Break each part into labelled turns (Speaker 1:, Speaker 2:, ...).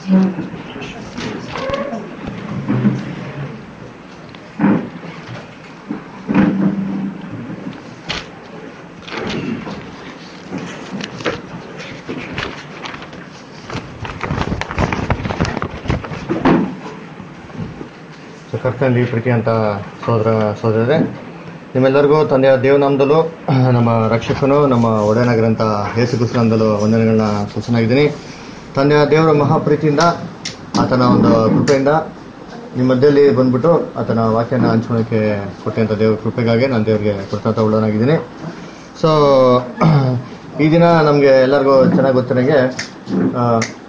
Speaker 1: So ಕರ್ತನಲ್ಲಿ ಪ್ರೀತಿ ಅಂತ ಸೋದರ ಸೋದರರೇ ನಿಮ್ಮೆಲ್ಲರಿಗೂ ತಂದೆಯ ದೇವನಾಮದಲ್ಲೂ ನಮ್ಮ ರಕ್ಷಕನು ನಮ್ಮ ಒಡೆಯನಾಗಿರಂಥ ಯೇಸು ಕ್ರಿಸ್ತನಂದಲೂ ವಂದನೆಗಳನ್ನ ಸೂಚನಾಗಿದ್ದೀನಿ ತಂದೆಯ ದೇವರ ಮಹಾಪ್ರೀತಿಯಿಂದ ಆತನ ಒಂದು ಕೃಪೆಯಿಂದ ನಿಮ್ಮ ಮಧ್ಯದಲ್ಲಿ ಬಂದ್ಬಿಟ್ಟು ಆತನ ವಾಕ್ಯನ ಹಂಚ್ಕೊಳಕ್ಕೆ ಕೊಟ್ಟಂಥ ದೇವರ ಕೃಪೆಗಾಗಿ ನಾನು ದೇವರಿಗೆ ಕೃತಜ್ಞತ ಉಳ್ಳನಾಗಿದ್ದೀನಿ ಸೊ ಈ ದಿನ ನಮಗೆ ಎಲ್ಲರಿಗೂ ಚೆನ್ನಾಗಿ ಗೊತ್ತಿರಂಗೆ ಆ,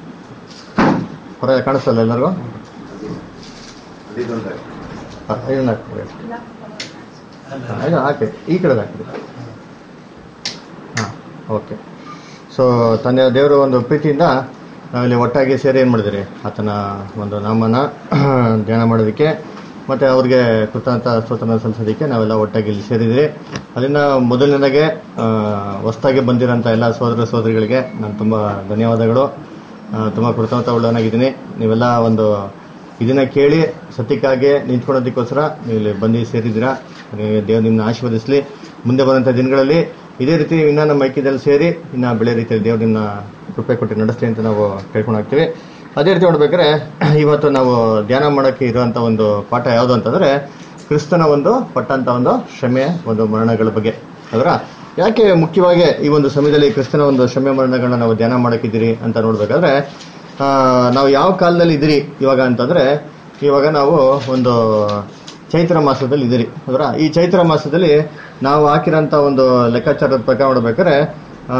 Speaker 1: ಹೊರಗೆ ಕಾಣಿಸ್ತಲ್ಲ ಎಲ್ಲರಿಗೂ ಹ, ಇದನ್ನ ಹಾಕ್ಬಿಡಿ. ಹ, ಇದು ಹಾಕಿ ಈ ಕಡೆ ಹಾಕಿರಿ ಹಾಂ ಓಕೆ ಸೊ ತಂದೆ ದೇವರ ಒಂದು ಪ್ರೀತಿಯಿಂದ ನಾವಿಲ್ಲಿ ಒಟ್ಟಾಗಿ ಸೇರಿ ಏನು ಮಾಡಿದಿರಿ ಆತನ ಒಂದು ನಾಮನ ಧ್ಯಾನ ಮಾಡೋದಕ್ಕೆ ಮತ್ತು ಅವ್ರಿಗೆ ಕೃತಜ್ಞತ ಸ್ತೋತ್ರನ ಸಲ್ಲಿಸೋದಕ್ಕೆ ನಾವೆಲ್ಲ ಒಟ್ಟಾಗಿ ಇಲ್ಲಿ ಸೇರಿದಿರಿ ಅದರಿಂದ ಮೊದಲನೇದಾಗೆ ಹೊಸ್ದಾಗಿ ಬಂದಿರೋಂಥ ಎಲ್ಲ ಸೋದರ ಸೋದರಿಗಳಿಗೆ ನಾನು ತುಂಬ ಧನ್ಯವಾದಗಳು ತುಂಬ ಕೃತಜ್ಞತ ಉಳ್ಳವನಾಗಿದ್ದೀನಿ ನೀವೆಲ್ಲ ಒಂದು ಇದನ್ನ ಕೇಳಿ ಸತ್ಯಕ್ಕಾಗಿ ನಿಂತ್ಕೊಳ್ಳೋದಕ್ಕೋಸ್ಕರ ನೀವು ಇಲ್ಲಿ ಬಂದು ಸೇರಿದ್ದೀರಾ ನೀವು ದೇವ್ರು ನಿಮ್ಮನ್ನ ಆಶೀರ್ವದಿಸಲಿ ಮುಂದೆ ಬರುವಂಥ ದಿನಗಳಲ್ಲಿ ಇದೇ ರೀತಿ ಇನ್ನ ನಮ್ಮ ಐಕ್ಯದಲ್ಲಿ ಸೇರಿ ಇನ್ನ ಬೆಳೆ ರೀತಿಯಲ್ಲಿ ದೇವ್ರು ನಿಮ್ಮನ್ನ ಕೃಪೆ ಕೊಟ್ಟು ನಡೆಸ್ಲಿ ಅಂತ ನಾವು ಕೇಳ್ಕೊಂಡು ಹೋಗ್ತೀವಿ ಅದೇ ರೀತಿ ನೋಡ್ಬೇಕಾದ್ರೆ ಇವತ್ತು ನಾವು ಧ್ಯಾನ ಮಾಡೋಕ್ಕೆ ಇರುವಂತ ಒಂದು ಪಾಠ ಯಾವುದು ಅಂತಂದ್ರೆ ಕ್ರಿಸ್ತನ ಒಂದು ಪಟ್ಟಂತ ಒಂದು ಶ್ರಮೆ ಒಂದು ಮರಣಗಳ ಬಗ್ಗೆ ಅದರ ಯಾಕೆ ಮುಖ್ಯವಾಗಿ ಈ ಒಂದು ಸಮಯದಲ್ಲಿ ಕ್ರಿಸ್ತನ ಒಂದು ಶ್ರಮೆ ಮರಣಗಳನ್ನ ನಾವು ಧ್ಯಾನ ಮಾಡಕ್ಕಿದ್ದೀರಿ ಅಂತ ನೋಡ್ಬೇಕಾದ್ರೆ ಆ, ನಾವು ಯಾವ ಕಾಲದಲ್ಲಿ ಇದ್ದೀರಿ ಇವಾಗ ಅಂತಂದ್ರೆ ಇವಾಗ ನಾವು ಒಂದು ಚೈತ್ರ ಮಾಸದಲ್ಲಿ ಇದ್ದೀರಿ ಅದರ ಈ ಚೈತ್ರ ಮಾಸದಲ್ಲಿ ನಾವು ಹಾಕಿರೋಂಥ ಒಂದು ಲೆಕ್ಕಾಚಾರದ ಪ್ರಕಾರ ನೋಡ್ಬೇಕಾದ್ರೆ ಆ,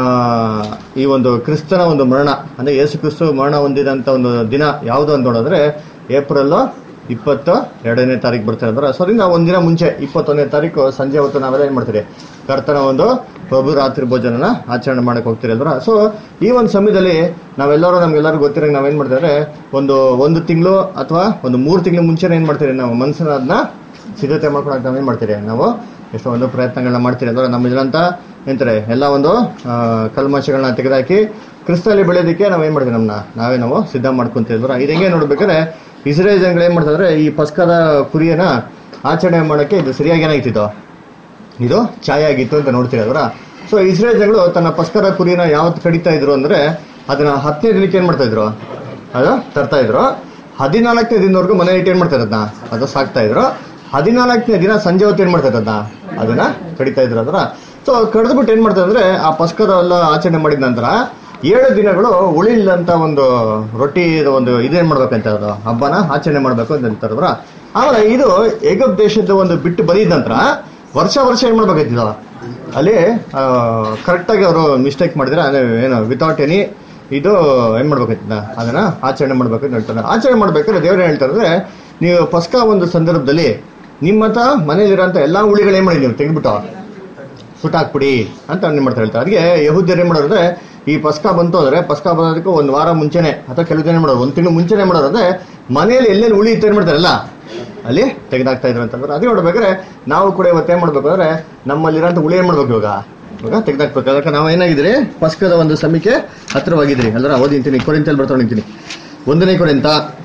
Speaker 1: ಈ ಒಂದು ಕ್ರಿಸ್ತನ ಒಂದು ಮರಣ ಅಂದ್ರೆ ಯೇಸು ಕ್ರಿಸ್ತು ಮರಣ ಹೊಂದಿದಂತ ಒಂದು ದಿನ ಯಾವುದು ಅಂತ ನೋಡಿದ್ರೆ ಏಪ್ರಿಲ್ ಇಪ್ಪತ್ತ ಎರಡನೇ ತಾರೀಕು ಬರ್ತಾರೆ ಅಂದ್ರೆ ಸೊ ಅದರಿಂದ ಒಂದಿನ ಮುಂಚೆ ಇಪ್ಪತ್ತೊಂದನೇ ತಾರೀಕು ಸಂಜೆ ಹೊತ್ತು ನಾವೆಲ್ಲ ಏನ್ ಮಾಡ್ತೀರಿ ಕರ್ತನ ಒಂದು ಪ್ರಭು ರಾತ್ರಿ ಭೋಜನನ ಆಚರಣೆ ಮಾಡಕ್ ಹೋಗ್ತೀರಿ ಅಲ್ವಾ ಸೊ ಈ ಒಂದು ಸಮಯದಲ್ಲಿ ನಾವೆಲ್ಲರೂ ನಮ್ಗೆಲ್ಲರೂ ಗೊತ್ತಿರಂಗೆ ನಾವೇನ್ ಮಾಡ್ತಾರೆ ಒಂದು ಒಂದು ತಿಂಗಳು ಅಥವಾ ಒಂದು ಮೂರು ತಿಂಗಳು ಮುಂಚೆನೇ ಏನ್ ಮಾಡ್ತೀರಿ ನಾವು ಮನಸ್ಸನ್ನ ಅದನ್ನ ಸಿದ್ಧತೆ ಮಾಡ್ಕೊಳಕ್ ನಾವೇನ್ ಮಾಡ್ತೀರಿ ನಾವು ಎಷ್ಟೋ ಒಂದು ಪ್ರಯತ್ನಗಳನ್ನ ಮಾಡ್ತೀರಿ ಅಂದ್ರೆ ನಮ್ಮ ಇದ್ರಂತ ಎಂತಾರೆ ಎಲ್ಲ ಒಂದು ಆ, ಕಲ್ಮಶಗಳನ್ನ ತೆಗೆದಾಕಿ ಕ್ರಿಸ್ತಲ್ಲಿ ಬೆಳೆಯೋದಕ್ಕೆ ನಾವೇನ್ ಮಾಡ್ತೀವಿ ನಮ್ಮನ್ನ ನಾವೇ ನಾವು ಸಿದ್ಧ ಮಾಡ್ಕೊಂತೀವಿ ಇದು ಹೆಂಗೆ ನೋಡ್ಬೇಕಾದ್ರೆ ಇಸ್ರೇಲ್ ಜನಗಳು ಏನ್ ಮಾಡ್ತಾರೆ ಈ ಪಸ್ಕದ ಕುರಿಯನ್ನ ಆಚರಣೆ ಮಾಡಕ್ಕೆ ಇದು ಸರಿಯಾಗಿ ಏನಾಗ್ತಿತ್ತು ಇದು ಛಾಯೆ ಆಗಿತ್ತು ಅಂತ ನೋಡ್ತೀರಿ ಅದರ ಸೊ ಇಸ್ರೇಲ್ ಜನಗಳು ತನ್ನ ಪಸ್ಕರ ಕುರಿನ ಯಾವತ್ತು ಕಡಿತಾ ಇದ್ರು ಅಂದ್ರೆ ಅದನ್ನ ಹತ್ತನೇ ದಿನಕ್ಕೆ ಏನ್ ಮಾಡ್ತಾ ಇದ್ರು ಅದು ತರ್ತಾ ಇದ್ರು ಹದಿನಾಲ್ಕನೇ ದಿನದವರೆಗೂ ಮನೆ ಇಟ್ಟು ಏನ್ ಮಾಡ್ತಾ ಇರೋದ್ನ ಅದು ಸಾಕ್ತಾ ಇದ್ರು ಹದಿನಾಲ್ಕನೇ ದಿನ ಸಂಜೆ ಹೊತ್ತು ಏನ್ ಮಾಡ್ತಾ ಇರೋದ್ನ ಅದನ್ನ ಕಡಿತಾ ಇದ್ರು ಅದರ ಸೊ ಕಡ್ದ್ಬಿಟ್ಟು ಏನ್ ಮಾಡ್ತಾ ಇದ್ರೆ ಆ ಪಸ್ಕದ ಎಲ್ಲ ಆಚರಣೆ ಮಾಡಿದ ನಂತರ ಏಳು ದಿನಗಳು ಉಳಿಲ್ಲಂತ ಒಂದು ರೊಟ್ಟಿ ಒಂದು ಇದೇನ್ ಮಾಡ್ಬೇಕಂತ ಅದು ಹಬ್ಬನ ಆಚರಣೆ ಮಾಡ್ಬೇಕು ಅಂತ ಹೇಳ್ತಾರದ್ರ ಆಮೇಲೆ ಇದು ಏಗಪ್ ದೇಶದ ಒಂದು ಬಿಟ್ಟು ಬಂದಿದ ನಂತರ ವರ್ಷ ವರ್ಷ ಏನ್ ಮಾಡ್ಬೇಕಾಯ್ತಿದ್ದು ಅಲ್ಲಿ ಕರೆಕ್ಟಾಗಿ ಅವರು ಮಿಸ್ಟೇಕ್ ಮಾಡಿದ್ರೆ ಅಂದ್ರೆ ಏನು ವಿತೌಟ್ ಎನಿ ಇದು ಏನ್ ಮಾಡ್ಬೇಕಾಯ್ತದ ಅದನ್ನ ಆಚರಣೆ ಮಾಡ್ಬೇಕು ಅಂತ ಹೇಳ್ತಾರೆ ಆಚರಣೆ ಮಾಡ್ಬೇಕಾದ್ರೆ ದೇವ್ರು ಏನ್ ಹೇಳ್ತಾರೆ ಅಂದ್ರೆ ನೀವು ಪಸ್ಕ ಒಂದು ಸಂದರ್ಭದಲ್ಲಿ ನಿಮ್ಮ ಮತ ಮನೇಲಿರೋಂಥ ಎಲ್ಲಾ ಉಳಿಗಳು ಏನ್ ಮಾಡಿ ನೀವು ತೆಗೆದ್ಬಿಟ್ಟು ಸುಟ್ಟಾಕ್ಬಿಡಿ ಅಂತ ಏನ್ ಮಾಡ್ತಾರೆ ಹೇಳ್ತಾರೆ ಅದಕ್ಕೆ ಯಹುದ್ಯರು ಏನ್ ಮಾಡೋರು ಅಂದ್ರೆ ಈ ಪಸ್ಕ ಬಂತು ಅಂದ್ರೆ ಪಸ್ಕ ಬರೋದಕ್ಕೆ ಒಂದು ವಾರ ಮುಂಚೆನೆ ಅಥವಾ ಕೆಲವು ಜನ ಏನ್ ಮಾಡೋರು ಒಂದು ತಿಂಗಳು ಮುಂಚೆನೆ ಮಾಡೋರು ಅಂದ್ರೆ ಮನೆಯಲ್ಲಿ ಎಲ್ಲೆಲ್ಲಿ ಉಳಿ ಇತ್ತು ಏನ್ ಮಾಡ್ತಾರಲ್ಲ ಅಲ್ಲಿ ತೆಗೆದಾಕ್ತಾ ಇದ್ರು ಅಂತಂದ್ರೆ ಅದೇ ನೋಡ್ಬೇಕಾದ್ರೆ ನಾವು ಕೂಡ ಇವತ್ತು ಏನ್ ಮಾಡ್ಬೇಕು ಅಂದ್ರೆ ನಮ್ಮಲ್ಲಿರೋಂಥ ಉಳಿ ಏನ್ ಮಾಡ್ಬೇಕು ಇವಾಗ ಇವಾಗ ತೆಗೆದಾಕ್ಬೇಕು ಅದಕ್ಕೆ ನಾವು ಏನಾಗಿದ್ರಿ ಪಸ್ಕದ ಒಂದು ಸಮೀಕ್ಷೆ ಹತ್ರವಾಗಿದ್ರಿ ಅಂದ್ರೆ ಓದಿಂತೀನಿ ಕೊರಿಂತಲ್ಲಿ ಬರ್ತಾ ನಿಂತೀನಿ ಒಂದನೇ ಕೊರಿಂತ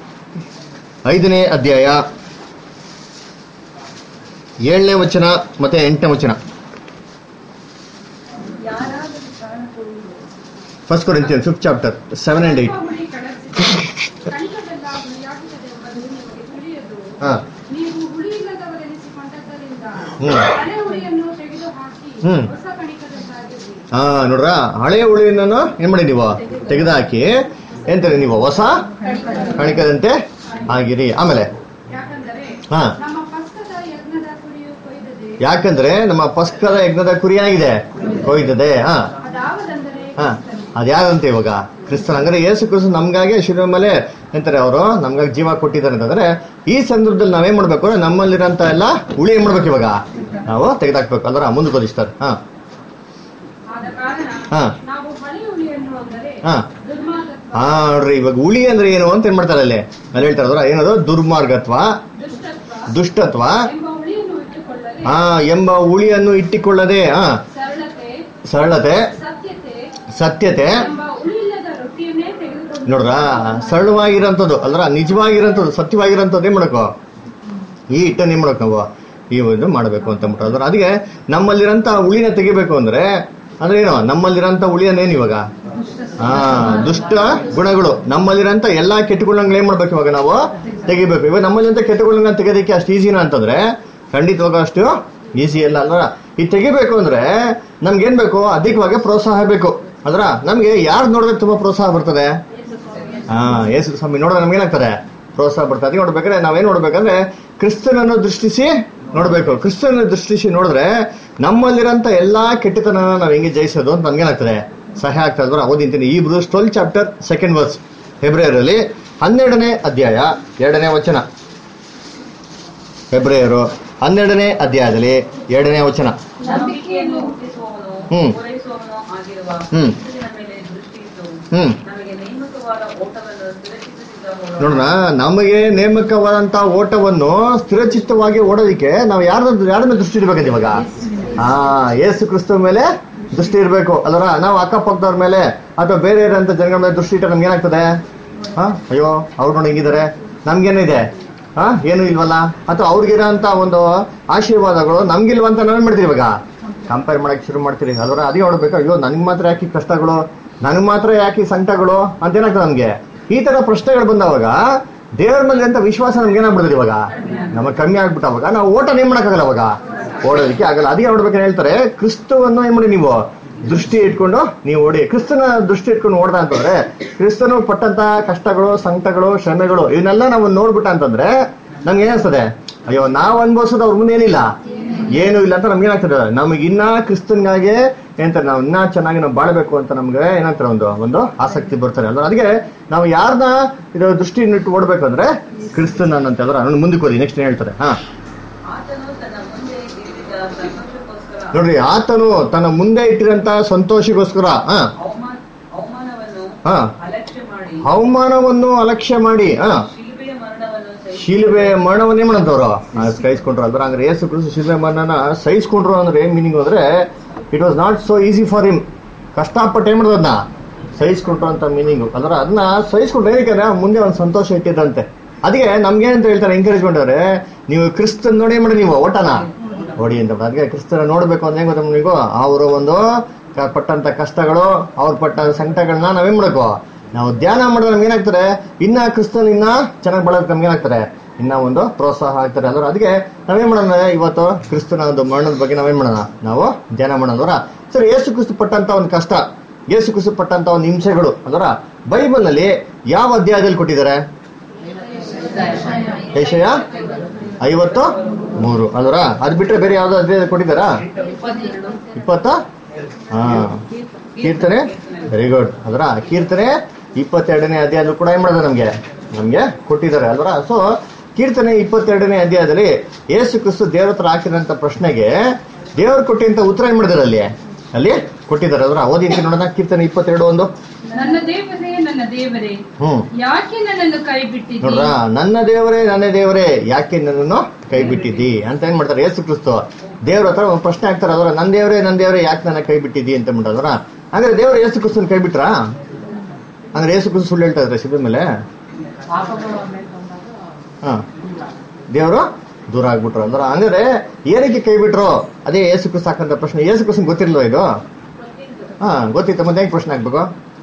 Speaker 1: ಐದನೇ ಅಧ್ಯಾಯ ಏಳನೇ ವಚನ ಮತ್ತೆ ಎಂಟನೇ ವಚನ
Speaker 2: ಯಾರಾದರೂ ಪ್ರಾಣ ಕೊಡುವುದು
Speaker 1: first Corinthian fifth chapter seven and eight
Speaker 2: ಹುಳಿ ಕಳಚಿ ಕಣಿಕವೆಲ್ಲ ಹುಳಿಯಾಗುತ್ತದೆ ಎಂಬುದು ನಿಮಗೆ ತಿಳಿಯದು
Speaker 1: ಹಾ
Speaker 2: ನೀವು ಹುಳಿ ಇಲ್ಲದವರೆನಿಸಿಕೊಂಡದ್ದರಿಂದ
Speaker 1: ಹ್ಮ್.
Speaker 2: ಹಳೆ ಹುಳಿಯನ್ನು ತೆಗೆದು ಹಾಕಿ
Speaker 1: ಹ್ಮ್.
Speaker 2: ಹೊಸ ಕಣಿಕದಂತಾಗಿರಿ
Speaker 1: ಹಾ ನೋಡ್ರ ಹಳೆಯ ಉಳಿಯನ್ನು ಏನ್ ಮಾಡಿ ನೀವು ತೆಗೆದಾಕಿ ಎಂತಾರೆ ನೀವು ಹೊಸ ಕಣಿಕದಂತೆ ಆಗಿರಿ ಆಮೇಲೆ
Speaker 2: ಯಾಕಂದರೆ
Speaker 1: ಹಾ.
Speaker 2: ನಮ್ಮ ಪಸ್ಕದ ಯಜ್ಞದ ಕುರಿಯು ಕೊಯ್ದದೆ
Speaker 1: ಯಾಕಂದ್ರೆ ನಮ್ಮ ಪಸ್ಕದ ಯಜ್ಞದ ಕುರಿ ಏನಾಗಿದೆ ಕೊಯ್ದದೆ ಹಾ
Speaker 2: ಅದಾವದೆಂದರೆ
Speaker 1: ಹಾ
Speaker 2: ಕ್ರಿಸ್ತನು.
Speaker 1: ಅದ್ಯಾವಂತ ಇವಾಗ ಕ್ರಿಸ್ತನ್ ಅಂದ್ರೆ ಯೇಸು ಕ್ರಿಸ್ತ ನಮ್ಗಾಗಿ ಶಿವ ಮೇಲೆ ಎಂತಾರೆ ಅವರು ನಮ್ಗಾಗಿ ಜೀವ ಕೊಟ್ಟಿದ್ದಾರೆ ಅಂತಂದ್ರೆ ಈ ಸಂದರ್ಭದಲ್ಲಿ ನಾವೇನ್ ಮಾಡ್ಬೇಕು ಅಂದ್ರೆ ನಮ್ಮಲ್ಲಿರೋಂತ ಎಲ್ಲ ಉಳಿ ಏನ್ ಮಾಡ್ಬೇಕು ಇವಾಗ ನಾವು ತೆಗೆದಾಕ್ಬೇಕು ಅಲ್ವರ ಮುಂದೆ ಓದಿಸ್ತಾರೆ ಹಾ
Speaker 2: ಆದ ಕಾರಣ
Speaker 1: ಹಾ.
Speaker 2: ನಾವು ಹಳೆ ಹುಳಿಯನ್ನು ಅಂದರೆ
Speaker 1: ಹಾ.
Speaker 2: ದುರ್ಮಾರ್ಗತ್ವ
Speaker 1: ಹಾ ನೋಡ್ರಿ ಇವಾಗ ಉಳಿ ಅಂದ್ರೆ ಏನು ಅಂತ ಏನ್ ಮಾಡ್ತಾರೆ ಅಲ್ಲಿ ಅಲ್ಲಿ ಹೇಳ್ತಾರೆ ಅದರ ಏನದು ದುರ್ಮಾರ್ಗತ್ವ
Speaker 2: ದುಷ್ಟತ್ವ
Speaker 1: ದುಷ್ಟತ್ವ
Speaker 2: ಎಂಬ ಹುಳಿಯನ್ನು ಇಟ್ಟುಕೊಳ್ಳದೆ
Speaker 1: ಹಾ ಎಂಬ ಉಳಿಯನ್ನು ಇಟ್ಟಿಕೊಳ್ಳದೆ ಹಾ
Speaker 2: ಸರಳತೆ
Speaker 1: ಸರಳತೆ
Speaker 2: ಸತ್ಯತೆ
Speaker 1: ಸತ್ಯತೆ
Speaker 2: ಎಂಬ ಉಳಿಯಿಲ್ಲದ ರೊಟ್ಟಿಯನ್ನೇ ತೆಗೆದುಕೊಂಡು
Speaker 1: ನೋಡ್ರ ಸರಳವಾಗಿರೋಂಥದ್ದು ಅಲ್ರ ನಿಜವಾಗಿರೋಂಥದ್ದು ಸತ್ಯವಾಗಿರೋಂಥದ್ದು ಏನ್ ಮಾಡಬೇಕು ಈ ಹಿಟ್ಟನ್ನು ಏನ್ ಮಾಡಬೇಕು ನಾವು ಈ ಒಂದು ಮಾಡಬೇಕು ಅಂತ ಅಂದ್ಬಿಟ್ಟು ಅದ್ರ ಅದಕ್ಕೆ ನಮ್ಮಲ್ಲಿರಂತ ಹುಳಿನ ತೆಗಿಬೇಕು ಅಂದ್ರೆ ಅಂದ್ರೆ ಏನು ನಮ್ಮಲ್ಲಿರಂತ ಹುಳಿಯನ್ನೇನು ಇವಾಗ ಹಾ ದುಷ್ಟ ಗುಣಗಳು ನಮ್ಮಲ್ಲಿರಂತ ಎಲ್ಲಾ ಕೆಟ್ಟ ಗುಣಗಳು ಏನ್ ಮಾಡ್ಬೇಕು ಇವಾಗ ನಾವು ತೆಗಿಬೇಕು ಇವಾಗ ನಮ್ಮಲ್ಲಿರಂತ ಕೆಟ್ಟ ಗುಣಗಳನ್ನ ತೆಗೆಯೋದಕ್ಕೆ ಅಷ್ಟು ಈಸಿನಾ ಅಂತಂದ್ರೆ ಖಂಡಿತವಾಗ ಅಷ್ಟು ಈಸಿ ಇಲ್ಲ ಅಲ್ರ ಈ ತೆಗಿಬೇಕು ಅಂದ್ರೆ ನಮ್ಗೆ ಏನ್ ಬೇಕು ಅಧಿಕವಾಗಿ ಪ್ರೋತ್ಸಾಹ ಬೇಕು ಅದ್ರ ನಮ್ಗೆ ಯಾರು ನೋಡಿದ್ರೆ ತುಂಬಾ ಪ್ರೋತ್ಸಾಹ ಬರ್ತದೆ ಹಾ ಯೇಸು ಸ್ವಾಮಿ ನೋಡಿದ್ರೆ ನಮ್ಗೆ ಏನಾಗ್ತದೆ ಪ್ರೋತ್ಸಾಹ ಬರ್ತದೆ ಅದಕ್ಕೆ ನೋಡ್ಬೇಕಾದ್ರೆ ನಾವೇನ್ ನೋಡ್ಬೇಕಂದ್ರೆ ಕ್ರಿಸ್ತನನ್ನು ದೃಷ್ಟಿಸಿ ನೋಡ್ಬೇಕು ಕ್ರಿಸ್ತನ ದೃಷ್ಟಿಸಿ ನೋಡಿದ್ರೆ ನಮ್ಮಲ್ಲಿರಂತ ಎಲ್ಲಾ ಕೆಟ್ಟತನ ನಾವ್ ಹೆಂಗೆ ಜಯಿಸೋದು ಅಂತ ನಮ್ಗೇನಾಗ್ತದೆ ಸಹಾಯ ಆಗ್ತದೆ ಅಂದ್ರೆ ಓದಿಂತೀನಿ ಈ Hebrews twelve chapter second verse ಫೆಬ್ರವರಿಯಲ್ಲಿ ಹನ್ನೆರಡನೇ ಅಧ್ಯಾಯ ಎರಡನೇ ವಚನ ಫೆಬ್ರವರಿ ಹನ್ನೆರಡನೇ ಅಧ್ಯಾಯದಲ್ಲಿ ಎರಡನೇ ವಚನ
Speaker 3: ನಂಬಿಕೆಯನ್ನು ಹುಟ್ಟಿಸುವವನು
Speaker 1: ಹ್ಮ್.
Speaker 3: ಪೂರೈಸುವವನು ಆಗಿರುವ
Speaker 1: ಹ್ಮ್.
Speaker 3: ಕ್ರಿಸ್ತನ ಮೇಲೆ ದೃಷ್ಟಿ ಇಟ್ಟು
Speaker 1: ಹ್ಮ್
Speaker 3: ನಮಗೆ ನೇಮಕವಾದ ಓಟವನ್ನು ಸ್ಥಿರಚಿತ್ತಿಸಿದ
Speaker 1: ನೋಡೋಣ ನಮಗೆ ನೇಮಕವಾದಂತ ಓಟವನ್ನು ಸ್ಥಿರಚಿತ್ತವಾಗಿ ಓಡೋದಿಕ್ಕೆ ನಾವು ಯಾರ ಯಾರನ್ನ ದೃಷ್ಟಿ ಇರ್ಬೇಕಂತ ಇವಾಗ ಹಾ ಯೇಸು ಕ್ರಿಸ್ತ ಮೇಲೆ ದೃಷ್ಟಿ ಇರಬೇಕು ಅಲ್ವರ ನಾವು ಅಕ್ಕಪಕ್ಕದವ್ರ ಮೇಲೆ ಅಥವಾ ಬೇರೆ ಇರೋಂಥ ಜನಗಳ ಮೇಲೆ ದೃಷ್ಟಿ ಇಟ್ಟರೆ ನಮ್ಗೆ ಏನಾಗ್ತದೆ ಹಾ ಅಯ್ಯೋ ಅವ್ರು ನೋಡಿ ಹೆಂಗಿದ್ದಾರೆ ನಮ್ಗೇನಿದೆ ಹಾ ಏನು ಇಲ್ವಲ್ಲ ಅಥವಾ ಅವ್ರಿಗಿರೋಂಥ ಒಂದು ಆಶೀರ್ವಾದಗಳು ನಮ್ಗಿಲ್ವಂತ ನಾವೇನ್ ಮಾಡ್ತೀವಿ ಇವಾಗ ಕಂಪೇರ್ ಮಾಡಕ್ ಶುರು ಮಾಡ್ತೀರಿ ಅಲ್ವರ ಅದೇ ನೋಡ್ಬೇಕು ಅಯ್ಯೋ ನನ್ಗೆ ಮಾತ್ರ ಯಾಕೆ ಈ ಕಷ್ಟಗಳು ನನಗೆ ಮಾತ್ರ ಯಾಕೆ ಈ ಸಂಕಟಗಳು ಅಂತ ಏನಾಗ್ತದೆ ನಮ್ಗೆ ಈ ತರ ಪ್ರಶ್ನೆಗಳು ಬಂದವಾಗ ದೇವರ ಮೇಲೆ ಅಂತ ವಿಶ್ವಾಸ ನಮ್ಗೆ ಏನಾಗ್ಬಿಡ್ತದೆ ಇವಾಗ ನಮಗೆ ಕಮ್ಮಿ ಆಗ್ಬಿಟ್ಟು ಅವಾಗ ನಾವು ಓಟ ಏನ್ ಮಾಡಕ್ಕಾಗಲ್ಲ ಅವಾಗ ಓಡೋದಕ್ಕೆ ಆಗಲ್ಲ ಅದಕ್ಕೆ ನೋಡ್ಬೇಕು ಹೇಳ್ತಾರೆ ಕ್ರಿಸ್ತವನ್ನು ಏನ್ ಮಾಡಿ ನೀವು ದೃಷ್ಟಿ ಇಟ್ಕೊಂಡು ನೀವು ಓಡಿ ಕ್ರಿಸ್ತನ ದೃಷ್ಟಿ ಇಟ್ಕೊಂಡು ಓಡ್ದ ಅಂತಂದ್ರೆ ಕ್ರಿಸ್ತನು ಪಟ್ಟಂತ ಕಷ್ಟಗಳು ಸಂಕಟಗಳು ಶ್ರಮೆಗಳು ಇವನ್ನೆಲ್ಲ ನಾವು ನೋಡ್ಬಿಟ್ಟ ಅಂತಂದ್ರೆ ನಮ್ಗೆ ಏನಿಸ್ತದೆ ಅಯ್ಯೋ ನಾವ್ ಅನ್ಭವಿಸೋದು ಅವ್ರ ಮುಂದೆ ಏನಿಲ್ಲ ಏನು ಇಲ್ಲ ಅಂತ ನಮ್ಗೆ ಏನಾಗ್ತದೆ ನಮಗೆ ಇನ್ನ ಕ್ರಿಸ್ತನ್ಗಾಗೆ ಏನಂತಾರೆ ನಾವು ಇನ್ನ ಚೆನ್ನಾಗಿ ನಾವು ಬಾಳ್ಬೇಕು ಅಂತ ನಮ್ಗೆ ಏನಂತಾರೆ ಒಂದು ಒಂದು ಆಸಕ್ತಿ ಬರ್ತಾರೆ ಅಲ್ವಾ ಅದಕ್ಕೆ ನಾವು ಯಾರನ್ನ ಇದು ದೃಷ್ಟಿ ಇಟ್ಟು ಓಡ್ಬೇಕಂದ್ರೆ ಕ್ರಿಸ್ತನ್ ಅನ್ನಂತೆ ಅದ್ರ ಅವ್ನು ಮುಂದಕ್ಕೆ ಹೋಗಿ ನೆಕ್ಸ್ಟ್ ಏನ್ ಹೇಳ್ತಾರೆ ಹಾ
Speaker 3: ಆತನು ತನ್ನ ಮುಂದೆ ಇರಿದ ಸಂತೋಷಕ್ಕೋಸ್ಕರ
Speaker 1: ನೋಡ್ರಿ ಆತನು ತನ್ನ ಮುಂದೆ ಇಟ್ಟಿರಂತ ಸಂತೋಷಿಗೋಸ್ಕರ ಹಾ
Speaker 3: ಅವಮಾನ ಅವಮಾನವನ್ನು
Speaker 1: ಹಾ
Speaker 3: ಅಲಕ್ಷ್ಯ ಮಾಡಿ
Speaker 1: ಅವಮಾನವನ್ನು ಅಲಕ್ಷ್ಯ ಮಾಡಿ ಹಾ
Speaker 3: ಶಿಲುಬೆಯ ಮರಣವನ್ನು ಸಹಿಸಿ
Speaker 1: ಶಿಲ್ಬೆ ಮರಣವನ್ನೇ ಮಾಡಂತವ್ರು ಸಹಿಸ್ಕೊಂಡ್ರು ಅಂದ್ರೆ ಅಂದ್ರೆ ಏಸು ಕ್ರಿಸ್ತು ಶಿಲ್ಬೆ ಮರಣನ ಸಹಿಸ್ಕೊಂಡ್ರು ಅಂದ್ರೆ ಏನ್ ಮೀನಿಂಗ್ ಅಂದ್ರೆ it was not so easy for him ಕಷ್ಟಪಟ್ಟು ಏನ್ ಮಾಡೋದನ್ನ ಸಹಿಸ್ಕೊಂಡ್ರು ಅಂತ ಮೀನಿಂಗ್ ಅಂದ್ರೆ ಅದನ್ನ ಸಹಿಸ್ಕೊಂಡ್ರೆ ಏನಕ್ಕೆ ಅಂದ್ರೆ ಮುಂದೆ ಒಂದು ಸಂತೋಷ ಇಟ್ಟಿದ್ದಂತೆ ಅದಕ್ಕೆ ನಮ್ಗೆ ಅಂತ ಹೇಳ್ತಾರೆ ಎಂಕರೇಜ್ಮೆಂಟ್ ಅವ್ರೆ ನೀವು ಕ್ರಿಸ್ತನ್ ನೋಡಿ ಏನ್ ಮಾಡಿ ನೀವು ಓಟನ ಹೊಡಿ ಅಂತ ಅದಕ್ಕೆ ಕ್ರಿಸ್ತನ ನೋಡ್ಬೇಕು ಅಂದ್ರೆ ಹೆಂಗ್ ಗೊತ್ತಾ ನಿಮಗೂ ಅವರು ಒಂದು ಕ- ಪಟ್ಟಂತ ಕಷ್ಟಗಳು ಅವ್ರು ಪಟ್ಟ ಸಂಕಟಗಳನ್ನ ನಾವೇನ್ ಮಾಡ್ಬೇಕು ನಾವು ಧ್ಯಾನ ಮಾಡಿದ್ರೆ ನಮ್ಗೆ ಏನಾಗ್ತಾರೆ ಇನ್ನ ಕ್ರಿಸ್ತನ್ ಇನ್ನ ಚೆನ್ನಾಗಿ ಬಳೋದಕ್ಕೆ ನಮ್ಗೆ ಏನಾಗ್ತಾರೆ ಇನ್ನ ಒಂದು ಪ್ರೋತ್ಸಾಹ ಆಗ್ತಾರೆ ಅಂದ್ರೆ ಅದಕ್ಕೆ ನಾವೇನ್ ಮಾಡೋಣ ಇವತ್ತು ಕ್ರಿಸ್ತನ ಒಂದು ಮರಣದ ಬಗ್ಗೆ ನಾವೇನ್ ಮಾಡೋಣ ನಾವು ಧ್ಯಾನ ಮಾಡೋಣ ಸರಿ ಏಸು ಕ್ರಿಸ್ತು ಪಟ್ಟಂತ ಒಂದು ಕಷ್ಟ ಏಸು ಕ್ರಿಸ್ತು ಪಟ್ಟಂತ ಒಂದು ಹಿಂಸೆಗಳು ಅದರ ಬೈಬಲ್ ನಲ್ಲಿ ಯಾವ ಅಧ್ಯಾಯದಲ್ಲಿ ಕೊಟ್ಟಿದ್ದಾರೆ ಏಷಯ ಐವತ್ತು ಮೂರು ಅದರ ಅದ್ ಬಿಟ್ರೆ ಬೇರೆ ಯಾವ್ದೋ ಅಧ್ಯಾಯ ಕೊಟ್ಟಿದ್ದಾರಾ ಇಪ್ಪತ್ತ ಹಾ ಕೀರ್ತನೆ ವೆರಿ ಗುಡ್ ಅದರ ಕೀರ್ತನೆ ಇಪ್ಪತ್ತೆರಡನೇ ಅಧ್ಯಾಯದಲ್ಲೂ ಕೂಡ ಏನ್ ಮಾಡೋದು ನಮ್ಗೆ ನಮ್ಗೆ ಕೊಟ್ಟಿದ್ದಾರೆ ಅಲ್ವರ ಸೊ ಕೀರ್ತನೆ ಇಪ್ಪತ್ತೆರಡನೇ ಅಧ್ಯಾಯದಲ್ಲಿ ಯೇಸು ಕ್ರಿಸ್ತು ದೇವ್ರ ಹತ್ರ ಹಾಕಿದಂತ ಪ್ರಶ್ನೆಗೆ ದೇವ್ರು ಕೊಟ್ಟಿಂತ ಉತ್ತರ ಏನ್ ಮಾಡಿದಾರೆ ಅಲ್ಲಿ ಅಲ್ಲಿ ಕೊಟ್ಟಿದ್ದಾರೆ ಅದರ ಓದಿ ಅಂತ ನೋಡೋಣ ಕೀರ್ತನೆ ಇಪ್ಪತ್ತೆರಡು ಒಂದು
Speaker 2: ನನ್ನ ದೇವರೇ ನನ್ನ ದೇವರೇ
Speaker 1: ಹ್ಮ್
Speaker 2: ಯಾಕೆ ನನ್ನನ್ನು ಕೈ ಬಿಟ್ಟಿದ್ದೀ
Speaker 1: ನೋಡ್ರ ನನ್ನ ದೇವರೇ ನನ್ನ ದೇವರೇ ಯಾಕೆ ನನ್ನನ್ನು ಕೈ ಬಿಟ್ಟಿದ್ದಿ ಅಂತ ಏನ್ ಮಾಡ್ತಾರೆ ಯೇಸು ಕ್ರಿಸ್ತು ದೇವ್ರ ಹತ್ರ ಒಂದು ಪ್ರಶ್ನೆ ಹಾಕ್ತಾರೆ ಅದರ ನನ್ನ ದೇವರೇ ನನ್ನ ದೇವರೇ ಯಾಕೆ ನನ್ನ ಕೈ ಬಿಟ್ಟಿದ್ದಿ ಅಂತ ಮಾಡ್ತಾರ ಅಂದ್ರೆ ದೇವರು ಯೇಸು ಕ್ರಿಸ್ತನ್ ಕೈ ಬಿಟ್ರಾ ಅಂದ್ರೆ ಯೇಸು ಕ್ರಿಸ್ತು ಸುಳ್ಳು ಹೇಳ್ತಾ ಇದ್ರೆ ಶಿಬಿರ ಮೇಲೆ ಹಾ ದೇವರು ದೂರ ಆಗ್ಬಿಟ್ರು ಅಂದ್ರೆ ಹಂಗಾದ್ರೆ ಏನಕ್ಕೆ ಕೈ ಬಿಟ್ರು ಅದೇ ಯೇಸು ಕ್ರಿಸ್ತು ಹಾಕಂತ ಪ್ರಶ್ನೆ ಯೇಸು ಕ್ರಿಸ್ತನ್ ಗೊತ್ತಿರ್ಲಿಲ್ವ ಇದು ಹಾ ಗೊತ್ತಿತ್ತು ಮತ್ತೆ ಹೆಂಗ್ ಪ್ರಶ್ನೆ ಹಾಕ್ಬೇಕು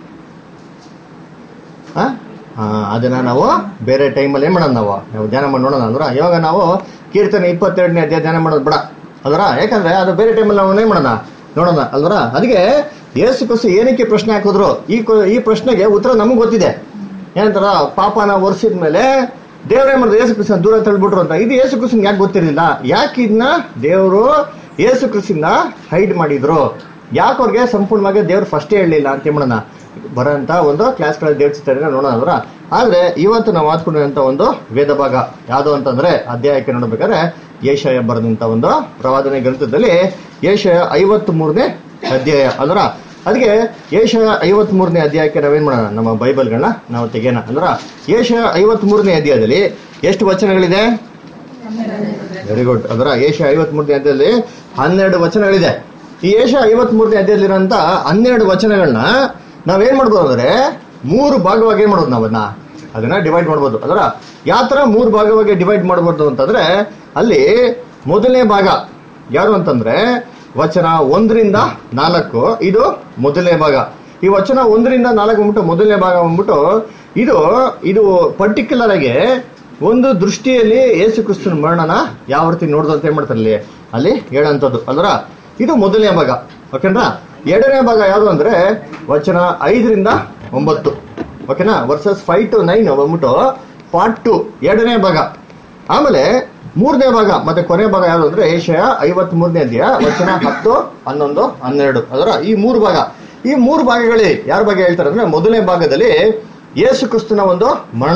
Speaker 1: ಹಾ ಹಾ, ಅದನ್ನ ನಾವು ಬೇರೆ ಟೈಮಲ್ಲಿ ಏನ್ ಮಾಡೋಣ ನಾವು ನಾವು ಧ್ಯಾನ ಮಾಡಿ ನೋಡೋಣ ಅಂದ್ರ ಇವಾಗ ನಾವು ಕೀರ್ತನೆ ಇಪ್ಪತ್ತೆರಡನೇ ಅಧ್ಯಾಯ ಧ್ಯಾನ ಮಾಡೋದು ಬೇಡ ಅಲ್ವರ ಯಾಕಂದ್ರೆ ಅದು ಬೇರೆ ಟೈಮಲ್ಲಿ ನಾವು ಏನ್ ಮಾಡೋಣ ನೋಡೋಣ ಅಲ್ವರ ಅದಕ್ಕೆ ಯೇಸು ಕ್ರಿಸ್ತು ಏನಕ್ಕೆ ಪ್ರಶ್ನೆ ಹಾಕಿದ್ರು ಈ ಕ- ಈ ಪ್ರಶ್ನೆಗೆ ಉತ್ತರ ನಮ್ಗೆ ಗೊತ್ತಿದೆ ಏನಂತಾರ ಪಾಪನ ಒರೆಸಿದ ಮೇಲೆ ದೇವರೇ ಮಾಡಿದ್ರು ಯೇಸು ಕ್ರಿಸ್ತನ ದೂರ ತಳ್ಬಿಟ್ರು ಅಂತ ಇದು ಯೇಸು ಕ್ರಿಸ್ತನ್ ಯಾಕೆ ಗೊತ್ತಿರಲಿಲ್ಲ ಯಾಕೆ ಇದನ್ನ ದೇವರು ಯೇಸು ಕ್ರಿಸ್ತನ ಹೈಡ್ ಮಾಡಿದ್ರು ಯಾಕೆ ಅವ್ರಿಗೆ ಸಂಪೂರ್ಣವಾಗಿ ದೇವ್ರು ಫಸ್ಟೇ ಹೇಳಲಿಲ್ಲ ಅಂತ ಮಾಡೋಣ ಬರೋಂತ ಒಂದು ಕ್ಲಾಸ್ಗಳಲ್ಲಿ ದೇವ್ರ ಚಿತ್ರ ನೋಡೋಣ ಅಲ್ವರ ಆದ್ರೆ ಇವತ್ತು ನಾವು ಆದ್ಕೊಂಡಿರೋಂಥ ಒಂದು ವೇದ ಭಾಗ ಯಾವುದು ಅಂತಂದ್ರೆ ಅಧ್ಯಾಯಕ್ಕೆ ನೋಡ್ಬೇಕಾದ್ರೆ ಏಷಯ ಬರೆದಂತ ಒಂದು ಪ್ರವಾದನೆ ಗ್ರಂಥದಲ್ಲಿ ಏಷಯ ಐವತ್ ಮೂರನೇ ಅಧ್ಯಾಯ ಅಲ್ವರ ಅದಕ್ಕೆ ಏಷಯ ಐವತ್ ಮೂರನೇ ಅಧ್ಯಾಯಕ್ಕೆ ನಾವೇನ್ ಮಾಡೋಣ ನಮ್ಮ ಬೈಬಲ್ಗಳನ್ನ ನಾವು ತೆಗೆಯೋಣ ಅಂದ್ರ ಏಷಯ ಐವತ್ ಮೂರನೇ ಅಧ್ಯಾಯದಲ್ಲಿ ಎಷ್ಟು ವಚನಗಳಿದೆ ವೆರಿ ಗುಡ್ ಅದರ ಏಷ್ಯಾ ಐವತ್ ಮೂರನೇ ಅಧ್ಯಾಯದಲ್ಲಿ ಹನ್ನೆರಡು ವಚನಗಳಿದೆ ಈ ಏಷ್ಯಾ ಐವತ್ ಮೂರನೇ ಅಧ್ಯಾಯದಲ್ಲಿರೋಂಥ ಹನ್ನೆರಡು ವಚನಗಳನ್ನ ನಾವೇನ್ ಮಾಡ್ಬೋದು ಅಂದ್ರೆ ಮೂರು ಭಾಗವಾಗಿ ಏನ್ ಮಾಡೋದು ನಾವನ್ನ ಅದನ್ನ ಡಿವೈಡ್ ಮಾಡ್ಬೋದು ಅದರ ಯಾವ ತರ ಮೂರು ಭಾಗವಾಗಿ ಡಿವೈಡ್ ಮಾಡ್ಬೋದು ಅಂತಂದ್ರೆ ಅಲ್ಲಿ ಮೊದಲನೇ ಭಾಗ ಯಾರು ಅಂತಂದ್ರೆ ವಚನ ಒಂದರಿಂದ ನಾಲ್ಕು ಇದು ಮೊದಲನೇ ಭಾಗ ಈ ವಚನ ಒಂದರಿಂದ ನಾಲ್ಕು ಬಂದ್ಬಿಟ್ಟು ಮೊದಲನೇ ಭಾಗ ಬಂದ್ಬಿಟ್ಟು ಇದು ಇದು ಪರ್ಟಿಕ್ಯುಲರ್ ಆಗಿ ಒಂದು ದೃಷ್ಟಿಯಲ್ಲಿ ಯೇಸು ಕ್ರಿಸ್ತನ ಮರಣನ ಯಾವ ರೀತಿ ನೋಡ್ದು ಅಂತ ಏನ್ ಮಾಡ್ತಾರೆ ಅಲ್ಲಿ ಅಲ್ಲಿ ಹೇಳಂತದ್ದು ಅಲ್ರ ಇದು ಮೊದಲನೇ ಭಾಗ ಓಕೆನಾ ಎರಡನೇ ಭಾಗ ಯಾವುದು ಅಂದ್ರೆ ವಚನ ಐದರಿಂದ ಒಂಬತ್ತು ಓಕೆನಾ ವರ್ಸಸ್ ಫೈವ್ ಟು ನೈನ್ ಬಂದ್ಬಿಟ್ಟು ಪಾರ್ಟ್ ಟು ಎರಡನೇ ಭಾಗ ಆಮೇಲೆ ಮೂರನೇ ಭಾಗ ಮತ್ತೆ ಕೊನೆ ಭಾಗ ಯಾವುದು ಅಂದ್ರೆ ಏಷ್ಯಾ ಐವತ್ ಮೂರನೇ ಅಧ್ಯಾಯ ವಚನ ಹತ್ತು ಹನ್ನೊಂದು ಹನ್ನೆರಡು ಅದರ ಈ ಮೂರು ಭಾಗ ಈ ಮೂರು ಭಾಗಗಳಲ್ಲಿ ಯಾರ ಬಗ್ಗೆ ಹೇಳ್ತಾರೆ ಅಂದ್ರೆ ಮೊದಲನೇ ಭಾಗದಲ್ಲಿ ಯೇಸು ಕ್ರಿಸ್ತನ ಒಂದು ಮರಣ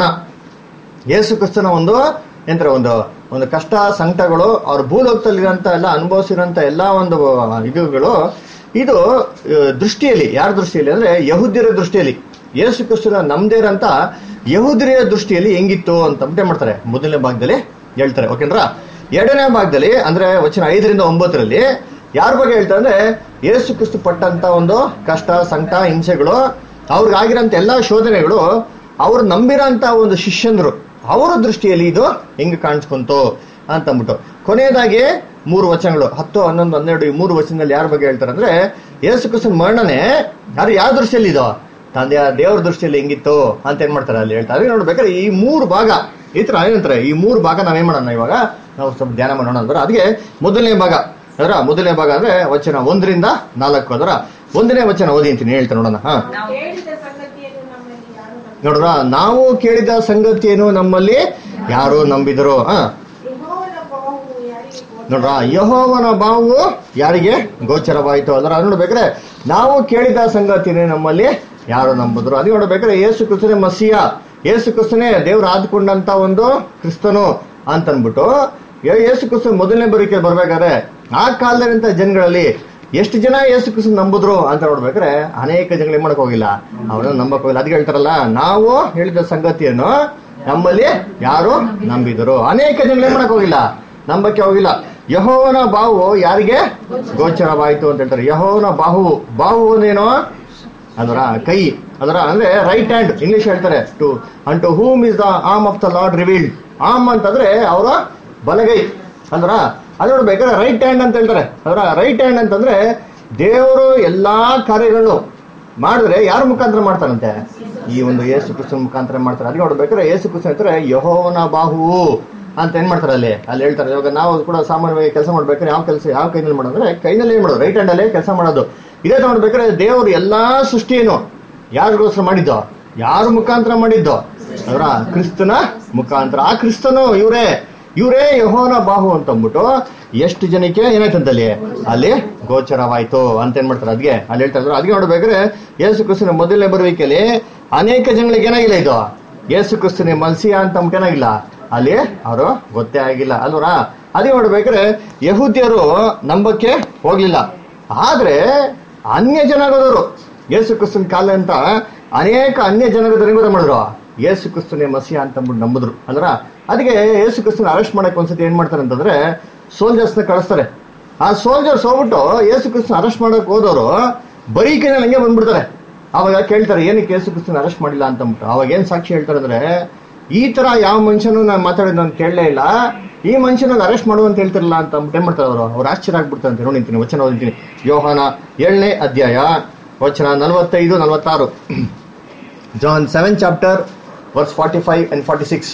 Speaker 1: ಯೇಸು ಕ್ರಿಸ್ತನ ಒಂದು ಎಂತರ ಒಂದು ಒಂದು ಕಷ್ಟ ಸಂಕಟಗಳು ಅವ್ರ ಭೂಲೋಕದಲ್ಲಿರೋಂಥ ಎಲ್ಲ ಅನುಭವಿಸಿರೋಂಥ ಎಲ್ಲ ಒಂದು ಇದುಗಳು ಇದು ಆ, ದೃಷ್ಟಿಯಲ್ಲಿ ಯಾರ ದೃಷ್ಟಿಯಲ್ಲಿ ಅಂದ್ರೆ ಯಹುದ್ಯರ ದೃಷ್ಟಿಯಲ್ಲಿ ಯೇಸು ಕ್ರಿಸ್ತನ ನಮ್ದೇ ಇರೋಂಥ ಯಹುದಿರ ದೃಷ್ಟಿಯಲ್ಲಿ ಹೆಂಗಿತ್ತು ಅಂತ ಅಂಬೆ ಮಾಡ್ತಾರೆ ಮೊದಲನೇ ಭಾಗದಲ್ಲಿ ಹೇಳ್ತಾರೆ ಓಕೆನ್ರಾ ಎರಡನೇ ಭಾಗದಲ್ಲಿ ಅಂದ್ರೆ ವಚನ ಐದರಿಂದ ಒಂಬತ್ತರಲ್ಲಿ ಯಾರ ಬಗ್ಗೆ ಹೇಳ್ತಾರೆ ಅಂದ್ರೆ ಯೇಸು ಕ್ರಿಸ್ತು ಪಟ್ಟಂತ ಒಂದು ಕಷ್ಟ ಸಂಕಟ ಹಿಂಸೆಗಳು ಅವ್ರಿಗಾಗಿರೋಂಥ ಎಲ್ಲಾ ಶೋಧನೆಗಳು ಅವ್ರು ನಂಬಿರೋಂಥ ಒಂದು ಶಿಷ್ಯಂದ್ರು ಅವರ ದೃಷ್ಟಿಯಲ್ಲಿ ಇದು ಹೆಂಗ್ ಕಾಣಿಸ್ಕೊಂತು ಅಂತ ಅಂದ್ಬಿಟ್ಟು ಕೊನೆಯದಾಗಿ ಮೂರು ವಚನಗಳು ಹತ್ತು ಹನ್ನೊಂದು ಹನ್ನೆರಡು ಈ ಮೂರು ವಚನದಲ್ಲಿ ಯಾರ ಬಗ್ಗೆ ಹೇಳ್ತಾರೆ ಅಂದ್ರೆ ಯೇಸು ಕ್ರಿಸ್ತನ ಮರಣನೆ ಯಾರು ಯಾವ ದೃಷ್ಟಿಯಲ್ಲಿ ಇದೋ ತಂದೆಯ ದೇವರ ದೃಷ್ಟಿಯಲ್ಲಿ ಹೆಂಗಿತ್ತು ಅಂತ ಏನ್ ಮಾಡ್ತಾರೆ ಅಲ್ಲಿ ಹೇಳ್ತಾರೆ ಅದೇ ನೋಡ್ಬೇಕಾದ್ರೆ ಈ ಮೂರು ಭಾಗ ಈ ತರ ಏನಂತಾರೆ ಈ ಮೂರು ಭಾಗ ನಾವೇನ್ ಮಾಡೋಣ ಇವಾಗ ನಾವು ಸ್ವಲ್ಪ ಧ್ಯಾನ ಮಾಡೋಣ ಅಂದ್ರೆ ಅದಕ್ಕೆ ಮೊದಲನೇ ಭಾಗ ಅದರ ಮೊದಲನೇ ಭಾಗ ಅಂದ್ರೆ ವಚನ ಒಂದರಿಂದ ನಾಲ್ಕು ಅದರ ಒಂದನೇ ವಚನ ಓದಿ ಅಂತೀನಿ ಹೇಳ್ತಾರೆ ನೋಡೋಣ ಹಾ
Speaker 3: ನಾವು
Speaker 2: ಕೇಳಿದ ಸಂಗತಿಯನ್ನು ನಮ್ಮಲ್ಲಿ ಯಾರು ನಂಬಿಲ್ಲ.
Speaker 1: ನೋಡ್ರ ನಾವು ಕೇಳಿದ ಸಂಗತಿಯನ್ನು ನಮ್ಮಲ್ಲಿ ಯಾರು ನಂಬಿದರು ಹಾ
Speaker 2: ಯೆಹೋವನ ಬಾವು ಯಾರಿಗೆ ಗೋಚರ?
Speaker 1: ನೋಡ್ರ ಯಹೋವನ ಬಾವು ಯಾರಿಗೆ ಗೋಚರವಾಯಿತು ಅದರ ನೋಡ್ಬೇಕ್ರೆ ನಾವು ಕೇಳಿದ ಸಂಗತಿನೇ ನಮ್ಮಲ್ಲಿ ಯಾರು ನಂಬಿದ್ರು ಅದು ನೋಡ್ಬೇಕ್ರೆ ಯೇಸು ಕ್ರಿಸ್ತನೇ ಮಸಿಯ ಯೇಸು ಕ್ರಿಸ್ತನೇ ದೇವ್ರು ಆದ್ಕೊಂಡಂತ ಒಂದು ಕ್ರಿಸ್ತನು ಅಂತ ಅಂದ್ಬಿಟ್ಟು ಯೇ- ಯೇಸು ಕ್ರಿಸ್ತನ ಮೊದಲನೇ ಬರಿಕೆ ಬರ್ಬೇಕಾದ್ರೆ ಆ ಕಾಲದಲ್ಲಿಂತ ಜನಗಳಲ್ಲಿ ಎಷ್ಟು ಜನ ಯೇಸು ಕ್ರಿಸ್ತನ ನಂಬಿದ್ರು ಅಂತ ನೋಡ್ಬೇಕ್ರೆ ಅನೇಕ ಜನಗಳು ಏನ್ ಮಾಡಕ್ ಹೋಗಿಲ್ಲ ಅವರನ್ನ ನಂಬಕ್ ಹೋಗಿಲ್ಲ ಅದಕ್ಕೆ ಹೇಳ್ತಾರಲ್ಲ ನಾವು ಹೇಳಿದ ಸಂಗತಿಯನ್ನು ನಮ್ಮಲ್ಲಿ ಯಾರು ನಂಬಿದರು ಅನೇಕ ಜನಗಳು ಏನ್ ಮಾಡಕ್ ಹೋಗಿಲ್ಲ ನಂಬಕ್ಕೆ ಹೋಗಿಲ್ಲ ಯಹೋವನ ಬಾವು ಯಾರಿಗೆ ಗೋಚರವಾಯಿತು ಅಂತ ಹೇಳ್ತಾರೆ ಯಹೋವನ ಬಾಹು ಬಾಹು ಅಂದೇನೋ ಅದರ ಕೈ ಅದರ ಅಂದ್ರೆ ರೈಟ್ ಹ್ಯಾಂಡ್ ಇಂಗ್ಲಿಷ್ ಹೇಳ್ತಾರೆ to and to whom is the arm of the lord revealed arm ಅಂತಂದ್ರೆ ಅವರ ಬಲಗೈ ಅಂದ್ರ ಅದು ನೋಡ್ಬೇಕಾದ್ರೆ ರೈಟ್ ಹ್ಯಾಂಡ್ ಅಂತ ಹೇಳ್ತಾರೆ ಅದರ ರೈಟ್ ಹ್ಯಾಂಡ್ ಅಂತಂದ್ರೆ ದೇವರು ಎಲ್ಲಾ ಕಾರ್ಯಗಳನ್ನು ಮಾಡಿದ್ರೆ ಯಾರ ಮುಖಾಂತರ ಮಾಡ್ತಾರಂತೆ ಈ ಒಂದು ಯೇಸು ಕ್ರಿಸ್ತನ ಮುಖಾಂತರ ಮಾಡ್ತಾರೆ ಅದಕ್ಕೆ ನೋಡ್ಬೇಕಾದ್ರೆ ಯೇಸು ಕ್ರಿಸ್ತನ್ ಹೇಳ್ತಾರೆ ಯಹೋವನ ಬಾಹು ಅಂತ ಏನ್ ಮಾಡ್ತಾರೆ ಅಲ್ಲಿ ಅಲ್ಲಿ ಹೇಳ್ತಾರೆ ಇವಾಗ ನಾವು ಕೂಡ ಸಾಮಾನ್ಯವಾಗಿ ಕೆಲಸ ಮಾಡ್ಬೇಕಾದ್ರೆ ಯಾವ ಕೆಲಸ ಯಾವ ಕೈನಲ್ಲಿ ಮಾಡೋದು ಅಂದ್ರೆ ಕೈನಲ್ಲಿ ಏನ್ ಮಾಡೋದು ರೈಟ್ ಹ್ಯಾಂಡ್ ಅಲ್ಲೇ ಕೆಲಸ ಮಾಡೋದು ಇದೇ ನೋಡ್ಬೇಕಾದ್ರೆ ದೇವರು ಎಲ್ಲಾ ಸೃಷ್ಟಿಯನ್ನು ಯಾರಿಗೋಸ್ಕರ ಮಾಡಿದ್ದು ಯಾರ ಮುಖಾಂತರ ಮಾಡಿದ್ದು ಅವರ ಕ್ರಿಸ್ತನ ಮುಖಾಂತರ ಆ ಕ್ರಿಸ್ತನು ಇವರೇ ಇವರೇ ಯಹೋನ ಬಾಹು ಅಂತ ಅಂದ್ಬಿಟ್ಟು ಎಷ್ಟು ಜನಕ್ಕೆ ಏನಾಯ್ತಂತಲ್ಲಿ ಅಲ್ಲಿ ಗೋಚರವಾಯ್ತು ಅಂತ ಏನ್ ಮಾಡ್ತಾರೆ ಅದ್ಗೆ ಅಲ್ಲಿ ಹೇಳ್ತಾ ಇದ್ರು ಅದಕ್ಕೆ ನೋಡ್ಬೇಕಾದ್ರೆ ಯೇಸು ಕ್ರಿಸ್ತನ ಮೊದಲನೇ ಬರುವಿಕೆಯಲ್ಲಿ ಅನೇಕ ಜನಗಳಿಗೆ ಏನಾಗಿಲ್ಲ ಇದು ಯೇಸು ಕ್ರಿಸ್ತನ ಮಲ್ಸಿಯ ಅಂತ ಅಂದ್ಬಿಟ್ಟು ಏನಾಗಿಲ್ಲ ಅಲ್ಲಿ ಅವರು ಗೊತ್ತೇ ಆಗಿಲ್ಲ ಅಲ್ವರಾ ಅದೇ ನೋಡ್ಬೇಕಾದ್ರೆ ಯಹೂದ್ಯರು ನಂಬಕ್ಕೆ ಹೋಗ್ಲಿಲ್ಲ ಆದ್ರೆ ಅನ್ಯ ಜನಾಂಗದವರು ಯೇಸು ಕ್ರಿಸ್ತನ ಕಾಲ ಅಂತ ಅನೇಕ ಅನ್ಯ ಜನಾಂಗದವರು ಏನ್ ಮಾಡಿದ್ರು ಯೇಸು ಕ್ರಿಸ್ತನೇ ಮಸಿಯ ಅಂತ ಅಂದ್ಬಿಟ್ಟು ನಂಬಿದ್ರು ಅಲ್ರ ಅದಕ್ಕೆ ಯೇಸು ಕ್ರಿಸ್ತನ ಅರೆಸ್ಟ್ ಮಾಡಕ್ ಒಂದ್ಸತಿ ಏನ್ ಮಾಡ್ತಾರೆ ಅಂತಂದ್ರೆ ಸೋಲ್ಜರ್ಸ್ ನ ಕಳಿಸ್ತಾರೆ ಆ ಸೋಲ್ಜರ್ಸ್ ಹೋಗ್ಬಿಟ್ಟು ಯೇಸು ಕ್ರಿಸ್ತನ ಅರೆಸ್ಟ್ ಮಾಡಕ್ ಹೋದವರು ಬರೀ ಕೈನಲ್ಲಿ ಹಂಗೆ ಬಂದ್ಬಿಡ್ತಾರೆ ಅವಾಗ ಕೇಳ್ತಾರೆ ಏನಕ್ಕೆ ಯೇಸು ಕ್ರಿಸ್ತನ ಅರೆಸ್ಟ್ ಮಾಡಿಲ್ಲ ಅಂತ ಅಂದ್ಬಿಟ್ಟು ಅವಾಗ ಏನ್ ಸಾಕ್ಷಿ ಹೇಳ್ತಾರೆ ಅಂದ್ರೆ ಈ ತರ ಯಾವ ಮನುಷ್ಯನು ನಾನು ಮಾತಾಡಿದ್ ನಾನು ಕೇಳಲೇ ಇಲ್ಲ ಈ ಮನುಷ್ಯನ ಅರೆಸ್ಟ್ ಮಾಡು ಅಂತ ಹೇಳ್ತಿರಲ್ಲ ಅಂತ ಅಂದ್ಬಿಟ್ಟು ಏನ್ ಮಾಡ್ತಾರೆ ಅವರು ಅವ್ರು ಆಶ್ಚರ್ಯ ಆಗ್ಬಿಡ್ತಾರೆ ಅಂತ ನೋಡಿ ನಿಂತೀನಿ ವಚನ ಓದಿದ್ದೀನಿ ಯೋಹಾನ ಏಳನೇ ಅಧ್ಯಾಯ ವಚನ ನಲವತ್ತೈದು ನಲವತ್ತಾರು John seven chapter verse forty five and forty six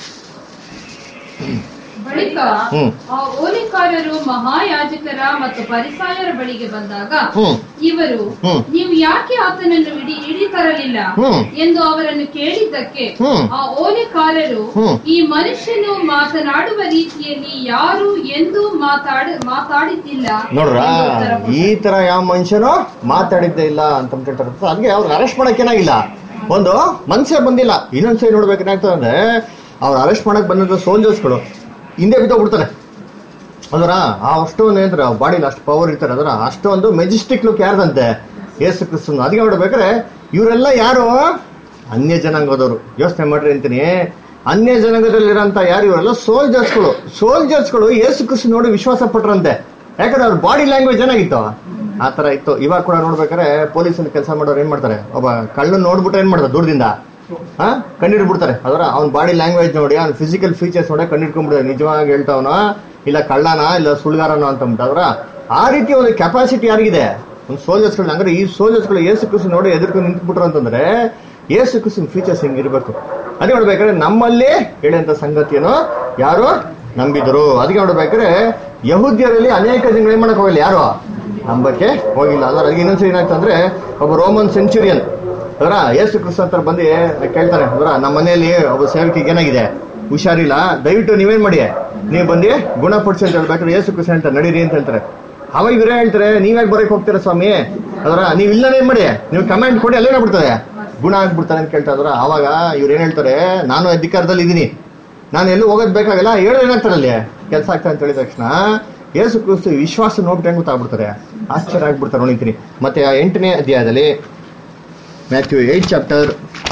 Speaker 4: ಬಳಿಕ
Speaker 1: ಹ್ಮ್.
Speaker 4: ಆ ಓಲಿಕಾರರು ಮಹಾಯಾಜಕರ ಮತ್ತು ಪರಿಸಾಯರ ಬಳಿಗೆ ಬಂದಾಗ
Speaker 1: ಹ್ಮ್
Speaker 4: ಇವರು
Speaker 1: ಹ್ಮ್.
Speaker 4: ನೀವು ಯಾಕೆ ಆತನನ್ನು ಇಡಿ ಇಡಿ ತರಲಿಲ್ಲ
Speaker 1: ಹ್ಮ್.
Speaker 4: ಎಂದು ಅವರನ್ನು ಕೇಳಿದ್ದಕ್ಕೆ
Speaker 1: ಹ್ಮ್.
Speaker 4: ಆ ಓಲಿಕಾರರು
Speaker 1: ಹ್ಮ್.
Speaker 4: ಈ ಮನುಷ್ಯನು ಮಾತನಾಡುವ ರೀತಿಯಲ್ಲಿ ಯಾರು ಎಂದು ಮಾತಾಡ ಮಾತಾಡಿದ್ದಿಲ್ಲ
Speaker 1: ನೋಡ್ರ
Speaker 4: ಎಂದು ಉತ್ತರ ಕೊಟ್ಟರು.
Speaker 1: ಈ ತರ ಯಾವ ಮನುಷ್ಯನು ಮಾತಾಡಿದ್ದೇ ಇಲ್ಲ ಅಂತ ಹೇಳ್ತಾರೆ ಅದಕ್ಕೆ ಅವ್ರಿಗೆ ಅರೆಸ್ಟ್ ಮಾಡಕ್ ಏನಾಗಿಲ್ಲ ಒಂದು ಮನ್ಸೇ ಬಂದಿಲ್ಲ ಇನ್ನೊಂದ್ಸರಿ ನೋಡ್ಬೇಕು ಏನಾಗ್ತದೆ ಅಂದ್ರೆ ಅವ್ರು ಅರೆಸ್ಟ್ ಮಾಡಕ್ ಬಂದಂತ ಸೋಲ್ಜರ್ಸ್ಗಳು ಹಿಂದೆ ಬಿದ್ದೋಗ್ಬಿಡ್ತಾರೆ ಅದರ ಆ ಅಷ್ಟೊಂದು ಏನಂತಾರೆ ಬಾಡಿಲಿ ಅಷ್ಟು ಪವರ್ ಇರ್ತಾರೆ ಅದರ ಅಷ್ಟೊಂದು ಮೆಜೆಸ್ಟಿಕ್ ಲುಕ್ ಯಾರ್ದಂತೆ ಯೇಸು ಕ್ರಿಸ್ತನ್ ಅದಕ್ಕೆ ನೋಡ್ಬೇಕಾದ್ರೆ ಇವರೆಲ್ಲ ಯಾರು ಅನ್ಯ ಜನಾಂಗದವರು ಯೋಚನೆ ಮಾಡ್ರಿ ಅಂತೀನಿ ಅನ್ಯ ಜನಾಂಗದಲ್ಲಿರೋಂಥ ಯಾರು ಇವರೆಲ್ಲ ಸೋಲ್ಜರ್ಸ್ಗಳು ಸೋಲ್ಜರ್ಸ್ಗಳು ಯೇಸು ಕ್ರಿಸ್ತು ನೋಡಿ ವಿಶ್ವಾಸ ಪಟ್ರಂತೆ ಯಾಕಂದ್ರೆ ಅವ್ರ ಬಾಡಿ ಲ್ಯಾಂಗ್ವೇಜ್ ಏನಾಗಿತ್ತು ಆ ತರ ಇತ್ತು ಇವಾಗ ಕೂಡ ನೋಡ್ಬೇಕಾದ್ರೆ ಪೊಲೀಸ್ ಕೆಲಸ ಮಾಡೋರು ಏನ್ ಮಾಡ್ತಾರೆ ಒಬ್ಬ ಕಳ್ಳನ್ ನೋಡ್ಬಿಟ್ರೆ ಏನ್ ಮಾಡ್ತಾರೆ ದೂರದಿಂದ ಹಾ ಕಂಡಿಡ್ಬಿಡ್ತಾರೆ ಅದರ ಅವ್ನ ಬಾಡಿ ಲ್ಯಾಂಗ್ವೇಜ್ ನೋಡಿ ಅವ್ನ ಫಿಸಿಕಲ್ ಫೀಚರ್ಸ್ ನೋಡಿ ಕಂಡಿಡ್ಕೊಂಡ್ಬಿಡ್ತಾರೆ ನಿಜವಾಗಿ ಹೇಳ್ತಾವನೋ ಇಲ್ಲ ಕಳ್ಳನ ಇಲ್ಲ ಸುಳ್ಗಾರನೋ ಅಂತ ಅಂದ್ಬಿಟ್ಟು ಅದರ ಆ ರೀತಿ ಒಂದು ಕೆಪಾಸಿಟಿ ಯಾರಿಗಿದೆ ಒಂದು ಸೋಲ್ಜರ್ಸ್ಗಳು ಅಂದ್ರೆ ಈ ಸೋಲ್ಜರ್ಸ್ಗಳು ಏಸು ಕೃಷಿ ನೋಡಿ ಎದುರ್ಕೊಂಡು ನಿಂತ್ಬಿಟ್ರು ಅಂತಂದ್ರೆ ಏಸು ಕೃಷಿನ ಫೀಚರ್ಸ್ ಹಿಂಗಿರ್ಬೇಕು ಅದೇ ನೋಡ್ಬೇಕಾದ್ರೆ ನಮ್ಮಲ್ಲಿ ಹೇಳಂತ ಸಂಗತಿಯನ್ನು ಯಾರು ನಂಬಿದ್ರು ಅದಕ್ಕೆ ನೋಡ್ಬೇಕಾದ್ರೆ ಯಹೂದ್ಯರಲ್ಲಿ ಅನೇಕ ಜನಗಳು ಏನ್ ಮಾಡಕ್ ಹೋಗಿಲ್ಲ ಯಾರು ನಂಬಕ್ಕೆ ಹೋಗಿಲ್ಲ ಅದ್ರ ಅದಕ್ಕೆ ಇನ್ನೊಂದ್ಸರಿ ಏನಾಗ್ತಂದ್ರೆ ಒಬ್ಬ ರೋಮನ್ ಸೆಂಚುರಿಯನ್ ಅದರ ಏಸು ಕ್ರಿಸ್ತ ಹತ್ರ ಬಂದು ಕೇಳ್ತಾರೆ ಅದರ ನಮ್ಮ ಮನೆಯಲ್ಲಿ ಒಬ್ಬ ಸೇವಕಿಗೆ ಏನಾಗಿದೆ ಹುಷಾರಿಲ್ಲ ದಯವಿಟ್ಟು ನೀವೇನ್ ಮಾಡಿ ನೀವು ಬಂದು ಗುಣಪಡಿಸಿ ಅಂತ ಹೇಳ್ಬೇಕಾದ್ರೆ ಏಸು ಕ್ರಿಸ್ತ ಹೇಳ್ತಾರೆ ನಡೀರಿ ಅಂತ ಹೇಳ್ತಾರೆ ಅವಾಗ ಇವರೇ ಹೇಳ್ತಾರೆ ನೀವ್ಯಾಕೆ ಬರಕ್ ಹೋಗ್ತೀರಾ ಸ್ವಾಮಿ ಅದರ ನೀವು ಇಲ್ಲನೇ ಏನ್ ಮಾಡಿ ನೀವು ಕಮೆಂಟ್ ಕೊಡಿ ಅಲ್ಲೇನ ಬಿಡ್ತದೆ ಗುಣ ಆಗ್ಬಿಡ್ತಾರೆ ಅಂತ ಕೇಳ್ತಾ ಇದ್ರ ಅವಾಗ ಇವ್ರು ಏನ್ ಹೇಳ್ತಾರೆ ನಾನು ಅಧಿಕಾರದಲ್ಲಿ ಇದ್ದೀನಿ ನಾನು ಎಲ್ಲೂ ಹೋಗೋದ್ ಬೇಕಾಗಲ್ಲ ಹೇಳೋ ಏನಾಗ್ತಾರೆ ಅಲ್ಲಿ ಕೆಲಸ ಆಗ್ತಾ ಅಂತ ಹೇಳಿದ ತಕ್ಷಣ ಯೇಸು ಕ್ರಿಸ್ತು ವಿಶ್ವಾಸ ನೋಡ್ಬಿಟ್ಟು ಹೆಂಗ್ ಗೊತ್ತಾಗ್ಬಿಡ್ತಾರೆ ಆಶ್ಚರ್ಯ ಆಗ್ಬಿಡ್ತಾರೆ ನೋಡಿತೀನಿ ಮತ್ತೆ ಆ ಎಂಟನೇ ಅಧ್ಯಾಯದಲ್ಲಿ Matthew eight chapter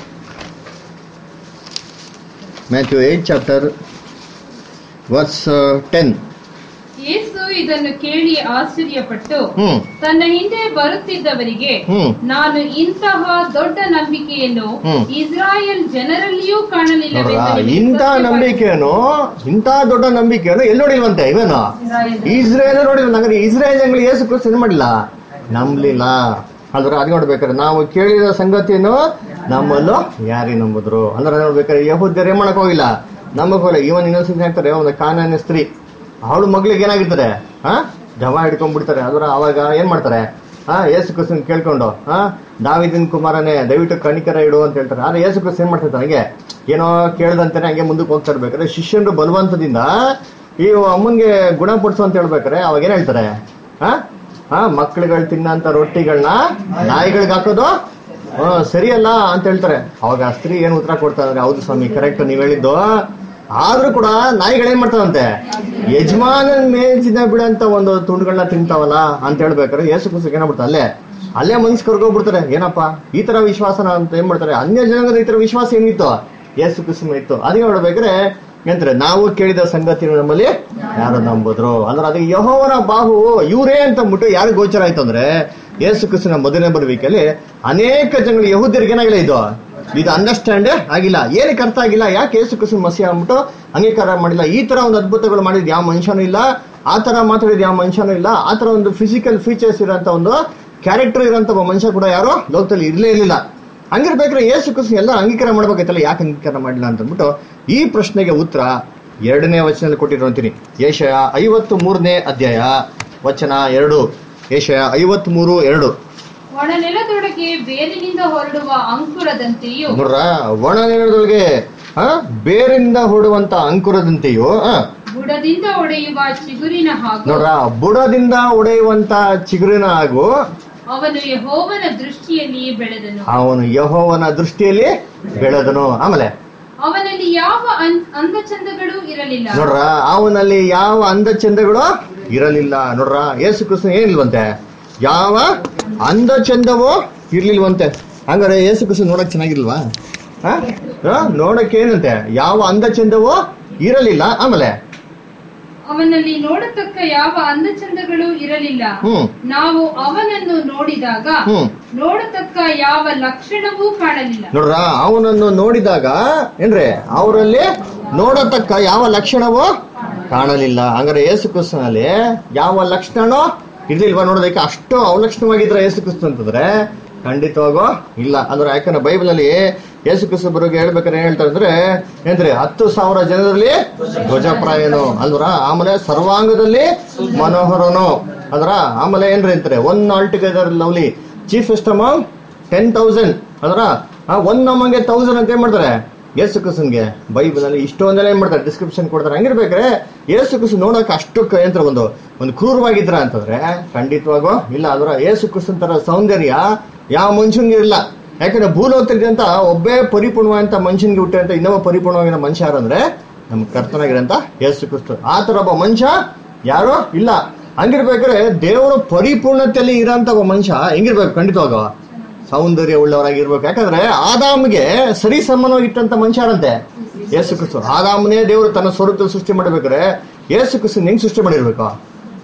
Speaker 1: Matthew eight chapter verse ten
Speaker 4: ಯೇಸು ಇದನ್ನು ಕೇಳಿ ಆಶ್ಚರ್ಯಪಟ್ಟು
Speaker 1: ಹ್ಮ್
Speaker 4: ತನ್ನ ಹಿಂದೆ ಬರುತ್ತಿದ್ದವರಿಗೆ
Speaker 1: ಹ್ಮ್
Speaker 4: ನಾನು ಇಂತಹ ದೊಡ್ಡ ನಂಬಿಕೆಯನ್ನು
Speaker 1: ಹ್ಮ್.
Speaker 4: ಇಸ್ರಾಯೇಲ್ ಜನರಲ್ಲಿಯೂ
Speaker 1: ನೋಡ್ರಾ
Speaker 4: ಕಾಣಲಿಲ್ಲವೆಂದು ನಿಮಗೆ
Speaker 1: ಇಂಥ
Speaker 4: ಸತ್ಯವಾಗಿ-
Speaker 1: ನಂಬಿಕೆಯನ್ನು ಇಂಥ ದೊಡ್ಡ ನಂಬಿಕೆಯನ್ನು ಎಲ್ಲಿ ನೋಡಿಲ್ವಂತೆ ಇವನು ಇಸ್ರೇಲ್ ನೋಡಿಲ್ಲ ನಂಗೆ ಇಸ್ರೇಲ್ ಜನಗಳು ಯೇಸು ಕ್ರಿಸ್ತ ಏನ್ ಮಾಡಿಲ್ಲ ನಂಬಲಿಲ್ಲ ಅದ್ರ ಅದು ನೋಡ್ಬೇಕಾದ್ರೆ ನಾವು ಕೇಳಿದ ಸಂಗತಿಯನ್ನು ನಮ್ಮಲ್ಲೂ ಯಾರಿಗೆ ನಂಬಿದ್ರು ಅಂದ್ರೆ ನೋಡ್ಬೇಕಾದ್ರೆ ಯಹೂದ್ಯರು ಏನ್ ಮಾಡಕ್ ಹೋಗಿಲ್ಲ ನಮಗ್ ಹೋಗಿಲ್ಲ ಇವನ್ ಇನ್ನೊಂದ್ಸತಿ ಆಗ್ತಾರೆ ಒಂದು ಕಾನೂನಿನ ಸ್ತ್ರೀ ಅವಳು ಮಗ್ಳಿಗೆ ಏನಾಗಿರ್ತಾರೆ ಹಾ ಜಮ ಹಿಡ್ಕೊಂಡ್ಬಿಡ್ತಾರೆ ಅದರ ಅವಾಗ ಏನ್ ಮಾಡ್ತಾರೆ ಹಾ ಯೇಸು ಕ್ರಿಸ್ತನ್ ಕೇಳ್ಕೊಂಡು ಹಾ ದಾವಿದಿನ್ ಕುಮಾರನೇ ದಯವಿಟ್ಟು ಕಣಿಕರ ಇಡು ಅಂತ ಹೇಳ್ತಾರೆ ಆದ್ರೆ ಯೇಸು ಕ್ರಿಸ್ತ ಏನ್ ಮಾಡ್ತಾರೆ ಹಂಗೆ ಏನೋ ಕೇಳ್ದಂತಾನೆ ಹಂಗೆ ಮುಂದಕ್ಕೆ ಹೋಗ್ತಾ ಇರ್ಬೇಕಾದ್ರೆ ಶಿಷ್ಯರು ಬಲವಂತದಿಂದ ಈ ಅಮ್ಮನ್ಗೆ ಗುಣಪಡಿಸು ಅಂತ ಹೇಳ್ಬೇಕಾರೆ ಅವಾಗ ಏನ್ ಹೇಳ್ತಾರೆ ಹಾ ಹಾ ಮಕ್ಳುಗಳು ತಿನ್ನಂತ ರೊಟ್ಟಿಗಳನ್ನ ನಾಯಿಗಳಿಗೆ ಹಾಕೋದು ಹಾ ಸರಿಯಲ್ಲ ಅಂತ ಹೇಳ್ತಾರೆ ಅವಾಗ ಆ ಸ್ತ್ರೀ ಏನ್ ಉತ್ತರ ಕೊಡ್ತಾರೆ ಅಂದ್ರೆ ಹೌದು ಸ್ವಾಮಿ ಕರೆಕ್ಟ್ ನೀವ್ ಹೇಳಿದ್ದು ಆದ್ರೂ ಕೂಡ ನಾಯಿಗಳೇನ್ ಮಾಡ್ತಾವಂತೆ ಯಜಮಾನನ್ ಮೇಜಿನ ಬಿಡಂತ ಒಂದು ತುಂಡುಗಳನ್ನ ತಿಂತಾವಲ್ಲ ಅಂತ ಹೇಳ್ಬೇಕಾರೆ ಏಸು ಕುಸಕ್ಕೆ ಏನಾಗ್ಬಿಡ್ತಾರೆ ಅಲ್ಲೇ ಅಲ್ಲೇ ಮನ್ಸ್ ಕರ್ಗೋಗ್ಬಿಡ್ತಾರೆ ಏನಪ್ಪಾ ಈ ತರ ವಿಶ್ವಾಸನ ಅಂತ ಏನ್ ಮಾಡ್ತಾರೆ ಅನ್ಯ ಜನಾಂಗದ ಈ ತರ ವಿಶ್ವಾಸ ಏನಿತ್ತು ಏಸು ಕುಸುಮ ಇತ್ತು ಅದಕ್ಕೆ ನೋಡ್ಬೇಕಾದ್ರೆ ಏನಂತಾರೆ ನಾವು ಕೇಳಿದ ಸಂಗತಿ ನಮ್ಮಲ್ಲಿ ಯಾರು ನಂಬುದ್ರು ಅಂದ್ರೆ ಅದಕ್ಕೆ ಯಹೋವನ ಬಾಹು ಇವರೇ ಅಂತ ಅಂದ್ಬಿಟ್ಟು ಯಾರು ಗೋಚರ ಆಯ್ತು ಅಂದ್ರೆ ಯೇಸು ಕ್ರಿಸ್ತನ ಮೊದಲನೇ ಬರುವಿಕೆಯಲ್ಲಿ ಅನೇಕ ಜನಗಳು ಯಹೂದ್ಯರಿಗೆ ಏನಾಗಿಲ್ಲ ಇದು ಇದು ಅಂಡರ್ಸ್ಟ್ಯಾಂಡ್ ಆಗಿಲ್ಲ ಏನಕ್ಕೆ ಅರ್ಥ ಆಗಿಲ್ಲ ಯಾಕೆ ಯೇಸು ಕ್ರಿಸ್ತನ ಮಸಿ ಅಂದ್ಬಿಟ್ಟು ಅಂಗೀಕಾರ ಮಾಡಿಲ್ಲ ಈ ತರ ಒಂದು ಅದ್ಭುತಗಳು ಮಾಡಿದ್ ಯಾವ ಮನುಷ್ಯನೂ ಇಲ್ಲ ಆ ತರ ಮಾತಾಡಿದ ಯಾವ ಮನುಷ್ಯನೂ ಇಲ್ಲ ಆ ತರ ಒಂದು ಫಿಸಿಕಲ್ ಫೀಚರ್ಸ್ ಇರೋಂತ ಒಂದು ಕ್ಯಾರೆಕ್ಟರ್ ಇರೋಂತ ಒಬ್ಬ ಮನುಷ್ಯ ಕೂಡ ಯಾರು ಲೋಕದಲ್ಲಿ ಇರ್ಲೇ ಇರಲಿಲ್ಲ ಹಂಗಿರ್ಬೇಕಾದ್ರೆ ಯೇಸು ಕ್ರಿಸ್ತ ಎಲ್ಲ ಅಂಗೀಕಾರ ಮಾಡ್ಬೇಕಾಯ್ತಲ್ಲ ಯಾಕೆ ಅಂಗೀಕಾರ ಮಾಡಿಲ್ಲ ಅಂತ ಅಂದ್ಬಿಟ್ಟು ಈ ಪ್ರಶ್ನೆಗೆ ಉತ್ತರ ಎರಡನೇ ವಚನದಲ್ಲಿ ಕೊಟ್ಟಿರೋ ಅಂತೀನಿ ಏಷಯ ಐವತ್ತು ಮೂರನೇ ಅಧ್ಯಾಯ ವಚನ ಎರಡು ಏಷಯ ಐವತ್ ಮೂರು ಎರಡು
Speaker 4: ಒಣ ನೆಲದೊಳಗೆ ಬೇರಿನಿಂದ ಹೊರಡುವ ಅಂಕುರದಂತೆಯೂ
Speaker 1: ನೋಡ್ರ ಒಣ ನೆಲದೊಳಗೆ ಆ, ಬೇರಿಂದ ಹೊಡುವಂತ ಅಂಕುರದಂತೆಯೋ ಆ,
Speaker 4: ಬುಡದಿಂದ ಒಡೆಯುವ ಚಿಗುರಿನ ಹಾಗೂ
Speaker 1: ನೋಡ್ರ ಬುಡದಿಂದ ಒಡೆಯುವಂತ ಚಿಗುರಿನ ಹಾಗೂ
Speaker 4: ಅವನು ಯಹೋವನ ದೃಷ್ಟಿಯಲ್ಲಿ ಬೆಳೆದನು
Speaker 1: ಅವನು ಯಹೋವನ ದೃಷ್ಟಿಯಲ್ಲಿ ಬೆಳೆದನು ಆಮೇಲೆ
Speaker 4: ಅವನಲ್ಲಿ ಯಾವ ಅನ್- ಅಂದಚಂದಗಳೂ ಇರಲಿಲ್ಲ
Speaker 1: ನೋಡ್ರ ಅವನಲ್ಲಿ ಯಾವ ಅಂದ ಚಂದಗಳು ಇರಲಿಲ್ಲ ನೋಡ್ರ ಯೇಸು ಕೃಷ್ಣ ಏನಿಲ್ವಂತೆ ಯಾವ ಅಂದ ಚಂದವೋ ಇರ್ಲಿಲ್ವಂತೆ ಹಂಗಾರೆ ಯೇಸು ಕೃಷ್ಣ ನೋಡಕ್ ಚೆನ್ನಾಗಿಲ್ವಾ ಆ? ಆ? ನೋಡಕ್ ಏನಂತೆ ಯಾವ ಅಂದ ಚಂದವೋ ಇರಲಿಲ್ಲ ಆಮೇಲೆ
Speaker 4: ಅವನಲ್ಲಿ ನೋಡತಕ್ಕ ಯಾವ ಅಂದಚಂದಗಳೂ ಇರಲಿಲ್ಲ
Speaker 1: ಹ್ಮ್
Speaker 4: ನಾವು ಅವನನ್ನು ನೋಡಿದಾಗ
Speaker 1: ಹ್ಮ್
Speaker 4: ನೋಡತಕ್ಕ ಯಾವ ಲಕ್ಷಣವೂ ಕಾಣಲಿಲ್ಲ
Speaker 1: ನೋಡ್ರ ಅವನನ್ನು ನೋಡಿದಾಗ ಏನ್ರಿ ಅವರಲ್ಲಿ ನೋಡತಕ್ಕ ಯಾವ ಲಕ್ಷಣವೋ ಕಾಣಲಿಲ್ಲ ಹಂಗಾರೆ ಯೇಸು ಕ್ರಿಸ್ತನಲ್ಲಿ ಯಾವ ಲಕ್ಷಣನೋ ಇರ್ಲಿಲ್ವಾ ನೋಡೋದಕ್ಕೆ ಅಷ್ಟು ಅವಲಕ್ಷಣವಾಗಿದ್ರ ಯೇಸು ಕ್ರಿಸ್ತ ಅಂತಂದ್ರೆ ಖಂಡಿತವಾಗೋ ಇಲ್ಲ ಅಂದ್ರೆ ಯಾಕಂದ್ರೆ ಬೈಬಲ್ ಅಲ್ಲಿ ಯೇಸು ಕ್ರಿಸ್ತ ಬರೋಗೆ ಹೇಳ್ಬೇಕಾದ್ರೆ ಏನ್ ಹೇಳ್ತಾರೆ ಅಂದ್ರೆ ಏನ್ರಿ ಹತ್ತು ಸಾವಿರ ಜನರಲ್ಲಿ ಧ್ವಜಪ್ರಾಯನು ಅಲ್ವರ ಆಮೇಲೆ ಸರ್ವಾಂಗದಲ್ಲಿ ಮನೋಹರನು ಅದ್ರ ಆಮೇಲೆ ಏನ್ರಿ ಅಂತಾರೆ one all together lovely chief ಎಸ್ಟಮ್ ಟೆನ್ ತೌಸಂಡ್ ಅದರ ಒನ್ ನಮಗೆ ತೌಸಂಡ್ ಅಂತ ಏನ್ ಮಾಡ್ತಾರೆ ಯೇಸು ಕ್ರಿಸ್ತನ್ಗೆ ಬೈಬಲ್ ಅಲ್ಲಿ ಇಷ್ಟೊಂದೆಲ್ಲ ಏನ್ ಮಾಡ್ತಾರೆ ಡಿಸ್ಕ್ರಿಪ್ಷನ್ ಕೊಡ್ತಾರೆ ಹಂಗಿರ್ಬೇಕಾದ್ರೆ ಯೇಸು ಕ್ರಿಸ್ತ ನೋಡಕ್ ಅಷ್ಟು ಕ- ಏನ್ರ ಒಂದು ಒಂದು ಕ್ರೂರವಾಗಿದ್ರ ಅಂತಂದ್ರೆ ಖಂಡಿತವಾಗೋ ಇಲ್ಲ ಅದರ ಯೇಸು ಕ್ರಿಸ್ತನ್ ತರ ಸೌಂದರ್ಯ ಯಾವ ಮನುಷ್ಯನ್ಗೆ ಇಲ್ಲ ಯಾಕಂದ್ರೆ ಭೂಲೋಕದಲ್ಲಿದ್ದಂತ ಒಬ್ಬೇ ಪರಿಪೂರ್ಣವಾದಂತ ಮನುಷ್ಯನ್ಗೆ ಹುಟ್ಟಿದಂತ ಇನ್ನೊಬ್ಬ ಪರಿಪೂರ್ಣವಾಗಿರೋ ಮನುಷ್ಯ ಯಾರು ಅಂದ್ರೆ ನಮ್ ಕರ್ತನಾಗಿರಂತ ಯೇಸು ಕ್ರಿಸ್ತ ಆ ತರ ಒಬ್ಬ ಮನುಷ್ಯ ಯಾರು ಇಲ್ಲ ಹಂಗಿರ್ಬೇಕಾದ್ರೆ ದೇವರ ಪರಿಪೂರ್ಣತೆಯಲ್ಲಿ ಇರೋಂತ ಒಬ್ಬ ಮನುಷ್ಯ ಹೆಂಗಿರ್ಬೇಕು ಖಂಡಿತವಾಗ ಸೌಂದರ್ಯ ಉಳ್ಳವರಾಗಿರ್ಬೇಕು ಯಾಕಂದ್ರೆ ಆದಾಮ್ಗೆ ಸರಿ ಸಮಾನವಾಗಿಟ್ಟಂತ ಮನುಷ್ಯರಂತೆ ಯೇಸು ಕ್ರಿಸ್ತು ಆದಾಮನೇ ದೇವರು ತನ್ನ ಸ್ವರೂಪದಲ್ಲಿ ಸೃಷ್ಟಿ ಮಾಡಬೇಕಾದ್ರೆ ಯೇಸು ಕ್ರಿಸ್ತನ್ ಹೆಂಗ್ ಸೃಷ್ಟಿ ಮಾಡಿರ್ಬೇಕು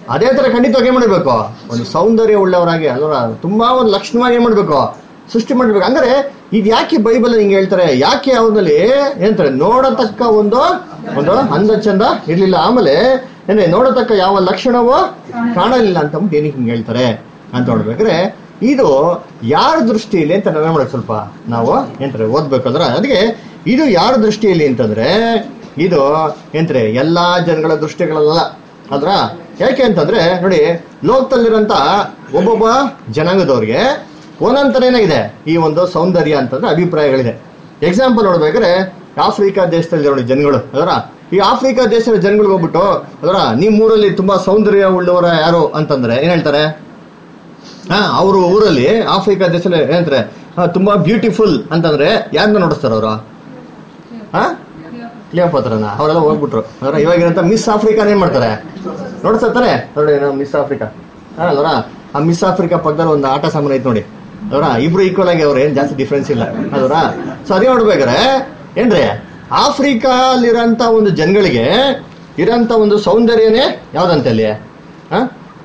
Speaker 1: ಅದೇ ತರ ಖಂಡಿತವಾಗಿ ಏನ್ ಮಾಡ್ಬೇಕು ಒಂದು ಸೌಂದರ್ಯ ಉಳ್ಳವರಾಗಿ ಅಲ್ವಾ ತುಂಬಾ ಒಂದು ಲಕ್ಷಣವಾಗಿ ಏನ್ ಮಾಡ್ಬೇಕು ಸೃಷ್ಟಿ ಮಾಡ್ಬೇಕು ಅಂದ್ರೆ ಇದು ಯಾಕೆ ಬೈಬಲ್ ಹಿಂಗೆ ಹೇಳ್ತಾರೆ ಯಾಕೆ ಅವನಲ್ಲಿ ಏನಂತಾರೆ ನೋಡತಕ್ಕ ಒಂದು ಒಂದು ಅಂದ ಚಂದ ಇರ್ಲಿಲ್ಲ ಆಮೇಲೆ ಏನ್ರೆ ನೋಡತಕ್ಕ ಯಾವ ಲಕ್ಷಣವೋ ಕಾಣಲಿಲ್ಲ ಅಂತ ಅಂದ್ಬಿಟ್ಟು ಏನಕ್ಕೆ ಹಿಂಗೆ ಹೇಳ್ತಾರೆ ಅಂತ ನೋಡ್ಬೇಕಾದ್ರೆ ಇದು ಯಾರ ದೃಷ್ಟಿಯಲ್ಲಿ ಅಂತ ನಾವೇ ಮಾಡೋದು ಸ್ವಲ್ಪ ನಾವು ಏನಂತಾರೆ ಓದ್ಬೇಕಂದ್ರೆ ಅದಕ್ಕೆ ಇದು ಯಾರ ದೃಷ್ಟಿಯಲ್ಲಿ ಅಂತಂದ್ರೆ ಇದು ಎಂದ್ರೆ ಎಲ್ಲಾ ಜನಗಳ ದೃಷ್ಟಿಗಳಲ್ಲ ಅದ್ರ ಯಾಕೆ ಅಂತಂದ್ರೆ ನೋಡಿ ಲೋಕದಲ್ಲಿರೋಂಥ ಒಬ್ಬೊಬ್ಬ ಜನಾಂಗದವ್ರಿಗೆ ಒಂದೊಂಥರ ಏನಾಗಿದೆ ಈ ಒಂದು ಸೌಂದರ್ಯ ಅಂತಂದ್ರೆ ಅಭಿಪ್ರಾಯಗಳಿದೆ ಎಕ್ಸಾಂಪಲ್ ನೋಡ್ಬೇಕಾದ್ರೆ ಆಫ್ರಿಕಾ ದೇಶದಲ್ಲಿ ನೋಡಿ ಜನಗಳು ಅದರ ಈ ಆಫ್ರಿಕಾ ದೇಶದ ಜನಗಳಿಗೆ ಹೋಗ್ಬಿಟ್ಟು ಅದರ ನಿಮ್ಮ ಊರಲ್ಲಿ ತುಂಬಾ ಸೌಂದರ್ಯ ಉಳ್ಳವರ ಯಾರು ಅಂತಂದ್ರೆ ಏನ್ ಹೇಳ್ತಾರೆ ಹಾ ಅವ್ರ ಊರಲ್ಲಿ ಆಫ್ರಿಕಾ ದೇಶದಲ್ಲಿ ಏನಂತಾರೆ ಹಾ, ತುಂಬಾ ಬ್ಯೂಟಿಫುಲ್ ಅಂತಂದ್ರೆ ಯಾರನ್ನ ನೋಡಿಸ್ತಾರ ಅವರು ಹಾ ಕ್ಲಿಯೋಪಾತ್ರನ ಅವರೆಲ್ಲ ಹೋಗ್ಬಿಟ್ರು ಅಂದ್ರೆ ಇವಾಗಿರಂತ ಮಿಸ್ ಆಫ್ರಿಕಾನ ಏನ್ ಮಾಡ್ತಾರೆ ನೋಡ್ತಾರೆ ನೋಡಿ ನಾವು ಮಿಸ್ ಆಫ್ರಿಕಾ ಹಾ ಅಲ್ವರ ಆ ಮಿಸ್ ಆಫ್ರಿಕಾ ಪಕ್ಕದಲ್ಲಿ ಒಂದು ಆಟ ಸಾಮಾನು ಐತೆ ನೋಡಿ ಅದರ ಇಬ್ರು ಈಕ್ವಲ್ ಆಗಿ ಅವ್ರು ಏನ್ ಜಾಸ್ತಿ ಡಿಫ್ರೆನ್ಸ್ ಇಲ್ಲ ಅದರ ಸೊ ಅದೇ ನೋಡ್ಬೇಕಾರೆ ಏನ್ರಿ ಆಫ್ರಿಕಾಲಿರೋಂಥ ಒಂದು ಜನಗಳಿಗೆ ಇರೋಂಥ ಒಂದು ಸೌಂದರ್ಯನೇ ಯಾವ್ದಂತೆ ಅಲ್ಲಿ ಹಾ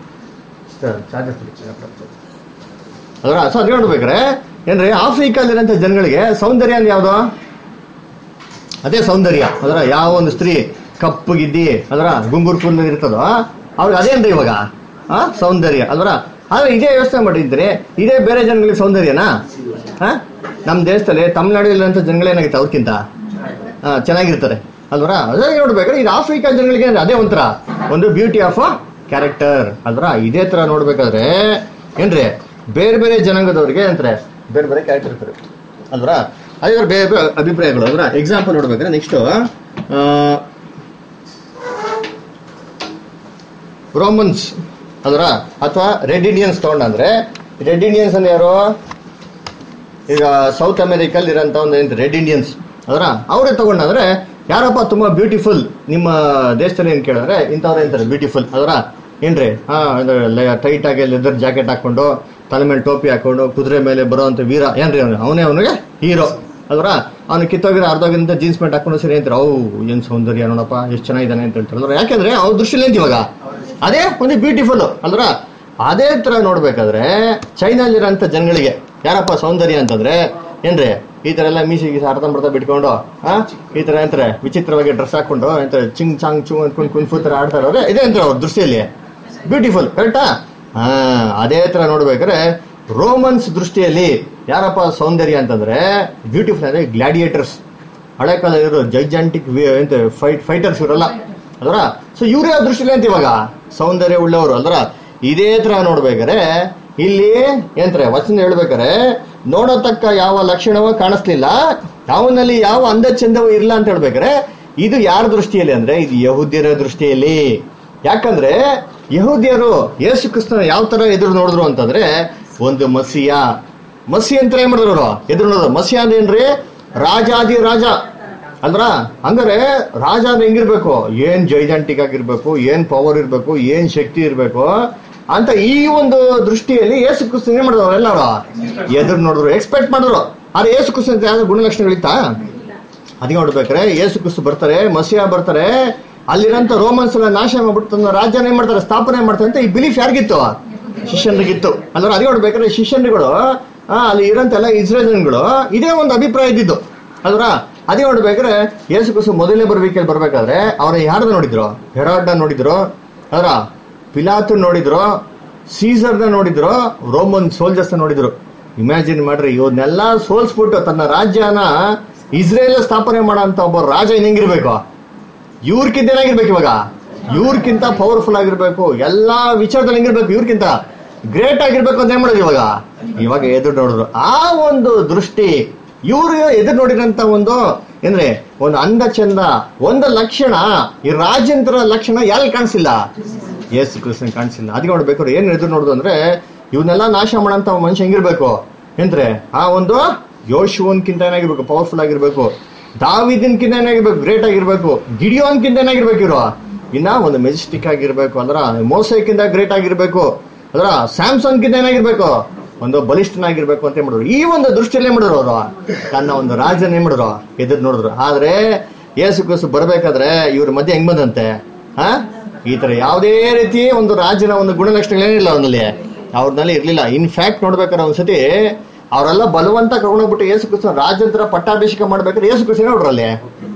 Speaker 1: ಅದರ ಸೊ ಅದೇ ನೋಡ್ಬೇಕಾರೆ ಏನ್ರಿ ಆಫ್ರಿಕಾಲಿರೋಂಥ ಜನಗಳಿಗೆ ಸೌಂದರ್ಯ ಅಂದ್ರೆ ಯಾವ್ದು ಅದೇ ಸೌಂದರ್ಯ ಅದರ ಯಾವ ಒಂದು ಸ್ತ್ರೀ ಕಪ್ಪಗಿದ್ದಿ ಅದರ ಗುಂಗುರು ಕೂದಲು ಇರ್ತದೋ ಅವ್ರಿಗೆ ಅದೇನ್ರಿ ಇವಾಗ ಆ ಸೌಂದರ್ಯ ಅದರ ಆದ್ರೆ ಇದೇ ಯೋಚನೆ ಮಾಡಿದ್ರೆ ಇದೇ ಬೇರೆ ಜನಗಳಿಗೆ ಸೌಂದರ್ಯನಾ ಹಾ ನಮ್ಮ ದೇಶದಲ್ಲಿ ತಮಿಳ್ನಾಡಿನಲ್ಲಿರುವಂಥ ಜನಗಳೇನಾಗಿತ್ತು ಅವ್ರಕ್ಕಿಂತ ಆ, ಚೆನ್ನಾಗಿರ್ತಾರೆ ಅಲ್ವರ ಅದೇ ನೋಡ್ಬೇಕಾದ್ರೆ ಇದು ಆಫ್ರಿಕಾ ಜನಗಳಿಗೆ ಅದೇ ಒಂಥರ ಒಂದು ಬ್ಯೂಟಿ ಆಫ್ ಕ್ಯಾರೆಕ್ಟರ್ ಅಲ್ವರ ಇದೇ ತರ ನೋಡ್ಬೇಕಾದ್ರೆ ಏನ್ರಿ ಬೇರೆ ಬೇರೆ ಜನಾಂಗದವ್ರಿಗೆ ಅಂತಾರೆ ಬೇರೆ ಬೇರೆ ಕ್ಯಾರೆಕ್ಟರ್ ಇರ್ತಾರೆ ಅಲ್ವರ ಅದೇ ಇವ್ರ ಬೇರೆ ಬೇರೆ ಅಭಿಪ್ರಾಯಗಳು ಅಲ್ವರ ಎಕ್ಸಾಂಪಲ್ ನೋಡ್ಬೇಕಾದ್ರೆ ನೆಕ್ಸ್ಟ್ ರೋಮನ್ಸ್ ಅಲ್ವರ ಅಥವಾ ರೆಡ್ ಇಂಡಿಯನ್ಸ್ ತಗೊಂಡಂದ್ರೆ ರೆಡ್ ಇಂಡಿಯನ್ಸ್ ಅಂದ್ರೆ ಯಾರು ಈಗ ಸೌತ್ ಅಮೆರಿಕಲ್ಲಿ ಇರೋಂಥ ಒಂದು ಏನು ರೆಡ್ ಇಂಡಿಯನ್ಸ್ ಅದರ ಅವರೇ ತಗೊಂಡಂದ್ರೆ ಯಾರಪ್ಪ ತುಂಬಾ ಬ್ಯೂಟಿಫುಲ್ ನಿಮ್ಮ ದೇಶದಲ್ಲಿ ಏನ್ ಕೇಳಿದ್ರೆ ಇಂಥವ್ರು ಅಂತಾರೆ ಬ್ಯೂಟಿಫುಲ್ ಅದರ ಏನ್ರಿ ಹಾ ಟೈಟ್ ಆಗಿ ಲೆದರ್ ಜಾಕೆಟ್ ಹಾಕೊಂಡು ತಲೆ ಮೇಲೆ ಟೋಪಿ ಹಾಕೊಂಡು ಕುದುರೆ ಮೇಲೆ ಬರೋಂಥ ವೀರ ಏನ್ರಿ ಅವನು ಅವನೇ ಅವನಿಗೆ ಹೀರೋ ಅದರ ಅವನು ಕಿತ್ತೋಗಿರೋ ಅರ್ಧೋಗಿಂತ ಜೀನ್ಸ್ ಪ್ಯಾಂಟ್ ಹಾಕೊಂಡು ಸರಿ ಅಂತಾರೆ ಅವು ಏನ್ ಸೌಂದರ್ಯ ನೋಡಪ್ಪ ಎಷ್ಟು ಚೆನ್ನಾಗಿದ್ದಾನೆ ಅಂತ ಹೇಳ್ತಾರೆ ಅಲ್ವಾ ಯಾಕೆಂದ್ರೆ ಅವ್ರ ದೃಷ್ಟಿಲಿ ಅಂತ ಇವಾಗ ಅದೇ ಒಂದು ಬ್ಯೂಟಿಫುಲ್ ಅಲ್ರ ಅದೇ ತರ ನೋಡ್ಬೇಕಾದ್ರೆ ಚೈನಲ್ಲಿರೋಂಥ ಜನಗಳಿಗೆ ಯಾರಪ್ಪ ಸೌಂದರ್ಯ ಅಂತಂದ್ರೆ ಏನ್ರಿ ಈ ತರ ಎಲ್ಲ ಮೀಸಿ ಗೀಸಿ ಅರ್ಧಂಬರ್ಧ ಬಿಟ್ಕೊಂಡು ಆ ಈ ತರ ಅಂತಾರೆ ವಿಚಿತ್ರವಾಗಿ ಡ್ರೆಸ್ ಹಾಕೊಂಡು ಅಂತಾರೆ ಚಿಂಗ್ ಚಾಂಗ್ ಚುಂಗ್ ಅಂದ್ಕೊಂಡು ಕುನ್ಫು ತರ ಆಡ್ತಾ ಇರೋರೆ ಇದೇ ಅಂತಾರೆ ಅವ್ರ ದೃಷ್ಟಿಯಲ್ಲಿ ಬ್ಯೂಟಿಫುಲ್ ಕರೆಕ್ಟಾ ಹಾ ಅದೇ ತರ ನೋಡ್ಬೇಕಾದ್ರೆ ರೋಮನ್ಸ್ ದೃಷ್ಟಿಯಲ್ಲಿ ಯಾರಪ್ಪ ಸೌಂದರ್ಯ ಅಂತಂದ್ರೆ ಬ್ಯೂಟಿಫುಲ್ ಅಂದ್ರೆ ಗ್ಲಾಡಿಯೇಟರ್ಸ್ ಹಳೆ ಕಾಲ ಇರೋ ಜೈಜಾಂಟಿಕ್ ಎಂತ ಫೈಟ್ ಫೈಟರ್ಸ್ ಇರಲ್ಲ ಅದರ ಸೊ ಇವ್ರೇ ಆ ದೃಷ್ಟಿಲಿ ಅಂತ ಇವಾಗ ಸೌಂದರ್ಯ ಉಳ್ಳವರು ಅಲ್ರ ಇದೇ ತರ ನೋಡ್ಬೇಕಾರೆ ಇಲ್ಲಿ ಏನ್ತಾರೆ ವಚನ ಹೇಳ್ಬೇಕಾರೆ ನೋಡತಕ್ಕ ಯಾವ ಲಕ್ಷಣವೂ ಕಾಣಿಸ್ಲಿಲ್ಲ ಯಾವನಲ್ಲಿ ಯಾವ ಅಂದ ಚಂದವೂ ಇಲ್ಲ ಅಂತ ಹೇಳ್ಬೇಕಾರೆ ಇದು ಯಾರ ದೃಷ್ಟಿಯಲ್ಲಿ ಅಂದ್ರೆ ಇದು ಯಹುದ್ಯರ ದೃಷ್ಟಿಯಲ್ಲಿ ಯಾಕಂದ್ರೆ ಯಹೂದ್ಯರು ಯೇಸು ಕ್ರಿಸ್ತನ ಯಾವ ತರ ಎದುರು ನೋಡಿದ್ರು ಅಂತಂದ್ರೆ ಒಂದು ಮಸಿಯ ಮಸಿ ಅಂತ ಏನ್ ಮಾಡಿದ್ರು ಅವರು ಎದುರು ನೋಡಿದ್ರು ಮಸಿ ಅಂದ್ರೆ ಏನ್ರಿ ರಾಜಾದಿ ರಾಜ ಅಲ್ರ ಹಂಗಾರೆ ರಾಜ ಅಂದ್ರೆ ಹೆಂಗಿರ್ಬೇಕು ಏನ್ ಜೈಜಾಂಟಿಕ್ ಆಗಿರ್ಬೇಕು ಏನ್ ಪವರ್ ಇರ್ಬೇಕು ಏನ್ ಶಕ್ತಿ ಇರ್ಬೇಕು ಅಂತ ಈ ಒಂದು ದೃಷ್ಟಿಯಲ್ಲಿ ಯೇಸು ಕ್ರಿಸ್ತ ಏನ್ ಮಾಡಿದ್ರು ಎಲ್ಲರೂ ಎದುರು ನೋಡಿದ್ರು ಎಕ್ಸ್ಪೆಕ್ಟ್ ಮಾಡಿದ್ರು ಆದ್ರೆ ಯೇಸು ಕ್ರಿಸ್ತ ಅಂತ ಯಾವ್ದು ಗುಣಲಕ್ಷಣಗಳಿತ್ತ ಅದಕ್ಕೆ ನೋಡ್ಬೇಕಾರೆ ಯೇಸು ಕ್ರಿಸ್ತು ಬರ್ತಾರೆ ಮಸಿಯಾ ಬರ್ತಾರೆ ಅಲ್ಲಿರೋಂಥ ರೋಮನ್ಸ್ ಎಲ್ಲ ನಾಶ ಮಾಡ್ಬಿಟ್ಟು ತನ್ನ ರಾಜ್ಯನ ಏನ್ ಮಾಡ್ತಾರೆ ಸ್ಥಾಪನೆ ಮಾಡ್ತಾರೆ ಅಂತ ಈ ಬಿಲೀಫ್ ಯಾರಿಗಿತ್ತು ಶಿಷ್ಯನಿಗಿತ್ತು ಅಲ್ರ ಅದೇ ನೋಡ್ಬೇಕಾದ್ರೆ ಶಿಷ್ಯನ್ಗಳು ಆ, ಅಲ್ಲಿ ಇರೋಂಥ ಎಲ್ಲ ಇಸ್ರೇಲ್ಗಳು ಇದೇ ಒಂದು ಅಭಿಪ್ರಾಯ ಇದ್ದಿದ್ದು ಅಲ್ರ ಅದೇ ನೋಡ್ಬೇಕಾದ್ರೆ ಯೇಸು ಕ್ರಿಸ್ತು ಮೊದಲನೇ ಬರ್ಬೇಕಲ್ಲಿ ಬರ್ಬೇಕಾದ್ರೆ ಅವ್ರ ಯಾರ್ದ ನೋಡಿದ್ರು ಹೆರಾಡ್ನ ನೋಡಿದ್ರು ಅದರ ಪಿಲಾತು ನೋಡಿದ್ರು ಸೀಸರ್ನ ನೋಡಿದ್ರು ರೋಮನ್ ಸೋಲ್ಜರ್ಸ್ ನೋಡಿದ್ರು ಇಮ್ಯಾಜಿನ್ ಮಾಡ್ರಿ ಇವನ್ನೆಲ್ಲ ಸೋಲ್ಸ್ಬಿಟ್ಟು ತನ್ನ ರಾಜ್ಯನ ಇಸ್ರೇಲ್ ಸ್ಥಾಪನೆ ಮಾಡೋ ಒಬ್ಬ ರಾಜ ಇನ್ ಹೆಂಗಿರ್ಬೇಕು ಇವ್ರಕ್ಕಿಂತ ಏನಾಗಿರ್ಬೇಕು ಇವಾಗ ಇವ್ರಕ್ಕಿಂತ ಪವರ್ಫುಲ್ ಆಗಿರ್ಬೇಕು ಎಲ್ಲಾ ವಿಚಾರದಲ್ಲಿ ಹೆಂಗಿರ್ಬೇಕು ಇವ್ರಕ್ಕಿಂತ ಗ್ರೇಟ್ ಆಗಿರ್ಬೇಕು ಅಂತ ಏನ್ ಮಾಡೋದು ಇವಾಗ ಇವಾಗ ಎದುರು ನೋಡಿದ್ರು ಆ ಒಂದು ದೃಷ್ಟಿ ಇವ್ರು ಎದುರು ನೋಡಿರಂತ ಒಂದು ಏನ್ರಿ ಒಂದು ಅಂದ ಚಂದ ಒಂದು ಲಕ್ಷಣ ಈ ರಾಜೇಂದ್ರ ಲಕ್ಷಣ ಯಾರಲ್ಲಿ ಕಾಣಿಸಿಲ್ಲ ಯೇಸು ಕೃಷ್ಣ ಕಾಣಿಸಿಲ್ಲ ಅದಕ್ಕೆ ನೋಡ್ಬೇಕು ಏನ್ ಎದುರು ನೋಡುದು ಅಂದ್ರೆ ಇವನ್ನೆಲ್ಲ ನಾಶ ಮಾಡಂತ ಮನುಷ್ಯ ಹೆಂಗಿರ್ಬೇಕು ಏನ್ರೆ ಆ ಒಂದು ಯೋಶುವನ್ಕಿಂತ ಏನಾಗಿರ್ಬೇಕು ಪವರ್ಫುಲ್ ಆಗಿರ್ಬೇಕು ದಾವಿದಿನ್ಕಿಂತ ಏನಾಗಿರ್ಬೇಕು ಗ್ರೇಟ್ ಆಗಿರ್ಬೇಕು ಗಿಡಿಯೋನ್ಕಿಂತ ಏನಾಗಿರ್ಬೇಕು ಇರೋ ಇನ್ನ ಒಂದು ಮೆಜೆಸ್ಟಿಕ್ ಆಗಿರ್ಬೇಕು ಅಂದ್ರ ಮೋಸಕ್ಕಿಂತ ಗ್ರೇಟ್ ಆಗಿರ್ಬೇಕು ಅದರ ಸ್ಯಾಮ್ಸಂಗ್ಕಿಂತ ಏನಾಗಿರ್ಬೇಕು ಒಂದು ಬಲಿಷ್ಠನಾಗಿರ್ಬೇಕು ಅಂತ ಏನ್ ಮಾಡಿದ್ರು ಈ ಒಂದು ದೃಷ್ಟಿಯಲ್ಲಿ ಏನ್ ಮಾಡಿದ್ರು ಅವರು ತನ್ನ ಒಂದು ರಾಜನ ಏನ್ ಮಾಡಿದ್ರು ಎದುರು ನೋಡಿದ್ರು ಆದ್ರೆ ಯೇಸು ಕ್ರಿಸ್ತು ಬರ್ಬೇಕಾದ್ರೆ ಇವ್ರ ಮಧ್ಯೆ ಹೆಂಗ್ ಬಂದಂತೆ ಹಾ ಈ ತರ ಯಾವುದೇ ರೀತಿ ಒಂದು ರಾಜನ ಒಂದು ಗುಣಲಕ್ಷಣಗಳೇನಿಲ್ಲ ಅವನಲ್ಲಿ ಅವ್ರನಲ್ಲಿ ಇರ್ಲಿಲ್ಲ ಇನ್ಫ್ಯಾಕ್ಟ್ ನೋಡ್ಬೇಕಾದ್ರೆ ಒಂದ್ಸತಿ ಅವರೆಲ್ಲ ಬಲವಂತ ಕರ್ಕೊಂಡೋಗ್ಬಿಟ್ಟು ಯೇಸು ಕ್ರಿಸ್ತ ರಾಜಂತರ ಪಟ್ಟಾಭಿಷೇಕ ಮಾಡ್ಬೇಕಾದ್ರೆ ಯೇಸು ಕ್ರಿಸ್ತ ನೋಡ್ರಲ್ಲಿ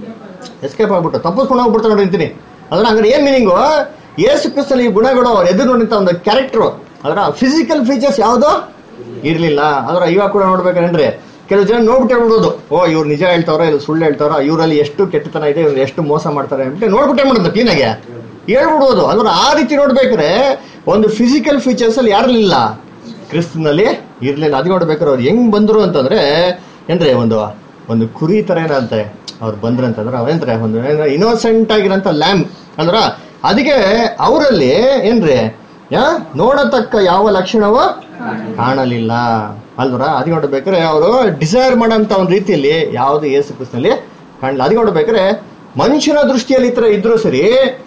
Speaker 1: ಎಸ್ಕೇಪ್ ಆಗ್ಬಿಟ್ಟು ತಪ್ಪಿಸ್ಕೊಂಡು ಹೋಗ್ಬಿಡ್ತಾರೆ ನೋಡಿ ಅಂತೀನಿ ಅದ್ರ ಹಂಗಾರೆ ಏನ್ ಮೀನಿಂಗು ಯೇಸು ಕ್ರಿಸ್ತನ ಈ ಗುಣಗಳು ಅವ್ರ ಎದುರು ನೋಡಿದಂತ ಒಂದು ಕ್ಯಾರೆಕ್ಟರ್ ಅದರ ಫಿಸಿಕಲ್ ಫೀಚರ್ಸ್ ಯಾವುದು ಇರ್ಲಿಲ್ಲ ಅದರ ಇವಾಗ ಕೂಡ ನೋಡ್ಬೇಕಂದ್ರೆ ಕೆಲವು ಜನ ನೋಡ್ಬಿಟ್ಟು ಹೇಳ್ಬಿಡೋದು ಓ ಇವ್ರು ನಿಜ ಹೇಳ್ತಾವ್ರ ಇಲ್ಲ ಸುಳ್ಳು ಹೇಳ್ತಾರ ಇವರಲ್ಲಿ ಎಷ್ಟು ಕೆಟ್ಟತನ ಇದೆ ಇವ್ರು ಎಷ್ಟು ಮೋಸ ಮಾಡ್ತಾರೆ ಅಂದ್ಬಿಟ್ಟು ನೋಡ್ಬಿಟ್ಟೆ ಮಾಡೋದು ಕ್ಲೀನಾಗೆ ಹೇಳ್ಬಿಡ್ಬೋದು ಅಂದ್ರೆ ಆ ರೀತಿ ನೋಡ್ಬೇಕಾದ್ರೆ ಒಂದು ಫಿಸಿಕಲ್ ಫೀಚರ್ಸ್ ಅಲ್ಲಿ ಯಾರಲ್ಲಿಲ್ಲ ಕ್ರಿಸ್ತನಲ್ಲಿ ಇರ್ಲಿಲ್ಲ ಅದು ನೋಡ್ಬೇಕಾದ್ರೆ ಅವ್ರು ಹೆಂಗ್ ಬಂದ್ರು ಅಂತಂದ್ರೆ ಏನ್ರಿ ಒಂದು ಒಂದು ಕುರಿ ತರ ಏನಂತೆ ಅವ್ರು ಬಂದ್ರಂತಂದ್ರೆ ಅವೇನ್ರೆ ಒಂದು ಇನ್ನೋಸೆಂಟ್ ಆಗಿರೋಂಥ ಲ್ಯಾಮ್ ಅಂದ್ರ ಅದಕ್ಕೆ ಅವರಲ್ಲಿ ಏನ್ರಿ ಯಾ ನೋಡತಕ್ಕ ಯಾವ ಲಕ್ಷಣವೂ ಕಾಣಲಿಲ್ಲ ಅಲ್ವರ ಅದು ನೋಡ್ಬೇಕಾದ್ರೆ ಅವರು ಡಿಸೈರ್ ಮಾಡೋಂಥ ಒಂದು ರೀತಿಯಲ್ಲಿ ಯಾವುದು ಯೇಸು ಕ್ರಿಸ್ತನಲ್ಲಿ ಕಾಣಲಿಲ್ಲ ಅದು ನೋಡ್ಬೇಕಾದ್ರೆ ಮನುಷ್ಯನ ದೃಷ್ಟಿಯಲ್ಲಿ ಈ ತರ ಇದ್ರು ಸರಿ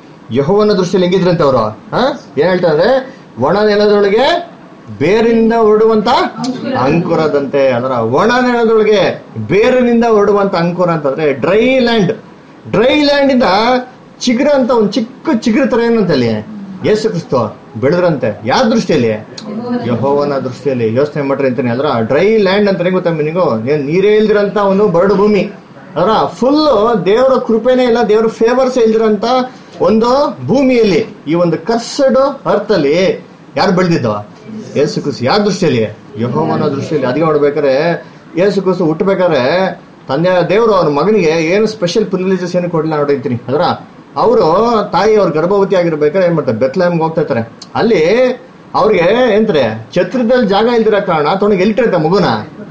Speaker 1: ಯಹೋವನ ದೃಷ್ಟಿಯಲ್ಲಿ ಹೆಂಗಿದ್ರಂತೆ ಅವರು ಹಾ ಏನ್ ಹೇಳ್ತಾರೆ ಒಣ ನೆಲದೊಳಗೆ ಬೇರಿಂದ ಹೊರಡುವಂತ ಅಂಕುರದಂತೆ ಅದರ ಒಣ ನೆಲದೊಳಗೆ ಬೇರಿನಿಂದ ಹೊರಡುವಂತ ಅಂಕುರ ಅಂತಂದ್ರೆ ಡ್ರೈ ಲ್ಯಾಂಡ್ ಡ್ರೈ ಲ್ಯಾಂಡ್ ಇಂದ ಚಿಗುರ ಅಂತ ಒಂದು ಚಿಕ್ಕ ಚಿಗುರು ತರ ಏನಂತ ಅಲ್ಲಿ ಯೇಸು ಕ್ರಿಸ್ತು ಬೆಳೆದ್ರಂತೆ ಯಾವ ದೃಷ್ಟಿಯಲ್ಲಿ ಯಹೋವನ ದೃಷ್ಟಿಯಲ್ಲಿ ಯೋಚನೆ ಮಾಡ್ರಿ ಅಂತಾನೆ ಅದ್ರ ಡ್ರೈ ಲ್ಯಾಂಡ್ ಅಂತಾನೆ ಗೊತ್ತಾ ಮೀನಿಂಗು ಏನ್ ನೀರೇ ಇಲ್ದಿರಂತ ಒಂದು ಬರಡು ಭೂಮಿ ಅದರ ಫುಲ್ ದೇವರ ಕೃಪೆನೇ ಇಲ್ಲ ದೇವರ ಫೇವರ್ಸ್ ಇಲ್ದಿರಂತ ಒಂದು ಭೂಮಿಯಲ್ಲಿ ಈ ಒಂದು ಕರ್ಸಡ್ ಅರ್ತ್ ಅಲ್ಲಿ ಯಾರು ಬೆಳೆದಿದ್ದವ ಯೇಸು ಕ್ರಿಸ್ತು ಯಾವ ದೃಷ್ಟಿಯಲ್ಲಿ ಯಹೋವನ ದೃಷ್ಟಿಯಲ್ಲಿ ಅದಕ್ಕೆ ನೋಡ್ಬೇಕಾದ್ರೆ ಯೇಸು ಕ್ರಿಸ್ತು ಹುಟ್ಟಬೇಕಾದ್ರೆ ತಂದೆ ದೇವರು ಅವ್ರ ಮಗನಿಗೆ ಏನು ಸ್ಪೆಷಲ್ ಪ್ರಿವಿಲೇಜಸ್ ಏನು ಕೊಡಲಿಲ್ಲ ನೋಡಿರ್ತೀನಿ ಅದರ ಅವರು ತಾಯಿ ಅವ್ರ ಗರ್ಭವತಿ ಆಗಿರ್ಬೇಕಾದ್ರೆ ಏನ್ ಮಾಡ್ತಾರೆ ಬೆತ್ಲಾಮ್ಗೆ ಹೋಗ್ತಾ ಇರ್ತಾರೆ ಅಲ್ಲಿ ಅವ್ರಿಗೆ ಏನ್ತಾರೆ ಛತ್ರದಲ್ಲಿ ಜಾಗ ಇಲ್ದಿರೋ ಕಾರಣ ತೊಗೊಂಡು ಎಲ್ಲಿಟ್ಟಿರಂತೆ ಮಗುನ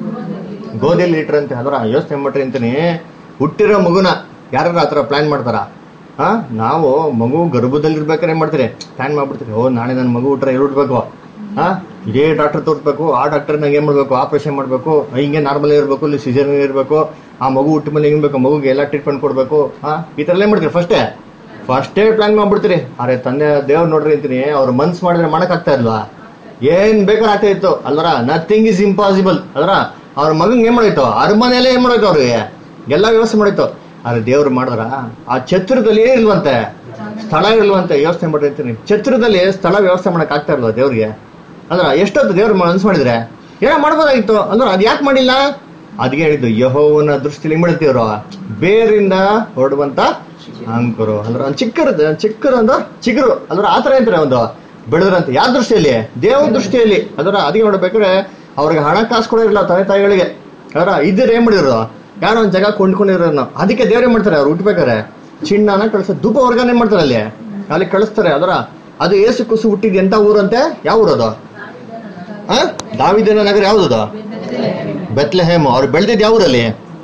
Speaker 1: ಗೋಧಿಯಲ್ಲಿ ಇಟ್ರಂತೆ ಅದರ ಯೋಚನೆ ಮಾಡ್ರಿ ಅಂತೀನಿ ಹುಟ್ಟಿರೋ ಮಗುನ ಯಾರು ಆತರ ಪ್ಲಾನ್ ಮಾಡ್ತಾರ ಹಾ ನಾವು ಮಗು ಗರ್ಭದಲ್ಲಿ ಇರ್ಬೇಕಾದ್ರೆ ಏನ್ ಮಾಡ್ತೀರಿ ಪ್ಲಾನ್ ಮಾಡ್ಬಿಡ್ತೀರಿ ಓ ನಾಳೆ ನನ್ನ ಮಗು ಹುಟ್ರೆ ಎಲ್ಲಿ ಹುಟ್ಬೇಕು ಹಾ ಇದೇ ಡಾಕ್ಟರ್ ತೋರಿಸ್ಬೇಕು ಆ ಡಾಕ್ಟರ್ ನಂಗೆ ಏನ್ ಮಾಡ್ಬೇಕು ಆಪರೇಷನ್ ಮಾಡ್ಬೇಕು ಹಿಂಗೆ ನಾರ್ಮಲ್ ಇರ್ಬೇಕು ಇಲ್ಲಿ ಸಿಜರ್ ಇರ್ಬೇಕು ಆ ಮಗು ಹುಟ್ಟ ಮೇಲೆ ಹೆಂಗ್ ಬೇಕು ಮಗುಗೆ ಎಲ್ಲ ಟ್ರೀಟ್ಮೆಂಟ್ ಕೊಡ್ಬೇಕು ಹಾ ಈ ತರ ಎಲ್ಲ ಏನ್ ಮಾಡ್ತೀರಿ ಫಸ್ಟೇ ಫಸ್ಟೇ ಪ್ಲಾನ್ ಮಾಡ್ಬಿಡ್ತೀರಿ ಅರೆ ತಂದೆ ದೇವ್ರು ನೋಡ್ರಿ ಅಂತೀನಿ ಅವ್ರ ಮನ್ಸ್ ಮಾಡಿದ್ರೆ ಮಾಡಕ್ ಆಗ್ತಾ ಇಲ್ವಾ ಏನ್ ಬೇಕಾದ್ರೆ ಆಗ್ತಾ ಇತ್ತು ಅಲ್ವರ ನಥಿಂಗ್ ಇಸ್ ಇಂಪಾಸಿಬಲ್ ಅಲ್ವರ ಅವ್ರ ಮಗಂಗೆ ಏನ್ ಮಾಡಿತ್ತು ಅರಮನೆಯಲ್ಲೇ ಏನ್ ಮಾಡೋಯ್ತು ಅವ್ರಿಗೆ ಎಲ್ಲ ವ್ಯವಸ್ಥೆ ಮಾಡಿತ್ತು ಆದ್ರೆ ದೇವ್ರು ಮಾಡಿದ್ರ ಆ ಛತ್ರದಲ್ಲಿ ಏನಿಲ್ವಂತೆ ಸ್ಥಳ ಇಲ್ವಂತೆ ಯೋಚನೆ ಮಾಡಿರ್ತೀನಿ ಛತ್ರದಲ್ಲಿ ಸ್ಥಳ ವ್ಯವಸ್ಥೆ ಮಾಡಕ್ ಆಗ್ತಾ ಇಲ್ವಾ ದೇವ್ರಿಗೆ ಅಂದ್ರ ಎಷ್ಟೊತ್ತು ದೇವ್ರು ಮನ್ಸ್ ಮಾಡಿದ್ರೆ ಏನೋ ಮಾಡ್ಬೋದಾಗಿತ್ತು ಅಂದ್ರೆ ಅದ್ ಯಾಕೆ ಮಾಡಿಲ್ಲ ಅದಕ್ಕೆ ಹೇಳಿದ್ದು ಯಹೋವನ ದೃಷ್ಟಿಲಿ ಹೆಂಗ್ ಮಾಡ್ತೀವ್ರು ಬೇರಿಂದ ಹೊರಡುವಂತ ಅಂಕುರು ಅಂದ್ರೆ ಒಂದು ಚಿಕ್ಕರು ಚಿಕ್ಕರು ಒಂದು ಚಿಗುರು ಅಂದ್ರೆ ಆತರ ಅಂತಾರೆ ಒಂದು ಬೆಳೆದ್ರಂತೆ ಯಾವ ದೃಷ್ಟಿಯಲ್ಲಿ ದೇವ ದೃಷ್ಟಿಯಲ್ಲಿ ಅದರ ಅದಕ್ಕೆ ನೋಡ್ಬೇಕಾದ್ರೆ ಅವ್ರಿಗೆ ಹಣಕಾಸು ಕೂಡ ಇರಲ್ಲ ತಂದೆ ತಾಯಿಗಳಿಗೆ ಅದರ ಇದ್ದರೆ ಏನ್ ಮಾಡಿದ್ರು ಯಾರೋ ಒಂದು ಜಾಗ ಕೊಂಡ್ಕೊಂಡಿರೋನು ಅದಕ್ಕೆ ದೇವ್ರು ಏನ್ ಮಾಡ್ತಾರೆ ಅವ್ರು ಹುಟ್ಬೇಕಾರೆ ಚಿನ್ನನ ಕಳ್ಸ ಧೂಪ ವರ್ಗಾನೆ ಮಾಡ್ತಾರೆ ಅಲ್ಲಿ ಅಲ್ಲಿ ಕಳಿಸ್ತಾರೆ ಅದರ ಅದು ಏಸು ಕುಸು ಹುಟ್ಟಿದ ಎಂತ ಊರಂತೆ ಯಾವ ಊರದು ಆ ದಾವಿದನ ನಗರ ಯಾವ್ದದು ಬೆತ್ಲೆಹೇಮ್ ಅವ್ರು ಬೆಳೆದಿದ್ ಯಾವ ಊರಲ್ಲಿ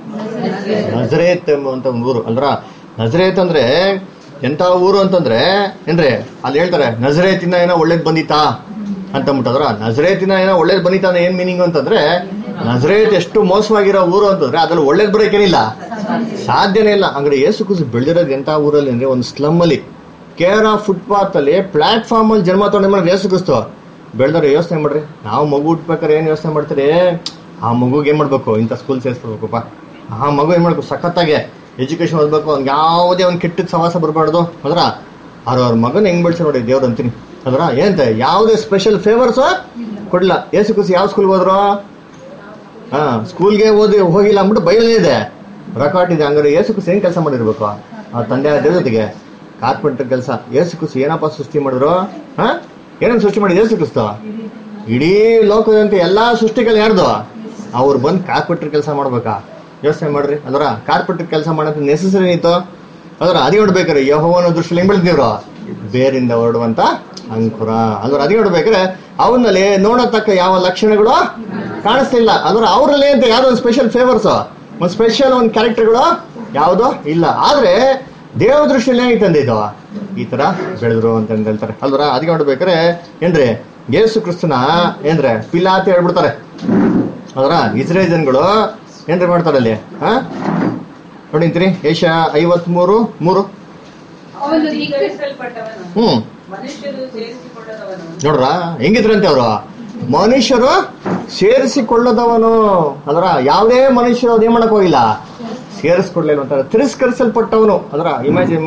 Speaker 1: ನಜರೇತ್ ಎಂಬುವಂತ ಒಂದು ಊರು ಅಲ್ರ ನಜರೇತ್ ಅಂದ್ರೆ ಎಂತ ಊರು ಅಂತಂದ್ರೆ ಏನ್ರಿ ಅಲ್ಲಿ ಹೇಳ್ತಾರೆ ನಜರೇತಿನ ಏನೋ ಒಳ್ಳೇದ್ ಬಂದಿತಾ ಅಂತ ಅಂದ್ಬಿಟ್ಟದ್ರ ನಜರೇತಿನ ಏನೋ ಒಳ್ಳೇದ್ ಬಂದಿತಾ ಅಂದ್ರೆ ಏನ್ ಮೀನಿಂಗ್ ಅಂತಂದ್ರೆ ನಜರೇತ್ ಎಷ್ಟು ಮೋಸವಾಗಿರೋ ಊರು ಅಂತಂದ್ರೆ ಅದ್ರಲ್ಲಿ ಒಳ್ಳೇದ್ ಬರೋಕೇನಿಲ್ಲ ಸಾಧ್ಯನೇ ಇಲ್ಲ ಅಂದ್ರೆ ಏಸು ಕುಸು ಬೆಳೆದಿರೋದು ಎಂತ ಊರಲ್ಲಿ ಅಂದ್ರೆ ಒಂದು ಸ್ಲಮ್ ಅಲ್ಲಿ ಕೇರ ಫುಟ್ಪಾತ್ ಅಲ್ಲಿ ಪ್ಲಾಟ್ಫಾರ್ಮ್ ಅಲ್ಲಿ ಜನ್ಮ ತಗೊಂಡು ಮಾಡಿ ಏಸು ಕ್ರಿಸ್ತು ಬೆಳೆದವ್ರು ಯೋಚನೆ ಮಾಡ್ರಿ ನಾವು ಮಗು ಹುಟ್ಬೇಕಾದ್ರೆ ಏನ್ ಯೋಚನೆ ಮಾಡ್ತೀರಿ ಆ ಮಗುಗೆ ಏನ್ ಮಾಡ್ಬೇಕು ಇಂಥ ಸ್ಕೂಲ್ ಸೇರಿಸ್ಬೇಕಪ್ಪ ಆ ಮಗು ಏನ್ ಮಾಡ್ಬೇಕು ಸಖತ್ತಾಗೆ ಎಜುಕೇಶನ್ ಓದ್ಬೇಕು ಅವ್ನಿಗೆ ಯಾವುದೇ ಒಂದು ಕೆಟ್ಟದ ಸವಾಸ ಬರಬಾರ್ದು ಅದ್ರ ಅವ್ರ ಅವ್ರ ಮಗನ ಹೆಂಗ್ ಬೆಳ್ಸಿ ನೋಡಿ ದೇವ್ರು ಅಂತೀನಿ ಅದ್ರ ಏನಂತ ಯಾವುದೇ ಸ್ಪೆಷಲ್ ಫೇವರ್ಸ್ ಕೊಡ್ಲ ಏಸು ಕುಸಿ ಯಾವ ಸ್ಕೂಲ್ಗೆ ಹೋದ್ರು ಹಾ ಸ್ಕೂಲ್ಗೆ ಓದಿ ಹೋಗಿಲ್ಲ ಅಂದ್ಬಿಟ್ಟು ಬಯಲೇ ಇದೆ ರೆಕಾರ್ಡ್ ಇದೆ ಹಂಗಾರೆ ಏಸು ಕುಸಿ ಏನ್ ಕೆಲಸ ಮಾಡಿರ್ಬೇಕು ಆ ತಂದೆ ದೇವ್ರ ಜೊತೆಗೆ ಕಾರ್ಪೆಂಟರ್ ಕೆಲಸ ಏಸು ಕುಸಿ ಏನಪ್ಪ ಸೃಷ್ಟಿ ಮಾಡಿದ್ರು ಹಾ ಏನನ್ನ ಸೃಷ್ಟಿ ಮಾಡಿದ ಏಸು ಕ್ರಿಸ್ತ ಇಡೀ ಲೋಕದಂತ ಎಲ್ಲಾ ಸೃಷ್ಟಿಗಳು ಯಾರ್ದು ಅವ್ರು ಬಂದ್ ಕಾರ್ಪೆಂಟರ್ ಕೆಲಸ ಮಾಡ್ಬೇಕಾ ಯೋಚನೆ ಮಾಡ್ರಿ ಅದರ ಕಾರ್ಪೆಂಟರ್ ಕೆಲಸ ಮಾಡೋದು ನೆಸೆಸರಿ ಇತ್ತು ಅದರ ಅದಿ ಹೊಡ್ಬೇಕಾರೆ ಯಹೋವನ ದೃಷ್ಟಿಯಲ್ಲಿ ಹೆಂಗ್ ಬೆಳೆದಿವ್ರು ಬೇರಿಂದ ಹೊರಡುವಂತ ಅಂಕುರ ಅಂದ್ರೆ ಅದಿ ಹೊಡ್ಬೇಕಾರೆ ಅವನಲ್ಲಿ ನೋಡತಕ್ಕ ಯಾವ ಲಕ್ಷಣಗಳು ಕಾಣಿಸ್ತಿಲ್ಲ ಅಂದ್ರೆ ಅವರಲ್ಲಿ ಅಂತ ಯಾವ್ದೋ ಒಂದು ಸ್ಪೆಷಲ್ ಫೇವರ್ಸ್ ಒಂದು ಸ್ಪೆಷಲ್ ಒಂದು ಕ್ಯಾರೆಕ್ಟರ್ಗಳು ಯಾವುದು ಇಲ್ಲ ಆದ್ರೆ ದೇವ ದೃಷ್ಟಿಯಲ್ಲಿ ಏನಾಗಿ ತಂದಿದ್ದು ಈ ತರ ಬೆಳೆದ್ರು ಅಂತ ಹೇಳ್ತಾರೆ ಅಲ್ವರ ಅದಕ್ಕೆ ನೋಡ್ಬೇಕಾರೆ ಏನ್ರಿ ಯೇಸು ಕ್ರಿಸ್ತನ ಏನ್ರೆ ಪಿಲಾತಿ ಹೇಳ್ಬಿಡ್ತಾರೆ ಅದರ ಇಸ್ರೇಲ್ ಜನಗಳು ಏನ್ರಿ ಮಾಡ್ತಾರೆ ಅಲ್ಲಿ ಹಾ ನೋಡಿಂತೀರಿ ಏಷ ಐವತ್ ಮೂರು ಮೂರು
Speaker 4: ಅವನು ದಿಕ್ಕ
Speaker 3: ಸ್ವೀಕರಿಸಲ್ಪಟ್ಟವನು
Speaker 1: ಹ್ಮ್
Speaker 3: ಮನುಷ್ಯರು ಸೇರಿಸಿಕೊಳ್ಳದವನು
Speaker 1: ನೋಡ್ರ ಹೆಂಗಿದ್ರಂತೆ ಅವರು ಮನುಷ್ಯರು ಸೇರಿಸಿಕೊಳ್ಳದವನು ಅದರ ಯಾವುದೇ ಮನುಷ್ಯರು ಅದೇನ್ ಮಾಡಕ್ ಹೋಗಿಲ್ಲ ಸೇರಿಸ್ಕೊಡ್ಲಿಲ್ಲ ಅಂತಾರೆ ತಿರಸ್ಕರಿಸಲ್ಪಟ್ಟವನು ಅದರ ಇಮ್ಯಾಜಿನ್ ಮಾಡ್ರಿ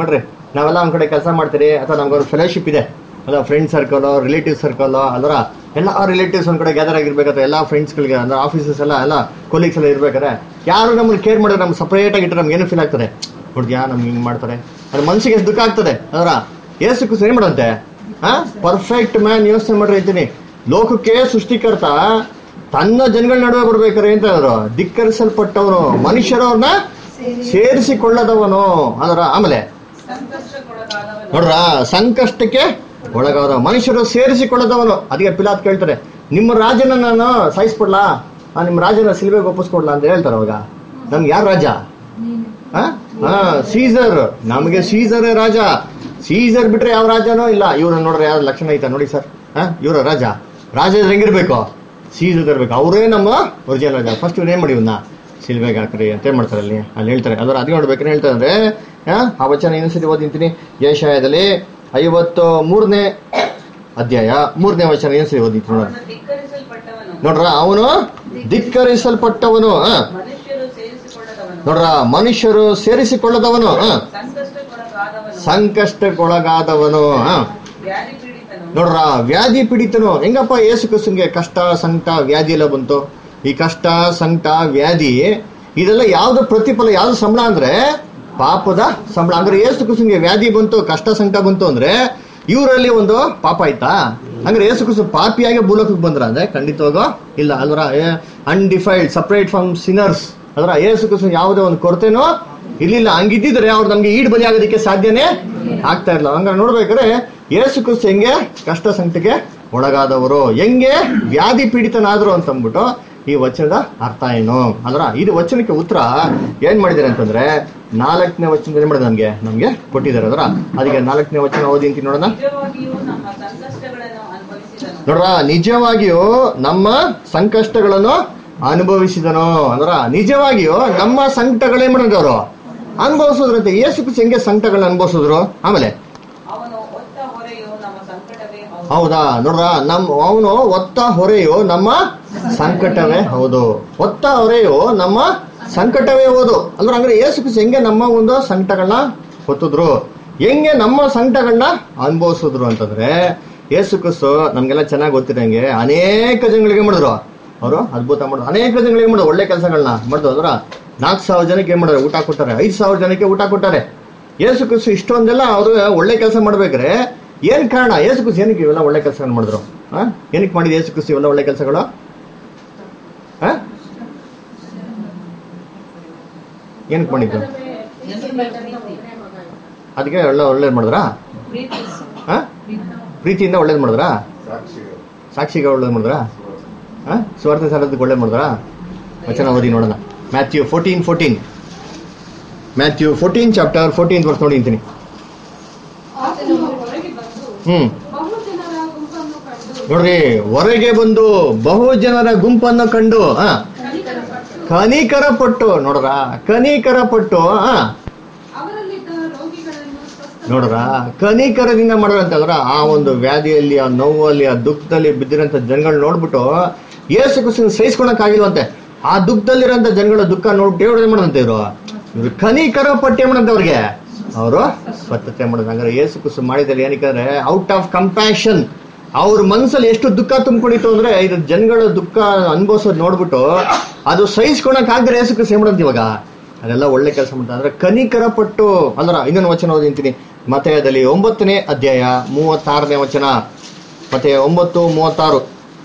Speaker 1: ನಾವೆಲ್ಲ ಒಂದ್ ಕಡೆ ಕೆಲಸ ಮಾಡ್ತೀರಿ ಅಥವಾ ನಮ್ಗೊಂದು ಫೆಲೋಶಿಪ್ ಇದೆ ಅಲ್ಲ ಫ್ರೆಂಡ್ ಸರ್ಕಲ್ ರಿಲೇಟಿವ್ ಸರ್ಕಲ್ ಅದರ ಎಲ್ಲ ರಿಲೇಟಿವ್ಸ್ ಒಂದ್ ಕಡೆ ಗ್ಯಾದರ್ ಆಗಿರ್ಬೇಕಾದ್ರೆ ಎಲ್ಲ ಫ್ರೆಂಡ್ಸ್ಗಳಿಗೆ ಅಂದ್ರೆ ಆಫೀಸಸ್ ಎಲ್ಲ ಎಲ್ಲ ಕೊಲೀಗ್ಸ್ ಎಲ್ಲ ಇರ್ಬೇಕಾದ್ರೆ ಯಾರು ನಮ್ಮನ್ನ ಕೇರ್ ಮಾಡಿದ್ರೆ ನಮ್ಗೆ ಸಪರೇಟ್ ಆಗಿಟ್ಟರೆ ನಮ್ಗೆ ಏನು ಫೀಲ್ ಆಗ್ತದೆ ನೋಡ್ದ್ಯಾ ನಮ್ಗೆ ಹಿಂಗ್ ಮಾಡ್ತಾರೆ ಅದ್ರ ಮನ್ಸಿಗೆ ಎಷ್ಟು ದುಃಖ ಆಗ್ತದೆ ಅದರ ಏಸು ಕುಸ್ ಏನ್ ಮಾಡಂತೆ ಹಾ ಪರ್ಫೆಕ್ಟ್ ಮ್ಯಾನ್ ಯೋಚನೆ ಮಾಡ್ರಿ ಅಂತೀನಿ ಲೋಕಕ್ಕೆ ಸೃಷ್ಟಿಕರ್ತ ತನ್ನ ಜನಗಳ ನಡುವೆ ಬರ್ಬೇಕಾರೆ ಅಂತ ಹೇಳಿದ್ರು ಧಿಕ್ಕರಿಸಲ್ಪಟ್ಟವನು ಮನುಷ್ಯರವ್ರನ್ನ ಸೇರಿಸಿಕೊಳ್ಳದವನು ಅದರ ಆಮೇಲೆ
Speaker 3: ಸಂಕಷ್ಟಕ್ಕೊಳಗಾದವನು
Speaker 1: ನೋಡ್ರ ಸಂಕಷ್ಟಕ್ಕೆ ಒಳಗಾದ ಮನುಷ್ಯರು ಸೇರಿಸಿಕೊಳ್ಳದವನು ಅದಕ್ಕೆ ಪಿಲಾತ್ ಕೇಳ್ತಾರೆ ನಿಮ್ಮ ರಾಜನ ನಾನು ಸಾಯಿಸ್ಕೊಡ್ಲಾ ಆ, ನಿಮ್ಮ ರಾಜನ ಸಿಲ್ವೆಗೆ ಒಪ್ಪಿಸ್ಕೊಡ್ಲಾ ಅಂತ ಹೇಳ್ತಾರೆ ಅವಾಗ ನಮ್ಗೆ ಯಾರು ರಾಜ ಆ? ಆ, ಸೀಸರ್ ನಮಗೆ ಸೀಸರೇ ರಾಜ ಸೀಸರ್ ಬಿಟ್ರೆ ಯಾವ ರಾಜನೋ ಇಲ್ಲ ಇವ್ರ ನೋಡ್ರಿ ಯಾವ ಲಕ್ಷಣ ಐತಾ ನೋಡಿ ಸರ್ ಇವರ ರಾಜ ರಾಜ ಹೆಂಗಿರ್ಬೇಕು ಸೀಸರ್ ಇರ್ಬೇಕು ಅವರೇ ನಮ್ಮ ಒರಿಜಿನಲ್ ರಾಜ ಫಸ್ಟ್ ಇವ್ರು ಏನ್ ಮಾಡಿ ಇವನ್ನ ಸಿಲ್ವೆಗೆ ಹಾಕ್ರಿ ಅಂತ ಏನ್ ಮಾಡ್ತಾರೆ ಅಲ್ಲಿ ಅಲ್ಲಿ ಹೇಳ್ತಾರೆ ಅದ್ರ ಅದು ನೋಡ್ಬೇಕಂದ್ರೆ ಹೇಳ್ತಾರೆ ಅಂದ್ರೆ ಆ, ಆ ವಚನ ಇನ್ನೊಂದ್ಸತಿ ಓದಿಂತೀನಿ ಯಶಾಯದಲ್ಲಿ ಐವತ್ತು ಮೂರನೇ ಅಧ್ಯಾಯ ಮೂರನೇ ವಚನ ಇನ್ನೊಂದ್ಸತಿ ಓದಿಂತೀನಿ ನೋಡ್ರಿ
Speaker 3: ಅವನು ಧಿಕ್ಕರಿಸಲ್ಪಟ್ಟವನು
Speaker 1: ನೋಡ್ರ ಅವನು ಧಿಕ್ಕರಿಸಲ್ಪಟ್ಟವನು ಆ,
Speaker 3: ಮನುಷ್ಯರು ಸೇರಿಸಿಕೊಳ್ಳದವನು
Speaker 1: ನೋಡ್ರ ಮನುಷ್ಯರು ಸೇರಿಸಿಕೊಳ್ಳದವನು ಆ,
Speaker 3: ಸಂಕಷ್ಟಕ್ಕೊಳಗಾದವನು
Speaker 1: ಸಂಕಷ್ಟಕ್ಕೊಳಗಾದವನು ಆ.
Speaker 3: ವ್ಯಾಧಿ ಪೀಡಿತನು
Speaker 1: ನೋಡ್ರ ವ್ಯಾಧಿ ಪೀಡಿತನು ಹೆಂಗಪ್ಪ ಏಸು ಕ್ರಿಸ್ತನ್ಗೆ ಕಷ್ಟ ಸಂಕಟ ವ್ಯಾಧಿ ಎಲ್ಲ ಬಂತು ಈ ಕಷ್ಟ ಸಂಕಟ ವ್ಯಾಧಿ ಇದೆಲ್ಲ ಯಾವ್ದು ಪ್ರತಿಫಲ ಯಾವ್ದು ಸಂಬಳ ಅಂದ್ರೆ ಪಾಪದ ಸಂಬಳ ಅಂದ್ರೆ ಏಸು ಕ್ರಿಸ್ತನ್ಗೆ ವ್ಯಾಧಿ ಬಂತು ಕಷ್ಟ ಸಂಕಟ ಬಂತು ಅಂದ್ರೆ ಇವರಲ್ಲಿ ಒಂದು ಪಾಪ ಆಯ್ತಾ ಅಂದ್ರೆ ಏಸು ಕ್ರಿಸ್ತ ಪಾಪಿಯಾಗಿ ಭೂಲೋಕಕ್ಕೆ ಬಂದ್ರ ಅಂದ್ರೆ ಖಂಡಿತವಾಗೋ ಇಲ್ಲ ಅಲ್ವರ ಅನ್ಡಿಫೈಲ್ಡ್ ಸಪರೇಟ್ ಫ್ರಮ್ ಸಿನರ್ಸ್ ಅದರ ಏಸು ಕ್ರಿಸ್ತ ಯಾವುದೇ ಒಂದು ಕೊರತೆನೋ ಇರ್ಲಿಲ್ಲ ಹಂಗಿದ್ದಿದ್ರೆ ಅವ್ರು ನಮ್ಗೆ ಈಡ್ ಬಲಿ ಆಗೋದಕ್ಕೆ ಸಾಧ್ಯನೇ ಆಗ್ತಾ ಇರಲ್ಲ ಹಂಗ ನೋಡ್ಬೇಕಾದ್ರೆ ಯೇಸು ಕ್ರಿಸ್ತ ಹೆಂಗೆ ಕಷ್ಟ ಸಂಕಟಕ್ಕೆ ಒಳಗಾದವರು ಹೆಂಗೆ ವ್ಯಾಧಿ ಪೀಡಿತನಾದ್ರು ಅಂತ ಅಂದ್ಬಿಟ್ಟು ಈ ವಚನದ ಅರ್ಥ ಏನು ಅದ್ರ ಇದು ವಚನಕ್ಕೆ ಉತ್ತರ ಏನ್ ಮಾಡಿದ್ದಾರೆ ಅಂತಂದ್ರೆ ನಾಲ್ಕನೇ ವಚನ ಏನ್ ಮಾಡಿದೆ ನಮ್ಗೆ ನಮ್ಗೆ ಕೊಟ್ಟಿದ್ದಾರೆ ಅದರ ಅದಕ್ಕೆ ನಾಲ್ಕನೇ ವಚನ ಓದಿ ಅಂತೀನಿ ನೋಡೋಣ
Speaker 3: ನಿಜವಾಗಿಯೂ ನಮ್ಮ ಸಂಕಷ್ಟಗಳನ್ನು ಅನುಭವಿಸಿದನು
Speaker 1: ನೋಡ್ರ ನಿಜವಾಗಿಯೂ ನಮ್ಮ ಸಂಕಷ್ಟಗಳನ್ನು ಅನುಭವಿಸಿದನು ಅಂದ್ರ ನಿಜವಾಗಿಯೂ ನಮ್ಮ ಸಂಕಟಗಳೇನ್ ಮಾಡಿದ್ರು ಅವರು ಅನುಭವಿಸೋದ್ರಂತೆ ಯೇಸು ಕ್ರಿಸ್ತ ಹೆಂಗೆ ಸಂಕಟಗಳನ್ನ ಅನುಭವಿಸಿದ್ರು ಆಮೇಲೆ
Speaker 3: ಅವನು ಒತ್ತ ಹೊರೆಯು ನಮ್ಮ ಸಂಕಟವೇ ಹೌದು
Speaker 1: ಹೌದಾ ನೋಡ್ರ ನಮ್ ಅವನು ಒತ್ತ ಹೊರೆಯು ನಮ್ಮ ಸಂಕಟವೇ ಹೌದು ಒತ್ತ ಹೊರೆಯು ನಮ್ಮ ಸಂಕಟವೇ ಹೌದು ಅಂದ್ರೆ ಅಂದ್ರೆ ಯೇಸು ಕ್ರಿಸ್ತ ಹೆಂಗೆ ನಮ್ಮ ಒಂದು ಸಂಕಟಗಳನ್ನ ಹೊತ್ತಿದ್ರು ಹೆಂಗೆ ನಮ್ಮ ಸಂಕಟಗಳನ್ನ ಅನುಭವಿಸಿದ್ರು ಅಂತಂದ್ರೆ ಯೇಸು ಕ್ರಿಸ್ತು ನಮ್ಗೆಲ್ಲ ಚೆನ್ನಾಗಿ ಗೊತ್ತಿರಂಗೆ ಅನೇಕ ಜನಗಳಿಗೆ ಏನ್ ಮಾಡಿದ್ರು ಅವರು ಅದ್ಭುತ ಮಾಡಿದ್ರು ಅನೇಕ ಜನಗಳಿಗೆ ಏನ್ ಮಾಡಿದ್ರು ಒಳ್ಳೆ ಕೆಲಸಗಳನ್ನ ಮಾಡಿದ್ರು ಅದ್ರ ನಾಲ್ಕು ಸಾವಿರ ಜನಕ್ಕೆ ಏನ್ ಮಾಡಿದ್ರು ಊಟ ಕೊಟ್ಟಾರೆ ಐದು ಸಾವಿರ ಜನಕ್ಕೆ ಊಟ ಕೊಟ್ಟಾರೆ ಯೇಸು ಕ್ರಿಸ್ತು ಇಷ್ಟೊಂದೆಲ್ಲ ಅವರು ಒಳ್ಳೆ ಕೆಲಸ ಮಾಡ್ಬೇಕ್ರೆ ಏನ್ ಕಾರಣ ಯೇಸು ಕ್ರಿಸ್ತು ಏನಕ್ಕೆ ಇವೆಲ್ಲ ಒಳ್ಳೆ ಕೆಲಸಗಳು ಮಾಡಿದ್ರು ಆ? ಏನಕ್ಕೆ ಮಾಡಿದ ಯೇಸು ಕ್ರಿಸ್ತು ಇವೆಲ್ಲ ಒಳ್ಳೆ ಕೆಲಸಗಳು ಆ? ಏನಕ್ಕೆ ಮಾಡಿದ್ದು ಅದಕ್ಕೆ ಒಳ್ಳೆ ಒಳ್ಳೇದು ಮಾಡಿದ್ರಾ
Speaker 3: ಪ್ರೀತಿ
Speaker 1: ಆ? ಪ್ರೀತಿಯಿಂದ ಒಳ್ಳೇದು ಮಾಡಿದ್ರಾ ಸಾಕ್ಷಿಗೆ ಒಳ್ಳೇದು ಮಾಡಿದ್ರಾ ಆ? ಸ್ವಾರ್ಥ ಸಾಲದಕ್ಕೆ ಒಳ್ಳೇದು ಮಾಡಿದ್ರಾ ವಚನ ಓದಿ ನೋಡೋಣ Matthew fourteen fourteen Matthew fourteen chapter fourteen verse ನೋಡಿ ಅಂತೀನಿ
Speaker 4: ಆತನು ಹೊರಗೆ ಬಂದು
Speaker 1: ಹ್ಮ್
Speaker 4: ಬಹು ಜನರ ಗುಂಪನ್ನು ಕಂಡು
Speaker 1: ನೋಡ್ರಿ ಹೊರಗೆ ಬಂದು ಬಹು ಜನರ ಗುಂಪನ್ನು ಕಂಡು ಆ
Speaker 4: ಕನಿಕರಪಟ್ಟು
Speaker 1: ಕನಿಕರ ಪಟ್ಟು ನೋಡ್ರ ಕನಿಕರ ಪಟ್ಟು ಆ
Speaker 4: ಅವರಲ್ಲಿದ್ದ ರೋಗಿಗಳನ್ನು ಸ್ವಸ್ಥ
Speaker 1: ನೋಡ್ರ ಕನಿಕರದಿಂದ ಮಾಡೋದಂತಂದ್ರ ಆ ಒಂದು ವ್ಯಾಧಿಯಲ್ಲಿ ಆ ನೋವಲ್ಲಿ ಆ ದುಃಖದಲ್ಲಿ ಬಿದ್ದಿರೋಂಥ ಜನಗಳು ನೋಡ್ಬಿಟ್ಟು ಏಸು ಕ್ರಿಸ್ತನ ಸಹಿಸ್ಕೊಳಕ್ ಆಗಿಲ್ವಂತೆ ಆ ದುಃಖದಲ್ಲಿರೋಂಥ ಜನಗಳ ದುಃಖ ನೋಡ್ಬಿಟ್ಟು ದೇವ್ರು ಏನ್ ಮಾಡಂತೆ ಇವರು ಇವ್ರು ಕನಿಕರ ಪಟ್ಟು ಏನ್ ಮಾಡಂತೆ ಅವ್ರಿಗೆ ಅವರು ಸ್ವಚ್ಛತೆ ಮಾಡೋದು ಹಂಗಾರೆ ಏಸು ಕ್ರಿಸ್ತು ಮಾಡಿದಲ್ಲಿ ಏನಕ್ಕೆ ಔಟ್ ಆಫ್ ಕಂಪ್ಯಾಷನ್ ಅವ್ರ ಮನ್ಸಲ್ಲಿ ಎಷ್ಟು ದುಃಖ ತುಂಬಿಕೊಂಡಿತ್ತು ಅಂದ್ರೆ ಇದು ಜನಗಳ ದುಃಖ ಅನುಭವಿಸೋದು ನೋಡ್ಬಿಟ್ಟು ಅದು ಸಹಿಸ್ಕೊಳಕ್ ಆಗದ್ರೆ ಏಸು ಕ್ರಿಸ್ತು ಏನ್ ಮಾಡಂತ ಇವಾಗ ಅದೆಲ್ಲ ಒಳ್ಳೆ ಕೆಲಸ ಮಾಡ್ತಾರೆ ಅಂದ್ರೆ ಕನಿಕರ ಪಟ್ಟು ಅಲ್ಲರ ಇನ್ನೊಂದು ವಚನ ಓದಿಂತೀನಿ ಮತಯದಲ್ಲಿ ಒಂಬತ್ತನೇ ಅಧ್ಯಾಯ ಮೂವತ್ತಾರನೇ ವಚನ ಮತ್ತೆ ಒಂಬತ್ತು ಮೂವತ್ತಾರು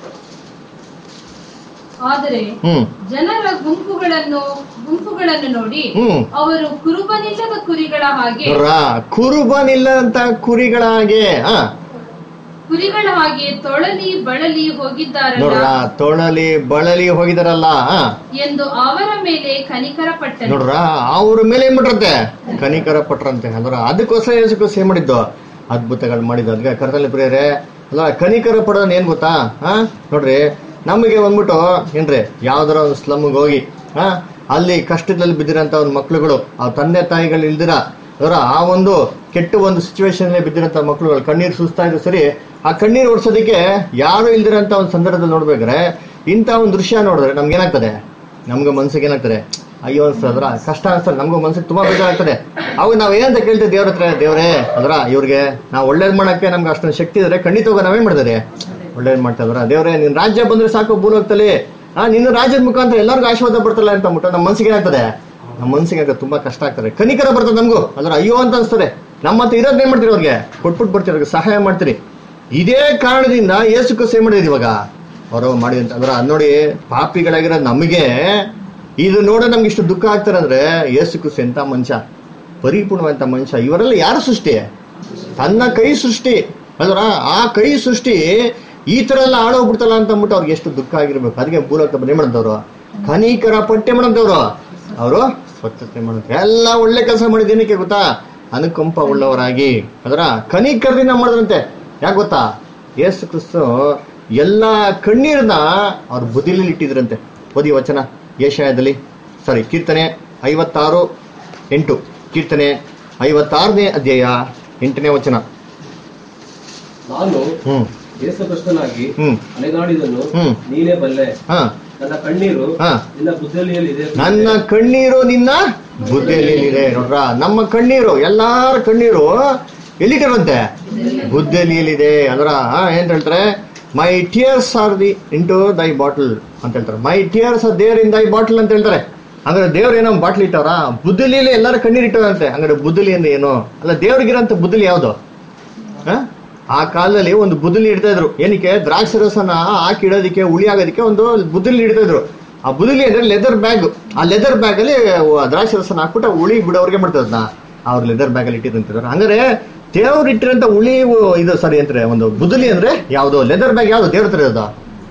Speaker 4: ಆದರೆ
Speaker 1: ಹ್ಮ್
Speaker 4: ಜನರ ಗುಂಪುಗಳನ್ನು ಗುಂಪುಗಳನ್ನು ನೋಡಿ
Speaker 1: ಹ್ಮ್
Speaker 4: ಅವರು ಕುರುಬನಿಲ್ಲದ ಕುರಿಗಳ ಹಾಗೆ
Speaker 1: ನೋಡ್ರ ಕುರುಬನಿಲ್ಲಂತ ಕುರಿಗಳ ಹಾಗೆ ಆ
Speaker 4: ಕುರಿಗಳ ಹಾಗೆ ತೊಳಲಿ ಬಳಲಿ ಹೋಗಿದ್ದಾರಲ್ಲ
Speaker 1: ನೋಡ್ರ ತೊಳಲಿ ಬಳಲಿ ಹೋಗಿದಾರಲ್ಲ ಆ
Speaker 4: ಎಂದು ಅವರ ಮೇಲೆ ಕನಿಕರ ಪಟ್ಟನು
Speaker 1: ನೋಡ್ರ ಅವ್ರ ಮೇಲೆ ಏನ್ ಬಿಟ್ರಂತೆ ಕನಿಕರ ಪಟ್ರಂತೆ ಅಂದ್ರ ಅದಕ್ಕೋಸ್ಕರ ಯೇಸುಕ್ರಿಸ್ತು ಏನ್ ಮಾಡಿದ್ದು ಅದ್ಭುತಗಳು ಮಾಡಿದ್ದು ಅದಕ್ಕೆ ಕರ್ತಲ್ಲಿ ಪ್ರಿಯರೇ ಅಲ್ಲ ಕನಿಕರ ಪಡೋನ್ ಏನ್ ಗೊತ್ತಾ ಹಾ ನೋಡ್ರಿ ನಮಗೆ ಬಂದ್ಬಿಟ್ಟು ಏನ್ರಿ ಯಾವ್ದಾರ ಒಂದು ಸ್ಲಮ್ಗೆ ಹೋಗಿ ಹಾ ಅಲ್ಲಿ ಕಷ್ಟದಲ್ಲಿ ಬಿದ್ದಿರೋಂಥ ಒಂದು ಮಕ್ಳುಗಳು ಆ ತಂದೆ ತಾಯಿಗಳು ಇಲ್ದಿರ ಅವರ ಆ ಒಂದು ಕೆಟ್ಟ ಒಂದು ಸಿಚುವೇಶನ್ ಬಿದ್ದಿರೋಂಥ ಮಕ್ಳುಗಳು ಕಣ್ಣೀರು ಸುಸ್ತಾ ಇದ್ರು ಸರಿ ಆ ಕಣ್ಣೀರು ಓಡಿಸೋದಕ್ಕೆ ಯಾರು ಇಲ್ದಿರೋಂಥ ಒಂದು ಸಂದರ್ಭದಲ್ಲಿ ನೋಡ್ಬೇಕಾದ್ರೆ ಇಂಥ ಒಂದು ದೃಶ್ಯ ನೋಡಿದ್ರೆ ನಮ್ಗೆ ಏನಾಗ್ತದೆ ನಮ್ಗೆ ಮನ್ಸಿಗೆ ಏನಾಗ್ತದೆ ಅಯ್ಯೋ ಅನ್ಸ್ತದ್ರ ಕಷ್ಟ ಅನ್ಸ್ತದೆ ನಮಗೂ ಮನ್ಸಿಗೆ ತುಂಬಾ ಬೇಜಾರಾಗ್ತದೆ ಅವಾಗ ನಾವ್ ಏನಂತ ಕೇಳ್ತೀವಿ ದೇವ್ರ ಹತ್ರ ದೇವ್ರೇ ಅಂದ್ರ ಇವ್ರಿಗೆ ನಾವು ಒಳ್ಳೇದ್ ಮಾಡಕ್ಕೆ ನಮ್ಗೆ ಅಷ್ಟೊಂದು ಶಕ್ತಿ ಇದ್ರೆ ಖಂಡಿತವಾಗ ನಾವೇನ್ ಮಾಡಿದ್ರೆ ಒಳ್ಳೇದ್ ಮಾಡ್ತಾ ಇದ್ರ ದೇವ್ರೆ ನಿನ್ ರಾಜ್ಯ ಬಂದ್ರೆ ಸಾಕು ಭೂಲೋಕದಲ್ಲಿ ಆ ನಿನ್ನ ರಾಜ್ಯದ ಮುಖಾಂತರ ಎಲ್ಲರಿಗೂ ಆಶೀರ್ವಾದ ಬರ್ತಲ್ಲ ಅಂತ ಅಂದ್ಬಿಟ್ಟು ನಮ್ಮ ಮನ್ಸಿಗೆ ಏನಾಗ್ತದೆ ನಮ್ಮ ಮನ್ಸಿಗೆ ಅದು ತುಂಬಾ ಕಷ್ಟ ಆಗ್ತದೆ ಕನಿಕರ ಬರ್ತದೆ ನಮಗೂ ಅದ್ರ ಅಯ್ಯೋ ಅಂತ ಅನ್ಸ್ತದೆ ನಮ್ಮಂತ ಇರೋದ್ ಏನ್ ಮಾಡ್ತೀರಿ ಅವ್ರಿಗೆ ಕೊಟ್ಬಿಟ್ಟು ಬರ್ತೀರಿ ಅವ್ರಿಗೆ ಸಹಾಯ ಮಾಡ್ತೀರಿ ಇದೇ ಕಾರಣದಿಂದ ಏಸು ಕ್ರಿಸ್ತ ಏನ್ ಮಾಡಿದ್ರಿ ಇವಾಗ ಅವರು ಮಾಡಿದಂತ ಅಂದ್ರೆ ಅದ್ ನೋಡಿ ಪಾಪಿಗಳಾಗಿರೋ ನಮಗೆ ಇದು ನೋಡೋ ನಮ್ಗೆ ಇಷ್ಟು ದುಃಖ ಆಗ್ತಾರೆ ಅಂದ್ರೆ ಏಸು ಕ್ರಿಸ್ತ ಎಂತ ಮನುಷ್ಯ ಪರಿಪೂರ್ಣವಂತ ಮನುಷ್ಯ ಇವರೆಲ್ಲ ಯಾರ ಸೃಷ್ಟಿ ತನ್ನ ಕೈ ಸೃಷ್ಟಿ ಅಲ್ವರ ಆ ಕೈ ಸೃಷ್ಟಿ ಈ ತರ ಎಲ್ಲ ಆಡೋಗ್ಬಿಡ್ತಲ್ಲ ಅಂತ ಅಂದ್ಬಿಟ್ಟು ಅವ್ರಿಗೆ ಎಷ್ಟು ದುಃಖ ಆಗಿರ್ಬೇಕು ಅದಕ್ಕೆ ಮೂಲಕ ಏನ್ ಮಾಡಂತವ್ರು ಕನಿಕರ ಪಟ್ಟೆ ಮಾಡಂತವ್ರು ಅವರು ಸ್ವಚ್ಛತೆ ಮಾಡಂತ ಎಲ್ಲ ಒಳ್ಳೆ ಕೆಲಸ ಮಾಡಿದ್ದೇನಕ್ಕೆ ಗೊತ್ತಾ ಅನುಕಂಪ ಉಳ್ಳವರಾಗಿ ಅದರ ಕನಿಕರದಿಂದ ಮಾಡಿದ್ರಂತೆ ಯಾಕೆ ಗೊತ್ತಾ ಯೇಸು ಕ್ರಿಸ್ತು ಎಲ್ಲ ಕಣ್ಣೀರನ್ನ ಅವ್ರ ಬುದಿಲಿ ಇಟ್ಟಿದ್ರಂತೆ ಓದಿ ವಚನ ಏಷಾಯದಲ್ಲಿ ಸಾರಿ ಕೀರ್ತನೆ ಐವತ್ತಾರು ಎಂಟು ಕೀರ್ತನೆ ಐವತ್ತಾರನೇ ಅಧ್ಯಾಯ ಎಂಟನೇ ವಚನ
Speaker 5: ನಾನು
Speaker 1: ಹ್ಮ್
Speaker 5: ಯೇಸುಕ್ರಿಸ್ತನಾಗಿ
Speaker 1: ಹ್ಮ್
Speaker 5: ಅಲೆದಾಡಿದನು
Speaker 1: ಹ್ಮ್.
Speaker 5: ನೀನೇ ಬಲ್ಲೆ
Speaker 1: ಹಾ
Speaker 5: ನನ್ನ ಕಣ್ಣೀರು
Speaker 1: ಹಾ.
Speaker 5: ನಿನ್ನ ಬುದ್ಧಿಯಲ್ಲಿದೆ
Speaker 1: ನನ್ನ ಕಣ್ಣೀರು ನಿನ್ನ ಬುದ್ಧಿಯಲ್ಲಿದೆ ನೋಡ್ರ ನಮ್ಮ ಕಣ್ಣೀರು ಎಲ್ಲಾರ ಕಣ್ಣೀರು ಎಲ್ಲಿಟ್ಟಿರುವಂತೆ ಬುದ್ಧಿಯಲ್ಲಿದೆ ಅಂದ್ರ ಆ, ಏನ್ ಹೇಳ್ತಾರೆ my tears are the into thy bottle ಅಂತ ಹೇಳ್ತಾರೆ my tears are there in thy bottle ಅಂತ ಹೇಳ್ತಾರೆ ಅಂದ್ರೆ ದೇವ್ರ ಏನೋ ಬಾಟ್ಲ್ ಇಟ್ಟವ್ರ ಬುದ್ಧಿಲಿ ಎಲ್ಲಾರ ಕಣ್ಣೀರ್ ಇಟ್ಟವ್ರಂತೆ ಹಂಗಾರೆ ಬುದ್ಧಿಲಿ ಅಂದ್ರೆ ಏನು ಅಲ್ಲ ದೇವ್ರಿಗಿರಂತ ಬುದ್ಧಿಲಿ ಯಾವ್ದು ಹ? ಆ ಕಾಲದಲ್ಲಿ ಒಂದು ಬುದ್ದಲಿ ಇಡ್ತಾ ಇದ್ರು ಏನಕ್ಕೆ ದ್ರಾಕ್ಷಿ ರಸನ ಹಾಕಿ ಇಡೋದಕ್ಕೆ ಉಳಿ ಆಗೋದಕ್ಕೆ ಒಂದು ಬುದ್ದಲಿ ಇಡ್ತಾ ಇದ್ರು ಆ ಬುದ್ದಲಿ ಅಂದ್ರೆ ಲೆದರ್ ಬ್ಯಾಗ್ ಆ ಲೆದರ್ ಬ್ಯಾಗ್ ಅಲ್ಲಿ ದ್ರಾಕ್ಷಿ ರಸನ ಹಾಕ್ಬಿಟ್ಟು ಆ ಉಳಿ ಬಿಡೋರ್ಗೆ ಮಾಡ್ತಾರೆ ಅದನ್ನ ಅವ್ರ ಲೆದರ್ ಬ್ಯಾಗ್ ಅಲ್ಲಿ ಇಟ್ಟಿದಂತಿದ್ರು ಹಂಗಾರೆ ದೇವ್ರು ಇಟ್ಟಿರಂತ ಉಳಿ ಇದು ಸರಿ ಅಂತಾರೆ ಒಂದು ಬುದ್ದಲಿ ಅಂದ್ರೆ ಯಾವ್ದು ಲೆದರ್ ಬ್ಯಾಗ್ ಯಾವ್ದು ದೇವ್ರ ಹತ್ರ ಇರೋದು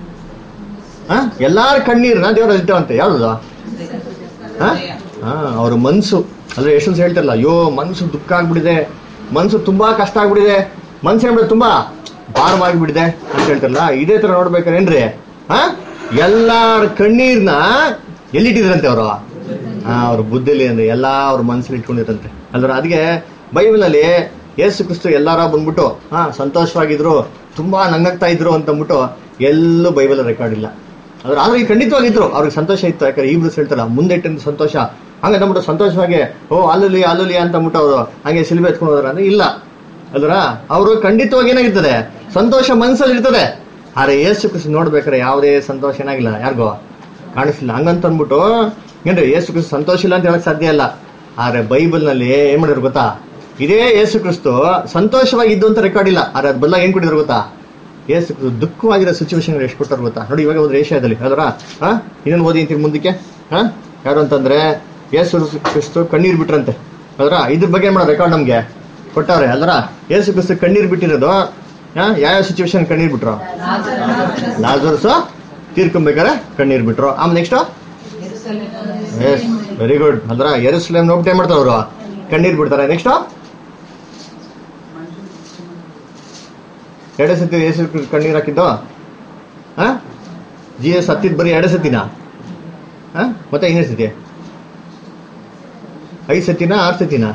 Speaker 1: ಹ ಎಲ್ಲಾರ ಕಣ್ಣೀರ್ನ ದೇವ್ರ ಇಟ್ಟವಂತೆ ಯಾವ್ದು ಹ? ಹಾ ಅವ್ರ ಮನ್ಸು ಅಂದ್ರೆ ಎಷ್ಟು ಹೇಳ್ತಾರಲ್ಲ ಅಯ್ಯೋ ಮನ್ಸು ದುಃಖ ಆಗ್ಬಿಟ್ಟಿದೆ ಮನ್ಸು ತುಂಬಾ ಕಷ್ಟ ಆಗ್ಬಿಟ್ಟಿದೆ ಮನ್ಸು ಏನ್ಬಿಡ ತುಂಬಾ ಭಾರವಾಗಿಬಿಟ್ಟಿದೆ ಅಂತ ಹೇಳ್ತಾರಲ್ಲ ಇದೇ ತರ ನೋಡ್ಬೇಕಾರೇನ್ರಿ ಹಾ ಎಲ್ಲಾರ ಕಣ್ಣೀರ್ನ ಎಲ್ಲಿಟ್ಟಿದ್ರಂತೆ ಅವರು ಹಾ ಅವ್ರ ಬುದ್ಧಿಲಿ ಅಂದ್ರೆ ಎಲ್ಲಾ ಅವ್ರ ಮನ್ಸಲ್ಲಿ ಇಟ್ಕೊಂಡಿರಂತೆ ಅಲ್ರ ಅದಕ್ಕೆ ಬೈಬಲ್ ಅಲ್ಲಿ ಯೇಸು ಕ್ರಿಸ್ತು ಎಲ್ಲಾರ ಬಂದ್ಬಿಟ್ಟು ಹಾ ಸಂತೋಷವಾಗಿದ್ರು ತುಂಬಾ ನನ್ನಗ್ತಾ ಇದ್ರು ಅಂತ ಅಂದ್ಬಿಟ್ಟು ಎಲ್ಲೂ ಬೈಬಲ್ ರೆಕಾರ್ಡ್ ಇಲ್ಲ ಆದ್ರೆ ಆದ್ರೆ ಈ ಖಂಡಿತವಾಗಿದ್ರು ಅವ್ರಿಗೆ ಸಂತೋಷ ಇತ್ತು ಯಾಕಂದ್ರೆ ಈಬ್ರು ಹೇಳ್ತಾರಲ್ಲ ಮುಂದೆ ಇಟ್ಟಿನ ಸಂತೋಷ ಹಂಗೆ ಅಂದ್ಬಿಟ್ಟು ಸಂತೋಷವಾಗಿ ಓ ಅಲ್ಲಲಿ ಅಲ್ಲಲಿ ಅಂತ ಅಂದ್ಬಿಟ್ಟು ಅವರು ಹಂಗೆ ಸಿಲ್ಬೆ ಎತ್ಕೊಂಡು ಹೋದ್ರ ಅಂದ್ರೆ ಇಲ್ಲ ಅಲ್ರ ಅವರು ಖಂಡಿತವಾಗಿ ಏನಾಗಿರ್ತದೆ ಸಂತೋಷ ಮನಸ್ಸಲ್ಲಿ ಇರ್ತದೆ ಆದ್ರೆ ಏಸು ಕ್ರಿಸ್ತು ನೋಡ್ಬೇಕಾರೆ ಯಾವುದೇ ಸಂತೋಷ ಏನಾಗಿಲ್ಲ ಯಾರಿಗೋ ಕಾಣಿಸ್ಲಿಲ್ಲ ಹಂಗಂತ ಅಂದ್ಬಿಟ್ಟು ಏನ್ರಿ ಏಸು ಕ್ರಿಸ್ತು ಸಂತೋಷ ಇಲ್ಲ ಅಂತ ಹೇಳಕ್ ಸಾಧ್ಯ ಇಲ್ಲ ಆದ್ರೆ ಬೈಬಲ್ ನಲ್ಲಿ ಏನ್ ಮಾಡಿದ್ರು ಗೊತ್ತಾ ಇದೇ ಏಸು ಕ್ರಿಸ್ತು ಸಂತೋಷವಾಗಿದ್ದು ಅಂತ ರೆಕಾರ್ಡ್ ಇಲ್ಲ ಆದ್ರೆ ಅದ್ ಬಲ್ಲ ಏನ್ ಕೊಟ್ಟಿದ್ರು ಗೊತ್ತಾ ಏಸು ಕ್ರಿಸ್ತು ದುಃಖವಾಗಿರೋ ಸಿಚುವೇಶನ್ ಎಷ್ಟು ಕೊಟ್ಟರು ಗೊತ್ತಾ ನೋಡಿ ಇವಾಗ ಒಂದು ಏಷ್ಯಾದಲ್ಲಿ ಅದರ ಹಾ ಇನ್ನೊಂದು ಓದಿ ಅಂತೀವಿ ಮುಂದಕ್ಕೆ ಹಾ ಯಾರು ಅಂತಂದ್ರೆ ಏಸು ಕ್ರಿಸ್ತು ಕಣ್ಣೀರ್ ಬಿಟ್ರಂತೆ ಅದರ ಇದ್ರ ಬಗ್ಗೆ ಏನ್ ಮಾಡೋ ರೆಕಾರ್ಡ್ ನಮ್ಗೆ ಕೊಟ್ಟವ್ರೆ ಅಲ್ರ ಏಸು ಕ್ರಿಸ್ತು ಕಣ್ಣೀರ್ ಬಿಟ್ಟಿರೋದು ಹಾ ಯಾವ ಸಿಚುವೇಶನ್ ಕಣ್ಣೀರ್ ಬಿಟ್ರು ಲಾಜರ್ಸ್ ತೀರ್ಕೊಬೇಕಾರೆ ಕಣ್ಣೀರ್ ಬಿಟ್ರು ಆಮೇಲೆ ನೆಕ್ಸ್ಟ್ ಎಸ್ ವೆರಿ ಗುಡ್ ಅಂದ್ರ ಎರುಸಲೇಮ್ ನೋಡ್ಬಿಟ್ಟು ಏನ್ ಮಾಡ್ತಾರೆ ಅವರು ಕಣ್ಣೀರ್ ಬಿಡ್ತಾರೆ ನೆಕ್ಸ್ಟ್ ಎರಡೇ ಸತಿ ಏಸು ಕಣ್ಣೀರ್ ಹಾಕಿದ್ದು ಹಾ ಜಿ ಎಸ್ ಹತ್ತಿದ್ ಬರೀ ಎರಡೇ ಸತಿನಾ ಹಾ ಮತ್ತೆ ಇನ್ನೇ ಸತಿ ಐದು ಸತಿನಾ ಆರು ಸತಿನಾ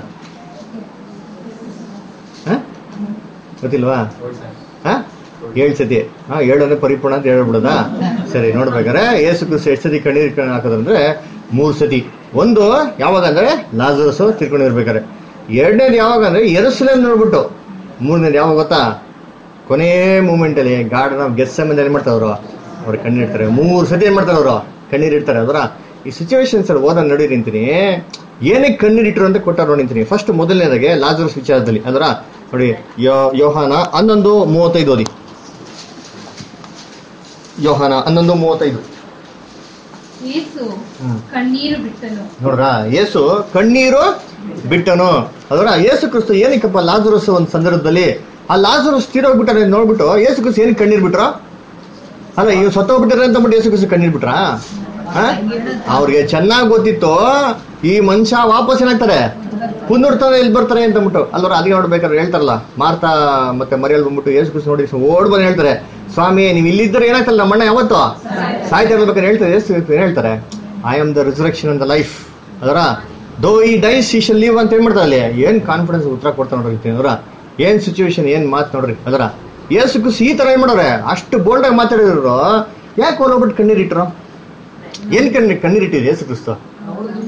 Speaker 1: ಹಾ ಗೊತ್ತಿಲ್ವಾ ಹಾ ಏಳು ಸತಿ ಹಾ ಏಳನೇ ಪರಿಪೂರ್ಣ ಅಂತ ಹೇಳ್ಬಿಡೋದಾ ಸರಿ ನೋಡ್ಬೇಕಾದ್ರೆ ಏಸು ಕ್ರಿಸ್ತು ಎಷ್ಟು ಸತಿ ಕಣ್ಣೀರ್ ಕಣ್ಣು ಹಾಕೋದಂದ್ರೆ ಮೂರ್ ಸತಿ ಒಂದು ಯಾವಾಗ ಅಂದ್ರೆ ಲಾಜರಸ್ ತಿರ್ಕೊಂಡಿರ್ಬೇಕಾರೆ ಎರಡನೇದು ಯಾವಾಗ ಅಂದ್ರೆ ಎರಸಲೇಮ್ ನೋಡ್ಬಿಟ್ಟು ಮೂರನೇದು ಯಾವಾಗ ಗೊತ್ತಾ ಕೊನೆ ಮೂಮೆಂಟ್ ಅಲ್ಲಿ ಗಾರ್ಡನ್ ಆಫ್ ಗೆಸ್ ಮೇಲೆ ಏನ್ ಮಾಡ್ತಾರೆ ಅವರು ಅವ್ರು ಕಣ್ಣೀರ್ತಾರೆ ಮೂರ್ ಸತಿ ಏನ್ ಮಾಡ್ತಾರೆ ಅವರು ಕಣ್ಣೀರ್ ಇಡ್ತಾರೆ ಅದರ ಈ ಸಿಚುವೇಶನ್ಸ್ ಅಲ್ಲಿ ಓದ ನಡಿ ನಿಂತೀನಿ ಏನಕ್ಕೆ ಕಣ್ಣೀರ್ ಇಟ್ಟರು ಅಂತ ಕೊಟ್ಟಾರ ನಿಂತೀನಿ ಫಸ್ಟ್ ಮೊದಲನೇದಾಗೆ ಲಾಜರಸ್ ವಿಚಾರದಲ್ಲಿ ಅದರ ನೋಡಿ ಯೋ- ಯೋಹಾನ ಹನ್ನೊಂದು ಮೂವತ್ತೈದು ಓದಿ ಯೋಹಾನ ಹನ್ನೊಂದು ಮೂವತ್ತೈದು
Speaker 4: ಯೇಸು
Speaker 1: ಹ್ಮ್.
Speaker 4: ಕಣ್ಣೀರು ಬಿಟ್ಟನು
Speaker 1: ನೋಡ್ರ ಯೇಸು ಕಣ್ಣೀರು ಬಿಟ್ಟನು ಅದರ ಯೇಸು ಕ್ರಿಸ್ತು ಏನಕ್ಕಪ್ಪ ಲಾಜರಸ್ ಒಂದು ಸಂದರ್ಭದಲ್ಲಿ ಆ ಲಾಜರಸ್ ತೀರೋಗ್ಬಿಟ್ಟಾರೆ ನೋಡ್ಬಿಟ್ಟು ಯೇಸು ಕ್ರಿಸ್ತು ಏನಕ್ಕೆ ಕಣ್ಣೀರ್ ಬಿಟ್ರ ಅಲ್ಲ ಇವ್ ಸತ್ತೋಗ್ಬಿಟ್ಟಾರೆ ಅಂತ ಬಿಟ್ಟು ಯೇಸು ಕ್ರಿಸ್ತು ಕಣ್ಣೀರ್ ಬಿಟ್ರ ಅವ್ರಿಗೆ ಚೆನ್ನಾಗಿ ಗೊತ್ತಿತ್ತು ಈ ಮನುಷ್ಯ ವಾಪಸ್ ಏನಾಗ್ತಾರೆ ಕುಂದುಡ್ತಾರೆ ಎಲ್ಲಿ ಬರ್ತಾರೆ ಅಂತ ಅಂದ್ಬಿಟ್ಟು ಅಲ್ವರ ಅದಕ್ಕೆ ನೋಡ್ಬೇಕಾದ್ರೆ ಹೇಳ್ತಾರಲ್ಲ ಮಾರ್ತಾ ಮತ್ತೆ ಮರಿಯಲ್ ಬಂದ್ಬಿಟ್ಟು ಯೇಸು ಕ್ರಿಸ್ತು ನೋಡಿ ಓಡ್ ಬಂದು ಹೇಳ್ತಾರೆ ಸ್ವಾಮಿ ನೀವು ಇಲ್ಲಿದ್ದರೆ ಏನಾಗ್ತಲ್ಲ ನಮ್ಮ ಅಣ್ಣ ಯಾವತ್ತು ಸಾಯ್ತಾ ಇರ್ಬೇಕಾದ್ರೆ ಹೇಳ್ತಾರೆ ಯೇಸು ಕ್ರಿಸ್ತು ಏನ್ ಹೇಳ್ತಾರೆ I am the resurrection and the life ಅದರ ದೋ ಈ ಡೈಸ್ ಈ ಶಲ್ ಲೀವ್ ಅಂತ ಏನ್ ಮಾಡ್ತಾರೆ ಅಲ್ಲಿ ಏನ್ ಕಾನ್ಫಿಡೆನ್ಸ್ ಉತ್ತರ ಕೊಡ್ತಾ ನೋಡ್ರಿ ಅವರ ಏನ್ ಸಿಚುವೇಶನ್ ಏನ್ ಮಾತು ನೋಡ್ರಿ ಅದರ ಯೇಸು ಕ್ರಿಸ್ತು ಈ ತರ ಏನ್ ಮಾಡೋರೆ ಅಷ್ಟು ಬೋಲ್ಡ್ ಆಗಿ ಮಾತಾಡಿದ್ರು ಯಾಕೆ ಹೊರಬಿಟ್ಟು ಕಣ್ಣೀರ್ ಇಟ್ರು ಏನ್ ಕಣ್ಣೀರ್ ಕಣ್ಣೀರ್ ಇಟ್ಟಿದ್ರು ಯೇಸು ಕ್ರಿಸ್ತು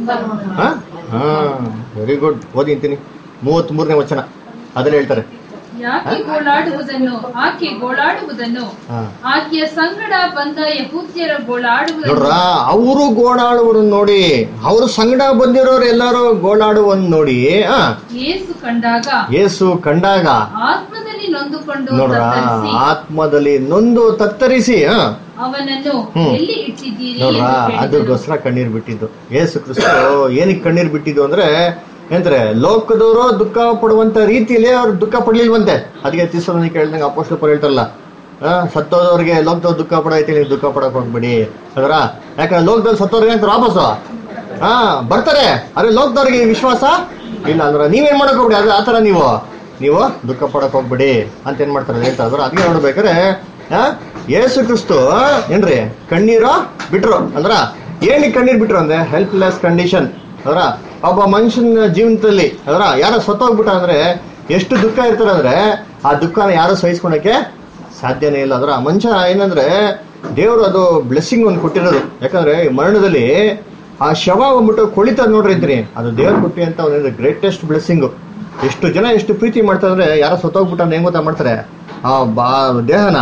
Speaker 1: ಹಾ ಹಾ ವೆರಿ ಗುಡ್ ಓದಿ ಅಂತೀನಿ ಮೂವತ್ತ್ ಮೂರನೇ ವಚನ ಅದ್ರಲ್ಲಿ ಹೇಳ್ತಾರೆ
Speaker 4: ಯಾಕೆ ಗೋಳಾಡುವುದನ್ನು ಆಕೆ ಗೋಳಾಡುವುದನ್ನು
Speaker 1: ಹಾ
Speaker 4: ಆಕೆಯ ಸಂಗಡ ಬಂದ ಯಹೂದ್ಯರ ಗೋಳಾಡುವುದನ್ನು
Speaker 1: ನೋಡ್ರ ಅವರು ಗೋಳಾಡುವುದನ್ನ ನೋಡಿ ಅವ್ರ ಸಂಗಡ ಬಂದಿರೋರು ಎಲ್ಲರೂ ಗೋಳಾಡುವನ್ ನೋಡಿ ಆ
Speaker 4: ಯೇಸು ಕಂಡಾಗ
Speaker 1: ಯೇಸು ಕಂಡಾಗ
Speaker 4: ಆತ್ಮದಲ್ಲಿ ನೊಂದುಕೊಂಡು
Speaker 1: ನೋಡ್ರ
Speaker 4: ತತ್ತರಿಸಿ
Speaker 1: ಆತ್ಮದಲ್ಲಿ ನೊಂದು ತತ್ತರಿಸಿ ಆ
Speaker 4: ಅವನನ್ನು
Speaker 1: ಹ್ಮ್.
Speaker 4: ಎಲ್ಲಿ ಇಟ್ಟಿದ್ದೀರಿ
Speaker 1: ನೋಡ್ರ
Speaker 4: ಎಂದು ಕೇಳಿದನು.
Speaker 1: ಅದಕ್ಕೋಸ್ಕರ ಕಣ್ಣೀರ್ ಬಿಟ್ಟಿದ್ದು ಯೇಸು ಕ್ರಿಸ್ತ ಏನಕ್ಕೆ ಕಣ್ಣೀರ್ ಬಿಟ್ಟಿದ್ದು ಅಂದ್ರೆ ಎಂದ್ರೆ ಲೋಕದವರು ದುಃಖ ಪಡುವಂತ ರೀತಿಯಲ್ಲಿ ಅವ್ರು ದುಃಖ ಪಡ್ಲಿಲ್ವಂತೆ ಅದಕ್ಕೆ ತಿಸ್ಸೋದನ್ನ ಕೇಳ್ದಂಗೆ ಅಪೋಸ್ಲ ಪರ ಹೇಳ್ತಾರಲ್ಲ ಆ, ಸತ್ತೋದವ್ರಿಗೆ ಲೋಕದವ್ರು ದುಃಖ ಪಡೈತಿ ನೀವು ದುಃಖ ಪಡಕ್ ಹೋಗ್ಬೇಡಿ ಅದರ ಯಾಕಂದ್ರೆ ಲೋಕದಲ್ಲಿ ಸತ್ತೋರ್ಗೆ ಅಂತ ವಾಪಸ್ಸು ಹಾ ಬರ್ತಾರೆ ಅರೆ ಲೋಕದವ್ರಿಗೆ ಈ ವಿಶ್ವಾಸ ಇಲ್ಲ ಅಂದ್ರೆ ನೀವೇನ್ ಮಾಡಕ್ ಹೋಗ್ಬಿಡಿ ಅದು ಆತರ ನೀವು ನೀವು ದುಃಖ ಪಡಕ್ ಹೋಗ್ಬಿಡಿ ಅಂತ ಏನ್ ಮಾಡ್ತಾರೆ ಹೇಳ್ತಾ ಇದ್ರು ಅದಕ್ಕೆ ನೋಡ್ಬೇಕಾದ್ರೆ ಆ, ಯೇಸು ಕ್ರಿಸ್ತು ಏನ್ರಿ ಕಣ್ಣೀರು ಬಿಟ್ರು ಅಂದ್ರ ಏನಕ್ಕೆ ಕಣ್ಣೀರ್ ಬಿಟ್ರು ಅಂದ್ರೆ ಹೆಲ್ಪ್ಲೆಸ್ ಕಂಡೀಷನ್ ಅದರ ಒಬ್ಬ ಮನುಷ್ಯನ ಜೀವನದಲ್ಲಿ ಅದರ ಯಾರೋ ಸತ್ತೋಗ್ಬಿಟ್ಟ ಅಂದ್ರೆ ಎಷ್ಟು ದುಃಖ ಇರ್ತಾರೆ ಅಂದ್ರೆ ಆ ದುಃಖನ ಯಾರು ಸಹಿಸ್ಕೊಳಕ್ಕೆ ಸಾಧ್ಯನೇ ಇಲ್ಲ ಅದರ ಮನುಷ್ಯ ಏನಂದ್ರೆ ದೇವರು ಅದು ಬ್ಲೆಸ್ಸಿಂಗ್ ಒಂದು ಕೊಟ್ಟಿರೋದು ಯಾಕಂದ್ರೆ ಈ ಮರಣದಲ್ಲಿ ಆ ಶವ ಬಂದ್ಬಿಟ್ಟು ಕೊಳಿತದ ನೋಡ್ರಿ ಅಂತೀನಿ ಅದು ದೇವ್ರು ಕೊಟ್ಟಿ ಅಂತ ಒಂದು ಗ್ರೇಟೆಸ್ಟ್ ಬ್ಲೆಸ್ಸಿಂಗ್ ಎಷ್ಟು ಜನ ಎಷ್ಟು ಪ್ರೀತಿ ಮಾಡ್ತಾರೆ ಅಂದ್ರೆ ಯಾರೋ ಸತ್ತೋಗ್ಬಿಟ್ಟ ಹೆಂಗ್ ಗೊತ್ತಾ ಮಾಡ್ತಾರೆ ಆ ಬಾ ದೇಹನ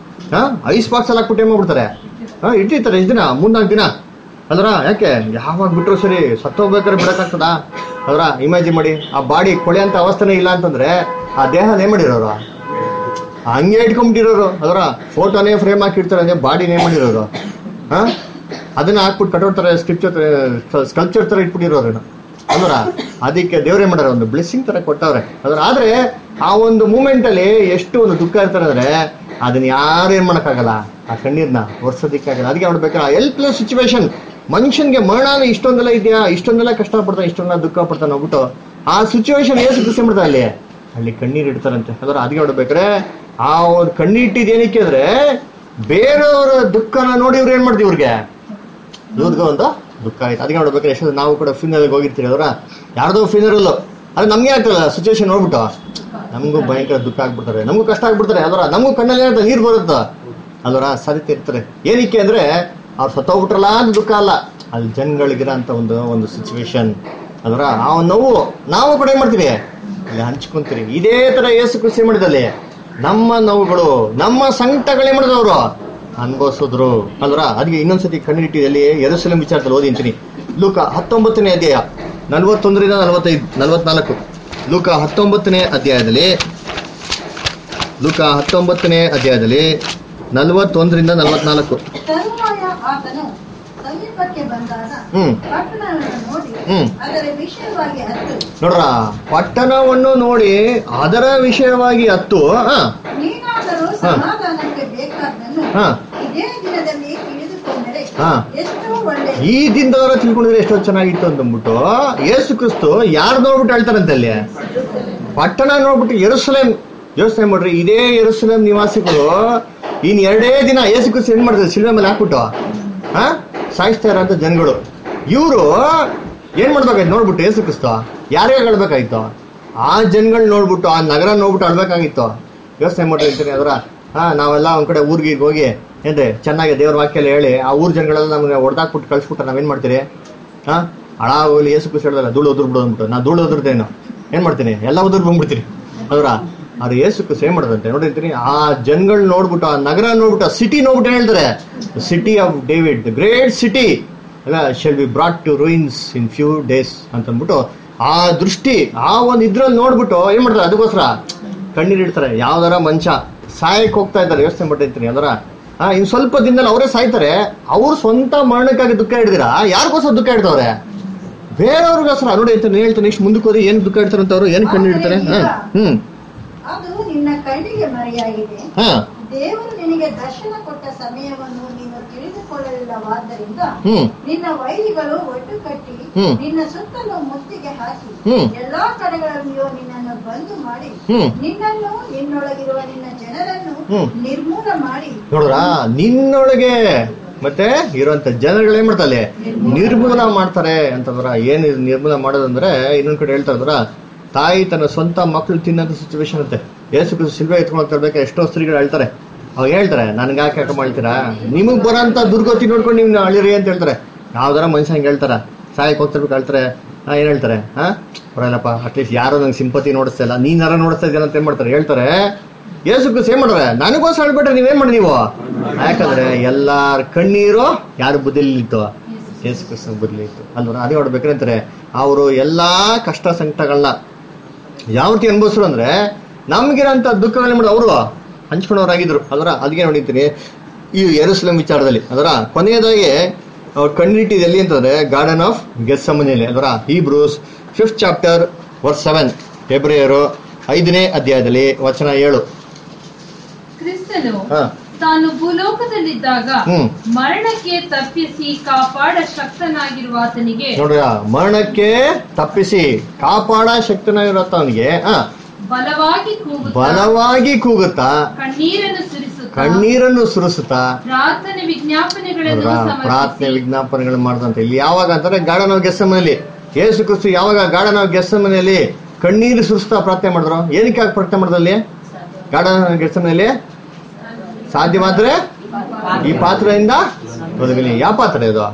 Speaker 1: ಐಸ್ ಬಾಕ್ಸ್ ಎಲ್ಲ ಹಾಕ್ಬಿಟ್ಟು ಏನ್ ಮಾಡ್ಬಿಡ್ತಾರೆ ಹಾ ಇಟ್ಟಿರ್ತಾರೆ ಎಷ್ಟು ದಿನ ಮೂರ್ನಾಲ್ಕು ದಿನ ಅದ್ರ ಯಾಕೆ ಯಾವಾಗ ಬಿಟ್ರು ಸರಿ ಸತ್ತೋಗ್ಬೇಕಾದ್ರೆ ಬಿಡಕ್ಕಾಗ್ತದ ಅದ್ರ ಇಮ್ಯಾಜಿನ್ ಮಾಡಿ ಆ ಬಾಡಿ ಕೊಳೆಯಂತ ಅವಸ್ಥೆನೇ ಇಲ್ಲ ಅಂತಂದ್ರೆ ಆ ದೇಹನ ಏನ್ ಮಾಡಿರೋರು ಹಂಗೆ ಇಟ್ಕೊಂಡ್ಬಿಟ್ಟಿರೋರು ಅದರ ಫೋಟೋನೇ ಫ್ರೇಮ್ ಹಾಕಿರ್ತಾರೆ ಅಂದ್ರೆ ಬಾಡಿನೇ ಮಾಡಿರೋರು ಹಾ ಅದನ್ನ ಹಾಕ್ಬಿಟ್ಟು ಕಟೌಟ್ ತರ ಸ್ಕ್ರಿಪ್ಚರ್ ಸ್ಕಲ್ಪ್ಚರ್ ತರ ಇಟ್ಬಿಟ್ಟಿರೋರು ಅಂದ್ರ ಅದಕ್ಕೆ ದೇವ್ರೇ ಮಾಡ್ಯಾರ ಒಂದು ಬ್ಲೆಸ್ಸಿಂಗ್ ತರ ಕೊಟ್ಟವ್ರೆ ಅದ್ರ ಆದ್ರೆ ಆ ಒಂದು ಮೂಮೆಂಟ್ ಅಲ್ಲಿ ಎಷ್ಟು ಒಂದು ದುಃಖ ಇರ್ತಾರೆ ಅಂದ್ರೆ ಅದನ್ನ ಯಾರು ಏನ್ ಮಾಡಕ್ಕಾಗಲ್ಲ ಆ ಕಣ್ಣೀರ್ನ ಒರ್ಸೋದಿಕ್ಕಾಗಲ್ಲ ಅದಕ್ಕೆ ನೋಡ್ಬೇಕಾದ್ರೆ ಹೆಲ್ಪ್ಲೆಸ್ ಸಿಚುವೇಶನ್ ಮನುಷ್ಯನ್ಗೆ ಮರಣ ಇಷ್ಟೊಂದೆಲ್ಲ ಇದೆಯಾ ಇಷ್ಟೊಂದೆಲ್ಲ ಕಷ್ಟ ಪಡ್ತಾನೆ ಇಷ್ಟೊಂದೆಲ್ಲ ದುಃಖ ಪಡ್ತಾನೆ ಹೋಗ್ಬಿಟ್ಟು ಆ ಸಿಚುವೇಶನ್ ಏಸು ಕೃಷಿ ಮಾಡ್ತಾರೆ ಅಲ್ಲಿ ಅಲ್ಲಿ ಕಣ್ಣೀರ್ ಇಡ್ತಾರಂತೆ ಅದರ ಅದಕ್ಕೆ ನೋಡ್ಬೇಕಾದ್ರೆ ಆ ಒಂದು ಕಣ್ಣೀಟ್ಟಿದ್ ಏನಕ್ಕೆ ಅಂದ್ರೆ ಬೇರೆಯವರ ದುಃಖನ ನೋಡಿ ಇವ್ರು ಏನ್ ಮಾಡ್ತೀವಿ ಇವ್ರಿಗೆ ಇವ್ರಿಗೂ ಒಂದು ದುಃಖ ಆಯ್ತು ಅದಕ್ಕೆ ನೋಡ್ಬೇಕಾದ್ರೆ ಎಷ್ಟು ನಾವು ಕೂಡ ಫಿನಲ್ ಹೋಗಿರ್ತೀವಿ ಅವರ ಯಾರ್ದೋ ಫಿನರಲ್ ಅದು ನಮ್ಗೆ ಆಗ್ತಲ್ಲ ಸಿಚುವೇಶನ್ ನೋಡ್ಬಿಟ್ಟು ನಮಗೂ ಭಯಂಕರ ದುಃಖ ಆಗ್ಬಿಡ್ತಾರೆ ನಮಗೂ ಕಷ್ಟ ಆಗ್ಬಿಡ್ತಾರೆ ಅದರ ನಮಗೂ ಕಣ್ಣಲ್ಲಿ ಏನಾಗ್ತದೆ ನೀರು ಬರುತ್ತ ಅದರ ಸಾಧ್ಯತೆ ಇರ್ತಾರೆ ಏನಕ್ಕೆ ಅಂದ್ರೆ ಅವ್ರು ಸತ್ತೋಗ್ಬಿಟ್ರಲ್ಲ ಅಂತ ದುಃಖ ಅಲ್ಲ ಅಲ್ಲಿ ಜನಗಳಿಗಿರೋ ಅಂತ ಒಂದು ಒಂದು ಸಿಚುವೇಶನ್ ಅದರ ಆ ಒಂದು ನೋವು ನಾವು ಕೂಡ ಏನ್ ಮಾಡ್ತೀವಿ ಅಲ್ಲಿ ಹಂಚ್ಕೊಂತೀರಿ ಇದೇ ತರ ಏಸು ಕೃಷಿ ಮಾಡಿದಲ್ಲಿ ನಮ್ಮ ನೋವುಗಳು ನಮ್ಮ ಸಂಕಟಗಳೇ ಮಾಡಿದವರು ಅನ್ಭವಿಸಿದ್ರು ಅಲ್ರ ಅದಕ್ಕೆ ಇನ್ನೊಂದ್ಸತಿ ಕಣ್ಣಿಟ್ಟಿದಲ್ಲಿ ಎರಸಲಂ ವಿಚಾರದಲ್ಲಿ ಓದಿ ಅಂತೀನಿ ಲೂಕ ಹತ್ತೊಂಬತ್ತನೇ ಅಧ್ಯಾಯ ನಲವತ್ತೊಂದರಿಂದ ನಲವತ್ತೈದು ನಲವತ್ನಾಲ್ಕು ಲೂಕ ಹತ್ತೊಂಬತ್ತನೇ ಅಧ್ಯಾಯದಲ್ಲಿ ಲೂಕ ಹತ್ತೊಂಬತ್ತನೇ ಅಧ್ಯಾಯದಲ್ಲಿ ನಲವತ್ತೊಂದರಿಂದ ನಲವತ್ನಾಲ್ಕು
Speaker 6: ತರುವಾಯ ಆತನು ಸಮೀಪಕ್ಕೆ ಬಂದಾಗ
Speaker 1: ಹ್ಮ್
Speaker 6: ಪಟ್ಟಣವನ್ನು ನೋಡಿ
Speaker 1: ಹ್ಮ್.
Speaker 6: ಅದರ ವಿಷಯವಾಗಿ ಹತ್ತು
Speaker 1: ನೋಡ್ರ ಪಟ್ಟಣವನ್ನು ನೋಡಿ ಅದರ ವಿಷಯವಾಗಿ ಹತ್ತು ಹಾ
Speaker 6: ನೀನಾದರೂ ಸಮಾಧಾನಕ್ಕೆ ಬೇಕಾದ್ದನ್ನು
Speaker 1: ಹಾ.
Speaker 6: ಇದೇ ದಿನದಲ್ಲಿ ತಿಳಿದುಕೊಂಡರೆ
Speaker 1: ಹಾ.
Speaker 6: ಎಷ್ಟೋ ಒಳ್ಳೆ
Speaker 1: ಈ ದಿನದವರ ತಿಳ್ಕೊಂಡಿದ್ರೆ ಎಷ್ಟೋ ಚೆನ್ನಾಗಿತ್ತು ಅಂತಂದ್ಬಿಟ್ಟು ಯೇಸು ಕ್ರಿಸ್ತು ಯಾರು ನೋಡ್ಬಿಟ್ಟು ಹೇಳ್ತಾರಂತೆ ಅಲ್ಲಿ ಪಟ್ಟಣ ನೋಡ್ಬಿಟ್ಟು ಎರುಸಲೇಮ್ ಯೋಚನೆ ಮಾಡ್ರಿ ಇದೇ ಎರುಸಲೇಮ್ ನಿವಾಸಿಗಳು ಇನ್ ಎರಡೇ ದಿನ ಯೇಸು ಕ್ರಿಸ್ತು ಏನ್ ಮಾಡ್ತಾರೆ ಸಿಲ್ವೆ ಮೇಲೆ ಹಾಕ್ಬಿಟ್ಟು ಹಾ ಸಾಯಿಸ್ತಾ ಇರೋಂಥ ಜನಗಳು ಇವರು ಏನ್ ಮಾಡ್ಬೇಕಾಯ್ತು ನೋಡ್ಬಿಟ್ಟು ಯೇಸು ಕ್ರಿಸ್ತು ಯಾರ್ಯಾರು ಹೇಳ್ಬೇಕಾಯ್ತು ಆ ಜನಗಳು ನೋಡ್ಬಿಟ್ಟು ಆ ನಗರ ನೋಡ್ಬಿಟ್ಟು ಅಳ್ಬೇಕಾಗಿತ್ತು ಯೋಚನೆ ಮಾಡ್ರಿ ಅಂತೀನಿ ಅದರ ಹಾ ನಾವೆಲ್ಲ ಒಂದ್ ಕಡೆ ಊರಿಗೆ ಹೋಗಿ ಏನ್ರಿ ಚೆನ್ನಾಗಿ ದೇವ್ರ ವಾಕ್ಯಲ್ಲಿ ಹೇಳಿ ಆ ಊರ್ ಜನಗಳೆಲ್ಲ ನಮ್ಗೆ ಹೊಡೆದಾಕ್ಬಿಟ್ಟು ಕಳ್ಸ್ಬಿಟ್ರೆ ನಾವೇನ್ ಮಾಡ್ತೀರಿ ಹಾ ಹಳ ಹೋಗ್ಲಿ ಏಸು ಖುಷಿ ಹೇಳಿದಲ್ಲ ಧೂಳು ಉದುರ್ ಬಿಡು ಅಂದ್ಬಿಟ್ಟು ನಾ ಧೂಳು ಉದುರ್ದೇನು ಏನ್ ಮಾಡ್ತೀನಿ ಎಲ್ಲ ಉದುರ್ ಬಂದ್ಬಿಡ್ತೀನಿ ಅದರ ಅವ್ರು ಏಸು ಖುಷಿ ಏನ್ ಮಾಡೋದಂತೆ ನೋಡಿರ್ತೀನಿ ಆ ಜನಗಳು ನೋಡ್ಬಿಟ್ಟು ಆ ನಗರ ನೋಡ್ಬಿಟ್ಟು ಆ ಸಿಟಿ ನೋಡ್ಬಿಟ್ಟು ಏನ್ ಹೇಳ್ತಾರೆ city of David the great city ಅಲ್ಲ shall be brought to ruins in few days ಅಂತ ಅಂದ್ಬಿಟ್ಟು ಆ ದೃಷ್ಟಿ ಆ ಒಂದು ಇದ್ರಲ್ಲಿ ನೋಡ್ಬಿಟ್ಟು ಏನ್ ಮಾಡ್ತಾರೆ ಅದಕ್ಕೋಸ್ಕರ ಕಣ್ಣೀರ್ ಇಡ್ತಾರೆ ಯಾವ್ದಾರ ಮನುಷ್ಯ ಸಾಯಕ್ ಹೋಗ್ತಾ ಇದ್ದಾರೆ ಯೋಚನೆ ಮಾಡಿರ್ತೀನಿ ಅದರ ಆ ಇನ್ ಸ್ವಲ್ಪ ದಿನದಲ್ಲಿ ಅವರೇ ಸಾಯ್ತಾರೆ ಅವ್ರ ಸ್ವಂತ ಮರಣಕ್ಕಾಗಿ ದುಃಖ ಹಿಡ್ದಿರಾ ಯಾರಿಗೋಸ್ಕರ ದುಃಖ ಇಡ್ತವ್ರೆ ಬೇರೆಯವ್ರಿಗೋಸ್ಕರ ನೋಡಿ ಅಂತ ಹೇಳ್ತೀನಿ ಇಷ್ಟು ಮುಂದಕ್ಕೆ ಹೋದ್ರೆ ಏನ್ ದುಃಖ ಇಡ್ತಾರೆ ಅಂತ ಅವ್ರು ಏನ್ ಕಣ್ಣೀರ್ ಇಡ್ತಾರೆ ಹಾ ಹ್ಮ್
Speaker 6: ಅದು ನಿನ್ನ ಕಣ್ಣಿಗೆ ಮರೆಯಾಗಿದೆ
Speaker 1: ಹಾ
Speaker 6: ದೇವರು ನಿನಗೆ ದರ್ಶನ ಕೊಟ್ಟ ಸಮಯವನ್ನು ನೀನು ತಿಳಿದುಕೊಳ್ಳಲಿಲ್ಲವಾದ್ದರಿಂದ
Speaker 1: ಹ್ಮ್
Speaker 6: ನಿನ್ನ ವೈರಿಗಳು ಒಟ್ಟು ಕಟ್ಟಿ
Speaker 1: ಹ್ಮ್.
Speaker 6: ನಿನ್ನ ಸುತ್ತಲೂ ಮುತ್ತಿಗೆ ಹಾಕಿ
Speaker 1: ಹ್ಮ್.
Speaker 6: ಎಲ್ಲಾ ಕಡೆಗಳಲ್ಲಿಯೂ ನಿನ್ನನ್ನು ಬಂದು ಮಾಡಿ
Speaker 1: ಹ್ಮ್.
Speaker 6: ನಿನ್ನನ್ನು ನಿನ್ನೊಳಗಿರುವ ನಿನ್ನ ಜನರನ್ನು
Speaker 1: ಹ್ಮ್.
Speaker 6: ನಿರ್ಮೂಲ ಮಾಡಿ
Speaker 1: ನೋಡ್ರಾ ನಿನ್ನೊಳಗೆ ಮತ್ತೆ ಇರುವಂತ ಜನಗಳು ಏನ್ ಮಾಡ್ತಾರೆ ನಿರ್ಮೂಲ ಮಾಡ್ತಾರೆ ಅಂತಂದ್ರ ಏನ್ ಇದು ನಿರ್ಮೂಲ ಮಾಡೋದಂದ್ರೆ ಇನ್ನೊಂದ್ ಕಡೆ ಹೇಳ್ತಾ ಇದ್ರ ತಾಯಿ ತನ್ನ ಸ್ವಂತ ಮಕ್ಳು ತಿನ್ನೋದು ಸಿಚುವೇಶನ್ ಅಂತೆ ಏಸು ಕ್ರಿಸ್ತ ಸಿಲ್ವೆ ಎತ್ಕೊಂಡು ತರ್ಬೇಕು ಎಷ್ಟೋ ಸ್ತ್ರೀಗಳು ಹೇಳ್ತಾರೆ ಅವಾಗ ಹೇಳ್ತಾರೆ ನನ್ಗೆ ಯಾಕೆ ಯಾಕೆ ಮಾಡ್ತೀರಾ ನಿಮಗ್ ಬರೋಂತ ದುರ್ಗತಿ ನೋಡ್ಕೊಂಡು ನೀವು ಅಳಿರಿ ಅಂತ ಹೇಳ್ತಾರೆ ಯಾವ್ದಾರ ಮನುಷ್ಯ ಹಂಗೆ ಹೇಳ್ತಾರ ಸಾಯಕ್ಕೆ ಹೋಗ್ತಿರ್ಬೇಕು ಹೇಳ್ತಾರೆ ಹಾ ಏನ್ ಹೇಳ್ತಾರೆ ಹಾ ಬರಲ್ಲಪ್ಪ ಅಟ್ಲೀಸ್ಟ್ ಯಾರೋ ನಂಗೆ ಸಿಂಪತಿ ನೋಡಿಸ್ತಾ ಇಲ್ಲ ನೀನ್ ಯಾರೋ ನೋಡಿಸ್ತಾ ಇದೆಯಲ್ಲ ಅಂತ ಏನ್ ಮಾಡ್ತಾರೆ ಹೇಳ್ತಾರೆ ಯೇಸು ಕ್ರಿಸ್ತ ಏನ್ ಮಾಡ್ರೆ ನನಗೋಸ್ಕರ ಹೇಳ್ಬಿಟ್ರೆ ನೀವೇನ್ ಮಾಡಿ ನೀವು ಯಾಕಂದ್ರೆ ಎಲ್ಲಾರ ಕಣ್ಣೀರು ಯಾರು ಬುದ್ಧಿಲಿ ಇತ್ತು ಯೇಸು ಕ್ರಿಸ್ತನ ಬುದ್ಧಿಲಿ ಇತ್ತು ಅಲ್ವಾ ಅದೇ ಹೊಡ್ಬೇಕಂತಾರೆ ಅವರು ಎಲ್ಲಾ ಕಷ್ಟ ಸಂಕಟಗಳನ್ನ ಯಾವ ರೀತಿ ಅನುಭವಿಸ್ರು ಅಂದ್ರೆ ನಮ್ಗಿರೋಂಥ ದುಃಖಗಳನ್ನ ಮಾಡಿ ಅವರು ಹಂಚ್ಕೊಂಡವರಾಗಿದ್ರು ಅದರ ಅದಕ್ಕೆ ನೋಡಿರ್ತೀನಿ ಈ ಯೆರೂಸಲೇಮ್ ವಿಚಾರದಲ್ಲಿ ಅದರ ಕೊನೆಯದಾಗಿ ಅವ್ರ ಕಣ್ಣಿಟ್ಟಿದ್ದು ಎಲ್ಲಿ ಅಂತಂದ್ರೆ ಗಾರ್ಡನ್ ಆಫ್ ಗೆಸ್ಸಮನೆಯಲ್ಲಿ ಅದರ ಈ Hebrews fifth chapter verse seven ಫೆಬ್ರವರಿ ಐದನೇ ಅಧ್ಯಾಯದಲ್ಲಿ ವಚನ ಏಳು
Speaker 4: ಕ್ರಿಸ್ತನು
Speaker 1: ಹಾ
Speaker 4: ತಾನು ಭೂಲೋಕದಲ್ಲಿದ್ದಾಗ
Speaker 1: ಹ್ಮ್.
Speaker 4: ಮರಣಕ್ಕೆ ತಪ್ಪಿಸಿ ಕಾಪಾಡ ಶಕ್ತನಾಗಿರುವ ಆತನಿಗೆ
Speaker 1: ನೋಡ್ರಿ ಮರಣಕ್ಕೆ ತಪ್ಪಿಸಿ ಕಾಪಾಡ ಶಕ್ತನಾಗಿರತ್ತವನಿಗೆ ಹಾ
Speaker 4: ಬಲವಾಗಿ ಕೂಗುತ್ತಾ
Speaker 1: ಬಲವಾಗಿ ಕೂಗುತ್ತಾ
Speaker 4: ಕಣ್ಣೀರನ್ನು ಸುರಿಸುತ್ತಾ
Speaker 1: ಕಣ್ಣೀರನ್ನು ಸುರಿಸುತ್ತಾ
Speaker 4: ಪ್ರಾರ್ಥನೆ ವಿಜ್ಞಾಪನೆಗಳನ್ನು
Speaker 1: ಹೌದಾ? ಪ್ರಾರ್ಥನೆ
Speaker 4: ಸಮರ್ಪಿಸಿ
Speaker 1: ವಿಜ್ಞಾಪನೆಗಳು ಮಾಡ್ದಂತೆ ಇಲ್ಲಿ ಯಾವಾಗ ಅಂತಾರೆ ಗಾರ್ಡನ್ ಆಫ್ ಗೆಸ್ಸಮನೆಯಲ್ಲಿ ಯೇಸು ಕ್ರಿಸ್ತು ಯಾವಾಗ ಗಾರ್ಡನ್ ಆಫ್ ಗೆಸ್ಸಮನೆಯಲ್ಲಿ ಕಣ್ಣೀರು ಸುರಿಸ್ತಾ ಪ್ರಾರ್ಥನೆ ಮಾಡಿದ್ರು ಏನಕ್ಕೆ ಆಗಿ ಪ್ರಾರ್ಥನೆ ಮಾಡಿದಲ್ಲಿ ಗಾರ್ಡನ್ ಆಫ್ ಗೆಸ್ಸಮನೆಯಲ್ಲಿ ಸಾಧ್ಯವಾದ್ರೆ ಈ ಪಾತ್ರೆಯಿಂದ ಒದಗಲಿ ಯಾವ ಪಾತ್ರೆ ಇದು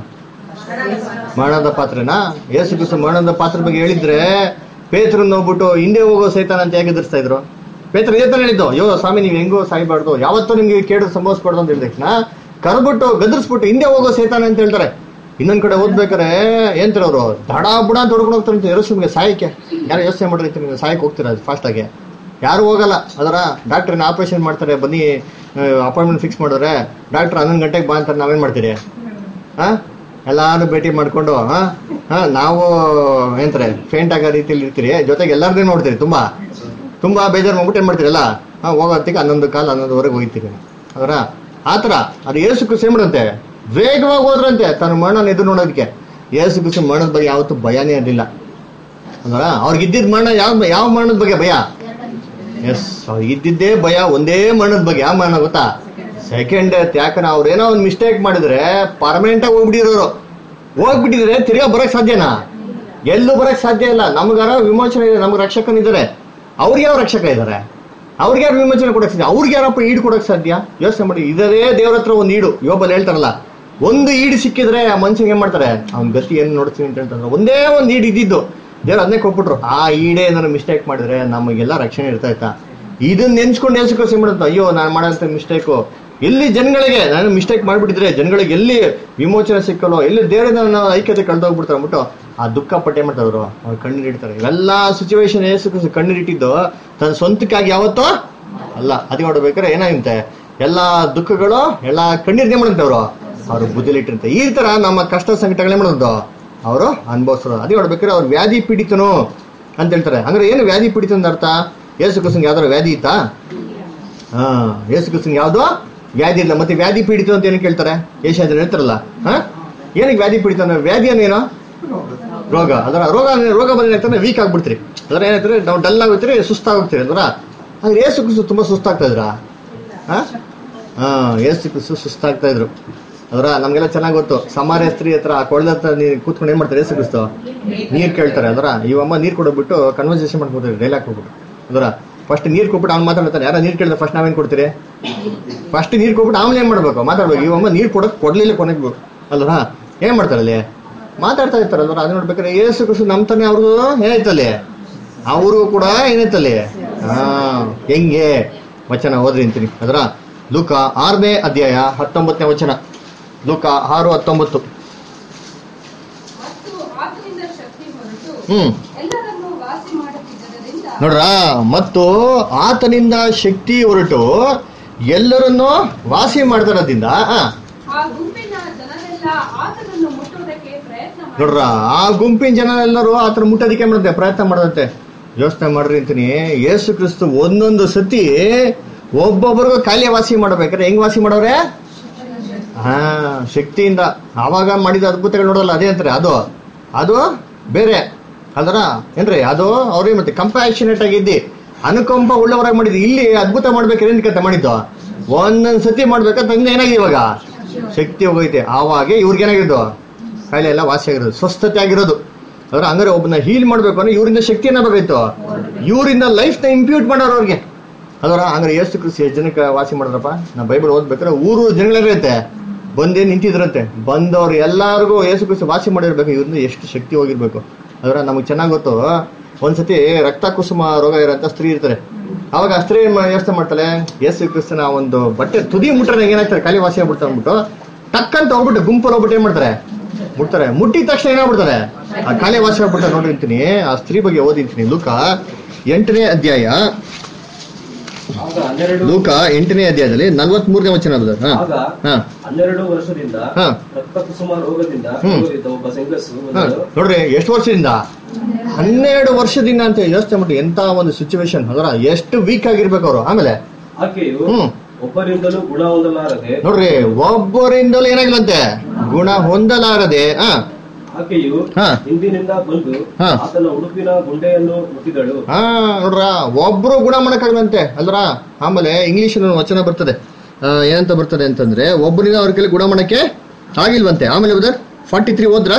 Speaker 1: ಮರಣದ ಪಾತ್ರೆನಾ ಯೇಸು ಕ್ರಿಸ್ತು ಮರಣದ ಪಾತ್ರೆ ಬಗ್ಗೆ ಹೇಳಿದ್ರೆ ಪೇತ್ರನ್ ಹೋಗ್ಬಿಟ್ಟು ಹಿಂದೆ ಹೋಗೋ ಸೈತಾನ ಅಂತ ಹೇಗೆ ಎದುರಿಸ್ತಾ ಇದ್ರು ಪೇತ್ರ ಇದೇ ತರ ಹೇಳಿದ್ದು ಅಯ್ಯೋ ಸ್ವಾಮಿ ನೀವು ಹೆಂಗೋ ಸಾಯ್ಬಾರ್ದು ಯಾವತ್ತೂ ನಿಮ್ಗೆ ಕೇಡು ಸಂಭವಿಸ್ಬಾರ್ದು ಅಂತ ಹೇಳಿದ ತಕ್ಷಣ ಕರ್ಬಿಟ್ಟು ಗದರ್ಸ್ಬಿಟ್ಟು ಹಿಂದೆ ಹೋಗೋ ಸೈತಾನ ಅಂತ ಹೇಳ್ತಾರೆ ಇನ್ನೊಂದ್ ಕಡೆ ಓದ್ಬೇಕಾರೆ ಏನ್ತಾರೆ ಅವರು ದಡ ಬುಡ ಅಂತ ಹೊಡ್ಕೊಂಡು ಹೋಗ್ತಾರೆ ಎರಸ್ಮಿಗೆ ಸಾಯಕ್ಕೆ ಯಾರು ಯೋಚನೆ ಮಾಡಿರ್ತೀರಿ ನೀವು ಸಾಯಕ್ಕೆ ಹೋಗ್ತೀರಾ ಫಾಸ್ಟ್ ಆಗಿ ಯಾರು ಹೋಗಲ್ಲ ಅದರ ಡಾಕ್ಟರ್ನ ಆಪರೇಷನ್ ಮಾಡ್ತಾರೆ ಬನ್ನಿ ಅಪಾಯಿಂಟ್ಮೆಂಟ್ ಫಿಕ್ಸ್ ಮಾಡಿದ್ರೆ ಡಾಕ್ಟರ್ ಹನ್ನೊಂದು ಗಂಟೆಗೆ ಬಾ ಅಂತ ನಾವೇನ್ ಮಾಡ್ತೀರಿ ಹಾ ಎಲ್ಲಾರು ಭೇಟಿ ಮಾಡ್ಕೊಂಡು ಹಾ ಹಾ ನಾವು ಏನಂತಾರೆ ಫೇಂಟ್ ಆಗೋ ರೀತಿಯಲ್ಲಿ ಇರ್ತೀರಿ ಜೊತೆಗೆ ಎಲ್ಲಾರ್ದೇ ನೋಡ್ತೀರಿ ತುಂಬಾ ತುಂಬಾ ಬೇಜಾರು ಮಾಡ್ಬಿಟ್ಟು ಏನ್ ಮಾಡ್ತೀರಿ ಎಲ್ಲ ಹಾ ಹೋಗೋತ್ತಿಗೆ ಹನ್ನೊಂದು ಕಾಲ ಹನ್ನೊಂದುವರೆಗೆ ಹೋಗ್ತೀರಿ ಅದರ ಆತರ ಅದು ಏಸು ಕೃಷಿ ಏನ್ ಮಾಡಂತೆ ವೇಗವಾಗಿ ಹೋದ್ರಂತೆ ತನ್ನ ಮರಣನ ಎದುರು ನೋಡೋದಕ್ಕೆ ಏಸು ಕೃಷಿ ಮರಣದ ಬಗ್ಗೆ ಯಾವತ್ತೂ ಭಯನೇ ಇರಲಿಲ್ಲ ಅಂದ್ರ ಅವ್ರಿಗೆ ಇದ್ದಿದ್ ಮರಣ ಯಾವ ಯಾವ ಮರಣದ ಬಗ್ಗೆ ಭಯ ಎಸ್ ಇದ್ದಿದ್ದೇ ಭಯ ಒಂದೇ ಮರಣದ ಬಗ್ಗೆ ಯಾವ ಮರಣ ಗೊತ್ತಾ ಸೆಕೆಂಡ್ ಡೆತ್ ಯಾಕಂದ್ರೆ ಅವ್ರೇನೋ ಒಂದು ಮಿಸ್ಟೇಕ್ ಮಾಡಿದ್ರೆ ಪರ್ಮನೆಂಟ್ ಆಗಿ ಹೋಗ್ಬಿಟ್ಟಿರೋರು ಹೋಗ್ಬಿಟ್ಟಿದ್ರೆ ತಿರ್ಗಾ ಬರಕ್ ಸಾಧ್ಯನಾ ಎಲ್ಲೂ ಬರಕ್ ಸಾಧ್ಯ ಇಲ್ಲ ನಮ್ಗಾರ ವಿಮೋಚನೆ ಇದೆ ನಮ್ಗೆ ರಕ್ಷಕನಿದ್ದಾರೆ ಅವ್ರಿಗೆ ಯಾವ ರಕ್ಷಕ ಇದ್ದಾರೆ ಅವ್ರಿಗೆ ಯಾರು ವಿಮೋಚನೆ ಕೊಡಕ್ ಸಾಧ್ಯ ಅವ್ರಿಗೆ ಯಾರಪ್ಪ ಈಡು ಕೊಡಕ್ ಸಾಧ್ಯ ಯೋಚನೆ ಮಾಡಿ ಇದರೇ ದೇವ್ರ ಹತ್ರ ಒಂದು ಈಡು ಯೋಬಲ್ ಹೇಳ್ತಾರಲ್ಲ ಒಂದು ಈಡು ಸಿಕ್ಕಿದ್ರೆ ಆ ಮನುಷ್ಯನಿಗೆ ಏನ್ ಮಾಡ್ತಾರೆ ಅವ್ನ ಗತಿ ಏನು ನೋಡ್ತೀನಿ ಅಂತ ಹೇಳ್ತಾರೆ ಒಂದೇ ಒಂದು ಈಡು ಇದ್ದಿದ್ದು ದೇವ್ರು ಅದನ್ನೇ ಕೊಟ್ಬಿಟ್ರು ಆ ಈಡೇ ಏನಾದ್ರು ಮಿಸ್ಟೇಕ್ ಮಾಡಿದ್ರೆ ನಮಗೆಲ್ಲ ರಕ್ಷಣೆ ಇರ್ತಾ ಇತ್ತಾ ಇದನ್ನ ನೆನ್ಸ್ಕೊಂಡು ಎಲ್ಸಕೋಸಿ ಮಾಡುತ್ತ ಅಯ್ಯೋ ನಾನು ಮಾಡೋಂಥ ಮಿಸ್ಟೇಕು ಎಲ್ಲಿ ಜನಗಳಿಗೆ ನಾನು ಮಿಸ್ಟೇಕ್ ಮಾಡ್ಬಿಟ್ಟಿದ್ರೆ ಜನಗಳಿಗೆ ಎಲ್ಲಿ ವಿಮೋಚನೆ ಸಿಕ್ಕಲ್ಲೋ ಎಲ್ಲಿ ದೇವರಿಂದ ನನ್ನ ಐಕ್ಯತೆ ಕಳೆದೋಗ್ಬಿಡ್ತಾರೆ ಅಂದ್ಬಿಟ್ಟು ಆ ದುಃಖ ಪಟ್ಟೆ ಮಾಡ್ತಾರೆ ಅವರು ಅವ್ರು ಕಣ್ಣೀರಿಡ್ತಾರೆ ಇವೆಲ್ಲ ಸಿಚುವೇಶನ್ ಏಸು ಕಣ್ಣೀರಿಟ್ಟಿದ್ದು ತನ್ನ ಸ್ವಂತಕ್ಕಾಗಿ ಯಾವತ್ತೋ ಅಲ್ಲ ಅದೇ ನೋಡ್ಬೇಕಾದ್ರೆ ಏನಾಗುತ್ತೆ ಎಲ್ಲಾ ದುಃಖಗಳು ಎಲ್ಲಾ ಕಣ್ಣೀರ್ನೇ ಮಾಡಂತೆ ಅವರು ಅವ್ರು ಬುದ್ಧಿಲಿಟ್ಟಿರ್ತಾರೆ ಈ ತರ ನಮ್ಮ ಕಷ್ಟ ಸಂಕಟಗಳೇ ಮಾಡೋದು ಅವರು ಅನುಭವಿಸೋದು ಅದೇ ನೋಡ್ಬೇಕಾದ್ರೆ ಅವ್ರು ವ್ಯಾಧಿ ಪೀಡಿತನು ಅಂತ ಹೇಳ್ತಾರೆ ಅಂದ್ರೆ ಏನು ವ್ಯಾಧಿ ಪೀಡಿತ ಅಂತ ಅರ್ಥ ಯೇಸು ಕ್ರಿಸ್ತನ್ಗೆ ಯಾವ್ದಾರು ವ್ಯಾಧಿ ಇತ್ತಾ ಹಾ ಯೇಸು ಕ್ರಿಸ್ತನ್ಗೆ ಯಾವ್ದು ವ್ಯಾಧಿ ಇಲ್ಲ ಮತ್ತೆ ವ್ಯಾಧಿ ಪೀಡಿತ ಅಂತ ಏನು ಕೇಳ್ತಾರೆ ಏಷ್ಯಾದ್ರೆ ಹೇಳ್ತಾರಲ್ಲ ಹಾ ಏನಕ್ಕೆ ವ್ಯಾಧಿ ಪೀಡಿತ ಅಂದ್ರೆ ವ್ಯಾಧಿ ಅನ್ನೇನು ರೋಗ ಅದರ ರೋಗ ಅಂದ್ರೆ- ರೋಗ ಬಂದ್ರೆ ಏನಾಗ್ತದೆ ವೀಕ್ ಆಗ್ಬಿಡ್ತೀರಿ ಅದರ ಏನಾಗ್ತದೆ ನಾವು ಡಲ್ ಆಗೋಗ್ತೀರಿ ಸುಸ್ತಾಗೋಗ್ತೀರಿ ಅದರ ಅಂದ್ರೆ ಏಸು ಕ್ರಿಸ್ತು ತುಂಬಾ ಸುಸ್ತಾಗ್ತಾ ಇದ್ರಾ ಹಾ ಹಾ ಏಸು ಕ್ರಿಸ್ತು ಸುಸ್ತಾಗ್ತಾ ಇದ್ರು ಅದರ ನಮ್ಗೆಲ್ಲ ಚೆನ್ನಾಗಿ ಗೊತ್ತು ಸಮಾರ್ಯ ಸ್ತ್ರೀ ಹತ್ರ ಕೊಳದ ಹತ್ರ ನೀರು ಕೂತ್ಕೊಂಡು ಏನ್ ಮಾಡ್ತಾರೆ ಏಸು ಕ್ರಿಸ್ತು ನೀರ್ ಕೇಳ್ತಾರೆ ಅದರ ಇವಮ್ಮ ನೀರ್ ಕೊಡೋಗ್ಬಿಟ್ಟು ಕನ್ವರ್ಸೇಷನ್ ಮಾಡ್ಕೊತಾರೆ ಡೈಲಾಗ್ ಹೋಗ್ಬಿಟ್ಟು ಅದರ ಫಸ್ಟ್ ನೀರ್ ಕೊಟ್ಬಿಟ್ಟು ಅವ್ನು ಮಾತಾಡ್ತಾನೆ ಯಾರ ನೀರ್ ಕೇಳಿದ್ರೆ ಫಸ್ಟ್ ನಾವೇನ್ ಕೊಡ್ತೀರಿ ಫಸ್ಟ್ ನೀರ್ ಕೊಟ್ಬಿಟ್ಟು ಆಮೇಲೆ ಏನ್ ಮಾಡ್ಬೇಕು ಮಾತಾಡ್ಬೇಕು ಇವಮ್ಮ ನೀರ್ ಕೊಡಕ್ ಕೊಡ್ಲಿಲ್ಲ ಕೊನೆಗೂ ಅಲ್ವಾ ಏನ್ ಮಾಡ್ತಾರೆ ಅಲ್ಲಿ ಮಾತಾಡ್ತಾ ಇರ್ತಾರೆ ಅಲ್ವಾ ಅದು ನೋಡ್ಬೇಕಾದ್ರೆ ಏಸು ಕ್ರಿಸ್ತು ನಮ್ ತಾನೆ ಅವ್ರದ್ದು ಏನಾಯ್ತಲ್ಲಿ ಅವರು ಕೂಡ ಏನೈತಲ್ಲಿ ಹಾ ಹೆಂಗೆ ವಚನ ಓದ್ರಿ ಅಂತೀನಿ ಅದರ ಲೂಕ ಆರನೇ ಅಧ್ಯಾಯ ಹತ್ತೊಂಬತ್ತನೇ ವಚನ ಲೂಕ ಆರು ಹತ್ತೊಂಬತ್ತು
Speaker 4: ಮತ್ತು ಆತನಿಂದ ಶಕ್ತಿ ಹೊರಟು
Speaker 1: ಹ್ಮ್
Speaker 4: ಎಲ್ಲರನ್ನೂ ವಾಸಿ ಮಾಡುತ್ತಿದ್ದರಿಂದ
Speaker 1: ನೋಡ್ರ ಮತ್ತು ಆತನಿಂದ ಶಕ್ತಿ ಹೊರಟು ಎಲ್ಲರನ್ನೂ ವಾಸಿ ಮಾಡ್ತಾರದಿಂದ ಆ,
Speaker 4: ಆ ಗುಂಪಿನ ಜನರೆಲ್ಲ ಆತನನ್ನು ಮುಟ್ಟುವುದಕ್ಕೆ ಪ್ರಯತ್ನ ಮಾಡಿ
Speaker 1: ನೋಡ್ರ ಆ ಗುಂಪಿನ ಜನ ಎಲ್ಲರೂ ಆತರ ಮುಟ್ಟೋದಕ್ಕೆ ಮಾಡುತ್ತೆ ಪ್ರಯತ್ನ ಮಾಡದಂತೆ ಯೋಚನೆ ಮಾಡ್ರಿ ಅಂತೀನಿ ಯೇಸು ಕ್ರಿಸ್ತು ಒಂದೊಂದು ಸತಿ ಒಬ್ಬೊಬ್ಬರಿಗೂ ಕಾಯಿಲೆ ವಾಸಿ ಮಾಡ್ಬೇಕಾದ್ರೆ ಹೆಂಗ್ ವಾಸಿ ಮಾಡವ್ರೆ ಹಾ ಶಕ್ತಿಯಿಂದ ಆವಾಗ ಮಾಡಿದ ಅದ್ಭುತಗಳು ನೋಡಲ್ಲ ಅದೇ ಅಂತಾರೆ ಅದು ಅದು ಬೇರೆ ಅದರ ಏನ್ರಿ ಅದು ಅವ್ರಿಗೆ ಮತ್ತೆ ಕಂಪ್ಯಾಷನೇಟ್ ಆಗಿದ್ದಿ ಅನುಕಂಪ ಉಳ್ಳವರಾಗಿ ಮಾಡಿದ್ದು ಇಲ್ಲಿ ಅದ್ಭುತ ಮಾಡ್ಬೇಕಾದ್ರೆ ಏನ್ ಕತೆ ಮಾಡಿದ್ದು ಒಂದೊಂದ್ ಸತಿ ಮಾಡ್ಬೇಕಂತ ಏನಾಗಿದೆ ಇವಾಗ ಶಕ್ತಿ ಹೋಗೈತೆ ಆವಾಗ ಇವ್ರಿಗೆ ಏನಾಗಿದ್ದು ಕಾಯಿಲೆ ಎಲ್ಲ ವಾಸಿ ಆಗಿರೋದು ಸ್ವಸ್ಥತೆ ಆಗಿರೋದು ಅದ್ರ ಹಂಗಾರೆ ಒಬ್ಬನ ಹೀಲ್ ಮಾಡ್ಬೇಕು ಅಂದ್ರೆ ಇವರಿಂದ ಶಕ್ತಿಯನ್ನ ಬೇಕಾಯ್ತು ಇವರಿಂದ ಲೈಫ್ ನ ಇಂಪ್ಯೂಟ್ ಮಾಡೋರು ಅವ್ರಿಗೆ ಅದರ ಹಂಗಾರೆ ಎಷ್ಟು ಕೃಷಿ ಎಷ್ಟು ಜನಕ್ಕೆ ವಾಸಿ ಮಾಡಿದ್ರಪ್ಪ ನಾ ಬೈಬಲ್ ಓದ್ಬೇಕಾದ್ರೆ ಊರು ಜನಗಳಿರೈತೆ ಬಂದೇ ನಿಂತಿದ್ರಂತೆ ಬಂದವ್ರು ಎಲ್ಲಾರ್ಗೂ ಯೇಸು ಕ್ರಿಸ್ತು ವಾಸಿ ಮಾಡಿರ್ಬೇಕು ಇವ್ರಿಂದ ಎಷ್ಟು ಶಕ್ತಿ ಹೋಗಿರ್ಬೇಕು ಅದ್ರ ನಮಗೆ ಚೆನ್ನಾಗಿ ಗೊತ್ತು ಒಂದ್ಸತಿ ರಕ್ತ ಕುಸುಮ ರೋಗ ಇರೋಂಥ ಸ್ತ್ರೀ ಇರ್ತಾರೆ ಅವಾಗ ಆ ಸ್ತ್ರೀ ಏನ್ ಮಾ- ಯೋಚನೆ ಮಾಡ್ತಾಳೆ ಯೇಸು ಕ್ರಿಸ್ತನ ಒಂದು ಬಟ್ಟೆ ತುದಿ ಮುಟ್ರೆ ಏನಾಗ್ತಾರೆ ಖಾಲಿ ವಾಸಿ ಆಗ್ಬಿಡ್ತಾರೆ ಅಂದ್ಬಿಟ್ಟು ಟಕ್ಕಂತ ಹೋಗ್ಬಿಟ್ಟು ಗುಂಪಲ್ಲಿ ಹೋಗ್ಬಿಟ್ಟು ಏನ್ ಮಾಡ್ತಾರೆ ಮುಟ್ತಾರೆ ಮುಟ್ಟಿದ ತಕ್ಷಣ ಏನಾಗ್ಬಿಡ್ತಾರೆ ಆ ಖಾಲಿ ವಾಸಿ ಆಗ್ಬಿಡ್ತಾರೆ ನೋಡಿರ್ತೀನಿ ಆ ಸ್ತ್ರೀ ಬಗ್ಗೆ ಓದಿಂತೀನಿ ಲೂಕ ಎಂಟನೇ ಅಧ್ಯಾಯ
Speaker 5: ಆಗ ಹನ್ನೆರಡು
Speaker 1: ಲೂಕ ಎಂಟನೇ ಅಧ್ಯಾಯದಲ್ಲಿ ನಲ್ವತ್ಮೂರನೇ ವಚನ ಅದು ಹಾ
Speaker 5: ಆಗ
Speaker 1: ಹಾ
Speaker 5: ಹನ್ನೆರಡು ವರ್ಷದಿಂದ
Speaker 1: ಹಾ.
Speaker 5: ರಕ್ತ ಕುಸುಮ ರೋಗದಿಂದ
Speaker 1: ಹ್ಮ್.
Speaker 5: ಹೋಗಿದ್ದ ಒಬ್ಬ ಹೆಂಗಸು
Speaker 1: ಹಾ,
Speaker 5: ಬಂದಳು.
Speaker 1: ನೋಡ್ರಿ ಎಷ್ಟು ವರ್ಷದಿಂದ ಹನ್ನೆರಡು ವರ್ಷದಿಂದ ಅಂತ ಯೋಚನೆ ಮಾಡಿ ಎಂತ ಒಂದು ಸಿಚುವೇಶನ್ ಅದರ ಎಷ್ಟು ವೀಕ್ ಆಗಿರ್ಬೇಕು ಅವರು ಆಮೇಲೆ
Speaker 5: ಆಕೆಯು
Speaker 1: ಹ್ಮ್.
Speaker 5: ಒಬ್ಬರಿಂದಲೂ ಗುಣ ಹೊಂದಲಾರದೆ
Speaker 1: ನೋಡ್ರಿ ಒಬ್ಬರಿಂದಲೂ ಏನಾಗಿಲ್ಲಂತೆ ಗುಣ ಹೊಂದಲಾರದೆ ಹಾ
Speaker 5: ಆಕೆಯು
Speaker 1: ಹಾ.
Speaker 5: ಹಿಂದಿನಿಂದ ಬಂದು
Speaker 1: ಹಾ.
Speaker 5: ಆತನ ಉಡುಪಿನ ಗುಂಡೆಯನ್ನು ಮುಟ್ಟಿದಳು
Speaker 1: ಹಾ ನೋಡ್ರ ಒಬ್ರು ಗುಣ ಮಾಡಕ್ಕಾಗದಂತೆ ಅಲ್ರ ಆಮೇಲೆ ಇಂಗ್ಲಿಷ್ ವಚನ ಬರ್ತದೆ ಆ, ಏನಂತ ಬರ್ತದೆ ಅಂತಂದ್ರೆ ಒಬ್ಬರಿಂದ ಅವ್ರ ಕೈಲಿ ಗುಣ ಮಾಡಕ್ಕೆ ಆಗಿಲ್ವಂತೆ ಆಮೇಲೆ ಬದರ್ ಫಾರ್ಟಿ ತ್ರೀ ಓದ್ರ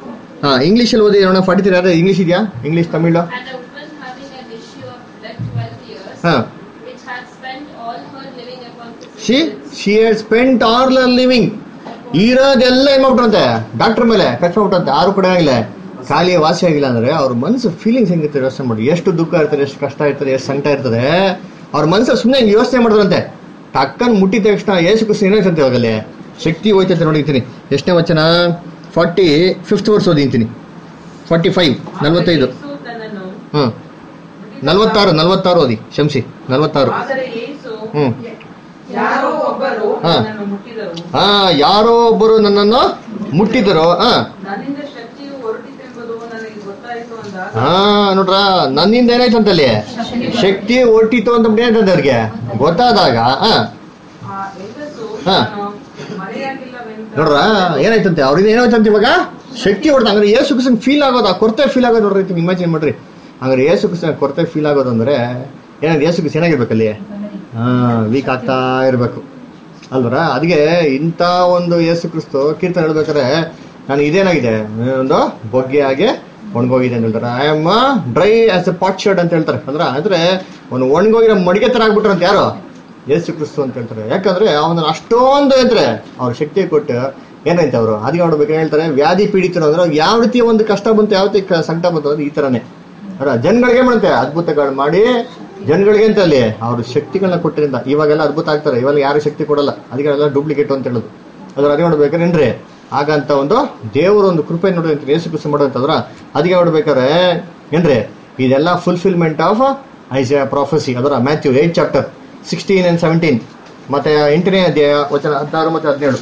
Speaker 1: ಹಾ ಇಂಗ್ಲಿಷಲ್ಲಿ ಓದಿ ನೋಡೋಣ ಫಾರ್ಟಿ ತ್ರೀ ಯಾರು ಇಂಗ್ಲಿಷ್ ಇದೆಯಾ English Tamil
Speaker 7: And a woman having an issue of blood twelve years,
Speaker 1: ಹಾ
Speaker 7: which had spent all her living upon
Speaker 1: she
Speaker 7: physicians,
Speaker 1: she had spent her living ಇರೋದೆಲ್ಲ ಏನ್ ಮಾಡ್ಬಿಟ್ರಂತೆ ಡಾಕ್ಟರ್ ಮೇಲೆ ಖರ್ಚು ಮಾಡ್ಬಿಟ್ರಂತೆ ಆರು ಕೂಡ ಆಗಿಲ್ಲ ಖಾಲಿ ವಾಸಿ ಆಗಿಲ್ಲ ಅಂದ್ರೆ ಅವ್ರ ಮನಸ್ಸು ಫೀಲಿಂಗ್ಸ್ ಹೆಂಗಿರ್ತದೆ ಯೋಚನೆ ಮಾಡಿ ಎಷ್ಟು ದುಃಖ ಇರ್ತದೆ ಎಷ್ಟು ಕಷ್ಟ ಇರ್ತದೆ ಎಷ್ಟು ಸಂಕಟ ಇರ್ತದೆ ಅವ್ರ ಮನಸ್ಸು ಸುಮ್ಮನೆ ಯೋಚನೆ ಮಾಡಿದ್ರಂತೆ ಟಕ್ಕನ್ ಮುಟ್ಟಿದ ತಕ್ಷಣ ಏಸು ಕುಸಿ ಏನಾಯ್ತಂತೆ ಇವಾಗಲ್ಲಿ ಶಕ್ತಿ ಹೋಯ್ತಂತೆ ನೋಡಿರ್ತೀನಿ ಎಷ್ಟನೇ ವಚನ ಫಾರ್ಟಿ ಫಿಫ್ತ್ ವರ್ಸ್ ಓದಿಂತೀನಿ ಫಾರ್ಟಿ ಫೈವ್ ನಲ್ವತ್ತೈದು
Speaker 3: ಯೇಸು ತನ್ನನ್ನು
Speaker 1: ಹ್ಮ್ ನಲ್ವತ್ತಾರು ನಲ್ವತ್ತಾರು ಓದಿ ಶಂಸಿ ನಲ್ವತ್ತಾರು
Speaker 3: ಆದರೆ ಯೇಸು
Speaker 1: ಹ್ಮ್
Speaker 3: ಯಾರೋ ಒಬ್ಬರು
Speaker 1: ಹಾ.
Speaker 3: ನನ್ನನ್ನು ಮುಟ್ಟಿದರು
Speaker 1: ಹಾ ಯಾರೋ ಒಬ್ಬರು ನನ್ನನ್ನು ಮುಟ್ಟಿದರು ಹಾ
Speaker 3: ನನ್ನಿಂದ ಶಕ್ತಿಯು ಹೊರಟಿತೆಂಬುದು ನನಗೆ ಗೊತ್ತಾಯಿತು ಅಂದಾಗ
Speaker 1: ಹಾ ನೋಡ್ರ ನನ್ನಿಂದ ಏನಾಯ್ತು ಅಂತಲ್ಲಿ ಶಕ್ತಿ ಒಟ್ಟಿತು ಅಂತ ಏನಂತಂದ್ರೆ ಅವ್ರಿಗೆ ಗೊತ್ತಾದಾಗ ಹಾ
Speaker 3: ಆ ಹೆಂಗಸು
Speaker 1: ಹಾ.
Speaker 3: ನಾನು ಮರೆಯಾಗಿಲ್ಲವೆಂತ
Speaker 1: ನೋಡ್ರ ಏನಾಯ್ತಂತೆ ಅವ್ರಿಂದ ಏನಾಯ್ತಂತೆ ಇವಾಗ ಶಕ್ತಿ ಹೊಡ್ದ ಹಂಗಾರೆ ಏಸು ಕೃಷ್ಣ ಫೀಲ್ ಆಗೋದು ಆ ಕೊರತೆ ಫೀಲ್ ಆಗೋದು ನೋಡ್ರಿ ಇಮ್ಯಾಜಿನ್ ಮಾಡ್ರಿ ಹಂಗಾರೆ ಏಸು ಕೃಷ್ಣ ಕೊರತೆ ಫೀಲ್ ಆಗೋದು ಅಂದ್ರೆ ಏನಾದ್ರು ಏಸು ಕೃಷ್ಣ ಏನಾಗಿರ್ಬೇಕಲ್ಲಿ ಹಾ ವೀಕ್ ಆಗ್ತಾ ಇರ್ಬೇಕು ಅಲ್ವರ ಅದಕ್ಕೆ ಇಂಥ ಒಂದು ಯೇಸು ಕ್ರಿಸ್ತು ಕೀರ್ತನೆ ಹೇಳ್ಬೇಕಾದ್ರೆ ನಾನು ಇದೇನಾಗಿದೆ ಒಂದು ಬೊಗ್ಗೆ ಹಾಗೆ ಒಣಗೋಗಿದೆ ಅಂತ ಹೇಳ್ತಾರೆ I am dry as a potsherd ಅಂತ ಹೇಳ್ತಾರೆ ಅಂದ್ರೆ ಅಂದ್ರೆ ಒಂದು ಒಣಗೋಗಿರೋ ಮಡಿಗೆ ತರ ಆಗ್ಬಿಟ್ರು ಅಂತ ಯಾರು ಯೇಸು ಕ್ರಿಸ್ತು ಅಂತ ಹೇಳ್ತಾರೆ ಯಾಕಂದ್ರೆ ಅವನ ಅಷ್ಟೊಂದು ಹೇಳ್ತಾರೆ ಅವ್ರ ಶಕ್ತಿ ಕೊಟ್ಟು ಏನೈತೆ ಅವರು ಅದಕ್ಕೆ ನೋಡ್ಬೇಕು ಏನ್ ಹೇಳ್ತಾರೆ ವ್ಯಾಧಿ ಪೀಡಿತರು ಅಂದ್ರೆ ಅವ್ರಿಗೆ ಯಾವ ರೀತಿ ಒಂದು ಕಷ್ಟ ಬಂತು ಯಾವ ರೀತಿ ಕ- ಸಂಕಟ ಬಂತು ಅಂದ್ರೆ ಈ ತರನೇ ಅಲ್ಲ ಜನಗಳಿಗೆ ಮಾಡುತ್ತೆ ಅದ್ಭುತಗಳು ಮಾಡಿ ಜನಗಳಿಗೆ ಅಂತ ಅಲ್ಲಿ ಅವ್ರ ಶಕ್ತಿಗಳನ್ನ ಕೊಟ್ಟಿರಿಂದ ಇವಾಗೆಲ್ಲ ಅದ್ಭುತ ಆಗ್ತಾರೆ ಇವಾಗ ಯಾರು ಶಕ್ತಿ ಕೊಡಲ್ಲ ಅದಕ್ಕೆ ಎಲ್ಲ ಡೂಪ್ಲಿಕೇಟ್ ಅಂತ ಹೇಳೋದು ಅದ್ರ ಅದೇ ನೋಡ್ಬೇಕಾರೇನ್ರಿ ಆಗಂತ ಒಂದು ದೇವರ ಒಂದು ಕೃಪೆ ನೋಡಿ ಅಂತ ಯೇಸು ಕ್ರಿಸ್ತು ಮಾಡೋದಂತಂದ್ರ ಅದಕ್ಕೆ ನೋಡ್ಬೇಕಾದ್ರೆ ಏನ್ರಿ ಇದೆಲ್ಲ ಫುಲ್ಫಿಲ್ಮೆಂಟ್ ಆಫ್ ಐಸಿಯಾ ಪ್ರಾಫೆಸಿ ಅದರ Matthew eight chapter sixteen and seventeen ಮತ್ತೆ ಎಂಟನೇ ಅಧ್ಯಾಯ ವಚನ ಹದಿನಾರು ಮತ್ತೆ ಹದಿನೇಳು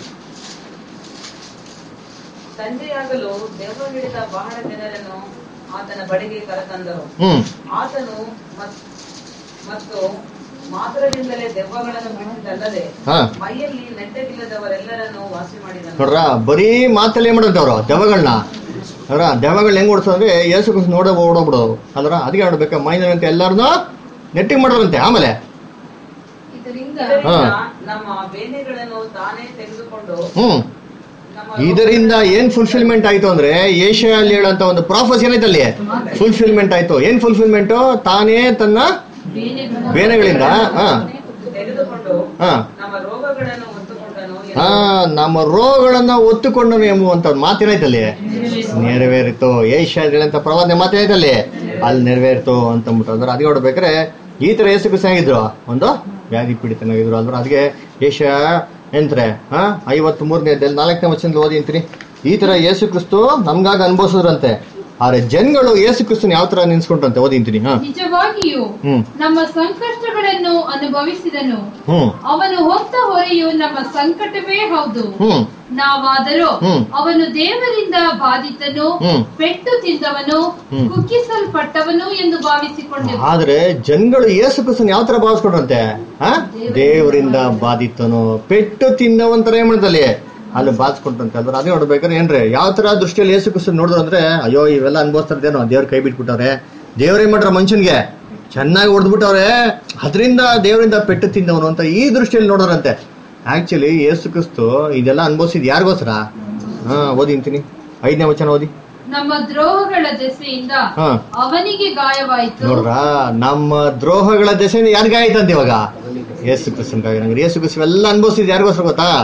Speaker 3: ಸಂಜೆಯಾಗಲು ದೆವ್ವ ಹಿಡಿದ ಬಹಳ ಜನರನ್ನು ಆತನ ಬಳಿಗೆ ಕರೆತಂದರು
Speaker 1: ಹ್ಮ್
Speaker 3: ಆತನು ಮತ್- ಮತ್ತು ಮಾತ್ರದಿಂದಲೇ ದೆವ್ವಗಳನ್ನು ಬಿಟ್ಟಿದ್ದಲ್ಲದೆ
Speaker 1: ಹಾ
Speaker 3: ಮೈಯಲ್ಲಿ ನೆಟ್ಟಗಿಲ್ಲದವರೆಲ್ಲರನ್ನು ವಾಸಿ ಮಾಡಿದನು
Speaker 1: ನೋಡ್ರ ಬರೀ ಮಾತಲ್ಲಿ ಏನ್ ಮಾಡೋದು ಅವರು ದೆವ್ವಗಳನ್ನ ಅವರ ದೆವ್ವಗಳನ್ನ ಹೆಂಗ್ ಓಡಿಸೋದ್ರೆ ಯೇಸು ಕ್ರಿಸ್ತು ನೋಡ ಓಡೋಗ್ಬಿಡೋದು ಅಲ್ರ ಅದಕ್ಕೆ ನೋಡ್ಬೇಕು ಮೈನಂತ ಎಲ್ಲಾರನ್ನ ನೆಟ್ಟಿಗೆ ಮಾಡೋದಂತೆ ಆಮೇಲೆ
Speaker 4: ಇದರಿಂದ
Speaker 3: ಇದರಿಂದ
Speaker 1: ಹಾ.
Speaker 3: ನಮ್ಮ ಬೇನೆಗಳನ್ನು ತಾನೇ ತೆಗೆದುಕೊಂಡು
Speaker 1: ಹ್ಮ್
Speaker 3: ನಮ್ಮ
Speaker 1: ಇದರಿಂದ ಏನ್ ಫುಲ್ಫಿಲ್ಮೆಂಟ್ ಆಯ್ತು ಅಂದ್ರೆ ಏಷ್ಯಲ್ಲಿ ಹೇಳೋಂತ ಒಂದು ಪ್ರಾಫಸ್ ಏನೈತೆ ಅಲ್ಲಿ ಫುಲ್ಫಿಲ್ಮೆಂಟ್ ಆಯ್ತು ಏನ್ ಫುಲ್ಫಿಲ್ಮೆಂಟ್ ತಾನೇ ತನ್ನ
Speaker 4: ಬೇನೆಗಳನ್ನು
Speaker 1: ಬೇನೆಗಳಿಂದ ಹಾ
Speaker 3: ತೆಗೆದುಕೊಂಡು
Speaker 1: ಹಾ
Speaker 3: ನಮ್ಮ ರೋಗಗಳನ್ನು ಹೊತ್ತುಕೊಂಡನು ಎಂದು
Speaker 1: ಹಾ ನಮ್ಮ ರೋಗಗಳನ್ನ ಒತ್ತುಕೊಂಡನು ಎಂಬುವಂತ ಒಂದು ಮಾತೇನೈತಲ್ಲಿ ನೆರವೇರಿತು ಏಷ್ಯಾದಂತ ಪ್ರವಾದ ಮಾತೇನೈತಲ್ಲಿ ಅಲ್ಲಿ ನೆರವೇರಿತು ಅಂತ ಅಂದ್ಬಿಟ್ಟು ಅಂದ್ರೆ ಅದಕ್ಕೆ ನೋಡ್ಬೇಕಾದ್ರೆ ಈ ತರ ಯೇಸು ಕ್ರಿಸ್ತ ಆಗಿದ್ರು ಒಂದು ವ್ಯಾಧಿ ಪೀಡಿತನಾಗಿದ್ರು ಅಲ್ವ ಅದಕ್ಕೆ ಏಷ್ಯಾ ಎಂತ್ರೆ ಹಾ ಐವತ್ ಮೂರನೇ ನಾಲ್ಕನೇ ವಚನದಲ್ಲಿ ಓದಿ ಅಂತೀನಿ ಈ ತರ ಯೇಸು ಕ್ರಿಸ್ತು ನಮ್ಗಾಗಿ ಅನುಭವಿಸಿದ್ರಂತೆ ಆದ್ರೆ ಜನಗಳು ಯೇಸು ಕ್ರಿಸ್ತನ್ ಯಾವ ತರ ನಿನ್ಸ್ಕೊಂಡ್ರಂತೆ ಓದಿ ಅಂತೀನಿ ಹಾ
Speaker 4: ನಿಜವಾಗಿಯೂ
Speaker 1: ಹ್ಮ್
Speaker 4: ನಮ್ಮ ಸಂಕಷ್ಟಗಳನ್ನು ಅನುಭವಿಸಿದನು
Speaker 1: ಹ್ಮ್
Speaker 4: ಅವನು ಹೊತ್ತ ಹೊರೆಯು ನಮ್ಮ ಸಂಕಟವೇ ಹೌದು
Speaker 1: ಹ್ಮ್
Speaker 4: ನಾವಾದರೂ
Speaker 1: ಹ್ಮ್.
Speaker 4: ಅವನು ದೇವರಿಂದ ಬಾಧಿತನು
Speaker 1: ಹ್ಮ್.
Speaker 4: ಪೆಟ್ಟು ತಿಂದವನು
Speaker 1: ಹ್ಮ್.
Speaker 4: ಕುಕ್ಕಿಸಲ್ಪಟ್ಟವನು ಎಂದು ಭಾವಿಸಿಕೊಂಡೆವು
Speaker 1: ಆದ್ರೆ ಜನಗಳು ಯೇಸು ಕ್ರಿಸ್ತನ್ ಯಾವ ತರ ಭಾವಿಸ್ಕೊಂಡ್ರಂತೆ ಆ ದೇವರಿಂದ ಬಾಧಿತನು ಪೆಟ್ಟು ತಿನ್ನವಂತರ ಏನ್ ಮಾಡ್ದಲ್ಲಿ ಅಲ್ಲಿ ಬಾಧಿಸ್ಕೊಂಡ್ರಂತೆ ಅಲ್ವ ಅದೇ ನೋಡ್ಬೇಕಾದ್ರೆ ಏನ್ರಿ ಯಾವ ತರ ದೃಷ್ಟಿಯಲ್ಲಿ ಯೇಸು ಕ್ರಿಸ್ತನ್ ನೋಡಿದ್ರು ಅಂದ್ರೆ ಅಯ್ಯೋ ಇವೆಲ್ಲ ಅನ್ಭವಿಸ್ತಾರೇನೋ ದೇವ್ರ ಕೈ ಬಿಟ್ಬಿಟ್ಟವ್ರೆ ದೇವ್ರೇನ್ ಮಾಡ್ರ ಮನುಷ್ಯನ್ಗೆ ಚೆನ್ನಾಗಿ ಹೊಡೆದ್ಬಿಟ್ಟವ್ರೆ ಅದರಿಂದ ದೇವರಿಂದ ಪೆಟ್ಟು ತಿಂದವನು ಅಂತ ಈ ದೃಷ್ಟಿಯಲ್ಲಿ ನೋಡೋರಂತೆ ಆಕ್ಚುಲಿ ಯೇಸು ಕ್ರಿಸ್ತು ಇದೆಲ್ಲ ಅನ್ಭವಿಸಿದ್ ಯಾರಿಗೋಸ್ಕರ ಹಾ ಓದಿಂತೀನಿ ಐದನೇ ವಚನ ಓದಿ
Speaker 4: ನಮ್ಮ ದ್ರೋಹಗಳ ದೆಸೆಯಿಂದ
Speaker 1: ಹಾ
Speaker 4: ಅವನಿಗೆ ಗಾಯವಾಯಿತು
Speaker 1: ನೋಡ್ರ ನಮ್ಮ ದ್ರೋಹಗಳ ದೆಸೆಯಿಂದ ಯಾರಿಗಾಯ್ತಂತ ಇವಾಗ ಯೇಸು ಕ್ರಿಸ್ತನ್ಗಾಗಿ ನಂಗೆ ಯೇಸು ಕ್ರಿಸ್ತು ಎಲ್ಲ ಅನುಭವಿಸಿದ್ ಯಾರಿಗೋಸ್ಕರ ಗೊತ್ತಾ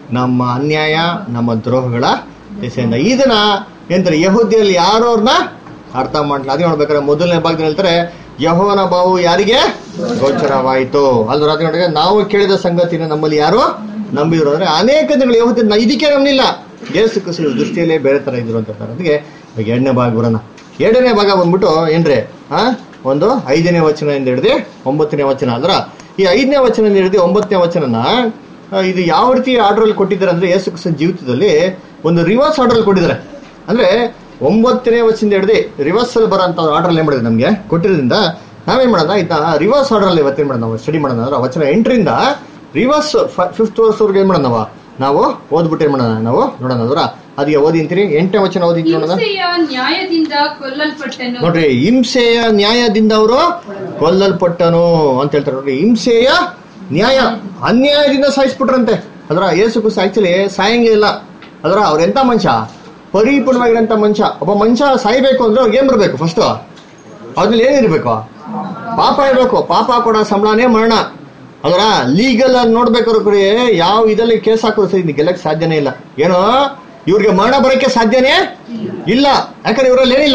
Speaker 1: ನಮ್ಮ ಅನ್ಯಾಯ ನಮ್ಮ ದ್ರೋಹಗಳ ದೆಸೆಯಿಂದ ಇದನ್ನ ಎಂತಾರೆ ಯಹೂದಿಯಲ್ಲಿ ಯಾರು ಅವ್ರನ್ನ ಅರ್ಥ ಮಾಡ್ಲಿಲ್ಲ ಅದೇ ನೋಡ್ಬೇಕಾದ್ರೆ ಮೊದಲನೇ ಭಾಗದಲ್ಲಿ ಹೇಳ್ತಾರೆ ಯಹೋವನ ಬಾವು ಯಾರಿಗೆ ಗೋಚರವಾಯಿತು ಅಲ್ದ್ರ ಅದೇ ನೋಡಿದ್ರೆ ನಾವು ಕೇಳಿದ ಸಂಗತಿನ ನಮ್ಮಲ್ಲಿ ಯಾರು ನಂಬಿದ್ರು ಅಂದ್ರೆ ಅನೇಕ ಜನಗಳು ಯಹೂದಿ ನ- ಇದಕ್ಕೆ ನಂಬಲಿಲ್ಲ ಯೇಸು ಕ್ರಿಸ್ತ ದೃಷ್ಟಿಯಲ್ಲೇ ಬೇರೆ ತರ ಇದ್ರು ಅಂತ ಹೇಳ್ತಾರೆ ಅದಕ್ಕೆ ಇವಾಗ ಎರಡನೇ ಭಾಗ ಬರೋಣ ಎರಡನೇ ಭಾಗ ಬಂದ್ಬಿಟ್ಟು ಏನ್ರಿ ಆ ಒಂದು ಐದನೇ ವಚನದಿಂದ ಹಿಡಿದು ಒಂಬತ್ತನೇ ವಚನ ಅಂದ್ರ ಈ ಐದನೇ ವಚನದಿಂದ ಹಿಡಿದು ಒಂಬತ್ತನೇ ವಚನನ ಆ, ಇದು ಯಾವ ರೀತಿ ಆರ್ಡರ್ ಅಲ್ಲಿ ಕೊಟ್ಟಿದ್ದಾರೆ ಅಂದ್ರೆ ಯೇಸು ಕ್ರಿಸ್ತನ ಜೀವಿತದಲ್ಲಿ ಒಂದು ರಿವರ್ಸ್ ಆರ್ಡರ್ ಅಲ್ಲಿ ಕೊಟ್ಟಿದ್ದಾರೆ ಅಂದ್ರೆ ಒಂಬತ್ತನೇ ವಚನದಿಂದ ಹಿಡಿದು ರಿವರ್ಸ್ ಅಲ್ಲಿ ಬರೋಂಥ ಆರ್ಡರ್ ಏನ್ ಮಾಡಿದ್ರೆ ನಮಗೆ ಕೊಟ್ಟಿರೋದ್ರಿಂದ ನಾವೇನ್ ಮಾಡೋಣ ಇದನ್ನ ರಿವರ್ಸ್ ಆರ್ಡರ್ ಅಲ್ಲಿ ಇವತ್ತೇನ್ ಮಾಡೋಣ ನಾವು ಸ್ಟಡಿ ಮಾಡೋಣ ಅಂದ್ರೆ ವಚನ ಎಂಟರಿಂದ ರಿವರ್ಸ್ ಫಿಫ್ತ್ ವರ್ಸ್ವರೆಗೆ ಏನ್ ಮಾಡೋಣ ನಾವು ನಾವು ಓದ್ಬಿಟ್ಟು ಏನ್ ಮಾಡೋಣ ನಾವು ನೋಡೋಣ ಅದರ ಅದಕ್ಕೆ ಓದಿ ಅಂತೀರಿ ಎಂಟನೇ ವಚನ ಓದಿ ನೋಡೋಣ
Speaker 4: ಹಿಂಸೆಯ ನ್ಯಾಯದಿಂದ ಕೊಲ್ಲಲ್ಪಟ್ಟನು
Speaker 1: ನೋಡ್ರಿ ಹಿಂಸೆಯ ನ್ಯಾಯದಿಂದ ಅವರು ಕೊಲ್ಲಲ್ಪಟ್ಟನು ಅಂತ ಹೇಳ್ತಾರೆ ನೋಡ್ರಿ ಹಿಂಸೆಯ ನ್ಯಾಯ ಅನ್ಯಾಯದಿಂದ ಸಾಯಿಸ್ಬಿಟ್ರಂತೆ ಅದರ ಯೇಸು ಕ್ರಿಸ್ತ ಆಕ್ಚುಲಿ ಸಾಯಂಗೇ ಇಲ್ಲ ಅದರ ಅವ್ರ ಎಂತ ಮನುಷ್ಯ ಪರಿಪೂರ್ಣವಾಗಿರಂತ ಮನುಷ್ಯ ಒಬ್ಬ ಮನುಷ್ಯ ಸಾಯ್ಬೇಕು ಅಂದ್ರೆ ಅವ್ರಿಗೆ ಏನ್ ಬರ್ಬೇಕು ಫಸ್ಟ್ ಅದ್ರಲ್ಲಿ ಏನಿರ್ಬೇಕು ಪಾಪ ಇರ್ಬೇಕು ಪಾಪ ಕೊಡೋ ಸಂಬಳನೇ ಮರಣ ಅದರ ಲೀಗಲ್ ಆಗಿ ನೋಡ್ಬೇಕಾದ್ರೆ ಕೂಡ ಯಾವ ಇದರಲ್ಲಿ ಕೇಸ್ ಹಾಕೋದು ಸರಿ ಗೆಲ್ಲಕ್ ಸಾಧ್ಯನೇ ಇಲ್ಲ ಏನೋ ಇವ್ರಿಗೆ ಮರಣ ಬರೋಕ್ಕೆ ಸಾಧ್ಯನೇ ಇಲ್ಲ ಯಾಕಂದ್ರೆ ಇವರಲ್ಲಿ ಏನಿಲ್ಲ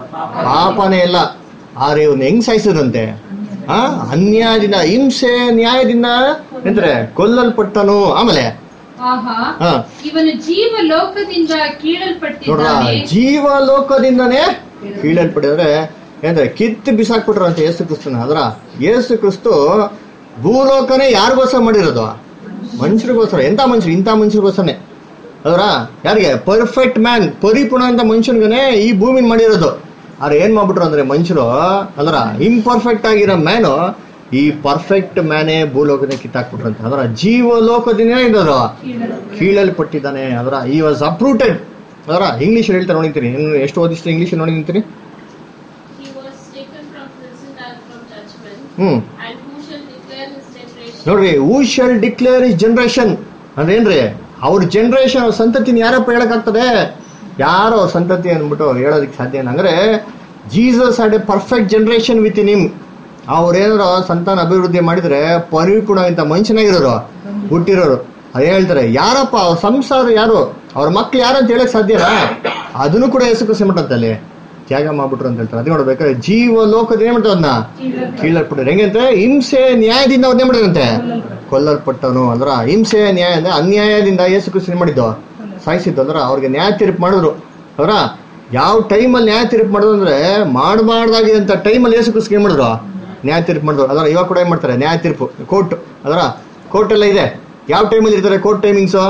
Speaker 1: ಪಾಪನೇ ಇಲ್ಲ ಆದ್ರೆ ಇವ್ನ ಹೆಂಗ್ ಸಾಯಿಸಿದಂತೆ ಆ ಅನ್ಯಾಯದಿಂದ ಹಿಂಸೆ ನ್ಯಾಯದಿಂದ ಎಂದ್ರೆ ಕೊಲ್ಲಲ್ಪಟ್ಟನು ಆಮೇಲೆ
Speaker 4: ಆಹಾ
Speaker 1: ಹಾ
Speaker 4: ಇವನು ಜೀವ ಲೋಕದಿಂದ
Speaker 1: ನೋಡ್ರ
Speaker 4: ಕೀಳಲ್ಪಟ್ಟಿದ್ದಾನೆ
Speaker 1: ಜೀವ ಲೋಕದಿಂದನೇ ಕೀಳಲ್ಪಟ್ಟಿದ್ರೆ ಏನಂದ್ರೆ ಕಿತ್ತು ಬಿಸಾಕ್ಬಿಟ್ರು ಅಂತ ಯೇಸು ಕ್ರಿಸ್ತನ ಅದ್ರ ಯೇಸು ಕ್ರಿಸ್ತು ಭೂಲೋಕನೇ ಯಾರಿಗೋಸ್ಕರ ಮಾಡಿರೋದು ಮನುಷ್ಯರಿಗೋಸ್ಕರ ಎಂತ ಮನುಷ್ಯರು ಇಂಥ ಮನುಷ್ಯರಿಗೋಸ್ಕರನೇ ಅದರ ಯಾರಿಗೆ ಪರ್ಫೆಕ್ಟ್ ಮ್ಯಾನ್ ಪರಿಪೂರ್ಣ ಅಂತ ಮನುಷ್ಯನ್ಗನೆ ಈ ಭೂಮಿನ ಮಾಡಿರೋದು ಆದ್ರೆ ಏನ್ ಮಾಡ್ಬಿಟ್ರು ಅಂದ್ರೆ ಮನುಷ್ಯರು ಅದರ ಇಂಪರ್ಫೆಕ್ಟ್ ಆಗಿರೋ ಮ್ಯಾನು ಈ ಪರ್ಫೆಕ್ಟ್ ಮ್ಯಾನೇ ಭೂಲೋಕನೇ ಕಿತ್ತಾಕ್ಬಿಟ್ರಂತ ಅದರ ಜೀವಲೋಕದಿಂದ ಇರೋದು ಕೀಳಲ್ಪಟ್ಟಿದ್ದಾನೆ ಅದರ ಈ ವಾಸ್ ಅಪ್ರೂಟೆಡ್ ಅದರ ಇಂಗ್ಲಿಷ್ ಹೇಳ್ತಾರೆ ನೋಡಿರ್ತೀನಿ ಇನ್ನು ಎಷ್ಟು ಓದಿಸ್ತು ಇಂಗ್ಲಿಷ್ ನೋಡಿರ್ತೀನಿ
Speaker 7: He was taken from prison and from judgment.
Speaker 1: Hmm
Speaker 7: And who shall declare his generation?
Speaker 1: ನೋಡ್ರಿ who shall declare his generation ಅಂದ್ರೆ ಏನ್ರಿ ಅವ್ರ ಜನರೇಷನ್ ಅವ್ರ ಸಂತತಿನ ಯಾರಪ್ಪ ಹೇಳಕ್ಕಾಗ್ತದೆ ಯಾರೋ ಅವ್ರ ಸಂತತಿ ಅಂದ್ಬಿಟ್ಟು ಹೇಳೋದಕ್ಕೆ ಸಾಧ್ಯ ಇಲ್ಲ ಅಂದ್ರೆ Jesus had a perfect generation within him ಅವ್ರೇನಾರ ಸಂತಾನ ಅಭಿವೃದ್ಧಿ ಮಾಡಿದ್ರೆ ಪರಿಪೂರ್ಣ ಇಂಥ ಮನುಷ್ಯನಾಗಿರೋರು ಹುಟ್ಟಿರೋರು ಅದೇ ಹೇಳ್ತಾರೆ ಯಾರಪ್ಪ ಅವ್ರ ಸಂಸಾರ ಯಾರು ಅವ್ರ ಮಕ್ಳು ಯಾರು ಅಂತ ಹೇಳಕ್ ಸಾಧ್ಯನಾ ಅದನ್ನು ಕೂಡ ಹೆಸರು ಸಿಮಟಂತೆ ಅಲ್ಲಿ ತ್ಯಾಗ ಮಾಡ್ಬಿಟ್ರು ಅಂತ ಹೇಳ್ತಾರೆ ಅದೇ ನೋಡ್ಬೇಕಾದ್ರೆ ಜೀವ ಲೋಕದ ಏನ್ ಮಾಡ್ತಾವ ಅದನ್ನ ಕೀಳಲ್ಪಟ್ಟರು ಹೆಂಗಂತೆ ಹಿಂಸೆ ನ್ಯಾಯದಿಂದ ಅವ್ರನ್ನೇ ಮಾಡಿದಂತೆ ಕೊಲ್ಲಲ್ಪಟ್ಟವನು ಅಂದ್ರ ಹಿಂಸೆ ನ್ಯಾಯ ಅಂದ್ರೆ ಅನ್ಯಾಯದಿಂದ ಯೇಸು ಕ್ರಿಸ್ತ ಏನ್ ಮಾಡಿದ್ದು ಸಾಯಿಸಿದ್ದು ಅಂದ್ರ ಅವ್ರಿಗೆ ನ್ಯಾಯ ತೀರ್ಪು ಮಾಡಿದ್ರು ಅವರ ಯಾವ ಟೈಮಲ್ಲಿ ನ್ಯಾಯ ತೀರ್ಪು ಮಾಡಿದ್ರು ಅಂದ್ರೆ ಮಾಡಬಾರ್ದಾಗಿದ್ದಂತ ಟೈಮಲ್ಲಿ ಯೇಸು ಕ್ರಿಸ್ತ ಏನ್ ಮಾಡಿದ್ರು ನ್ಯಾಯ ತೀರ್ಪು ಮಾಡಿದ್ರು ಅದರ ಇವಾಗ ಕೂಡ ಏನ್ ಮಾಡ್ತಾರೆ ನ್ಯಾಯ ತೀರ್ಪು ಕೋರ್ಟ್ ಅದರ ಕೋರ್ಟ್ ಎಲ್ಲ ಇದೆ ಯಾವ ಟೈಮಲ್ಲಿ ಇರ್ತಾರೆ ಕೋರ್ಟ್ ಟೈಮಿಂಗ್ಸು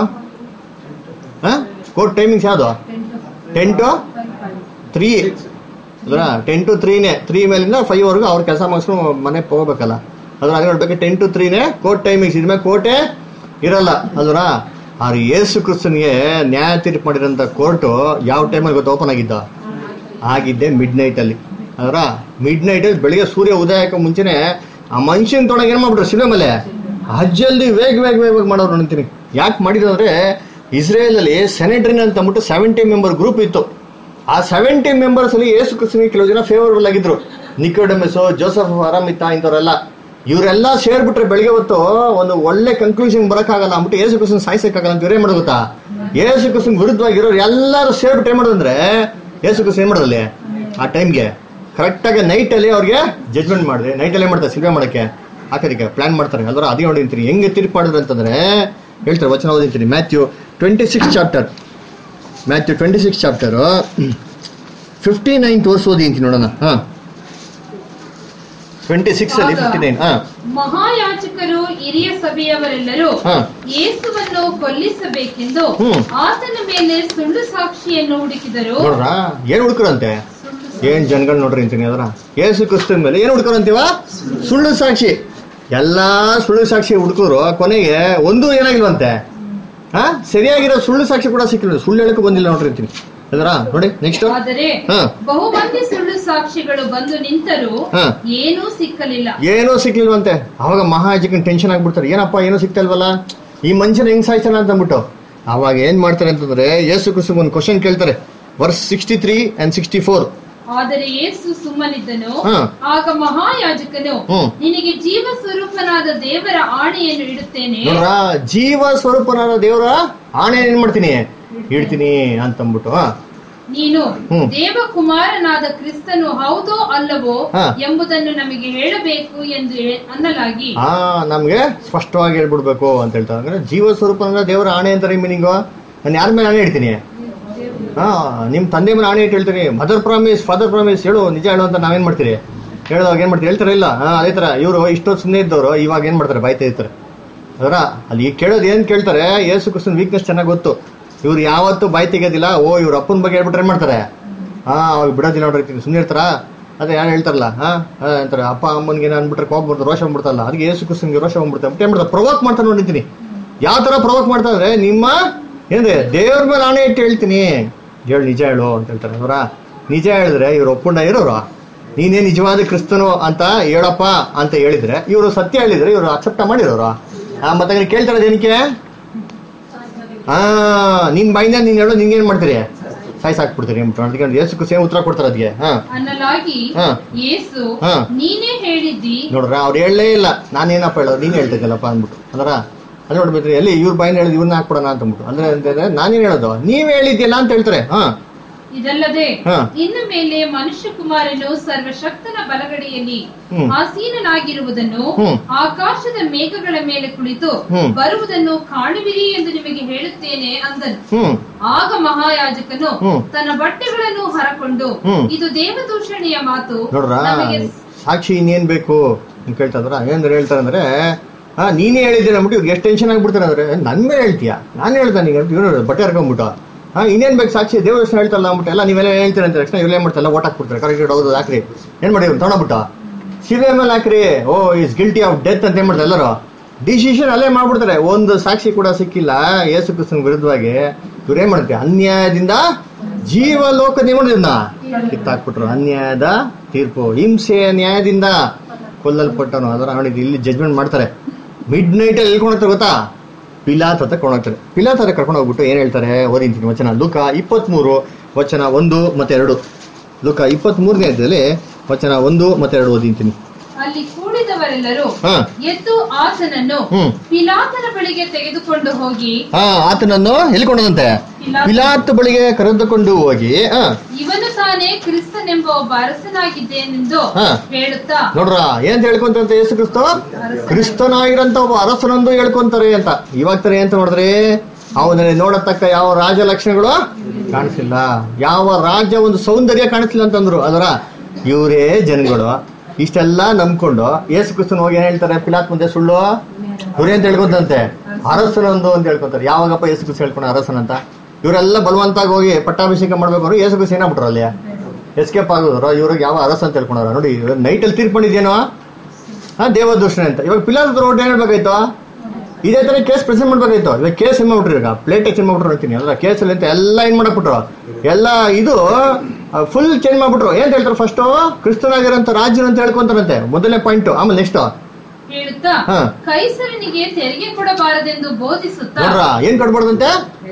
Speaker 1: ಕೋರ್ಟ್ ಟೈಮಿಂಗ್ಸ್ ಯಾವುದು ಟೆನ್ ಟು ತ್ರೀ ಅದ್ರ ಟೆನ್ ಟು ತ್ರೀನೇ ತ್ರೀ ಮೇಲಿಂದ ಫೈವ್ ವರ್ಗು ಅವ್ರ ಕೆಲಸ ಮುಗಿಸ್ಕೊಂಡು ಮನೆಗೆ ಹೋಗ್ಬೇಕಲ್ಲ ಅದ್ರ ಹಾಗೆ ನೋಡ್ಬೇಕು ಟೆನ್ ಟು ತ್ರೀನೇ ಕೋರ್ಟ್ ಟೈಮಿಂಗ್ಸ್ ಇದ್ಮೇಲೆ ಕೋರ್ಟೇ ಇರಲ್ಲ ಅಲ್ವರ ಆದ್ರೆ ಯೇಸು ಕ್ರಿಸ್ತನ್ಗೆ ನ್ಯಾಯ ತೀರ್ಪು ಮಾಡಿರೋಂಥ ಕೋರ್ಟು ಯಾವ ಟೈಮಲ್ಲಿ ಗೊತ್ತು ಓಪನ್ ಆಗಿದ್ದ ಆಗಿದ್ದೆ ಮಿಡ್ ನೈಟ್ ಅಲ್ಲಿ ಅದರ ಮಿಡ್ ನೈಟ್ ಅಲ್ಲಿ ಬೆಳಿಗ್ಗೆ ಸೂರ್ಯ ಉದಯಕ್ಕೆ ಮುಂಚೆನೆ ಆ ಮನುಷ್ಯನ್ ತೊಡಗ ಏನ್ ಮಾಡ್ಬಿಟ್ರು ಶಿಲೆ ಮೇಲೆ ಅಜ್ಜಲ್ದಿ ವೇಗ ವೇಗ ವೇಗ ವೇಗ ಮಾಡೋರು ಅಂತೀನಿ ಯಾಕೆ ಮಾಡಿದ್ರು ಅಂದ್ರೆ ಇಸ್ರೇಲ್ ಅಲ್ಲಿ ಸೆನೆಟ್ರಿನ್ ಅಂತ ಅಂದ್ಬಿಟ್ಟು ಸೆವೆಂಟಿ ಮೆಂಬರ್ ಗ್ರೂಪ್ ಇತ್ತು ಆ ಸೆವೆಂಟಿ ಮೆಂಬರ್ಸ್ ಅಲ್ಲಿ ಯೇಸು ಕ್ರಿಸ್ತನಿಗೆ ಕೆಲವು ಜನ ಫೇವರಬಲ್ ಆಗಿದ್ರು ನಿಕೋಡಮಸ್ ಜೋಸಫ್ ಅರಾಮಿತಾ ಇಂಥವರೆಲ್ಲ ಇವರೆಲ್ಲ ಸೇರ್ಬಿಟ್ರೆ ಬೆಳಿಗ್ಗೆ ಹೊತ್ತು ಒಂದು ಒಳ್ಳೆ ಕನ್ಕ್ಲೂಷನ್ ಬರಕ್ಕಾಗಲ್ಲ ಅಂದ್ಬಿಟ್ಟು ಯೇಸು ಕ್ರಿಸ್ತನ್ ಸಾಯಿಸಕ್ಕಾಗಲ್ಲ ಅಂತ ಇವ್ರು ಏನ್ ಮಾಡೋದು ಗೊತ್ತಾ ಯೇಸು ಕ್ರಿಸ್ತನ್ ವಿರುದ್ಧವಾಗಿರೋರು ಎಲ್ಲರೂ ಸೇರ್ಬಿಟ್ಟು ಏನ್ ಮಾಡೋದಂದ್ರೆ ಯೇಸು ಕ್ರಿಸ್ತನ್ ಏನ್ ಮಾಡೋದಲ್ಲಿ ಆ ಟೈಮ್ಗೆ ಕರೆಕ್ಟಾಗಿ ನೈಟ್ ಅಲ್ಲಿ ಅವ್ರಿಗೆ ಜಜ್ಮೆಂಟ್ ಮಾಡಿದೆ ನೈಟ್ ಅಲ್ಲಿ ಏನ್ ಮಾಡ್ತಾರೆ ಸಿಲ್ವೆ ಮಾಡಕ್ಕೆ ಹಾಕೋದಕ್ಕೆ ಪ್ಲಾನ್ ಮಾಡ್ತಾರೆ ಅಲ್ವರ ಅದೇ ನೋಡಿರ್ತೀನಿ ಹೆಂಗೆ ತೀರ್ಪು ಮಾಡಿದ್ರು ಅಂತಂದ್ರೆ ಹೇಳ್ತಾರೆ ವಚನ ಓದಿರ್ತೀನಿ Matthew twenty six chapter Matthew twenty six chapter fifty nine ತೋರ್ಸ್ ಓದಿ ಅಂತೀನಿ ನೋಡೋಣ ಹಾ ಟ್ವೆಂಟಿ ಸಿಕ್ಸ್ ಅಲ್ಲಿ ಫಿಫ್ಟಿ ನೈನ್ ಹಾ
Speaker 4: ಮಹಾಯಾಜಕರು ಹಿರಿಯ ಸಭೆಯವರೆಲ್ಲರೂ
Speaker 1: ಹಾ.
Speaker 4: ಯೇಸುವನ್ನು ಕೊಲ್ಲಿಸಬೇಕೆಂದು
Speaker 1: ಹ್ಮ್.
Speaker 4: ಆತನ ಮೇಲೆ ಸುಳ್ಳು ಸಾಕ್ಷಿಯನ್ನು ಹುಡುಕಿದರು
Speaker 1: ನೋಡ್ರ ಏನ್ ಹುಡ್ಕರಂತೆ ಏನ್ ಜನಗಳು ನೋಡ್ರಿ ಅಂತೀನಿ ಅದರ ಏಸು ಕ್ರಿಸ್ತನ ಮೇಲೆ ಏನ್ ಹುಡ್ಕರಂತೀವ ಸುಳ್ಳು ಸಾಕ್ಷಿ ಎಲ್ಲಾ ಸುಳ್ಳು ಸಾಕ್ಷಿ ಹುಡುಕರು ಕೊನೆಗೆ ಒಂದು ಏನಾಗಿಲ್ವಂತೆ ಹಾ ಸರಿಯಾಗಿರೋ ಸುಳ್ಳು ಸಾಕ್ಷಿ ಕೂಡ ಸಿಕ್ಕಿಲ್ಲ ಸುಳ್ಳು ಹೇಳಕ್ಕೂ ಬಂದಿಲ್ಲ ನೋಡ್ರಿ ಅಂತೀನಿ ಅದರ ನೋಡಿ ನೆಕ್ಸ್ಟ್
Speaker 4: ಆದರೆ
Speaker 1: ಹಾ.
Speaker 4: ಬಹುಮಂದಿ ಸುಳ್ಳು ಸಾಕ್ಷಿಗಳು ಬಂದು ನಿಂತರೂ
Speaker 1: ಹಾ.
Speaker 4: ಏನೂ ಸಿಕ್ಕಲಿಲ್ಲ
Speaker 1: ಏನೂ ಸಿಕ್ಲಿಲ್ವಂತೆ ಅವಾಗ ಮಹಾಜಕನ್ ಟೆನ್ಷನ್ ಆಗ್ಬಿಡ್ತಾರೆ ಏನಪ್ಪ ಏನೂ ಸಿಗ್ತಲ್ವಲ್ಲ ಈ ಮನುಷ್ಯನ ಹೆಂಗ್ ಸಾಯ್ತಾನ ಅಂತ ಅಂದ್ಬಿಟ್ಟು ಅವಾಗ ಏನ್ ಮಾಡ್ತಾರೆ ಅಂತಂದ್ರೆ ಯೇಸು ಕ್ರಿಸ್ತು ಒಂದು ಕ್ವಶನ್ ಕೇಳ್ತಾರೆ verse sixty three and sixty four
Speaker 4: ಆದರೆ ಯೇಸು ಸುಮ್ಮನಿದ್ದನು
Speaker 1: ಹ್ಮ್.
Speaker 4: ಆಗ ಮಹಾಯಾಜಕನು
Speaker 1: ಹ್ಮ್.
Speaker 4: ನಿನಗೆ ಜೀವ ಸ್ವರೂಪನಾದ ದೇವರ ಆಣೆಯನ್ನು ಇಡುತ್ತೇನೆ
Speaker 1: ನೋಡ್ರ ಜೀವ ಸ್ವರೂಪನಾದ ದೇವರ ಆಣೆ ಏನ್ ಮಾಡ್ತೀನಿ ಇಡ್ತೀನಿ ಅಂತಂದ್ಬಿಟ್ಟು ಹಾ
Speaker 4: ನೀನು
Speaker 1: ಹ್ಮ್.
Speaker 4: ದೇವಕುಮಾರನಾದ ಕ್ರಿಸ್ತನು ಹೌದೋ ಅಲ್ಲವೋ
Speaker 1: ಹಾ.
Speaker 4: ಎಂಬುದನ್ನು ನಮಗೆ ಹೇಳಬೇಕು ಎಂದು ಹೇ- ಅನ್ನಲಾಗಿ
Speaker 1: ಆ ನಮ್ಗೆ ಸ್ಪಷ್ಟವಾಗಿ ಹೇಳ್ಬಿಡ್ಬೇಕು ಅಂತ ಹೇಳ್ತಾರೆ ಅಂದ್ರೆ ಜೀವ ಸ್ವರೂಪನಾದ ದೇವರ ಆಣೆ ಅಂತಾರೆ ಮೀನಿಂಗು ನಾನು ಯಾರ ಮೇಲೆ ಆಣೆ ಇಡ್ತೀನಿ ಹಾ ನಿಮ್ ತಂದೆ ಮೇಲೆ ಆಣೆ ಇಟ್ಟು ಹೇಳ್ತೀನಿ ಮದರ್ ಪ್ರಾಮಿಸ್ ಫಾದರ್ ಪ್ರಾಮಿಸ್ ಹೇಳು ನಿಜ ಹೇಳು ಅಂತ ನಾವೇನ್ ಮಾಡ್ತೀರಿ ಹೇಳಿದಾಗ ಏನ್ ಮಾಡ್ತೀರಿ ಹೇಳ್ತಾರ ಇಲ್ಲ ಹಾ ಅದೇ ತರ ಇವರು ಇಷ್ಟೊತ್ತು ಸುಮ್ಮನೆ ಇದ್ದವರು ಇವಾಗ ಏನ್ ಮಾಡ್ತಾರೆ ಬಾಯ್ತಾ ಇರ್ತಾರೆ ಅದರ ಅಲ್ಲಿ ಕೇಳೋದು ಏನ್ ಕೇಳ್ತಾರೆ ಯೇಸು ಕ್ರಿಸ್ತನ್ ವೀಕ್ನೆಸ್ ಚೆನ್ನಾಗಿ ಗೊತ್ತು ಇವ್ರು ಯಾವತ್ತೂ ಬಾಯ್ ತೆಗೆಯೋದಿಲ್ಲ ಓ ಇವ್ರ ಅಪ್ಪನ ಬಗ್ಗೆ ಹೇಳ್ಬಿಟ್ರೆ ಏನ್ ಮಾಡ್ತಾರೆ ಹಾ ಅವಾಗ ಬಿಡೋದಿಲ್ಲ ನೋಡ್ರಿ ಸುಮ್ಮನೆ ಇರ್ತಾರ ಅದೇ ಯಾರು ಹೇಳ್ತಾರಲ್ಲ ಹಾ ಹಾ, ಅಂತಾರೆ ಅಪ್ಪ ಅಮ್ಮನಿಗೆ ಏನ್ ಅಂದ್ಬಿಟ್ರೆ ಕೋಪ ಬರ್ತಾರೆ ರೋಷ ಬಂದ್ಬಿಡ್ತಲ್ಲ ಅದಕ್ಕೆ ಯೇಸು ಕ್ರಿಸ್ತನ್ಗೆ ರೋಷ ಬಂದ್ಬಿಡ್ತಾರೆ ಮತ್ತೆ ಏನ್ ಮಾಡ್ತಾರೆ ಪ್ರವೋಕ್ ಮಾಡ್ತಾರೆ ನೋಡಿದ್ದೀನಿ ಯಾವ ತರ ಪ್ರವೋಕ್ ಮಾಡ್ತಾ ಇದ್ರೆ ನಿಮ್ಮ ಏನ್ರಿ ದೇವ್ರ ಮೇಲೆ ಆಣೆ ಇಟ್ಟು ಹೇಳ್ತೀನಿ ಹೇಳು ನಿಜ ಹೇಳು ಅಂತ ಹೇಳ್ತಾರೆ ಅವರ ನಿಜ ಹೇಳಿದ್ರೆ ಇವ್ರು ಒಪ್ಪುಂಡ ಇರೋರು ನೀನೇ ನಿಜವಾದ ಕ್ರಿಸ್ತನು ಅಂತ ಹೇಳಪ್ಪ ಅಂತ ಹೇಳಿದ್ರೆ ಇವರು ಸತ್ಯ ಹೇಳಿದ್ರೆ ಇವರು ಅಕ್ಸೆಪ್ಟ್ ಮಾಡಿರೋರು ಆ ಮತ್ತೆ ಹಂಗಾರೆ ಕೇಳ್ತಾರೆ ಏನಕ್ಕೆ ಹಾ ನಿನ್ ಬಾಯಿಂದ ನೀನ್ ಹೇಳೋ ನಿನ್ಗೆ ಏನ್ ಮಾಡ್ತೀರಿ ಸಾಯ್ಸ್ ಹಾಕ್ಬಿಡ್ತೀರಿ ಅಂದ್ಬಿಟ್ಟು ಅದಕ್ಕೆ ಯೇಸು ಸೇಮ್ ಉತ್ತರ ಕೊಡ್ತಾರೆ ಅದಕ್ಕೆ ಹಾ
Speaker 4: ಅನ್ನಲಾಗಿ
Speaker 1: ಹಾ.
Speaker 4: ಯೇಸು
Speaker 1: ಹಾ.
Speaker 4: ನೀನೇ ಹೇಳಿದ್ದಿ
Speaker 1: ನೋಡ್ರ ಅವ್ರು ಹೇಳಲೇ ಇಲ್ಲ ನಾನೇನಪ್ಪ ಹೇಳೋದು ನೀನ್ ಹೇಳ್ತಿದ್ದಲ್ಲಪ್ಪ ಅಂದ್ಬಿಟ್ಟು ಅಂದ್ರ ಅದ್ ನೋಡ್ಬೇಕ್ರಿ ಎಲ್ಲಿ ಇವ್ರ ಬಾಯಿಂದ ಹೇಳಿದ್ ಇವ್ರನ್ನ ಹಾಕ್ಬಿಡೋಣ ಅಂತ ಅಂದ್ಬಿಟ್ಟು ಅಂದ್ರೆ ಅಂತಂದ್ರೆ ನಾನೇನ್ ಹೇಳೋದು ನೀವ್ ಹೇಳಿದ್ಯಲ್ಲ ಅಂತ ಹೇಳ್ತಾರೆ ಹಾ
Speaker 4: ಇದಲ್ಲದೆ
Speaker 1: ಹಾ.
Speaker 4: ಇನ್ನು ಮೇಲೆ ಮನುಷ್ಯ ಕುಮಾರನು ಸರ್ವಶಕ್ತನ ಬಲಗಡೆಯಲ್ಲಿ
Speaker 1: ಹ್ಮ್.
Speaker 4: ಆಸೀನನಾಗಿರುವುದನ್ನು
Speaker 1: ಹ್ಮ್.
Speaker 4: ಆಕಾಶದ ಮೇಘಗಳ ಮೇಲೆ ಕುಳಿತು
Speaker 1: ಹ್ಮ್.
Speaker 4: ಬರುವುದನ್ನು ಕಾಣುವಿರಿ ಎಂದು ನಿಮಗೆ ಹೇಳುತ್ತೇನೆ ಅಂದನು
Speaker 1: ಹ್ಮ್
Speaker 4: ಆಗ ಮಹಾಯಾಜಕನು
Speaker 1: ಹ್ಮ್.
Speaker 4: ತನ್ನ ಬಟ್ಟೆಗಳನ್ನು ಹರಕೊಂಡು
Speaker 1: ಹ್ಮ್.
Speaker 4: ಇದು ದೇವದೂಷಣೆಯ ಮಾತು
Speaker 1: ನೋಡ್ರ
Speaker 4: ನಮಗೆ
Speaker 1: ಸಾಕ್ಷಿ ಇನ್ನೇನ್ ಬೇಕು ಅಂತ ಕೇಳ್ತಾದ್ರ ಏನಂದ್ರೆ ಹೇಳ್ತಾರೆ ಅಂದ್ರೆ ಹಾ ನೀನೇ ಹೇಳಿದ್ದೀರ ಅಂದ್ಬಿಟ್ಟು ಇವ್ರಿಗೆ ಎಷ್ಟು ಟೆನ್ಷನ್ ಆಗ್ಬಿಡ್ತಾರೆ ಅಂದ್ರೆ ನನ್ ಮೇಲೆ ಹೇಳ್ತೀಯ ನಾನು ಹೇಳ್ತಾನೆ ಈಗ ಇವ್ರು ಬಟ್ಟೆ ಹರ್ಕೊಂಡ್ಬಿಟ್ಟು ಹಾ ಇನ್ನೇನ್ ಬೇಕು ಸಾಕ್ಷಿ ದೇವ್ರ ಹೆಸರು ಹೇಳ್ತಲ್ಲ ಅಂದ್ಬಿಟ್ಟು ಎಲ್ಲ ನೀವೆಲ್ಲ ಹೇಳ್ತೀರ ಅಂತ ತಕ್ಷಣ ಇವ್ರು ಏನ್ ಮಾಡ್ತಾರಲ್ಲ ಓಟ್ ಹಾಕ್ಬಿಡ್ತಾರೆ ಕರೆಕ್ಟ್ ಹೌದು ಹಾಕ್ರಿ ಏನ್ ಮಾಡಿ ತೊಗೊಂಡ್ಬಿಟ್ಟು ಶಿವೆ ಮೇಲೆ ಹಾಕ್ರಿ ಓ ಇಸ್ ಗಿಲ್ಟಿ ಆಫ್ ಡೆತ್ ಅಂತ ಏನ್ ಮಾಡ್ತಾರೆ ಎಲ್ಲರೂ ಡಿಸಿಷನ್ ಅಲ್ಲೇ ಮಾಡ್ಬಿಡ್ತಾರೆ ಒಂದು ಸಾಕ್ಷಿ ಕೂಡ ಸಿಕ್ಕಿಲ್ಲ ಯೇಸು ಕ್ರಿಸ್ತನ ವಿರುದ್ಧವಾಗಿ ಇವ್ರು ಏನ್ ಮಾಡ್ತಾರೆ ಅನ್ಯಾಯದಿಂದ ಜೀವ ಲೋಕ ನಿಯಮದಿಂದ ಕಿತ್ತಾಕ್ಬಿಟ್ರು ಅನ್ಯಾಯದ ತೀರ್ಪು ಹಿಂಸೆಯ ನ್ಯಾಯದಿಂದ ಕೊಲ್ಲಲ್ಪಟ್ಟನು ಅದರ ನೋಡಿ ಇಲ್ಲಿ ಜಜ್ಮೆಂಟ್ ಮಾಡ್ತಾರೆ ಮಿಡ್ ನೈಟ್ ಅಲ್ಲಿ ಎಲ್ಕೊಂಡು ಹೋಗ್ತಾರೆ ಗೊತ್ತಾ ಪಿಲಾತ್ ಹತ್ರ ಕರ್ಕೊಂಡು ಹೋಗ್ತಾರೆ ಪಿಲಾತ್ ಹತ್ರ ಕರ್ಕೊಂಡು ಹೋಗ್ಬಿಟ್ಟು ಏನ್ ಹೇಳ್ತಾರೆ ಓದಿಂತೀನಿ ವಚನ ಲುಕ ಇಪ್ಪತ್ಮೂರು ವಚನ ಒಂದು ಮತ್ತೆ ಎರಡು ಲುಕ ಇಪ್ಪತ್ಮೂರನೇ ಅಧ್ಯಾಯದಲ್ಲಿ ವಚನ ಒಂದು ಮತ್ತೆ ಎರಡು ಓದಿಂತೀನಿ
Speaker 4: ಅಲ್ಲಿ ಕೂಡಿದವರೆಲ್ಲರೂ
Speaker 1: ಹಾ
Speaker 4: ಎದ್ದು ಆತನನ್ನು
Speaker 1: ಹ್ಮ್.
Speaker 4: ಪಿಲಾತನ ಬಳಿಗೆ ತೆಗೆದುಕೊಂಡು ಹೋಗಿ
Speaker 1: ಹಾ ಆತನನ್ನು ಎಲ್ಲಿಕೊಂಡದಂತೆ
Speaker 4: ಪಿಲಾತ್-
Speaker 1: ಪಿಲಾತ್ ಬಳಿಗೆ ಕರೆದುಕೊಂಡು ಹೋಗಿ ಹಾ
Speaker 4: ಇವನು ತಾನೇ ಕ್ರಿಸ್ತನೆಂಬ ಒಬ್ಬ ಅರಸನಾಗಿದ್ದೇನೆಂದು
Speaker 1: ಹಾ.
Speaker 4: ಹೇಳುತ್ತಾ
Speaker 1: ನೋಡ್ರ ಏನ್ ಹೇಳ್ಕೊಂತಂತೆ ಯೇಸು ಕ್ರಿಸ್ತ ಕ್ರಿಸ್ತನಾಗಿರಂತ ಒಬ್ಬ ಅರಸನೊಂದು ಹೇಳ್ಕೊಂತಾರೆ ಅಂತ ಇವಾಗ ತರ ಅಂತ ನೋಡಿದ್ರಿ ಅವನಲ್ಲಿ ನೋಡತಕ್ಕ ಯಾವ ರಾಜ ಲಕ್ಷಣಗಳು ಕಾಣಿಸಿಲ್ಲ ಯಾವ ರಾಜ್ಯ ಒಂದು ಸೌಂದರ್ಯ ಕಾಣಿಸಿಲ್ಲ ಅಂತಂದ್ರು ಅದರ ಇವರೇ ಜನಗಳು ಇಷ್ಟೆಲ್ಲ ನಂಬ್ಕೊಂಡು ಯೇಸು ಕ್ರಿಸ್ತನ್ ಹೋಗಿ ಏನ್ ಹೇಳ್ತಾರೆ ಪಿಲಾತ್ ಮುಂದೆ ಸುಳ್ಳು ಇವ್ರೇ ಅಂತ ಹೇಳ್ಕೊಂತಂತೆ ಅರಸನೊಂದು ಅಂತ ಹೇಳ್ಕೊಂತಾರೆ ಯಾವಾಗಪ್ಪ ಯೇಸು ಕ್ರಿಸ್ತ ಹೇಳ್ಕೊಂಡ ಅರಸನ್ ಅಂತ ಇವರೆಲ್ಲ ಬಲವಂತಾಗಿ ಹೋಗಿ ಪಟ್ಟಾಭಿಷೇಕ ಮಾಡ್ಬೇಕು ಅವ್ರು ಯೇಸು ಕ್ರಿಸ್ತ ಏನಾಗ್ಬಿಟ್ರು ಅಲ್ಲಿ ಎಸ್ಕೇಪ್ ಆಗೋದ್ರು ಇವ್ರಿಗೆ ಯಾವ ಅರಸ ಅಂತ ಹೇಳ್ಕೊಂಡವ್ರ ನೋಡಿ ನೈಟ್ ಅಲ್ಲಿ ತೀರ್ಕೊಂಡಿದ್ದೇನೋ ಹಾ ದೇವದೂಷಣೆ ಅಂತ ಇವಾಗ ಪಿಲಾತ್ ಹತ್ರ ಹೊರಟು ಏನ್ ಹೇಳ್ಬೇಕಾಯ್ತು ಇದೇ ತರ ಕೇಸ್ ಪ್ರೆಸೆಂಟ್ ಮಾಡ್ಬೇಕಾಯ್ತು ಇವಾಗ ಕೇಸ್ ಏನ್ ಮಾಡ್ಬಿಟ್ರು ಈಗ ಪ್ಲೇಟ್ ಚೇಂಜ್ ಮಾಡ್ಬಿಟ್ರು ಅಂತೀನಿ ಅಲ್ಲ ಕೇಸ್ ಅಲ್ಲಿ ಅಂತ ಎಲ್ಲ ಏನ್ ಮಾಡಕ್ಬಿಟ್ರು ಎಲ್ಲ ಇದು ಫುಲ್ ಚೇಂಜ್ ಮಾಡ್ಬಿಟ್ರು ಏನ್ ಹೇಳ್ತಾರೆ ಫಸ್ಟ್ ಕ್ರಿಸ್ತನಾಗಿರೋಂಥ ರಾಜ್ಯನ ಅಂತ ಹೇಳ್ಕೊಂತಾರಂತೆ ಮೊದಲನೇ ಪಾಯಿಂಟ್ ಆಮೇಲೆ ನೆಕ್ಸ್ಟ್
Speaker 4: ಹೇಳುತ್ತಾ
Speaker 1: ಹಾ.
Speaker 4: ಕೈಸರನಿಗೆ ತೆರಿಗೆ ಕೊಡಬಾರದೆಂದು ಬೋಧಿಸುತ್ತಾ
Speaker 1: ನೋಡ್ರ ಏನ್ ಕೊಡ್ಬಾರ್ದಂತೆ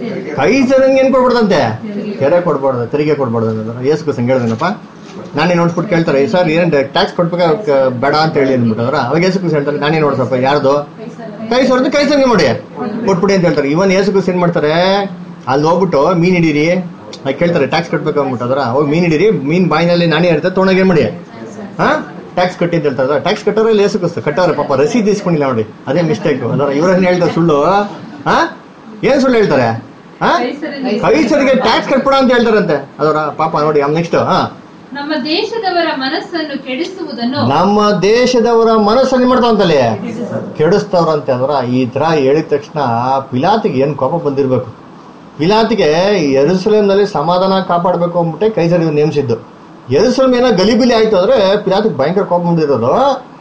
Speaker 1: ಕೈಸರಂಗ್ ಏನ್ ಕೊಡ್ಬಾರ್ದಂತೆ ಕೆರೆ ಕೊಡ್ಬಾರ್ದು ತೆರಿಗೆ ಕೊಡ್ಬಾರ್ದು ಅನ್ನೋದು ಯೇಸು ಕ್ರಿಸ್ತನ್ ಹೇಳಿದನಪ್ಪ ನಾನೇ ನೋಡ್ಬಿಟ್ಟು ಕೇಳ್ತಾರೆ ಸರ್ ಏನ್ ಟ್ಯಾಕ್ಸ್ ಕೊಡ್ಬೇಕ ಬೇಡ ಅಂತ ಹೇಳಿ ಅಂದ್ಬಿಟ್ಟವ್ರ ಅವಾಗ ಯೇಸು ಕ್ರಿಸ್ತ ಹೇಳ್ತಾರೆ ನಾನೇ ನೋಡ್ಸಪ್ಪ ಯಾರ್ದು ಕೈ ಸೊರ್ದು ಕೈ ಸಂಗೆ ಮಾಡಿ ಕೊಟ್ಬಿಡಿ ಅಂತ ಹೇಳ್ತಾರೆ ಇವನ್ ಯೇಸು ಕ್ರಿಸ್ತ ಏನ್ ಮಾಡ್ತಾರೆ ಅಲ್ಲಿ ಹೋಗ್ಬಿಟ್ಟು ಮೀನ್ ಹಿಡೀರಿ ಅದ್ ಕೇಳ್ತಾರೆ ಟ್ಯಾಕ್ಸ್ ಕಟ್ಬೇಕು ಅಂದ್ಬಿಟ್ಟದ್ರ ಹೋಗಿ ಮೀನ್ ಹಿಡೀರಿ ಮೀನ್ ಬಾಯಿನಲ್ಲಿ ನಾನೇ ಇರ್ತದೆ ತೊಗೊಂಡೋಗಿ ಏನ್ ಮಾಡಿ ಹಾ ಟ್ಯಾಕ್ಸ್ ಕಟ್ಟಿ ಅಂತ ಹೇಳ್ತಾರೆ ಟ್ಯಾಕ್ಸ್ ಕಟ್ಟೋರೆ ಲೇಸು ಕ್ರಿಸ್ತ ಕಟ್ಟವ್ರೆ ಪಾಪ ರಸೀದಿ ಇಸ್ಕೊಂಡಿಲ್ಲ ನೋಡಿ ಅದೇ ಮಿಸ್ಟೇಕ್ ಅದರ ಇವ್ರನ್ನ ಹೇಳ್ತಾರೆ ಸುಳ್ಳು ಹಾ ಏನ್ ಸುಳ್ಳು ಹೇಳ್ತಾರೆ ಹಾ
Speaker 4: ಕೈಸರನಿಗೆ
Speaker 1: ಕೈಸರಿಗೆ ಟ್ಯಾಕ್ಸ್ ಕಟ್ಬಿಡ ಅಂತ ಹೇಳ್ತಾರಂತೆ ಅದರ ಪಾಪ ನೋಡಿ ನೆಕ್ಸ್ಟ್ ಹಾ
Speaker 4: ನಮ್ಮ ದೇಶದವರ ಮನಸ್ಸನ್ನು ಕೆಡಿಸುವುದನ್ನು
Speaker 1: ನಮ್ಮ ದೇಶದವರ ಮನಸ್ಸನ್ನು ಮಾಡ್ತಾವಂತಲ್ಲಿ ಕೆಡಿಸ್ತವ್ರಂತೆ ಅಂದ್ರ ಈ ತರ ಹೇಳಿದ ತಕ್ಷಣ ಪಿಲಾತಿಗೆ ಏನ್ ಕೋಪ ಬಂದಿರ್ಬೇಕು ಪಿಲಾತಿಗೆ ಎರುಸಲೇಮ್ನಲ್ಲಿ ಸಮಾಧಾನ ಕಾಪಾಡಬೇಕು ಅಂದ್ಬಿಟ್ಟೆ ಕೈಸರಿ ನೇಮಿಸಿದ್ದು ಎರುಸಲೇಮ್ ಏನೋ ಗಲಿಬಿಲಿ ಆಯ್ತು ಅಂದ್ರೆ ಪಿಲಾತಿಗೆ ಭಯಂಕರ ಕೋಪ ಬಂದಿರೋದು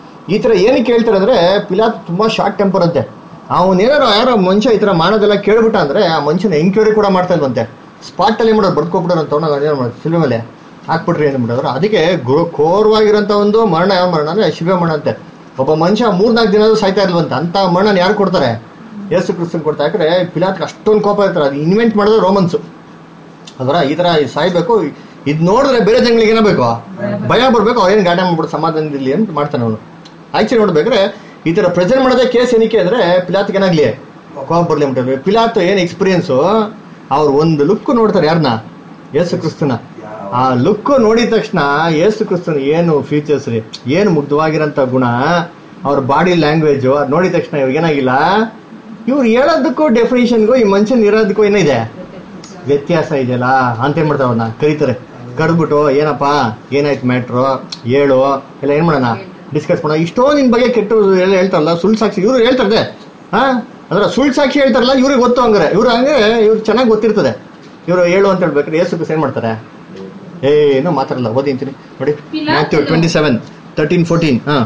Speaker 1: ಈ ತರ ಏನಕ್ಕೆ ಹೇಳ್ತಾರೆ ಅಂದ್ರೆ ಪಿಲಾತ್ ತುಂಬಾ ಶಾರ್ಟ್ ಟೆಂಪರ್ ಅಂತೆ ಅವನೇನಾರು ಯಾರೋ ಮನುಷ್ಯ ಈ ತರ ಮಾಡೋದೆಲ್ಲ ಕೇಳ್ಬಿಟ್ಟ ಅಂದ್ರೆ ಆ ಮನುಷ್ಯನ ಎಂಕ್ವೈರಿ ಕೂಡ ಮಾಡ್ತಾ ಇಲ್ವಂತೆ ಸ್ಪಾಟ್ ಅಲ್ಲಿ ಮಾಡೋದು ಬಡ್ಕೊಬಿಡೋರು ಅಂತ ಏನ್ ಮಾಡೋದು ಸಿಲ್ವೆ ಮೇಲೆ ಹಾಕ್ಬಿಟ್ರಿ ಅಂದ್ಬಿಟ್ಟವ್ರು ಅದಕ್ಕೆ ಗು ಘೋರವಾಗಿರೋಂಥ ಒಂದು ಮರಣ ಯಾವ ಮರಣ ಅಂದ್ರೆ ಶಿವ ಮರಣ ಅಂತೆ ಒಬ್ಬ ಮನುಷ್ಯ ಮೂರ್ನಾಲ್ಕು ದಿನ ಸಾಯ್ತಾ ಇಲ್ವಂತೆ ಅಂತ ಮರಣ ಯಾರು ಕೊಡ್ತಾರೆ ಯೇಸು ಕ್ರಿಸ್ತನ್ ಕೊಡ್ತಾ ಯಾಕಂದ್ರೆ ಪಿಲಾತ್ಗೆ ಅಷ್ಟೊಂದು ಕೋಪ ಇರ್ತಾರೆ ಅದು ಇನ್ವೆಂಟ್ ಮಾಡೋದು ರೋಮನ್ಸ್ ಅದರ ಈ ತರ ಸಾಯ್ಬೇಕು ಇದು ನೋಡಿದ್ರೆ ಬೇರೆ ಜನಗಳಿಗೆ ಏನಾಗಬೇಕು ಭಯ ಬರ್ಬೇಕು ಅವ್ರೇನು ಗಾಡಿ ಮಾಡ್ಬಿಟ್ಟು ಸಮಾಧಾನದಲ್ಲಿ ಅಂತ ಮಾಡ್ತಾನೆ ಅವನು ಆಕ್ಚುಲಿ ನೋಡ್ಬೇಕಾದ್ರೆ ಈ ತರ ಪ್ರೆಸೆಂಟ್ ಮಾಡೋದೇ ಕೇಸ್ ಏನಕ್ಕೆ ಅಂದ್ರೆ ಪಿಲಾತ್ಗೆ ಏನಾಗ್ಲಿ ಕೋಪ ಬರ್ಲಿ ಅಂತಾರೆ ಪಿಲಾತ್ ಏನ್ ಎಕ್ಸ್ಪೀರಿಯನ್ಸ್ ಅವ್ರು ಒಂದು ಲುಕ್ ನೋಡ್ತಾರೆ ಯಾರನ್ನ ಯೇಸು ಕ್ರಿಸ್ತನ ಆ ಲುಕ್ ನೋಡಿದ ತಕ್ಷಣ ಯೇಸು ಕ್ರಿಸ್ತನ ಏನು ಫೀಚರ್ಸ್ ರೀ ಏನು ಮುಗ್ಧವಾಗಿರೋಂಥ ಗುಣ ಅವ್ರ ಬಾಡಿ ಲ್ಯಾಂಗ್ವೇಜ್ ಅದ್ ನೋಡಿದ ತಕ್ಷಣ ಇವ್ರಿಗೆ ಏನಾಗಿಲ್ಲ ಇವ್ರು ಹೇಳೋದಕ್ಕೂ ಡೆಫಿನೇಷನ್ಗೂ ಈ ಮನುಷ್ಯನ್ ಇರೋದಕ್ಕೂ ಏನಿದೆ ವ್ಯತ್ಯಾಸ ಇದೆಯಲ್ಲ ಅಂತ ಏನ್ ಮಾಡ್ತಾರೆ ಅವ್ರನ್ನ ಕರೀತಾರೆ ಕರೆದ್ಬಿಟ್ಟು ಏನಪ್ಪ ಏನಾಯ್ತು ಮ್ಯಾಟ್ರು ಹೇಳು ಎಲ್ಲ ಏನ್ ಮಾಡೋಣ ಡಿಸ್ಕಸ್ ಮಾಡೋಣ ಇಷ್ಟೋ ನಿನ್ ಬಗ್ಗೆ ಕೆಟ್ಟು ಎಲ್ಲ ಹೇಳ್ತಾರಲ್ಲ ಸುಳ್ಳು ಸಾಕ್ಷಿ ಇವ್ರು ಹೇಳ್ತಾರೆ ಹಾ ಅದ್ರ ಸುಳ್ಳು ಸಾಕ್ಷಿ ಹೇಳ್ತಾರಲ್ಲ ಇವ್ರಿಗೆ ಗೊತ್ತು ಹಂಗಾರೆ ಇವ್ರು ಹಂಗೆ ಇವ್ರು ಚೆನ್ನಾಗಿ ಗೊತ್ತಿರ್ತದೆ ಇವ್ರು ಹೇಳು ಅಂತ ಹೇಳ್ಬೇಕಾದ್ರೆ ಏಸು ಏನ್ ಮಾಡ್ತಾರೆ ಏನು ಮಾತಾಡಲ್ಲ ಓದಿ ಅಂತೀನಿ ನೋಡಿ Matthew twenty seven thirteen fourteen ಹಾ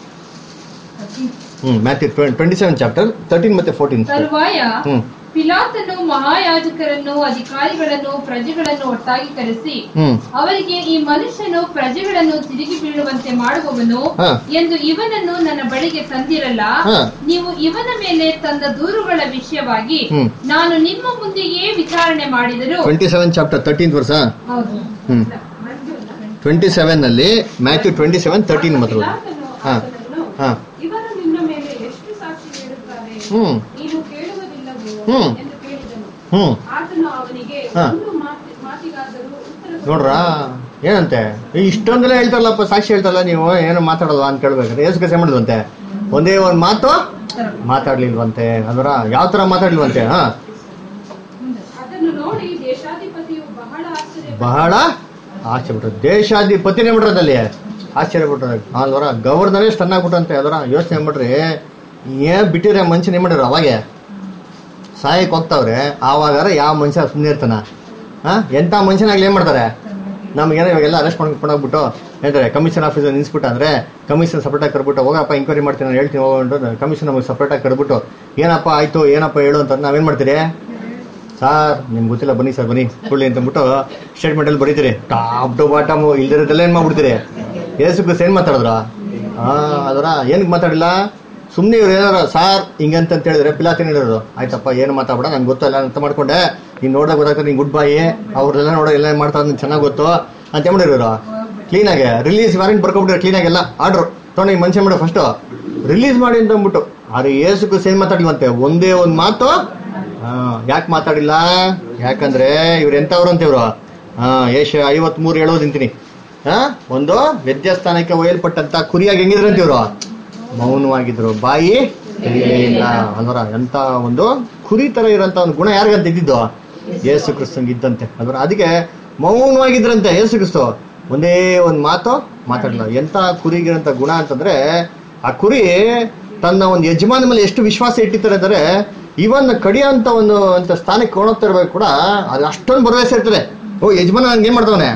Speaker 1: ಹ್ಮ್ Matthew twenty seven chapter thirteen ಮತ್ತೆ ಫೋರ್ಟೀನ್
Speaker 4: ತರುವಾಯ
Speaker 1: ಹ್ಮ್
Speaker 4: ಪಿಲಾತನು ಮಹಾಯಾಜಕರನ್ನು ಅಧಿಕಾರಿಗಳನ್ನು ಪ್ರಜೆಗಳನ್ನು ಒಟ್ಟಾಗಿ ಕರೆಸಿ
Speaker 1: ಹ್ಮ್
Speaker 4: ಅವರಿಗೆ ಈ ಮನುಷ್ಯನು ಪ್ರಜೆಗಳನ್ನು ತಿರುಗಿ ಬೀಳುವಂತೆ ಮಾಡುವವನು
Speaker 1: ಹಾ.
Speaker 4: ಎಂದು ಇವನನ್ನು ನನ್ನ ಬಳಿಗೆ ತಂದಿರಲ್ಲ
Speaker 1: ಹಾ.
Speaker 4: ನೀವು ಇವನ ಮೇಲೆ ತಂದ ದೂರುಗಳ ವಿಷಯವಾಗಿ
Speaker 1: ಹ್ಮ್.
Speaker 4: ನಾನು ನಿಮ್ಮ ಮುಂದೆಯೇ ವಿಚಾರಣೆ ಮಾಡಿದರು
Speaker 1: ಟ್ವೆಂಟಿ ಸೆವೆನ್ ಚಾಪ್ಟರ್ ತರ್ಟೀನ್ ವರ್ಷ
Speaker 4: ಹೌದು
Speaker 1: ಹ್ಮ್ ಟ್ವೆಂಟಿ ಸೆವೆನ್ ಅಲ್ಲಿ ಮ್ಯಾಥ್ಯೂ ಟ್ವೆಂಟಿ ಸೆವೆನ್ ತರ್ಟೀನ್ ಮಾತ್ರ ಓದಿ.
Speaker 2: ಪಿಲಾತನು
Speaker 1: ಹಾ
Speaker 2: ಆತನನ್ನು,
Speaker 1: ಹಾ
Speaker 2: ಇವರು ನಿನ್ನ ಮೇಲೆ ಎಷ್ಟು ಸಾಕ್ಷಿ ಹೇಳುತ್ತಾರೆ
Speaker 1: ಹ್ಮ್
Speaker 2: ನೀನು ಕೇಳುವುದಿಲ್ಲವೋ
Speaker 1: ಹ್ಮ್.
Speaker 2: ಎಂದು ಕೇಳಿದನು
Speaker 1: ಹ್ಮ್
Speaker 2: ಆತನು ಅವನಿಗೆ
Speaker 1: ಹಾ.
Speaker 2: ಒಂದು ಮಾತಿ- ಮಾತಿಗಾದರೂ ಉತ್ತರ ಕೊಡು.
Speaker 1: ನೋಡ್ರ ಏನಂತೆ ಈ ಇಷ್ಟೊಂದೆಲ್ಲ ಹೇಳ್ತಾರಲ್ಲಪ್ಪ ಸಾಕ್ಷಿ ಹೇಳ್ತಾರಲ್ಲ ನೀವು ಏನು ಮಾತಾಡಲ್ವಾ ಅಂತ ಕೇಳ್ಬೇಕಾದ್ರೆ ಏಸು ಕೆಲಸ ಮಾಡಿದ್ವಂತೆ ಒಂದೇ ಒಂದು ಮಾತು ಮಾತಾಡ್ಲಿಲ್ವಂತೆ ಅದರ ಯಾವ ತರ ಮಾತಾಡ್ಲಿಲ್ವಂತೆ ಹಾ
Speaker 2: ಅದನ್ನು ನೋಡಿ ದೇಶಾಧಿಪತಿಯು ಬಹಳ ಆಶ್ಚರ್ಯ
Speaker 1: ಬಹಳ ಆಶ್ಚರ್ಯ ಬಿಟ್ರು ದೇಶಾಧಿಪತಿನೇ ಬಿಟ್ರದಲ್ಲಿ ಆಶ್ಚರ್ಯ ಬಿಟ್ರ ಅಲ್ವರ ಗವರ್ನರೇ ಸ್ಟನ್ ಆಗ್ಬಿಟ್ಟಂತೆ ಅದರ ಯೋಚನೆ ಮಾಡ್ರಿ ಏನ್ ಬಿಟ್ಟಿದ್ರೆ ಮನುಷ್ಯನ ಏನ್ ಮಾಡಿದ್ರು ಅವಾಗೆ ಸಾಯಕ್ ಹೋಗ್ತಾವ್ರೆ ಆವಾಗಾರ ಯಾವ ಮನುಷ್ಯ ಸುಮ್ಮನೆ ಇರ್ತಾನ ಹಾ ಎಂತ ಮನುಷ್ಯನಾಗ್ಲಿ ಏನ್ ಮಾಡ್ತಾರೆ ನಮ್ಗೇನೋ ಇವಾಗೆಲ್ಲ ಅರೆಸ್ಟ್ ಮಾಡ್ಕೊಂಡು ಹೋಗ್ಬಿಟ್ಟು ಹೇಳ್ತಾರೆ ಕಮಿಷನ್ ಆಫೀಸರ್ ನಿಲ್ಸ್ಬಿಟ್ಟು ಅಂದ್ರೆ ಕಮಿಷನ್ ಸಪ್ರೇಟಾಗಿ ಕರ್ಬಿಟ್ಟು ಹೋಗಪ್ಪ ಇಂಕ್ವೈರಿ ಮಾಡ್ತೀನಿ ನಾನು ಹೇಳ್ತೀನಿ ಹೋಗ್ಬಿಟ್ಟು ಕಮಿಷನ್ ನಮಗೆ ಸಪ್ರೇಟಾಗಿ ಕರ್ಬಿಟ್ಟು ಏನಪ್ಪ ಆಯ್ತು ಏನಪ್ಪ ಹೇಳು ಅಂತ ನಾವೇನ್ ಮಾಡ್ತೀರಿ ಸರ್ ನಿಮ್ಗೆ ಗೊತ್ತಿಲ್ಲ ಬನ್ನಿ ಸರ್ ಬನ್ನಿ ಕೊಡ್ಲಿ ಅಂತ ಅಂದ್ಬಿಟ್ಟು ಸ್ಟೇಟ್ಮೆಂಟ್ ಅಲ್ಲಿ ಬರೀತೀರಿ ಟಾಪ್ ಟು ಬಾಟಮ್ ಇಲ್ದಿರೋದೆಲ್ಲ ಏನ್ ಮಾಡ್ಬಿಡ್ತೀರಿ ಏಸು ಕ್ರಿಸ್ ಏನ್ ಮಾತಾಡಿದ್ರ ಹಾ ಅದರ ಏನಕ್ಕೆ ಮಾತಾಡಿಲ್ಲ ಸುಮ್ಮನೆ ಇವ್ರು ಏನಾರ ಸಾರ್ ಹಿಂಗಂತ ಅಂತ ಹೇಳಿದ್ರೆ ಪಿಲಾತಿನ ಹೇಳಿದ್ರು ಆಯ್ತಪ್ಪ ಏನು ಮಾತಾಡ್ಬೇಡ ನನ್ಗೆ ಗೊತ್ತಲ್ಲ ಅಂತ ಮಾಡ್ಕೊಂಡೆ ನೀನ್ ನೋಡಕ್ ಗೊತ್ತಾಗ್ತದೆ ನೀನ್ ಗುಡ್ ಬಾಯಿ ಅವ್ರೆಲ್ಲ ನೋಡೋ ಎಲ್ಲ ಮಾಡ್ತಾರೆ ನಿಂಗೆ ಚೆನ್ನಾಗಿ ಗೊತ್ತು ಅಂತ ಏನ್ ಮಾಡಿರೋರು ಕ್ಲೀನಾಗೆ ರಿಲೀಸ್ ವಾರೆಂಟ್ ಬರ್ಕೊಬಿಟ್ರೆ ಕ್ಲೀನಾಗಿ ಎಲ್ಲ ಆರ್ಡರ್ ತೊಗೊಂಡು ಈ ಮನುಷ್ಯ ಮಾಡು ಫಸ್ಟ್ ರಿಲೀಸ್ ಮಾಡಿ ಅಂತ ಅಂದ್ಬಿಟ್ಟು ಆದ್ರೆ ಏಸು ಕ್ರಿಸ್ ಏನ್ ಮಾತಾಡ್ಲಿವಂತೆ ಒಂದೇ ಒಂದ್ ಮಾತು ಯಾಕೆ ಮಾತಾಡಿಲ್ಲ ಯಾಕಂದ್ರೆ ಇವ್ರು ಎಂತವ್ರು ಅಂತ ಇವ್ರು ಹಾ ಏಷ ಐವತ್ ಮೂರು ಹೇಳೋದು ನಿಂತೀನಿ ಹಾ ಒಂದು ವ್ಯತ್ಯಾಸ್ಥಾನಕ್ಕೆ ಒಯ್ಯಲ್ಪಟ್ಟಂತ ಕುರಿಯಾಗಿ ಹೆಂಗಿದ್ರಂತ ಇವ್ರು ಮೌನವಾಗಿದ್ರು ಬಾಯಿ ತೆರೀಲೇ ಇಲ್ಲ ಅಲ್ವರ ಎಂತ ಒಂದು ಕುರಿ ತರ ಇರೋಂತ ಒಂದು ಗುಣ ಯಾರಿಗಂತ ಇದ್ದಿದ್ದು ಯೇಸು ಕ್ರಿಸ್ತಂಗೆ ಇದ್ದಂತೆ ಅಲ್ವರ ಅದಕ್ಕೆ ಮೌನವಾಗಿದ್ರಂತೆ ಯೇಸು ಕ್ರಿಸ್ತು ಒಂದೇ ಒಂದು ಮಾತು ಮಾತಾಡಲ್ಲ ಎಂತ ಕುರಿಗಿರಂತ ಗುಣ ಅಂತಂದ್ರೆ ಆ ಕುರಿ ತನ್ನ ಒಂದು ಯಜಮಾನ ಮೇಲೆ ಎಷ್ಟು ವಿಶ್ವಾಸ ಇಟ್ಟಿರ್ತಾರೆ ಅಂದ್ರೆ ಇವನ್ ಕಡಿಯೋಂತ ಒಂದು ಅಂತ ಸ್ಥಾನಕ್ಕೆ ಕೊಂಡೋಗ್ತಾ ಇರ್ಬೇಕು ಕೂಡ ಅದು ಅಷ್ಟೊಂದು ಭರವಸೆ ಇರ್ತದೆ ಓ ಯಜಮಾನ ನನ್ಗೆ ಏನ್ ಮಾಡ್ತಾವನೆ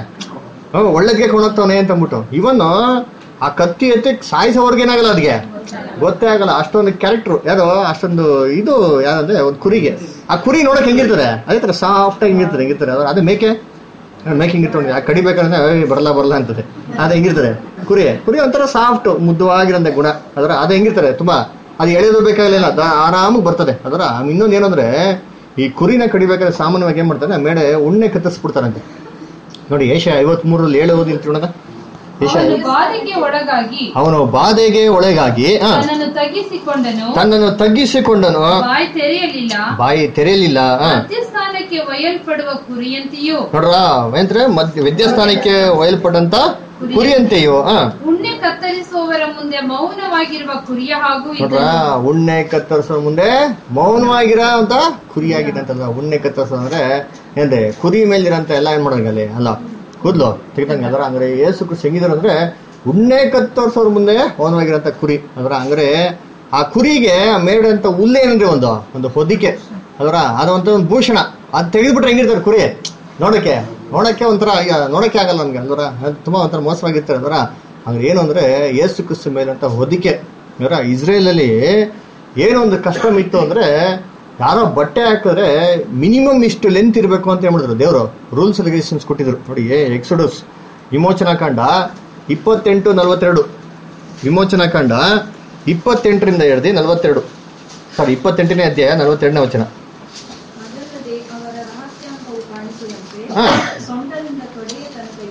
Speaker 1: ಓ ಒಳ್ಳೇದ್ಗೆ ಕೊಂಡೋಗ್ತಾವನೆ ಅಂತ ಅಂದ್ಬಿಟ್ಟು ಇವನ್ ಆ ಕತ್ತಿ ಎತ್ತಿ ಸಾಯಿಸೋರ್ಗೆ ಏನಾಗಲ್ಲ ಅದಕ್ಕೆ ಗೊತ್ತೇ ಆಗಲ್ಲ ಅಷ್ಟೊಂದು ಕ್ಯಾರೆಕ್ಟರ್ ಯಾರು ಅಷ್ಟೊಂದು ಇದು ಯಾರಂದ್ರೆ ಒಂದು ಕುರಿಗೆ ಆ ಕುರಿ ನೋಡಕ್ ಹೆಂಗಿರ್ತದೆ ಅದೇ ತರ ಸಾಫ್ಟ್ ಆಗಿ ಹಿಂಗಿರ್ತದೆ ಹೆಂಗಿರ್ತಾರೆ ಅದು ಅದು ಮೇಕೆ ಮೇಕಿಂಗ್ ಇಟ್ಕೊಂಡು ಆ ಕಡಿಬೇಕಂದ್ರೆ ಏಯ್ ಬರಲ್ಲ ಬರಲ್ಲ ಅಂತದೆ ಅದು ಹೆಂಗಿರ್ತದೆ ಕುರಿ ಕುರಿ ಒಂಥರ ಸಾಫ್ಟ್ ಮುದ್ದವಾಗಿರಂತ ಗುಣ ಅದರ ಅದು ಹೆಂಗಿರ್ತಾರೆ ತುಂಬಾ ಅದು ಎಳೆಯೋದು ಬೇಕಾಗಲಿಲ್ಲ ಅದು ಆರಾಮಾಗಿ ಬರ್ತದೆ ಅದರ ಇನ್ನೊಂದು ಏನಂದ್ರೆ ಈ ಕುರಿನ ಕಡಿಬೇಕಾದ್ರೆ ಸಾಮಾನ್ಯವಾಗಿ ಏನ್ ಮಾಡ್ತಾರೆ ಮೇಡೆ ಉಣ್ಣೆ ಕತ್ತರಿಸ್ಬಿಡ್ತಾರಂತೆ ನೋಡಿ ಏಷ ಐವತ್ ಮೂರಲ್ಲಿ ಏಳು ಓದಿ ನೋಡದ ಏಷ
Speaker 4: ಅವನು ಬಾಧೆಗೆ ಒಳಗಾಗಿ
Speaker 1: ಅವನು ಬಾಧೆಗೆ ಒಳಗಾಗಿ ಆ,
Speaker 4: ತನ್ನನ್ನು ತಗ್ಗಿಸಿಕೊಂಡನು
Speaker 1: ತನ್ನನ್ನು ತಗ್ಗಿಸಿಕೊಂಡನು
Speaker 4: ಬಾಯಿ ತೆರೆಯಲಿಲ್ಲ
Speaker 1: ಬಾಯಿ ತೆರೆಯಲಿಲ್ಲ ಆ.
Speaker 4: ಮಧ್ಯಸ್ಥಾನಕ್ಕೆ ಒಯ್ಯಲ್ಪಡುವ ಕುರಿಯಂತೆಯೂ
Speaker 1: ನೋಡ್ರ ಅಂದ್ರೆ ಮಧ್ಯ ವಿದ್ಯಾಸ್ಥಾನಕ್ಕೆ ಒಯ್ಯಲ್ಪಟ್ಟಂತ ಕುರಿಯಂತೆಯೋ ಆ
Speaker 4: ಉಣ್ಣೆ ಕತ್ತರಿಸುವವರ ಮುಂದೆ ಮೌನವಾಗಿರುವ ಕುರಿಯ ಹಾಗೂ
Speaker 1: ನೋಡ್ರ
Speaker 4: ಇದ್ದನು
Speaker 1: ಉಣ್ಣೆ ಕತ್ತರಿಸೋ ಮುಂದೆ ಮೌನವಾಗಿರ ಅಂತ ಕುರಿಯಾಗಿದ್ದಂತಲ್ಲ ಉಣ್ಣೆ ಕತ್ತರಿಸೋ ಅಂದ್ರೆ ಏನ್ರಿ ಕುರಿ ಮೇಲಿರಂತ ಎಲ್ಲ ಏನ್ ಮಾಡೋಂಗಲ್ಲಿ ಅಲ್ಲ ಕೂದ್ಲು ತೆಗ್ದಂಗೆ ಅದರ ಅಂದ್ರೆ ಏಸು ಕೃಷಿ ಹೆಂಗಿದ್ರು ಅಂದ್ರೆ ಉಣ್ಣೆ ಕತ್ತರಿಸೋರ್ ಮುಂದೆ ಮೌನವಾಗಿರಂತ ಕುರಿ ಅದರ ಅಂದ್ರೆ ಆ ಕುರಿಗೆ ಮೇಡಂತ ಹುಲ್ಲೇನಂದ್ರೆ ಒಂದು ಒಂದು ಹೊದಿಕೆ ಅದರ ಅದಂತ ಒಂದು ಭೂಷಣ ಅದ್ ತೆಗೆದ್ಬಿಟ್ರೆ ಹೆಂಗಿರ್ತಾರೆ ಕುರಿ ನೋಡಕ್ಕೆ ನೋಡಕ್ಕೆ ಒಂಥರ ಈಗ ನೋಡಕ್ಕೆ ಆಗಲ್ಲ ನನ್ಗೆ ಅಲ್ವರ ಅದ್ ತುಂಬಾ ಒಂಥರ ಮೋಸವಾಗಿರ್ತಾರೆ ಅದರ ಅಂದ್ರೆ ಏನು ಅಂದ್ರೆ ಏಸು ಕ್ರಿಸ್ತು ಮೇಲಂತ ಹೊದಿಕೆ ಅದರ ಇಸ್ರೇಲ್ ಅಲ್ಲಿ ಏನೊಂದು ಕಷ್ಟಮ್ ಇತ್ತು ಅಂದ್ರೆ ಯಾರೋ ಬಟ್ಟೆ ಹಾಕಿದ್ರೆ ಮಿನಿಮಮ್ ಇಷ್ಟು ಲೆಂತ್ ಇರಬೇಕು ಅಂತ ಹೇಳಿದ್ರು ದೇವರು ರೂಲ್ಸ್ ರೆಗ್ಯುಲೇಷನ್ಸ್ ಕೊಟ್ಟಿದ್ರು ನೋಡಿ ಎಕ್ಸೋಡಸ್ ವಿಮೋಚನಾ ಕಾಂಡ ಇಪ್ಪತ್ತೆಂಟು ನಲವತ್ತೆರಡು ವಿಮೋಚನಾ ಕಾಂಡ ಇಪ್ಪತ್ತೆಂಟರಿಂದ ಹಿಡ್ದು ನಲವತ್ತೆರಡು ಸಾರಿ ಇಪ್ಪತ್ತೆಂಟನೇ ಅಧ್ಯಾಯ ನಲವತ್ತೆರಡನೇ ವಚನ
Speaker 6: ಅದಲ್ಲದೆ ಅವರ ರಹಸ್ಯಾಂಗವು ಕಾಣಿಸುವಂತೆ
Speaker 1: ಹಾ
Speaker 6: ಸೊಂಟದಿಂದ ತೊಡೆಯ ತನಕ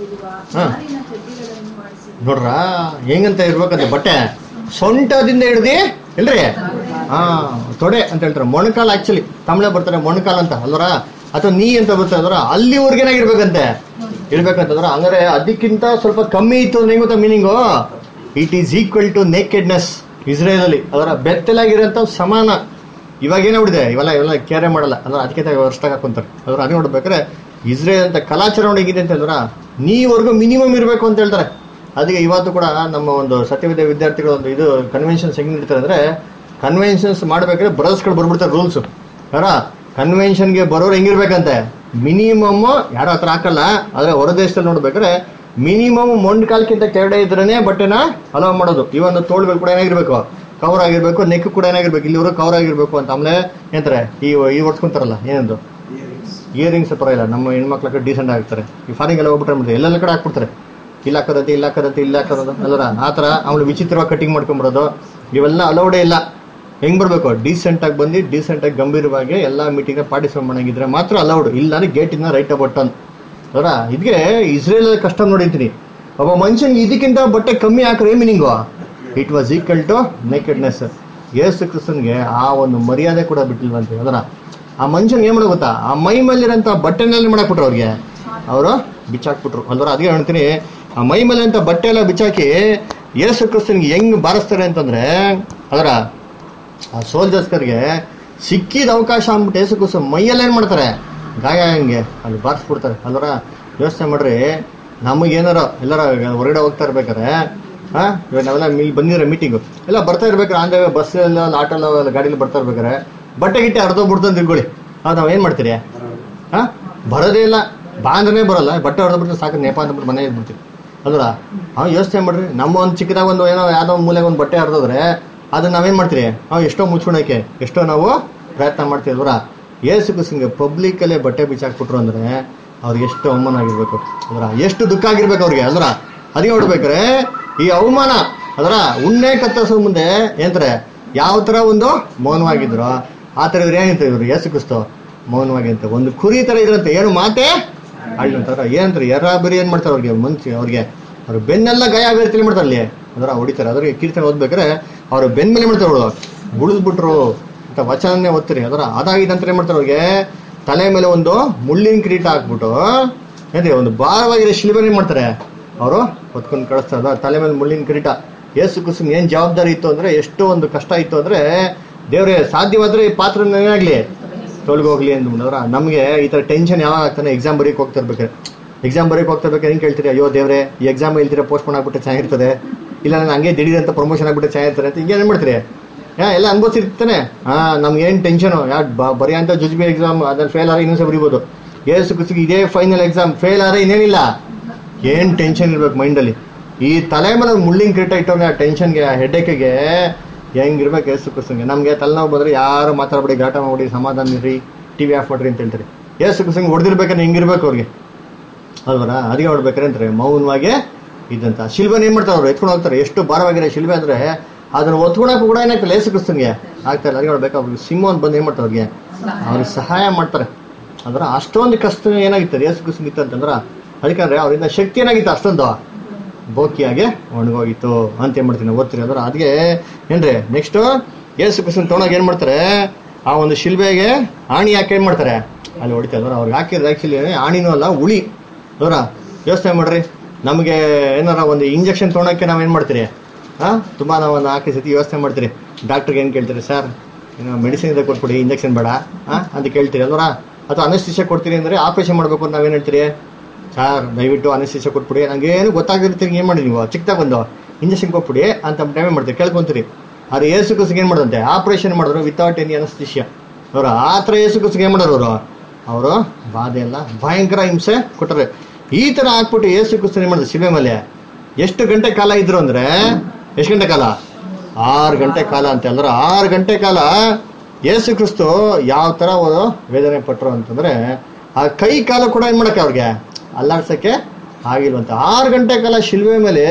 Speaker 1: ಹಾ
Speaker 2: ನಾರಿನ ಚಡ್ಡಿಗಳನ್ನು ಮಾಡಿಸಿ
Speaker 1: ನೋಡ್ರ ಹೆಂಗಂತ ಇರ್ಬೇಕಂತ ಬಟ್ಟೆ ಸೊಂಟದಿಂದ ಹಿಡ್ದಿ ಇಲ್ರಿ ಹಾ ತೊಡೆ ಅಂತ ಹೇಳ್ತಾರೆ ಮೊಣಕಾಲ್ ಆಕ್ಚುಲಿ ತಮಿಳ ಬರ್ತಾರೆ ಮೊಣಕಾಲ್ ಅಂತ ಅಲ್ವರ ಅಥವಾ ನೀ ಅಂತ ಬರ್ತಾರೆ ಅಲ್ವರ ಅಲ್ಲಿವರೆಗೇನಾಗಿರ್ಬೇಕಂತೆ ಇರ್ಬೇಕಂತಂದ್ರ ಹಂಗಾರೆ ಅದಕ್ಕಿಂತ ಸ್ವಲ್ಪ ಕಮ್ಮಿ ಇತ್ತು ಅಂದ್ರೆ ಹೆಂಗ್ ಗೊತ್ತಾ meaning it is equal to nakedness Israel ಅಲ್ಲಿ ಅದರ ಬೆತ್ತಲಾಗಿರೋಂಥ ಸಮಾನ ಇವಾಗ ಏನಾಗ್ಬಿಡಿದೆ ಇವೆಲ್ಲ ಇವೆಲ್ಲ ಕೇರೆ ಮಾಡಲ್ಲ ಅಂದ್ರೆ ಅದಕ್ಕೆ ವರ್ಷದಾಗ ಹಾಕೊಂತಾರೆ ಅದ್ರ ಅದೇ ನೋಡ್ಬೇಕಾದ್ರೆ ಇಸ್ರೇಲ್ ಅಂತ ಕಲಾಚಾರ ಹೇಗಿದೆ ಅಂತ ಹೇಳಿದ್ರ ನೀವರೆಗೂ ಮಿನಿಮಮ್ ಇರಬೇಕು ಅಂತ ಹೇಳ್ತಾರೆ ಅದಕ್ಕೆ ಇವತ್ತು ಕೂಡ ನಮ್ಮ ಒಂದು ಸತ್ಯವಿದ್ಯ ವಿದ್ಯಾರ್ಥಿಗಳ ಒಂದು ಇದು ಕನ್ವೆನ್ಷನ್ಸ್ ಹೆಂಗ್ ನೀಡ್ತಾರೆ ಅಂದ್ರೆ ಕನ್ವೆನ್ಷನ್ಸ್ ಮಾಡ್ಬೇಕಾದ್ರೆ ಬ್ರದರ್ಸ್ಗಳು ಬರ್ಬಿಡ್ತಾರೆ ರೂಲ್ಸ್ ಅರ ಕನ್ವೆನ್ಷನ್ಗೆ ಬರೋರು ಹೆಂಗಿರ್ಬೇಕಂತೆ ಮಿನಿಮಮ್ ಯಾರು ಹತ್ರ ಹಾಕಲ್ಲ ಆದ್ರೆ ಹೊರ ದೇಶದಲ್ಲಿ ನೋಡ್ಬೇಕಾದ್ರೆ ಮಿನಿಮಮ್ ಮೊಂಡ್ ಕಾಲ್ಕಿಂತ ಕೆಳಗಡೆ ಇದ್ರೇನೆ ಬಟ್ಟೆನ ಅಲೋ ಮಾಡೋದು ಈ ಒಂದು ತೋಳ್ಗಳು ಕೂಡ ಏನಾಗಿರ್ಬೇಕು ಕವರ್ ಆಗಿರ್ಬೇಕು ನೆಕ್ ಕೂಡ ಏನಾಗಿರ್ಬೇಕು ಇಲ್ಲಿವರೆಗೂ ಕವರ್ ಆಗಿರ್ಬೇಕು ಅಂತ ಆಮೇಲೆ ಏನಂತಾರೆ ಈ ಈ ಹೊಡ್ಸ್ಕೊಂತಾರಲ್ಲ ಏನದು ಇಯರಿಂಗ್ಸ್ ಪರವಾಗಿಲ್ಲ ನಮ್ಮ ಹೆಣ್ಮಕ್ಳಕ್ಕೆ ಡೀಸೆಂಟ್ ಆಗ್ತಾರೆ ಈ ಫಾರಿನ್ ಎಲ್ಲ ಹೋಗ್ಬಿಟ್ರೆ ಅಂದ್ಬಿಟ್ಟು ಎಲ್ಲೆಲ್ಲ ಕಡೆ ಹಾಕ್ಬಿಡ್ತಾರೆ ಇಲ್ಲ ಹಾಕೋದೈತೆ ಇಲ್ಲ ಹಾಕೋದೈತೆ ಇಲ್ಲ ಹಾಕೋದು ಅಲ್ಲರ ಆ ಥರ ಅವಳು ವಿಚಿತ್ರವಾಗಿ ಕಟಿಂಗ್ ಮಾಡ್ಕೊಂಬರೋದು ಇವೆಲ್ಲ ಅಲೌಡೇ ಇಲ್ಲ ಹೆಂಗ್ ಬರ್ಬೇಕು ಡೀಸೆಂಟ್ ಆಗಿ ಬಂದು ಡೀಸೆಂಟ್ ಆಗಿ ಗಂಭೀರವಾಗಿ ಎಲ್ಲ ಮೀಟಿಂಗ್ ಪಾರ್ಟಿಸಿಪೇಟ್ ಮಾಡಂಗಿದ್ರೆ ಮಾತ್ರ ಅಲೌಡ್ ಇಲ್ಲ ಅಂದ್ರೆ ಗೇಟ್ ಇಂದ ರೈಟ್ ಬಟನ್ ಅದರ ಇದಕ್ಕೆ ಇಸ್ರೇಲ್ ಕಷ್ಟ ನೋಡಿದ್ದೀನಿ ಒಬ್ಬ ಮನುಷ್ಯನ್ಗೆ ಇದಕ್ಕಿಂತ ಬಟ್ಟೆ ಕಮ್ಮಿ ಹಾಕ್ರೆ meaning it was equal to nakedness Yesu ಕ್ರಿಸ್ತನ್ಗೆ ಆ ಒಂದು ಮರ್ಯಾದೆ ಕೂಡ ಬಿಟ್ಟಿಲ್ವಂತೆ ಅದರ ಆ ಮನುಷ್ಯನ್ಗೆ ಏನ್ ಮಾಡೋ ಗೊತ್ತಾ ಆ ಮೈ ಮೇಲಿರಂತ ಬಟ್ಟೆನಲ್ಲಿ ಮಾಡಾಕ್ಬಿಟ್ರು ಅವ್ರಿಗೆ ಅವರು ಬಿಚ್ಚಾಕ್ಬಿಟ್ರು ಅಲ್ವರ ಅದಕ್ಕೆ ಹೇಳ್ತೀನಿ ಆ ಮೈ ಮೇಲಿರಂತ ಬಟ್ಟೆ ಎಲ್ಲ ಬಿಚ್ಚಾಕಿ ಯೇಸು ಕ್ರಿಸ್ತನ್ಗೆ ಹೆಂಗ್ ಬಾರಿಸ್ತಾರೆ ಅಂತಂದ್ರೆ ಅದರ ಆ ಸೋಲ್ಜರ್ಸ್ಗರಿಗೆ ಸಿಕ್ಕಿದ ಅವಕಾಶ ಅಂದ್ಬಿಟ್ಟು ಯೇಸು ಕ್ರಿಸ್ತ ಮೈಯಲ್ಲಿ ಏನ್ ಮಾಡ್ತಾರೆ ಗಾಯ ಹಂಗೆ ಅಲ್ಲಿ ಬಾರಿಸ್ಬಿಡ್ತಾರೆ ಅಲ್ವರ ಯೋಚನೆ ಮಾಡ್ರಿ ನಮಗೇನಾರ ಎಲ್ಲಾರ ಹೊರಗಡೆ ಹೋಗ್ತಾ ಇರ್ಬೇಕಾರೆ ಹಾ ಇವಾಗ ನಾವೆಲ್ಲ ಇಲ್ಲಿ ಬಂದಿರೋ ಮೀಟಿಂಗು ಎಲ್ಲ ಬರ್ತಾ ಇರ್ಬೇಕಾರೆ ಆನ್ ಬಸ್ ಎಲ್ಲ ಆಟೋ ಎಲ್ಲ ಗಾಡಿಲಿ ಬರ್ತಾ ಇರ್ಬೇಕಾರೆ ಬಟ್ಟೆ ಗಿಟ್ಟೆ ಅರ್ಧೋಗ್ಬಿಡ್ತು ಅಂತ ತಿಳ್ಕೊಳ್ಳಿ ಅವಾಗ ನಾವ್ ಏನ್ ಮಾಡ್ತೀರಿ ಹಾ ಬರೋದೇ ಇಲ್ಲ ಬಾ ಅಂದ್ರೆ ಬರಲ್ಲ ಬಟ್ಟೆ ಹೊಡೆದ್ಬಿಟ್ಟು ಸಾಕು ನೇಪ ಅಂದ್ಬಿಟ್ಟು ಮನೆ ಇದ್ಬಿಡ್ತೀವಿ ಅಲ್ವರ ಹಾ ಯೋಚನೆ ಮಾಡ್ರಿ ನಮ್ಮ ಒಂದು ಚಿಕ್ಕದಾಗ ಒಂದು ಏನೋ ಯಾವ್ದೋ ಒಂದು ಮೂಲೆಗೆ ಒಂದು ಬಟ್ಟೆ ಹರಿದೋದ್ರೆ ಅದನ್ನ ನಾವೇನ್ ಮಾಡ್ತೀರಿ ನಾವು ಎಷ್ಟೋ ಮುಚ್ಕೊಳಕ್ಕೆ ಎಷ್ಟೋ ನಾವು ಪ್ರಯತ್ನ ಮಾಡ್ತೀವಿ ಅಲ್ವರ ಏಸು ಕುಸಿಂಗೆ ಪಬ್ಲಿಕ್ ಅಲ್ಲೇ ಬಟ್ಟೆ ಬಿಚ್ಚಾಕ್ಬಿಟ್ರು ಅಂದ್ರೆ ಅವ್ರಿಗೆ ಎಷ್ಟು ಅವಮಾನ ಆಗಿರ್ಬೇಕು ಅಲ್ವರ ಎಷ್ಟು ದುಃಖ ಆಗಿರ್ಬೇಕು ಅವ್ರಿಗೆ ಅಲ್ವರ ಅದೇ ನೋಡ್ಬೇಕಾರೆ ಈ ಅವಮಾನ ಅದರ ಉಣ್ಣೆ ಕತ್ತರಿಸೋ ಮುಂದೆ ಏನಂತಾರೆ ಯಾವ ತರ ಒಂದು ಮೌನವಾಗಿದ್ರು ಆ ತರ ಇವ್ರು ಏನಿತ್ತು ಇವ್ರು ಏಸು ಕ್ರಿಸ್ತು ಮೌನವಾಗಿ ಅಂತ ಒಂದು ಕುರಿ ತರ ಇದ್ರಂತೆ ಏನು ಮಾತೆ ಅಳ್ಳಂತಾರ ಏನಂತಾರೆ ಎರ ಬರಿ ಏನ್ ಮಾಡ್ತಾರೆ ಅವ್ರಿಗೆ ಮನ್ಸಿ ಅವ್ರಿಗೆ ಅವ್ರ ಬೆನ್ನೆಲ್ಲ ಗಾಯ ಆಗಿ ತಿಳಿ ಮಾಡ್ತಾರೆ ಅಲ್ಲಿ ಅದರ ಹೊಡಿತಾರೆ ಅದ್ರಿಗೆ ಕೀರ್ತನೆ ಓದ್ಬೇಕಾರೆ ಅವ್ರ ಬೆನ್ ಮೇಲೆ ಏನ್ ಮಾಡ್ತಾರೆ ಅವಳು ಉಳಿದ್ಬಿಟ್ರು ಅಂತ ವಚನನೇ ಓದ್ತೀರಿ ಅದರ ಅದಾಗಿದ ನಂತರ ಏನ್ ಮಾಡ್ತಾರೆ ಅವ್ರಿಗೆ ತಲೆ ಮೇಲೆ ಒಂದು ಮುಳ್ಳಿನ ಕಿರೀಟ ಹಾಕ್ಬಿಟ್ಟು ಏನ್ರಿ ಒಂದು ಭಾರವಾಗಿರೋ ಶಿಲ್ಬೆ ಏನ್ ಮಾಡ್ತಾರೆ ಅವರು ಹೊತ್ಕೊಂಡು ಕಳಿಸ್ತಾರೆ ಅದ ತಲೆ ಮೇಲೆ ಮುಳ್ಳಿನ ಕಿರೀಟ ಏಸು ಕುಸುಮ್ ಏನ್ ಜವಾಬ್ದಾರಿ ಇತ್ತು ಅಂದ್ರೆ ಎಷ್ಟು ಒಂದು ಕಷ್ಟ ಇತ್ತು ಅಂದ್ರೆ ದೇವ್ರೆ ಸಾಧ್ಯವಾದ್ರೆ ಈ ಪಾತ್ರ ಏನಾಗ್ಲಿ ತೊಳ್ಗೋಗ್ಲಿ ಅಂದ್ಬಿಟ್ಟವ್ರ ನಮಗೆ ಈ ತರ ಟೆನ್ಷನ್ ಯಾವಾಗ ಆಗ್ತಾನೆ ಎಕ್ಸಾಮ್ ಬರೀಕ್ ಹೋಗ್ತಾ ಇರ್ಬೇಕಾರೆ ಎಕ್ಸಾಮ್ ಬರೀಕ್ ಹೋಗ್ತಾ ಇರ್ಬೇಕಾದ್ರೆ ಹೆಂಗ್ ಕೇಳ್ತೀರಿ ಅಯ್ಯೋ ದೇವ್ರೆ ಈ ಎಕ್ಸಾಮ್ ಹೇಳ್ತೀರಾ ಪೋಸ್ಟ್ಪೋನ್ ಆಗ್ಬಿಟ್ಟು ಚೆನ್ನಾಗಿರ್ತದೆ ಇಲ್ಲ ನಾನು ಹಂಗೆ ದಿಢೀರಂತ ಪ್ರಮೋಷನ್ ಆಗ್ಬಿಟ್ಟು ಚೆನ್ನಾಗಿರ್ತಾರೆ ಅಂತ ಹಿಂಗೆ ಏನ್ ಮಾಡ್ತೀರಿ ಯಾ ಎಲ್ಲ ಅನ್ಭವಿಸಿರ್ತಾನೆ ಹಾ ನಮ್ಗೆ ಏನ್ ಟೆನ್ಷನ್ ಯಾ ಬರೀ ಅಂತ ಜುಜ್ಬಿ ಎಕ್ಸಾಮ್ ಅದ್ರಲ್ಲಿ ಫೇಲ್ ಆದ್ರೆ ಇನ್ನೊಂದ್ಸ ಬರೀಬೋದು ಏಸು ಕುಸಿಗೆ ಇದೇ ಫೈನಲ್ ಎಕ್ಸಾಮ್ ಫೇಲ್ ಆದ್ರೆ ಇನ್ನೇನಿಲ್ಲ ಏನ್ ಟೆನ್ಷನ್ ಇರ್ಬೇಕು ಮೈಂಡಲ್ಲಿ ಈ ತಲೆ ಮೇಲೆ ಮುಳ್ಳಿನ ಕಿರೀಟ ಇಟ್ಟವ್ರೆ ಆ ಟೆನ್ಷನ್ಗೆ ಆ ಹೆಡ್ಡೇಕಿಗೆ ಹೆಂಗಿರ್ಬೇಕು ಏಸು ಕುಸಂಗೆ ನಮ್ಗೆ ತಲೆನೋವು ಬಂದ್ರೆ ಯಾರು ಮಾತಾಡ್ಬೇಡಿ ಘಾಟ ಮಾಡ್ಬಿಡಿ ಸಮಾಧಾನ ಇರ್ರಿ ಟಿವಿ ಆಫ್ ಮಾಡ್ರಿ ಅಂತ ಹೇಳ್ತಾರೆ ಏಸು ಕುಸಂಗೆ ಹೊಡೆದಿರ್ಬೇಕಂದ್ರೆ ಹೆಂಗಿರ್ಬೇಕು ಅವ್ರಿಗೆ ಅಲ್ವರ ಅದಕ್ಕೆ ಹೊಡ್ಬೇಕಾರೆ ಅಂತಾರೆ ಮೌನವಾಗಿ ಇದ್ದಂತ ಶಿಲ್ಬನ್ ಏನ್ ಮಾಡ್ತಾರೆ ಅವ್ರು ಎತ್ಕೊಂಡು ಹೋಗ್ತಾರೆ ಎಷ್ಟು ಭಾರವಾಗಿರೋ ಶಿಲ್ಬೆ ಅಂದ್ರೆ ಅದನ್ನ ಒತ್ಕೊಳಕ್ ಕೂಡ ಏನಾಗ್ತಲ್ಲ ಏಸು ಕ್ರಿಸ್ತನ್ಗೆ ಆಗ್ತಾ ಇಲ್ಲ ಅದಕ್ಕೆ ಹೊಡ್ಬೇಕು ಅವ್ರಿಗೆ ಸಿಂಹನ್ ಬಂದು ಏನ್ ಮಾಡ್ತಾರೆ ಅವ್ರಿಗೆ ಅವ್ರಿಗೆ ಸಹಾಯ ಮಾಡ್ತಾರೆ ಅಂದ್ರೆ ಅಷ್ಟೊಂದು ಕಷ್ಟ ಏನಾಗಿತ್ತು ಏಸು ಕ್ರಿಸ್ತನ್ ಇತ್ತು ಅಂತಂದ್ರ ಅದಕ್ಕಂದ್ರೆ ಅವರಿಂದ ಶಕ್ತಿ ಏನಾಗಿತ್ತು ಅಷ್ಟೊಂದು ಬೋಕಿಯಾಗೆ ಒಣಗೋಗಿತ್ತು ಅಂತ ಏನ್ ಮಾಡ್ತೀನಿ ಓದ್ತೀರಿ ಅಂದ್ರೆ ಅದಕ್ಕೆ ಏನ್ರಿ ನೆಕ್ಸ್ಟ್ ಏಸು ಕ್ರಿಸ್ತನ್ ತೊಗೊಂಡಾಗ ಏನ್ ಮಾಡ್ತಾರೆ ಆ ಒಂದು ಶಿಲ್ಬೆಗೆ ಆಣಿ ಹಾಕಿ ಏನ್ ಮಾಡ್ತಾರೆ ಅಲ್ಲಿ ಹೊಡಿತಾರೆ ಅಂದ್ರೆ ಅವ್ರಿಗೆ ಹಾಕಿದ್ರೆ ಆಕ್ಚುಲಿ ಆಣಿನೂ ಅಲ್ಲ ಉಳಿ ಅವರ ಯೋಚನೆ ಮಾಡ್ರಿ ನಮಗೆ ಏನಾರ ಒಂದು ಇಂಜೆಕ್ಷನ್ ತೊಗೊಳಕ್ಕೆ ನಾವ್ ಏನ್ ಮಾಡ್ತೀರಿ ಹಾ ತುಂಬಾ ನಾವು ಒಂದು ಹಾಕಿ ಸತಿ ಯೋಚನೆ ಮಾಡ್ತೀರಿ ಡಾಕ್ಟರ್ಗೆ ಏನ್ ಕೇಳ್ತೀರಿ ಸರ್ ಏನೋ ಮೆಡಿಸಿನ್ ಇದೆ ಕೊಟ್ಬಿಡಿ ಇಂಜೆಕ್ಷನ್ ಬೇಡ ಹಾ ಅಂತ ಕೇಳ್ತೀರಿ ಅಲ್ವರ ಅಥವಾ ಅನಸ್ತಿಷ ಕೊಡ್ತೀರಿ ಅಂದ್ರೆ ಆಪರೇಷನ್ ಮಾಡ್ಬೇಕು ಅಂತ ನಾವೇನ್ ಹೇಳ್ತೀರಿ ಸರ್ ದಯವಿಟ್ಟು ಅನಸ್ತಿಷ ಕೊಟ್ಬಿಡಿ ನಂಗೆ ಏನು ಗೊತ್ತಾಗಿರ್ತೀರಿ ಏನ್ ಮಾಡಿ ನೀವು ಚಿಕ್ಕದಾಗ ಒಂದು ಇಂಜೆಕ್ಷನ್ ಕೊಟ್ಬಿಡಿ ಅಂತ ಟೈಮ್ ಏನ್ ಮಾಡ್ತೀರಿ ಕೇಳ್ಕೊಂತೀರಿ ಆದ್ರೆ ಏಸು ಕುಸಿಗೆ ಏನ್ ಮಾಡದಂತೆ ಆಪರೇಷನ್ ಮಾಡಿದ್ರು ವಿತೌಟ್ ಎನಿ ಅನಸ್ತಿಷಿಯ ಅವ್ರ ಆ ಥರ ಏಸು ಕುಸಿಗೆ ಏನ್ ಮಾಡೋರು ಅವರು ಅವರು ಬಾಧೆ ಎಲ್ಲ ಭಯಂಕರ ಹಿಂಸೆ ಕೊಟ್ಟರೆ ಈ ತರ ಹಾಕ್ಬಿಟ್ಟು ಏಸು ಕ್ರಿಸ್ತನ್ ಏನ್ ಮಾಡಿದ್ರು ಶಿಲೆ ಮೇಲೆ ಎಷ್ಟು ಗಂಟೆ ಕಾಲ ಇದ್ರು ಅಂದ್ರೆ ಎಷ್ಟು ಗಂಟೆ ಕಾಲ ಆರು ಗಂಟೆ ಕಾಲ ಅಂತ ಅಲ್ರ ಆರು ಗಂಟೆ ಕಾಲ ಯೇಸು ಕ್ರಿಸ್ತು ಯಾವ ತರ ಅವರು ವೇದನೆ ಪಟ್ರು ಅಂತಂದ್ರೆ ಆ ಕೈ ಕಾಲ ಕೂಡ ಏನ್ ಮಾಡಕ್ಕೆ ಅವ್ರಿಗೆ ಅಲ್ಲಾಡ್ಸಕ್ಕೆ ಆಗಿಲ್ವಂತ ಆರು ಗಂಟೆ ಕಾಲ ಶಿಲ್ವೆ ಮೇಲೆ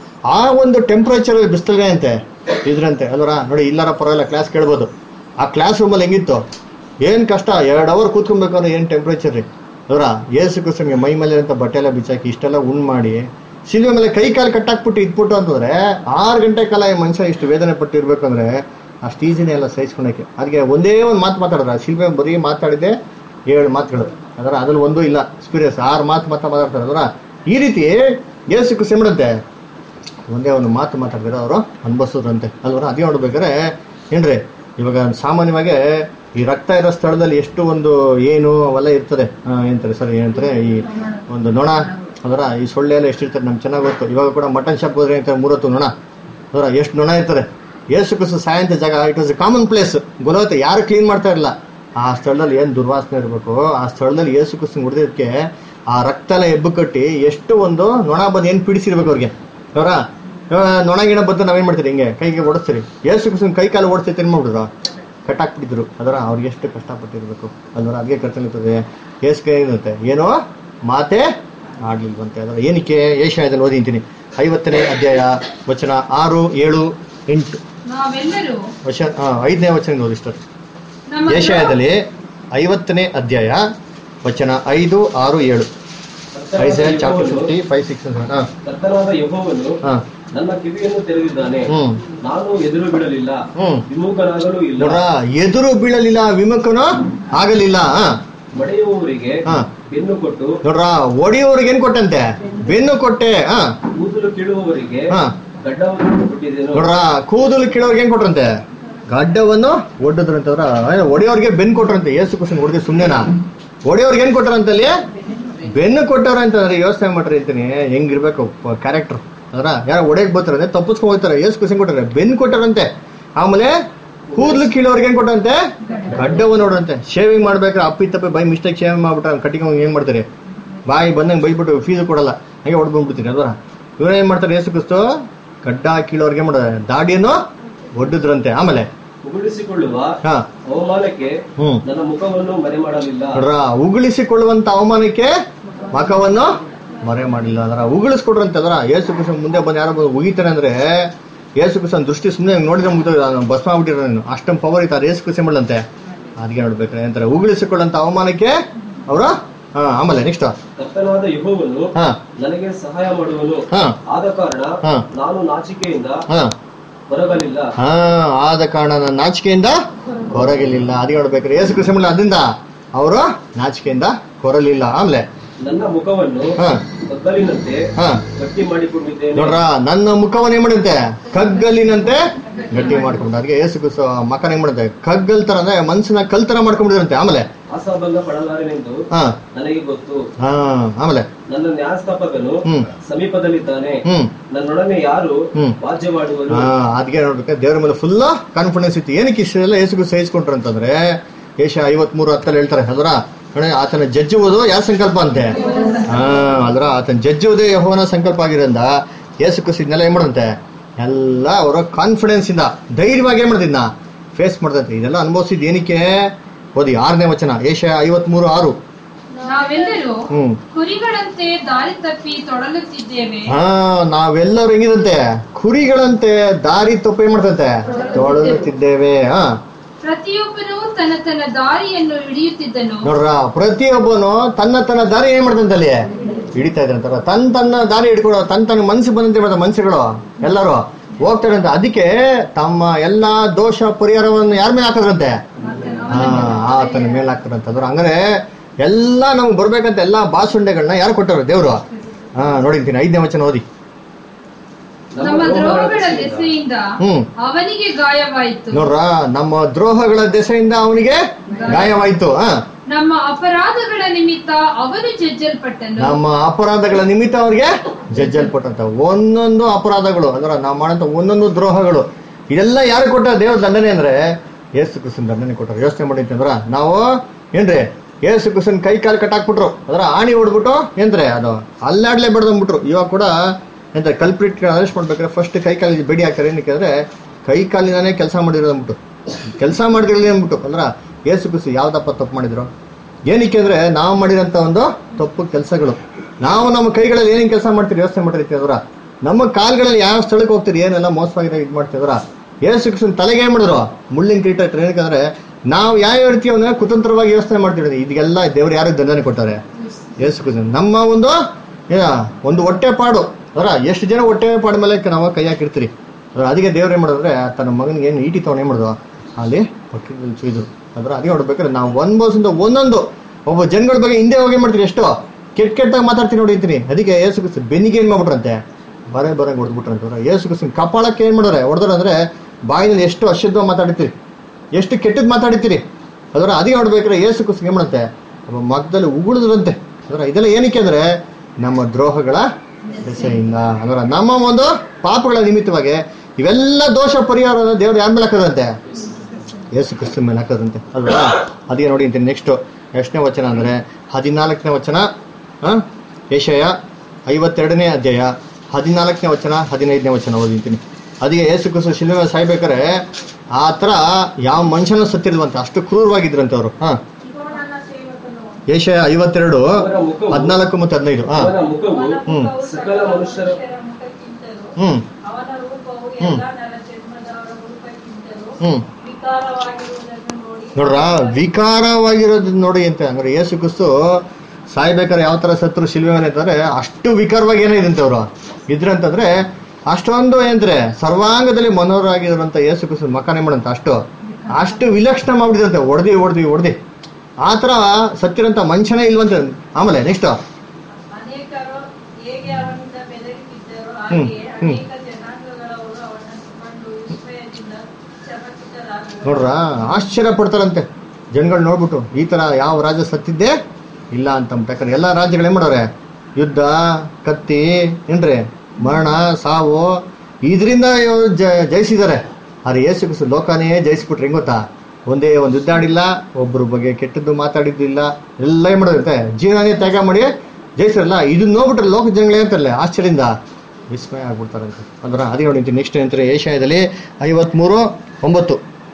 Speaker 1: ಆ ಒಂದು ಟೆಂಪರೇಚರ್ ಬಿಸ್ತಲ್ಗೆ ಅಂತೆ ಇದ್ರಂತೆ ಅಲ್ವರ ನೋಡಿ ಇಲ್ಲಾರ ಪರವಾಗಿಲ್ಲ ಕ್ಲಾಸ್ ಕೇಳ್ಬೋದು ಆ ಕ್ಲಾಸ್ ರೂಮಲ್ಲಿ ಹೆಂಗಿತ್ತು ಏನ್ ಕಷ್ಟ ಎರಡು ಅವರ್ ಕೂತ್ಕೊಬೇಕಾದ್ರೆ ಏನ್ ಟೆಂಪರೇಚರ್ ರೀ ಅದರ ಏಸು ಕ್ರಿಸ್ತನ್ಗೆ ಮೈ ಮೇಲೆ ಅಂತ ಬಟ್ಟೆ ಎಲ್ಲ ಬಿಚ್ಚಾಕಿ ಇಷ್ಟೆಲ್ಲ ಉಣ್ ಮಾಡಿ ಶಿಲ್ವೆ ಮೇಲೆ ಕೈ ಕಾಲು ಕಟ್ಟಾಕ್ಬಿಟ್ಟು ಇಟ್ಬಿಟ್ಟು ಅಂತಂದ್ರೆ ಆರು ಗಂಟೆ ಕಾಲ ಈ ಮನುಷ್ಯ ಇಷ್ಟು ವೇದನೆ ಪಟ್ಟಿರ್ಬೇಕು ಅಂದ್ರೆ ಅಷ್ಟು ಈಸಿನೇ ಎಲ್ಲ ಸಹಿಸ್ಕೊಳಕ್ಕೆ ಅದಕ್ಕೆ ಒಂದೇ ಒಂದು ಮಾತು ಮಾತಾಡಿದ್ರೆ ಶಿಲ್ವೆ ಬರೀ ಮಾತಾಡಿದೆ ಏಳು ಮಾತುಗಳು ಅದರ ಅದ್ರಲ್ಲಿ ಒಂದೂ ಇಲ್ಲ ಎಕ್ಸ್ಪೀರಿಯನ್ಸ್ ಆರು ಮಾತು ಮಾತಾ ಮಾತಾಡ್ತಾರೆ ಅದರ ಈ ರೀತಿ ಏಸು ಕ್ರಿಸ್ತ ಏನ್ ಮಾಡುತ್ತೆ ಒಂದೇ ಒಂದು ಮಾತು ಮಾತಾಡಿದ್ರೆ ಅವರು ಅನುಭವಿಸೋದ್ರಂತೆ ಅಲ್ವರ ಅದೇ ನೋಡ್ಬೇಕಾದ್ರೆ ಏನ್ರಿ ಇವಾಗ ಸಾಮಾನ್ಯವಾಗಿ ಈ ರಕ್ತ ಇರೋ ಸ್ಥಳದಲ್ಲಿ ಎಷ್ಟು ಒಂದು ಏನು ಅವೆಲ್ಲ ಇರ್ತದೆ ಆ, ಏನಂತಾರೆ ಸರ್ ಏನಂತಾರೆ ಈ ಒಂದು ನೊಣ ಅದರ ಈ ಸೊಳ್ಳೆ ಎಲ್ಲ ಎಷ್ಟಿರ್ತದೆ ನಮ್ಗೆ ಚೆನ್ನಾಗಿ ಗೊತ್ತು ಇವಾಗ ಕೂಡ ಮಟನ್ ಶಾಪ್ ಹೋದ್ರೆ ಏನಂತಾರೆ ಮೂರತ್ತು ನೊಣ ಅದರ ಎಷ್ಟು ನೊಣ ಇರ್ತದೆ ಏಸು ಕುಸು ಸಾಯಂತ ಜಾಗ it was a common place ಗೊತ್ತಾಗುತ್ತೆ ಯಾರು ಕ್ಲೀನ್ ಮಾಡ್ತಾ ಇರಲ್ಲ ಆ ಸ್ಥಳದಲ್ಲಿ ಏನು ದುರ್ವಾಸನೆ ಇರಬೇಕು ಆ ಸ್ಥಳದಲ್ಲಿ ಏಸು ಕುಸು ಹೊಡೆದಕ್ಕೆ ಆ ರಕ್ತ ಎಲ್ಲ ಎಬ್ಬು ಕಟ್ಟಿ ಎಷ್ಟು ಒಂದು ನೊಣ ಬಂದು ಏನು ಪೀಡಿಸಿರ್ಬೇಕು ಅವ್ರಿಗೆ ಅವರ ನೊಣ ಗಿಣ ಬಂದು ನಾವೇನ್ ಮಾಡ್ತೀರಿ ಹಿಂಗೆ ಕೈಗೆ ಓಡಿಸ್ತೀರಿ ಏಸು ಕುಸು ಕೈ ಕಾಲು ಓಡಿಸ್ತೈತೆ ಏನು ಮಾಡ್ಬಿಡ್ರು ಕಟ್ಟಾಕ್ಬಿಟ್ಟಿದ್ರು ಅದರ ಅವ್ರಿಗೆ ಎಷ್ಟು ಕಷ್ಟಪಟ್ಟಿರ್ಬೇಕು ಅಲ್ವರ ಅದಕ್ಕೆ ಕರ್ತನಿರ್ತದೆ ಏಸು ಕೈ ಇರುತ್ತೆ ಏನೋ ಮಾತೆ ಆಡ್ಲಿಲ್ವಂತೆ ಅದರ ಏನಕ್ಕೆ ಏಷ್ಯಾದಲ್ಲಿ ಓದಿಂತೀನಿ ಐವತ್ತನೇ ಅಧ್ಯಾಯ ವಚನ ಆರು ಏಳು ಎಂಟು
Speaker 4: ನಾವೆಲ್ಲರೂ
Speaker 1: ವಚನ ಆ, ಐದನೇ ವಚನ ಓದಿಸ್ತಾರೆ
Speaker 4: ನಮ್ಮ
Speaker 1: ಏಷ್ಯಾದಲ್ಲಿ ಐವತ್ತನೇ ಅಧ್ಯಾಯ ವಚನ ಐದು ಆರು ಏಳು Isaiah chapter fifty five six ಹಾ
Speaker 5: ಕರ್ತನಾದ ಯೆಹೋವನು
Speaker 1: ಹಾ
Speaker 5: ನನ್ನ ಕಿವಿಯನ್ನು ತೆರೆದಿದ್ದಾನೆ
Speaker 1: ಹ್ಮ್
Speaker 5: ನಾನು ಎದುರು ಬಿಡಲಿಲ್ಲ
Speaker 1: ಹ್ಮ್
Speaker 5: ವಿಮುಖನಾಗಲೂ ಇಲ್ಲ
Speaker 1: ನೋಡ್ರ ಎದುರು ಬೀಳಲಿಲ್ಲ ವಿಮುಖನು ಆಗಲಿಲ್ಲ ಹಾ
Speaker 5: ಮಡೆಯುವವರಿಗೆ
Speaker 1: ಹಾ.
Speaker 5: ಬೆನ್ನು ಕೊಟ್ಟು
Speaker 1: ನೋಡ್ರ ಒಡೆಯೋರ್ಗೆ ಏನ್ ಕೊಟ್ಟಂತೆ ಬೆನ್ನು ಕೊಟ್ಟೆ ಹಾ
Speaker 5: ಕೂದಲು ಕೀಳುವವರಿಗೆ
Speaker 1: ಹಾ.
Speaker 5: ಗಡ್ಡವನ್ನು ಕೊಟ್ಟಿದ್ದೇನು
Speaker 1: ನೋಡ್ರ ಕೂದಲು ಕೀಳೋರ್ಗೆ ಏನ್ ಕೊಟ್ರಂತೆ ಗಡ್ಡವನ್ನು ಒಡ್ಡದ್ರಂತವ್ರ ಒಡೆಯೋರ್ಗೆ ಬೆನ್ನು ಕೊಟ್ರಂತೆ ಏಸು ಕುಸನ್ ಹೊಡೆದು ಸುಮ್ಮನೆನಾ ಒಡೆಯೋರ್ಗೆ ಏನ್ ಕೊಟ್ರಂತ ಅಲ್ಲಿ ಬೆನ್ನು ಕೊಟ್ಟವ್ರ ಅಂತಂದ್ರೆ ಯೋಚನೆ ಮಾಡ್ರಿ ಅಂತೀನಿ ಹೆಂಗಿರ್ಬೇಕು ಕ್ಯಾರೆಕ್ಟರ್ ಅದರ ಯಾರು ಒಡೆಯಕ್ ಬರ್ತಾರೆ ತಪ್ಪಿಸ್ಕೊಂಡ್ ಹೋಗ್ತಾರೆ ಏಸು ಕುಸನ್ ಕೊಟ್ಟಾರೆ ಬೆನ್ನು ಕೊಟ್ಟಾರಂತೆ ಆಮೇಲೆ ಕೂದಲು ಕೀಳೋರ್ಗೆ ಏನ್ ಕೊಟ್ಟಂತೆ ಗಡ್ಡವನ್ನು ನೋಡ್ರಂತೆ ಶೇವಿಂಗ್ ಮಾಡ್ಬೇಕಾದ್ರೆ ಅಪ್ಪಿ ತಪ್ಪಿ ಬೈ ಮಿಸ್ಟೇಕ್ ಶೇವಿಂಗ್ ಮಾಡ್ಬಿಟ್ರೆ ಕಟ್ಟಿಗೆ ಏನ್ ಮಾಡ್ತಾರೆ ಬಾಯಿ ಬಂದಂಗೆ ಬೈಬಿಟ್ಟು ಫೀಸ್ ಕೊಡಲ್ಲ ಹಾಗೆ ಹೊಡೆದು ಬಂದ್ಬಿಡ್ತೀನಿ ಅಲ್ವಾ ಇವ್ರು ಏನ್ ಮಾಡ್ತಾರೆ ಏಸು ಕ್ರಿಸ್ತು ಗಡ್ಡ ಕೀಳೋರ್ಗೆ ಮಾಡೋದು ದಾಡಿಯನ್ನು ಒಡ್ಡಿದ್ರಂತೆ ಆಮೇಲೆ
Speaker 5: ಉಗುಳಿಸಿಕೊಳ್ಳುವ
Speaker 1: ಹಾ
Speaker 5: ಅವಮಾನಕ್ಕೆ
Speaker 1: ಹ್ಮ್
Speaker 5: ನನ್ನ ಮುಖವನ್ನು ಮರೆ ಮಾಡಲಿಲ್ಲ
Speaker 1: ನೋಡ್ರ ಉಗುಳಿಸಿಕೊಳ್ಳುವಂತ ಅವಮಾನಕ್ಕೆ ಮಖವನ್ನು ಮರೆ ಮಾಡಿಲ್ಲ ಅದರ ಉಗುಳಿಸ್ಕೊಡ್ರಂತೆ ಅದರ ಏಸು ಕೃಷ್ಣ ಮುಂದೆ ಬಂದು ಯಾರೋ ಬಂದು ಉಗಿತಾರೆ ಅಂದ್ರೆ ಏಸು ಕೃಷ್ಣ ದೃಷ್ಟಿ ಸುಮ್ಮನೆ ನೋಡಿದ್ರೆ ಮುಗಿದ ಬಸ್ ಮಾಡ್ಬಿಟ್ಟಿರೋ ನೀನು ಅಷ್ಟೊಂದು ಪವರ್ ಇತ್ತು ಏಸು ಕೃಷ್ಣ ಮಾಡಲಂತೆ ಅದಕ್ಕೆ ನೋಡ್ಬೇಕ್ರೆ ಅಂತಾರೆ ಉಗುಳಿಸಿಕೊಳ್ಳುವಂತ ಅವಮಾನಕ್ಕೆ ಅವರು ಹಾ ಆಮೇಲೆ ನೆಕ್ಸ್ಟ್
Speaker 5: ಕರ್ತನಾದ ಯೆಹೋವನು
Speaker 1: ಹಾ
Speaker 5: ನನಗೆ ಸಹಾಯ ಮಾಡುವನು
Speaker 1: ಹಾ
Speaker 5: ಆದ ಕಾರಣ
Speaker 1: ಹಾ.
Speaker 5: ನಾನು ನಾಚಿಕೆಯಿಂದ
Speaker 1: ಹಾ
Speaker 5: ಹೊರಗಲಿಲ್ಲ
Speaker 1: ಹಾ ಆದ ಕಾರಣ ನನ್ನ ನಾಚಿಕೆಯಿಂದ ಹೊರಗಿಲಿಲ್ಲ ಅದೇ ನೋಡ್ಬೇಕ್ರಿ ಏಸು ಕೃಷ್ಣ ಮಾಡಲ್ಲ ಅದರಿಂದ ಅವರು ನಾಚಿಕೆಯಿಂದ ಹೊರಲಿಲ್ಲ ಆಮೇಲೆ
Speaker 5: ನನ್ನ ಮುಖವನ್ನು
Speaker 1: ಹಾ
Speaker 5: ಕಗ್ಗಲಿನಂತೆ
Speaker 1: ಹಾ
Speaker 5: ಗಟ್ಟಿ ಮಾಡಿಕೊಂಡಿದ್ದೇನೆ
Speaker 1: ನೋಡ್ರ ನನ್ನ ಮುಖವನ್ನ ಏನ್ ಮಾಡುತ್ತೆ ಕಗ್ಗಲಿನಂತೆ ಗಟ್ಟಿ ಮಾಡ್ಕೊಂಡು ಅದಕ್ಕೆ ಏಸು ಕುಸ ಮಕನ ಏನ್ ಮಾಡುತ್ತೆ ಕಗ್ಗಲ್ ತರ ಅಂದ್ರೆ ಮನ್ಸನ್ನ ಕಲ್ ತರ ಮಾಡ್ಕೊಂಡಿರಂತೆ ಆಮೇಲೆ
Speaker 5: ಆಸಾಭಂಗ ಪಡಲಾರೆನೆಂದು
Speaker 1: ಹಾ
Speaker 5: ನನಗೆ ಗೊತ್ತು
Speaker 1: ಹಾ ಆಮೇಲೆ
Speaker 5: ನನ್ನ ನ್ಯಾಯಸ್ಥಾಪಕನು
Speaker 1: ಹ್ಮ್
Speaker 5: ಸಮೀಪದಲ್ಲಿದ್ದಾನೆ
Speaker 1: ಹ್ಮ್
Speaker 5: ನನ್ನೊಡನೆ ಯಾರು
Speaker 1: ಹ್ಮ್.
Speaker 5: ವಾದ್ಯವಾಡುವರು
Speaker 1: ಹಾ ಅದಕ್ಕೆ ನೋಡ್ಬೇಕು ದೇವ್ರ ಮೇಲೆ ಫುಲ್ ಕಾನ್ಫಿಡೆನ್ಸ್ ಇತ್ತು ಏನಕ್ಕೆ ಇಷ್ಟೆಲ್ಲ ಏಸುಗೂ ಸಹಿಸ್ಕೊಂಡ್ರು ಅಂತಂದ್ರೆ ಏಷ ಐವತ್ಮೂರು ಹತ್ತಲ್ಲಿ ಹೇಳ್ತಾರೆ ಅದರ ಆತನ ಜಜ್ಜುವುದು ಯಾವ ಸಂಕಲ್ಪ ಅಂತೆ ಹಾ ಅದ್ರ ಆತನ ಜಜ್ಜುವುದೇ ಯಹೋವನ ಸಂಕಲ್ಪ ಆಗಿರೋದ್ರಿಂದ ಏಸು ಕುಸಿ ಇದನ್ನೆಲ್ಲ ಏನ್ ಮಾಡಂತೆ ಎಲ್ಲ ಅವರ ಕಾನ್ಫಿಡೆನ್ಸ್ ಇಂದ ಧೈರ್ಯವಾಗಿ ಏನ್ ಮಾಡ್ತಿದ್ನ ಫೇಸ್ ಮಾಡ್ತಂತೆ ಇದೆಲ್ಲ ಅನುಭವಿಸಿದ್ ಏನಕ್ಕೆ ಓದಿ ಆರನೇ ವಚನ ಏಷ ಐವತ್ಮೂರು ಆರು
Speaker 4: ನಾವೆಲ್ಲರೂ
Speaker 1: ಹ್ಮ್
Speaker 4: ಕುರಿಗಳಂತೆ ದಾರಿ ತಪ್ಪಿ ತೊಡಲುತ್ತಿದ್ದೇವೆ
Speaker 1: ಹಾ ನಾವೆಲ್ಲರೂ ಹೆಂಗಿದಂತೆ ಕುರಿಗಳಂತೆ ದಾರಿ ತಪ್ಪು ಏನ್ ಮಾಡ್ತಂತೆ ತೊಡಲುತ್ತಿದ್ದೇವೆ ಹಾ
Speaker 4: ಪ್ರತಿಯೊಬ್ಬನು ತನ್ನ ತನ್ನ ದಾರಿಯನ್ನು ಹಿಡಿಯುತ್ತಿದ್ದನು
Speaker 1: ನೋಡ್ರ ಪ್ರತಿಯೊಬ್ಬನು ತನ್ನ ತನ್ನ ದಾರಿ ಏನ್ ಮಾಡ್ತಂತೆ ಅಲ್ಲಿ ಹಿಡಿತಾ ಇದ್ರಂತಾರ ತನ್ನ ತನ್ನ ದಾರಿ ಹಿಡ್ಕೊಡೋ ತನ್ನ ತನ್ನ ಮನಸ್ಸು ಬಂದಂತೆ ಮಾಡ್ತಾರೆ ಮನುಷ್ಯಗಳು ಎಲ್ಲರೂ ಹೋಗ್ತಾರೆ ಅಂತ ಅದಕ್ಕೆ ತಮ್ಮ ಎಲ್ಲಾ ದೋಷ ಪರಿಹಾರವನ್ನು ಯಾರ ಮೇಲೆ ಹಾಕಿದ್ರಂತೆ ಹಾ ಆತನ ಮೇಲೆ ಹಾಕ್ತಾರಂತ ಅದ್ರ ಹಂಗಾರೆ ಎಲ್ಲ ನಮ್ಗೆ ಬರ್ಬೇಕಂತ ಎಲ್ಲಾ ಬಾಸುಂಡೆಗಳನ್ನ ಯಾರು ಕೊಟ್ಟರು ದೇವ್ರು ಹಾ ನೋಡಿರ್ತೀನಿ ಐದನೇ ವಚನ ಓದಿ
Speaker 4: ನಮ್ಮ ದ್ರೋಹಗಳ ದೆಸೆಯಿಂದ
Speaker 1: ಹ್ಮ್
Speaker 4: ಅವನಿಗೆ ಗಾಯವಾಯಿತು
Speaker 1: ನೋಡ್ರ ನಮ್ಮ ದ್ರೋಹಗಳ ದೆಸೆಯಿಂದ ಅವನಿಗೆ ಗಾಯವಾಯ್ತು ಹಾ
Speaker 4: ನಮ್ಮ ಅಪರಾಧಗಳ ನಿಮಿತ್ತ ಅವನು ಜಜ್ಜಲ್ಪಟ್ಟನು
Speaker 1: ನಮ್ಮ ಅಪರಾಧಗಳ ನಿಮಿತ್ತ ಅವ್ರಿಗೆ ಜಜ್ಜಲ್ಪಟ್ಟಂತ ಒಂದೊಂದು ಅಪರಾಧಗಳು ಅಂದ್ರೆ ನಾವು ಮಾಡಂತ ಒಂದೊಂದು ದ್ರೋಹಗಳು ಇದೆಲ್ಲ ಯಾರು ಕೊಟ್ಟ ದೇವ್ರ ದಂಡನೆ ಅಂದ್ರೆ ಏಸು ಕೃಷ್ಣನ್ ದಂಡನೆ ಕೊಟ್ಟರು ಯೋಚನೆ ಮಾಡಿತ್ತು ಅಂದ್ರ ನಾವು ಏನ್ರಿ ಏಸು ಕೃಷ್ಣನ್ ಕೈ ಕಾಲು ಕಟ್ಟಾಕ್ಬಿಟ್ರು ಅದರ ಆಣಿ ಹೊಡ್ಬಿಟ್ಟು ಏನ್ರಿ ಅದು ಅಲ್ಲಾಡ್ಲೇ ಬಿಡ್ದಂಬಿಟ್ರು ಇವಾಗ ಕೂಡ ಎಂತ ಕಲ್ಪ್ರಿಟ್ ಅರೆಸ್ಟ್ ಮಾಡ್ಬೇಕಾದ್ರೆ ಫಸ್ಟ್ ಕೈ ಕಾಲಿಗೆ ಬೆಡಿ ಹಾಕ್ತಾರೆ ಏನಕ್ಕೆ ಅಂದ್ರೆ ಕೈ ಕಾಲಿನಾನೇ ಕೆಲಸ ಮಾಡಿರೋದು ಅಂದ್ಬಿಟ್ಟು ಕೆಲಸ ಮಾಡಿದಿರಲಿ ಅಂದ್ಬಿಟ್ಟು ಅಂದ್ರ ಏಸು ಕೃಷಿ ಯಾವ್ದಪ್ಪ ತಪ್ಪು ಮಾಡಿದ್ರು ಏನಕ್ಕೆ ಅಂದ್ರೆ ನಾವು ಮಾಡಿರೋಂಥ ಒಂದು ತಪ್ಪು ಕೆಲಸಗಳು ನಾವು ನಮ್ಮ ಕೈಗಳಲ್ಲಿ ಏನೇನು ಕೆಲಸ ಮಾಡ್ತೀರಿ ಯೋಚನೆ ಮಾಡಿರ್ತೀವಿ ಅದರ ನಮ್ಮ ಕಾಲ್ಗಳಲ್ಲಿ ಯಾವ ಸ್ಥಳಕ್ಕೆ ಹೋಗ್ತೀರಿ ಏನೆಲ್ಲ ಮೋಸವಾಗಿ ಇದು ಮಾಡ್ತಿದ್ರ ಏಸು ಕೃಷ್ಣನ್ ತಲೆಗೆ ಏನ್ ಮಾಡಿದ್ರು ಮುಳ್ಳಿನ ಕಿರೀಟ ಇಟ್ರು ಏನಕ್ಕಂದ್ರೆ ನಾವು ಯಾವ ಇರ್ತೀವಿ ಅಂದ್ರೆ ಕುತಂತ್ರವಾಗಿ ಯೋಚನೆ ಮಾಡ್ತೀವಿ ಇದೆಲ್ಲ ದೇವ್ರು ಯಾರಿಗೆ ದಂಡನೆ ಕೊಟ್ಟಾರೆ ಯೇಸು ಕ್ರಿಸ್ತ ನಮ್ಮ ಒಂದು ಏನ ಒಂದು ಹೊಟ್ಟೆ ಪಾಡು ಅದರ ಎಷ್ಟು ಜನ ಹೊಟ್ಟೆ ಪಾಡ ಮೇಲೆ ನಾವು ಕೈ ಹಾಕಿರ್ತೀರಿ ಅದ್ರ ಅದಕ್ಕೆ ದೇವ್ರು ಏನು ಮಾಡಿದ್ರೆ ತನ್ನ ಮಗನಿಗೆ ಏನು ಈಟಿ ತಗೊಂಡು ಏನು ಮಾಡಿದ್ರು ಅಲ್ಲಿ ಹೊಟ್ಟೆದಲ್ಲಿ ಚುಯ್ದ್ರು ಅದ್ರ ಅದಕ್ಕೆ ನೋಡ್ಬೇಕಾದ್ರೆ ನಾವು ಒಂದ್ ಬಸ್ಸಿಂದ ಒಂದೊಂದು ಒಬ್ಬ ಜನಗಳ ಬಗ್ಗೆ ಹಿಂದೆ ಹೋಗಿ ಏನ್ ಮಾಡ್ತೀರಿ ಎಷ್ಟು ಕೆಟ್ಟ ಕೆಟ್ಟಾಗಿ ಮಾತಾಡ್ತೀನಿ ನೋಡಿ ಅಂತೀನಿ ಅದಕ್ಕೆ ಯೇಸು ಕ್ರಿಸ್ತ ಬೆನ್ನಿಗೆ ಏನು ಮಾಡ್ಬಿಟ್ರಂತೆ ಬರೇ ಬರ ಹೊಡೆದ್ಬಿಟ್ರಂತ ಯೇಸು ಕ್ರಿಸ್ತನ್ ಕಪಾಳಕ್ಕೆ ಏನು ಮಾಡಿದ್ರೆ ಹೊಡೆದ್ರೆ ಅಂದ್ರೆ ಬಾಯಿನಲ್ಲಿ ಎಷ್ಟು ಅಶುದ್ಧ ಮಾತಾಡ್ತೀರಿ ಎಷ್ಟು ಕೆಟ್ಟದ್ ಮಾತಾಡ್ತೀರಿ ಅದರ ಅದೇ ನೋಡ್ಬೇಕಾದ್ರೆ ಯೇಸು ಕ್ರಿಸ್ತನ್ ಏನು ಮಾಡುತ್ತೆ ಒಬ್ಬ ಮಗದಲ್ಲಿ ಉಗುಳಿದ್ರಂತೆ ಅದರ ಇದೆಲ್ಲ ಏನಕ್ಕೆ ಅಂದ್ರೆ ನಮ್ಮ ದ್ರೋಹಗಳ ದೆಸೆಯಿಂದ ಅದರ ನಮ್ಮ ಒಂದು ಪಾಪಗಳ ನಿಮಿತ್ತವಾಗಿ ಇವೆಲ್ಲ ದೋಷ ಪರಿಹಾರ ದೇವ್ರು ಯಾರ ಮೇಲೆ ಹಾಕೋದಂತೆ ಯೇಸು ಕ್ರಿಸ್ತನ ಮೇಲೆ ಹಾಕೋದಂತೆ ಅಲ್ವಾ ಅದೇ ನೋಡಿ ಅಂತೀನಿ ನೆಕ್ಸ್ಟ್ ಎಷ್ಟನೇ ವಚನ ಅಂದ್ರೆ ಹದಿನಾಲ್ಕನೇ ವಚನ ಆ, ಯೆಶಯ ಐವತ್ತೆರಡನೇ ಅಧ್ಯಾಯ ಹದಿನಾಲ್ಕನೇ ವಚನ ಹದಿನೈದನೇ ವಚನ ಓದಿಂತೀನಿ ಅದಕ್ಕೆ ಯೇಸು ಕ್ರಿಸ್ತ ಶಿಲ್ವೆ ಸಾಯ್ಬೇಕಾರೆ ಆ ಥರ ಯಾವ ಮನುಷ್ಯನ ಸತ್ತಿಲ್ವಂತೆ ಅಷ್ಟು ಕ್ರೂರವಾಗಿದ್ರಂತೆ ಅವರು ಹಾ
Speaker 2: ಇಗೋ ನನ್ನ ಸೇವಕನು
Speaker 1: ಯೆಶಯ ಐವತ್ತೆರಡು ಹದಿನಾಲ್ಕು ಮತ್ತು ಹದಿನೈದು ಹಾ
Speaker 5: ಅವನ ಮುಖವು
Speaker 1: ಹ್ಮ್
Speaker 5: ಸಕಲ ಮನುಷ್ಯರ
Speaker 7: ಮುಖಕ್ಕಿಂತಲೂ
Speaker 1: ಹ್ಮ್
Speaker 7: ಅವನ ರೂಪವು
Speaker 1: ಹ್ಮ್.
Speaker 7: ಎಲ್ಲ ನರ ಜನ್ಮದವರ ರೂಪಕ್ಕಿಂತಲೂ
Speaker 1: ಹ್ಮ್
Speaker 7: ವಿಕಾರವಾಗಿರುವುದನ್ನು ನೋಡಿ
Speaker 1: ನೋಡ್ರ ವಿಕಾರವಾಗಿರೋದು ನೋಡಿ ಅಂತ ಅಂದ್ರೆ ಯೇಸು ಕ್ರಿಸ್ತು ಸಾಯ್ಬೇಕಾದ್ರೆ ಯಾವ ತರ ಸತ್ರು ಶಿಲ್ವೆ ಮೇಲೆ ಅಂತಂದ್ರೆ ಅಷ್ಟು ವಿಕಾರವಾಗಿ ಏನಿದಂತೆ ಅವರು ಇದ್ರಂತಂದ್ರೆ ಅಷ್ಟೊಂದು ಏನಂದ್ರೆ ಸರ್ವಾಂಗದಲ್ಲಿ ಮನೋಹರಾಗಿರೋಂಥ ಯೇಸು ಕ್ರಿಸ್ತು ಮಕನೇ ಮಾಡಂತ ಅಷ್ಟು ಅಷ್ಟು ವಿಲಕ್ಷಣ ಮಾಡ್ಬಿಟ್ಟಿದಂತೆ ಹೊಡೆದಿ ಹೊಡೆದಿ ಹೊಡೆದಿ ಆ ತರ ಸತ್ತಿರಂತ ಮನುಷ್ಯನೇ ಇಲ್ವಂತೆ ಆಮೇಲೆ ನೆಕ್ಸ್ಟ್
Speaker 7: ಅನೇಕರು ಹೇಗೆ ಅವನಿಂದ ಬೆದರಿಸಿದ್ದರೋ
Speaker 1: ಹ್ಮ್,
Speaker 7: ಹಾಗೆಯೇ
Speaker 1: ಹ್ಮ್.
Speaker 7: ಅನೇಕ ಜನಾಂಗಗಳವರು ಅವನನ್ನು ಕಂಡು ವಿಸ್ಮಯದಿಂದ ಚಮಕಿತರಾದರು
Speaker 1: ನೋಡ್ರ ಆಶ್ಚರ್ಯ ಪಡ್ತಾರಂತೆ ಜನಗಳು ನೋಡ್ಬಿಟ್ಟು ಈ ತರ ಯಾವ ರಾಜ ಸತ್ತಿದ್ದೆ ಇಲ್ಲ ಅಂತ ಯಾಕಂದ್ರೆ ಎಲ್ಲ ರಾಜ್ಯಗಳು ಏನ್ ಮಾಡೋರೆ ಯುದ್ಧ ಕತ್ತಿ ಏನ್ರಿ ಮರಣ ಸಾವು ಇದರಿಂದ ಜಯಿಸಿದ್ದಾರೆ ಆದ್ರೆ ಯೇಸು ಕ್ರಿಸ್ತು ಲೋಕನೇ ಜಯಿಸ್ಬಿಟ್ರೆ ಹೆಂಗ್ ಗೊತ್ತಾ ಒಂದೇ ಒಂದು ಯುದ್ಧ ಆಡಿಲ್ಲ ಒಬ್ಬರ ಬಗ್ಗೆ ಕೆಟ್ಟದ್ದು ಮಾತಾಡಿದ್ದಿಲ್ಲ ಎಲ್ಲ ಏನ್ ಮಾಡೋದಂತೆ ಜೀವನನೇ ತ್ಯಾಗ ಮಾಡಿ ಜಯಿಸಿರಲ್ಲ ಇದನ್ನ ನೋಡ್ಬಿಟ್ರೆ ಲೋಕ ಜನಗಳೇ ಅಂತಾರಲ್ಲ ಆಶ್ಚರ್ಯದಿಂದ ವಿಸ್ಮಯ ಆಗ್ಬಿಡ್ತಾರಂತೆ ಅಂದ್ರೆ ಅದೇ ನೋಡಿ ನೆಕ್ಸ್ಟ್ ಏನಂತಾರೆ ಏಷ್ಯಾದಲ್ಲಿ ಐವತ್ಮೂರು ಒಂಬತ್ತು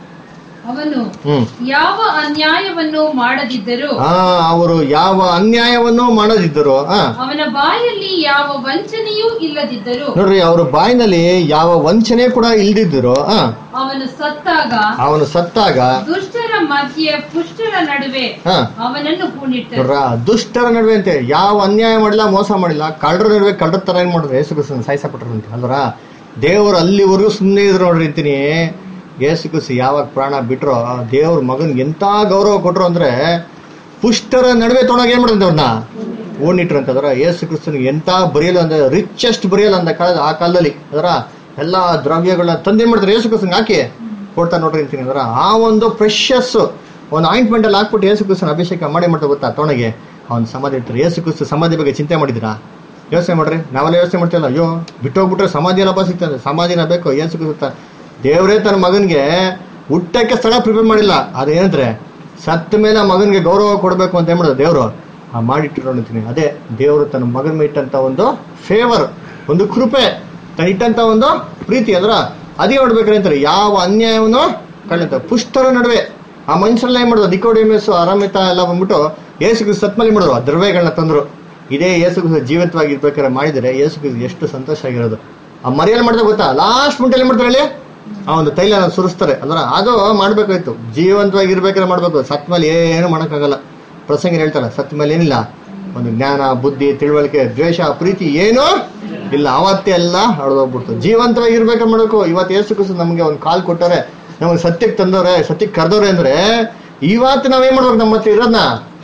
Speaker 4: ಅವನು
Speaker 1: ಹ್ಮ್
Speaker 4: ಯಾವ ಅನ್ಯಾಯವನ್ನು ಮಾಡದಿದ್ದರೂ
Speaker 1: ಆ ಅವರು ಯಾವ ಅನ್ಯಾಯವನ್ನು ಮಾಡದಿದ್ದರು ಆ
Speaker 4: ಅವನ ಬಾಯಲ್ಲಿ ಯಾವ ವಂಚನೆಯೂ ಇಲ್ಲದಿದ್ದರೂ
Speaker 1: ನೋಡ್ರಿ ಅವ್ರ ಬಾಯಿನಲ್ಲಿ ಯಾವ ವಂಚನೆ ಕೂಡ ಇಲ್ದಿದ್ರು ಆ
Speaker 4: ಅವನು ಸತ್ತಾಗ
Speaker 1: ಅವನು ಸತ್ತಾಗ
Speaker 4: ದುಷ್ಟರ ಮಧ್ಯೆ ಪುಷ್ಟರ ನಡುವೆ
Speaker 1: ಹಾ
Speaker 4: ಅವನನ್ನು ಹೂಣಿಟ್ಟರು
Speaker 1: ನೋಡ್ರ ದುಷ್ಟರ ನಡುವೆ ಅಂತೆ ಯಾವ ಅನ್ಯಾಯ ಮಾಡಿಲ್ಲ ಮೋಸ ಮಾಡಿಲ್ಲ ಕಳ್ಳರ ನಡುವೆ ಕಳ್ಳರ ತರ ಏನ್ ಮಾಡಿದ್ರು ಯೇಸು ಕ್ರಿಸ್ತನ ಸಾಯಿಸಪಟ್ರಂತೆ ಅಲ್ವರ ದೇವರು ಅಲ್ಲಿವರೆಗೂ ಸುಮ್ಮನೆ ಇದ್ರು ನೋಡ್ರಿ ಅಂತೀನಿ ಯೇಸು ಕ್ರಿಸ್ತು ಯಾವಾಗ ಪ್ರಾಣ ಬಿಟ್ರೋ ದೇವ್ರ ಮಗನ್ಗೆ ಎಂತ ಗೌರವ ಕೊಟ್ರು ಅಂದ್ರೆ ಪುಷ್ಟರ ನಡುವೆ ತೊಡಗ ಏನ್ ಮಾಡಿದ್ರೆ ಅವ್ರನ್ನ ಓಣಿಟ್ರು ಅಂತಂದ್ರ ಯೇಸು ಕ್ರಿಸ್ತನಿಗೆ ಎಂತ ಬರೆಯಲು ಅಂದ್ರೆ ರಿಚೆಸ್ಟ್ ಬರೆಯಲು ಅಂದ ಕಾಲದ ಆ ಕಾಲದಲ್ಲಿ ಅದರ ಎಲ್ಲಾ ದ್ರವ್ಯಗಳನ್ನ ತಂದೇನ್ ಮಾಡ್ತಾರೆ ಯೇಸು ಕ್ರಿಸ್ತನ್ಗೆ ಹಾಕಿ ಕೊಡ್ತಾ ನೋಡ್ರಿ ಅಂತೀನಿ ಅದರ ಆ ಒಂದು ಪ್ರೆಷಸ್ ಒಂದು ಆಯಿಂಟ್ಮೆಂಟ್ ಅಲ್ಲಿ ಹಾಕ್ಬಿಟ್ಟು ಯೇಸು ಕ್ರಿಸ್ತನ ಅಭಿಷೇಕ ಮಾಡಿ ಮಾಡ್ತಾ ಗೊತ್ತಾ ತೊಣಗೆ ಅವ್ನು ಸಮಾಧಿ ಇರ್ತಾರೆ ಯೇಸು ಕ್ರಿಸ್ತು ಸಮಾಧಿ ಬಗ್ಗೆ ಚಿಂತೆ ಮಾಡಿದಿರಾ ಯೋಚನೆ ಮಾಡ್ರಿ ನಾವೆಲ್ಲ ಯೋಚನೆ ಮಾಡ್ತೀವಲ್ಲ ಅಯ್ಯೋ ಬಿಟ್ಟೋಗ್ಬಿಟ್ರೆ ಸಮಾಧಿ ಎಲ್ಲ ಸಿಗ್ತದೆ ಸಮಾಧಿನ ಬೇಕು ಏನ್ ಸಿಗುತ್ತೆ ದೇವರೇ ತನ್ನ ಮಗನ್ಗೆ ಹುಟ್ಟಕ್ಕೆ ಸ್ಥಳ ಪ್ರಿಪೇರ್ ಮಾಡಿಲ್ಲ ಅದೇನಂದ್ರೆ ಸತ್ತ ಮೇಲೆ ಆ ಮಗನ್ಗೆ ಗೌರವ ಕೊಡಬೇಕು ಅಂತ ಏನ್ ಮಾಡೋದು ದೇವರು ಆ ಮಾಡಿಟ್ಟಿರೋ ಅಂತೀನಿ ಅದೇ ದೇವರು ತನ್ನ ಮಗನ ಮೇಲೆ ಇಟ್ಟಂತ ಒಂದು ಫೇವರ್ ಒಂದು ಕೃಪೆ ತನ್ನ ಇಟ್ಟಂತ ಒಂದು ಪ್ರೀತಿ ಅದ್ರ ಅದೇ ನೋಡ್ಬೇಕ್ರಿ ಅಂತಾರೆ ಯಾವ ಅನ್ಯಾಯವನ್ನು ಕಳ್ಳಂತ ಪುಷ್ಟರ ನಡುವೆ ಆ ಮನುಷ್ಯರೆಲ್ಲ ಏನ್ ಮಾಡೋದು ನಿಕೋಡಿಮಸ್ ಆರಾಮಿತ ಎಲ್ಲ ಬಂದ್ಬಿಟ್ಟು ಯೇಸು ಕ್ರಿಸ್ತ ಸತ್ಮಲ್ಲಿ ಮಾಡೋದು ಆ ದ್ರವ್ಯಗಳನ್ನ ತಂದ್ರು ಇದೇ ಯೇಸು ಕ್ರಿಸ್ತ ಜೀವಂತವಾಗಿ ಇರ್ಬೇಕಾದ್ರೆ ಮಾಡಿದರೆ ಯೇಸು ಕ್ರಿಸ್ತ ಎಷ್ಟು ಸಂತೋಷ ಆಗಿರೋದು ಆ ಮರಿಯಲ್ಲಿ ಮಾಡಿದ್ರೆ ಗೊತ್ತಾ ಲಾಸ್ಟ್ ಮಿಂಟಲ್ಲಿ ಏನ್ ಮಾಡ್ತಾರೆ ಹೇಳಿ ಆ ಒಂದು ತೈಲ ಸುರಿಸ್ತಾರೆ ಅಂದ್ರೆ ಅದು ಮಾಡ್ಬೇಕಾಯ್ತು ಜೀವಂತವಾಗಿ ಇರ್ಬೇಕಾದ್ರೆ ಮಾಡ್ಬೇಕು ಸತ್ ಮೇಲೆ ಏನು ಮಾಡೋಕ್ಕಾಗಲ್ಲ ಪ್ರಸಂಗ ಹೇಳ್ತಾರೆ ಸತ್ ಮೇಲೆ ಏನಿಲ್ಲ ಒಂದು ಜ್ಞಾನ ಬುದ್ಧಿ ತಿಳುವಳಿಕೆ ದ್ವೇಷ ಪ್ರೀತಿ ಏನೂ ಇಲ್ಲ ಅವತ್ತೇ ಎಲ್ಲ ಹೊಡೆದೋಗ್ಬಿಡ್ತು ಜೀವಂತವಾಗಿ ಇರ್ಬೇಕಾದ್ರೆ ಮಾಡ್ಬೇಕು ಇವತ್ತು ಯೇಸು ಕ್ರಿಸ್ತ ನಮಗೆ ಒಂದು ಕಾಲ್ ಕೊಟ್ಟರೆ ನಮಗೆ ಸತ್ಯಕ್ಕೆ ತಂದವ್ರೆ ಸತ್ಯಕ್ಕೆ ಕರೆದವ್ರೆ ಅಂದ್ರೆ ಇವತ್ತು ನಾವೇನ್ ಮಾಡ್ಬೇಕು ನಮ್ಮ ಹತ್ರ ಇರೋದನ್ನ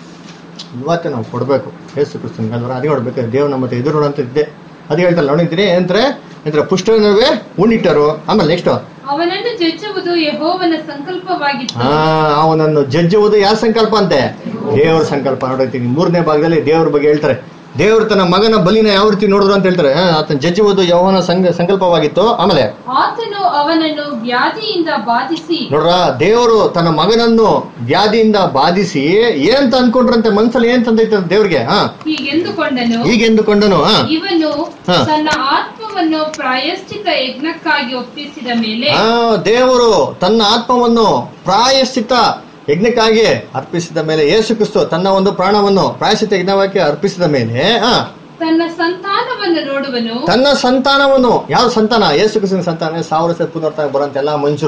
Speaker 1: ಇವತ್ತೇ ನಾವು ಕೊಡ್ಬೇಕು ಯೇಸು ಕ್ರಿಸ್ತನ್ಗೆ ಅಲ್ವಾ ಅದೇ ನೋಡ್ಬೇಕು ದೇವ್ ನಮ್ಮ ಹತ್ರ ಎದುರು ನೋಡಂತ ಇದ್ದೆ ಅದೇ ಹೇಳ್ತಲ್ಲ ನೋಡಿದ್ರಿ ಏನಂದ್ರೆ ಅಂದ್ರೆ ಪುಷ್ಟ ನಡುವೆ ಉಂಡಿಟ್ಟರು ಆಮೇಲೆ ನೆಕ್ಸ್ಟ್
Speaker 4: ಅವನನ್ನು ಜಜ್ಜುವುದು ಯಹೋವನ ಸಂಕಲ್ಪವಾಗಿತ್ತು
Speaker 1: ಆ ಅವನನ್ನು ಜಜ್ಜುವುದು ಯಾರ ಸಂಕಲ್ಪ ಅಂತೆ ದೇವರ ಸಂಕಲ್ಪ ನೋಡಿರ್ತೀನಿ ಮೂರನೇ ಭಾಗದಲ್ಲಿ ದೇವ್ರ ಬಗ್ಗೆ ಹೇಳ್ತಾರೆ ದೇವರು ತನ್ನ ಮಗನ ಬಲಿನ ಯಾವ ರೀತಿ ನೋಡಿದ್ರು ಅಂತ ಹೇಳ್ತಾರೆ ಆ, ಆತನ ಜಜ್ಜುವುದು ಯೌವನ ಸಂಗ ಸಂಕಲ್ಪವಾಗಿತ್ತು ಆಮೇಲೆ
Speaker 4: ಆತನು ಅವನನ್ನು ವ್ಯಾಧಿಯಿಂದ ಬಾಧಿಸಿ
Speaker 1: ನೋಡ್ರ ದೇವರು ತನ್ನ ಮಗನನ್ನು ವ್ಯಾಧಿಯಿಂದ ಬಾಧಿಸಿ ಏನಂತ ಅನ್ಕೊಂಡ್ರಂತೆ ಮನ್ಸಲ್ಲಿ ಏನ್ ತಂದೈತೆ ದೇವ್ರಿಗೆ ಹಾ
Speaker 4: ಹೀಗೆಂದುಕೊಂಡನು
Speaker 1: ಹೀಗೆಂದುಕೊಂಡನು ಹಾ
Speaker 4: ಇವನು
Speaker 1: ಹಾ.
Speaker 4: ತನ್ನ ಆತ್ಮವನ್ನು ಪ್ರಾಯಶ್ಚಿತ ಯಜ್ಞಕ್ಕಾಗಿ ಒಪ್ಪಿಸಿದ ಮೇಲೆ
Speaker 1: ಆ ದೇವರು ತನ್ನ ಆತ್ಮವನ್ನು ಪ್ರಾಯಶ್ಚಿತ ಯಜ್ಞಕ್ಕಾಗಿ ಅರ್ಪಿಸಿದ ಮೇಲೆ ಯೇಸು ಕ್ರಿಸ್ತು ತನ್ನ ಒಂದು ಪ್ರಾಣವನ್ನು ಪ್ರಾಯಶ್ಚಿತ ಯಜ್ಞವಾಗಿ ಅರ್ಪಿಸಿದ ಮೇಲೆ ಆ
Speaker 4: ತನ್ನ ಸಂತಾನವನ್ನು ನೋಡುವನು
Speaker 1: ತನ್ನ ಸಂತಾನವನ್ನು ಯಾವ ಸಂತಾನ ಯೇಸು ಕ್ರಿಸ್ತನ ಸಂತಾನ ಸಾವಿರ ಸತ್ ಪುನರ್ತಾಗ ಬರೋಂತ ಎಲ್ಲಾ ಮನುಷ್ಯರು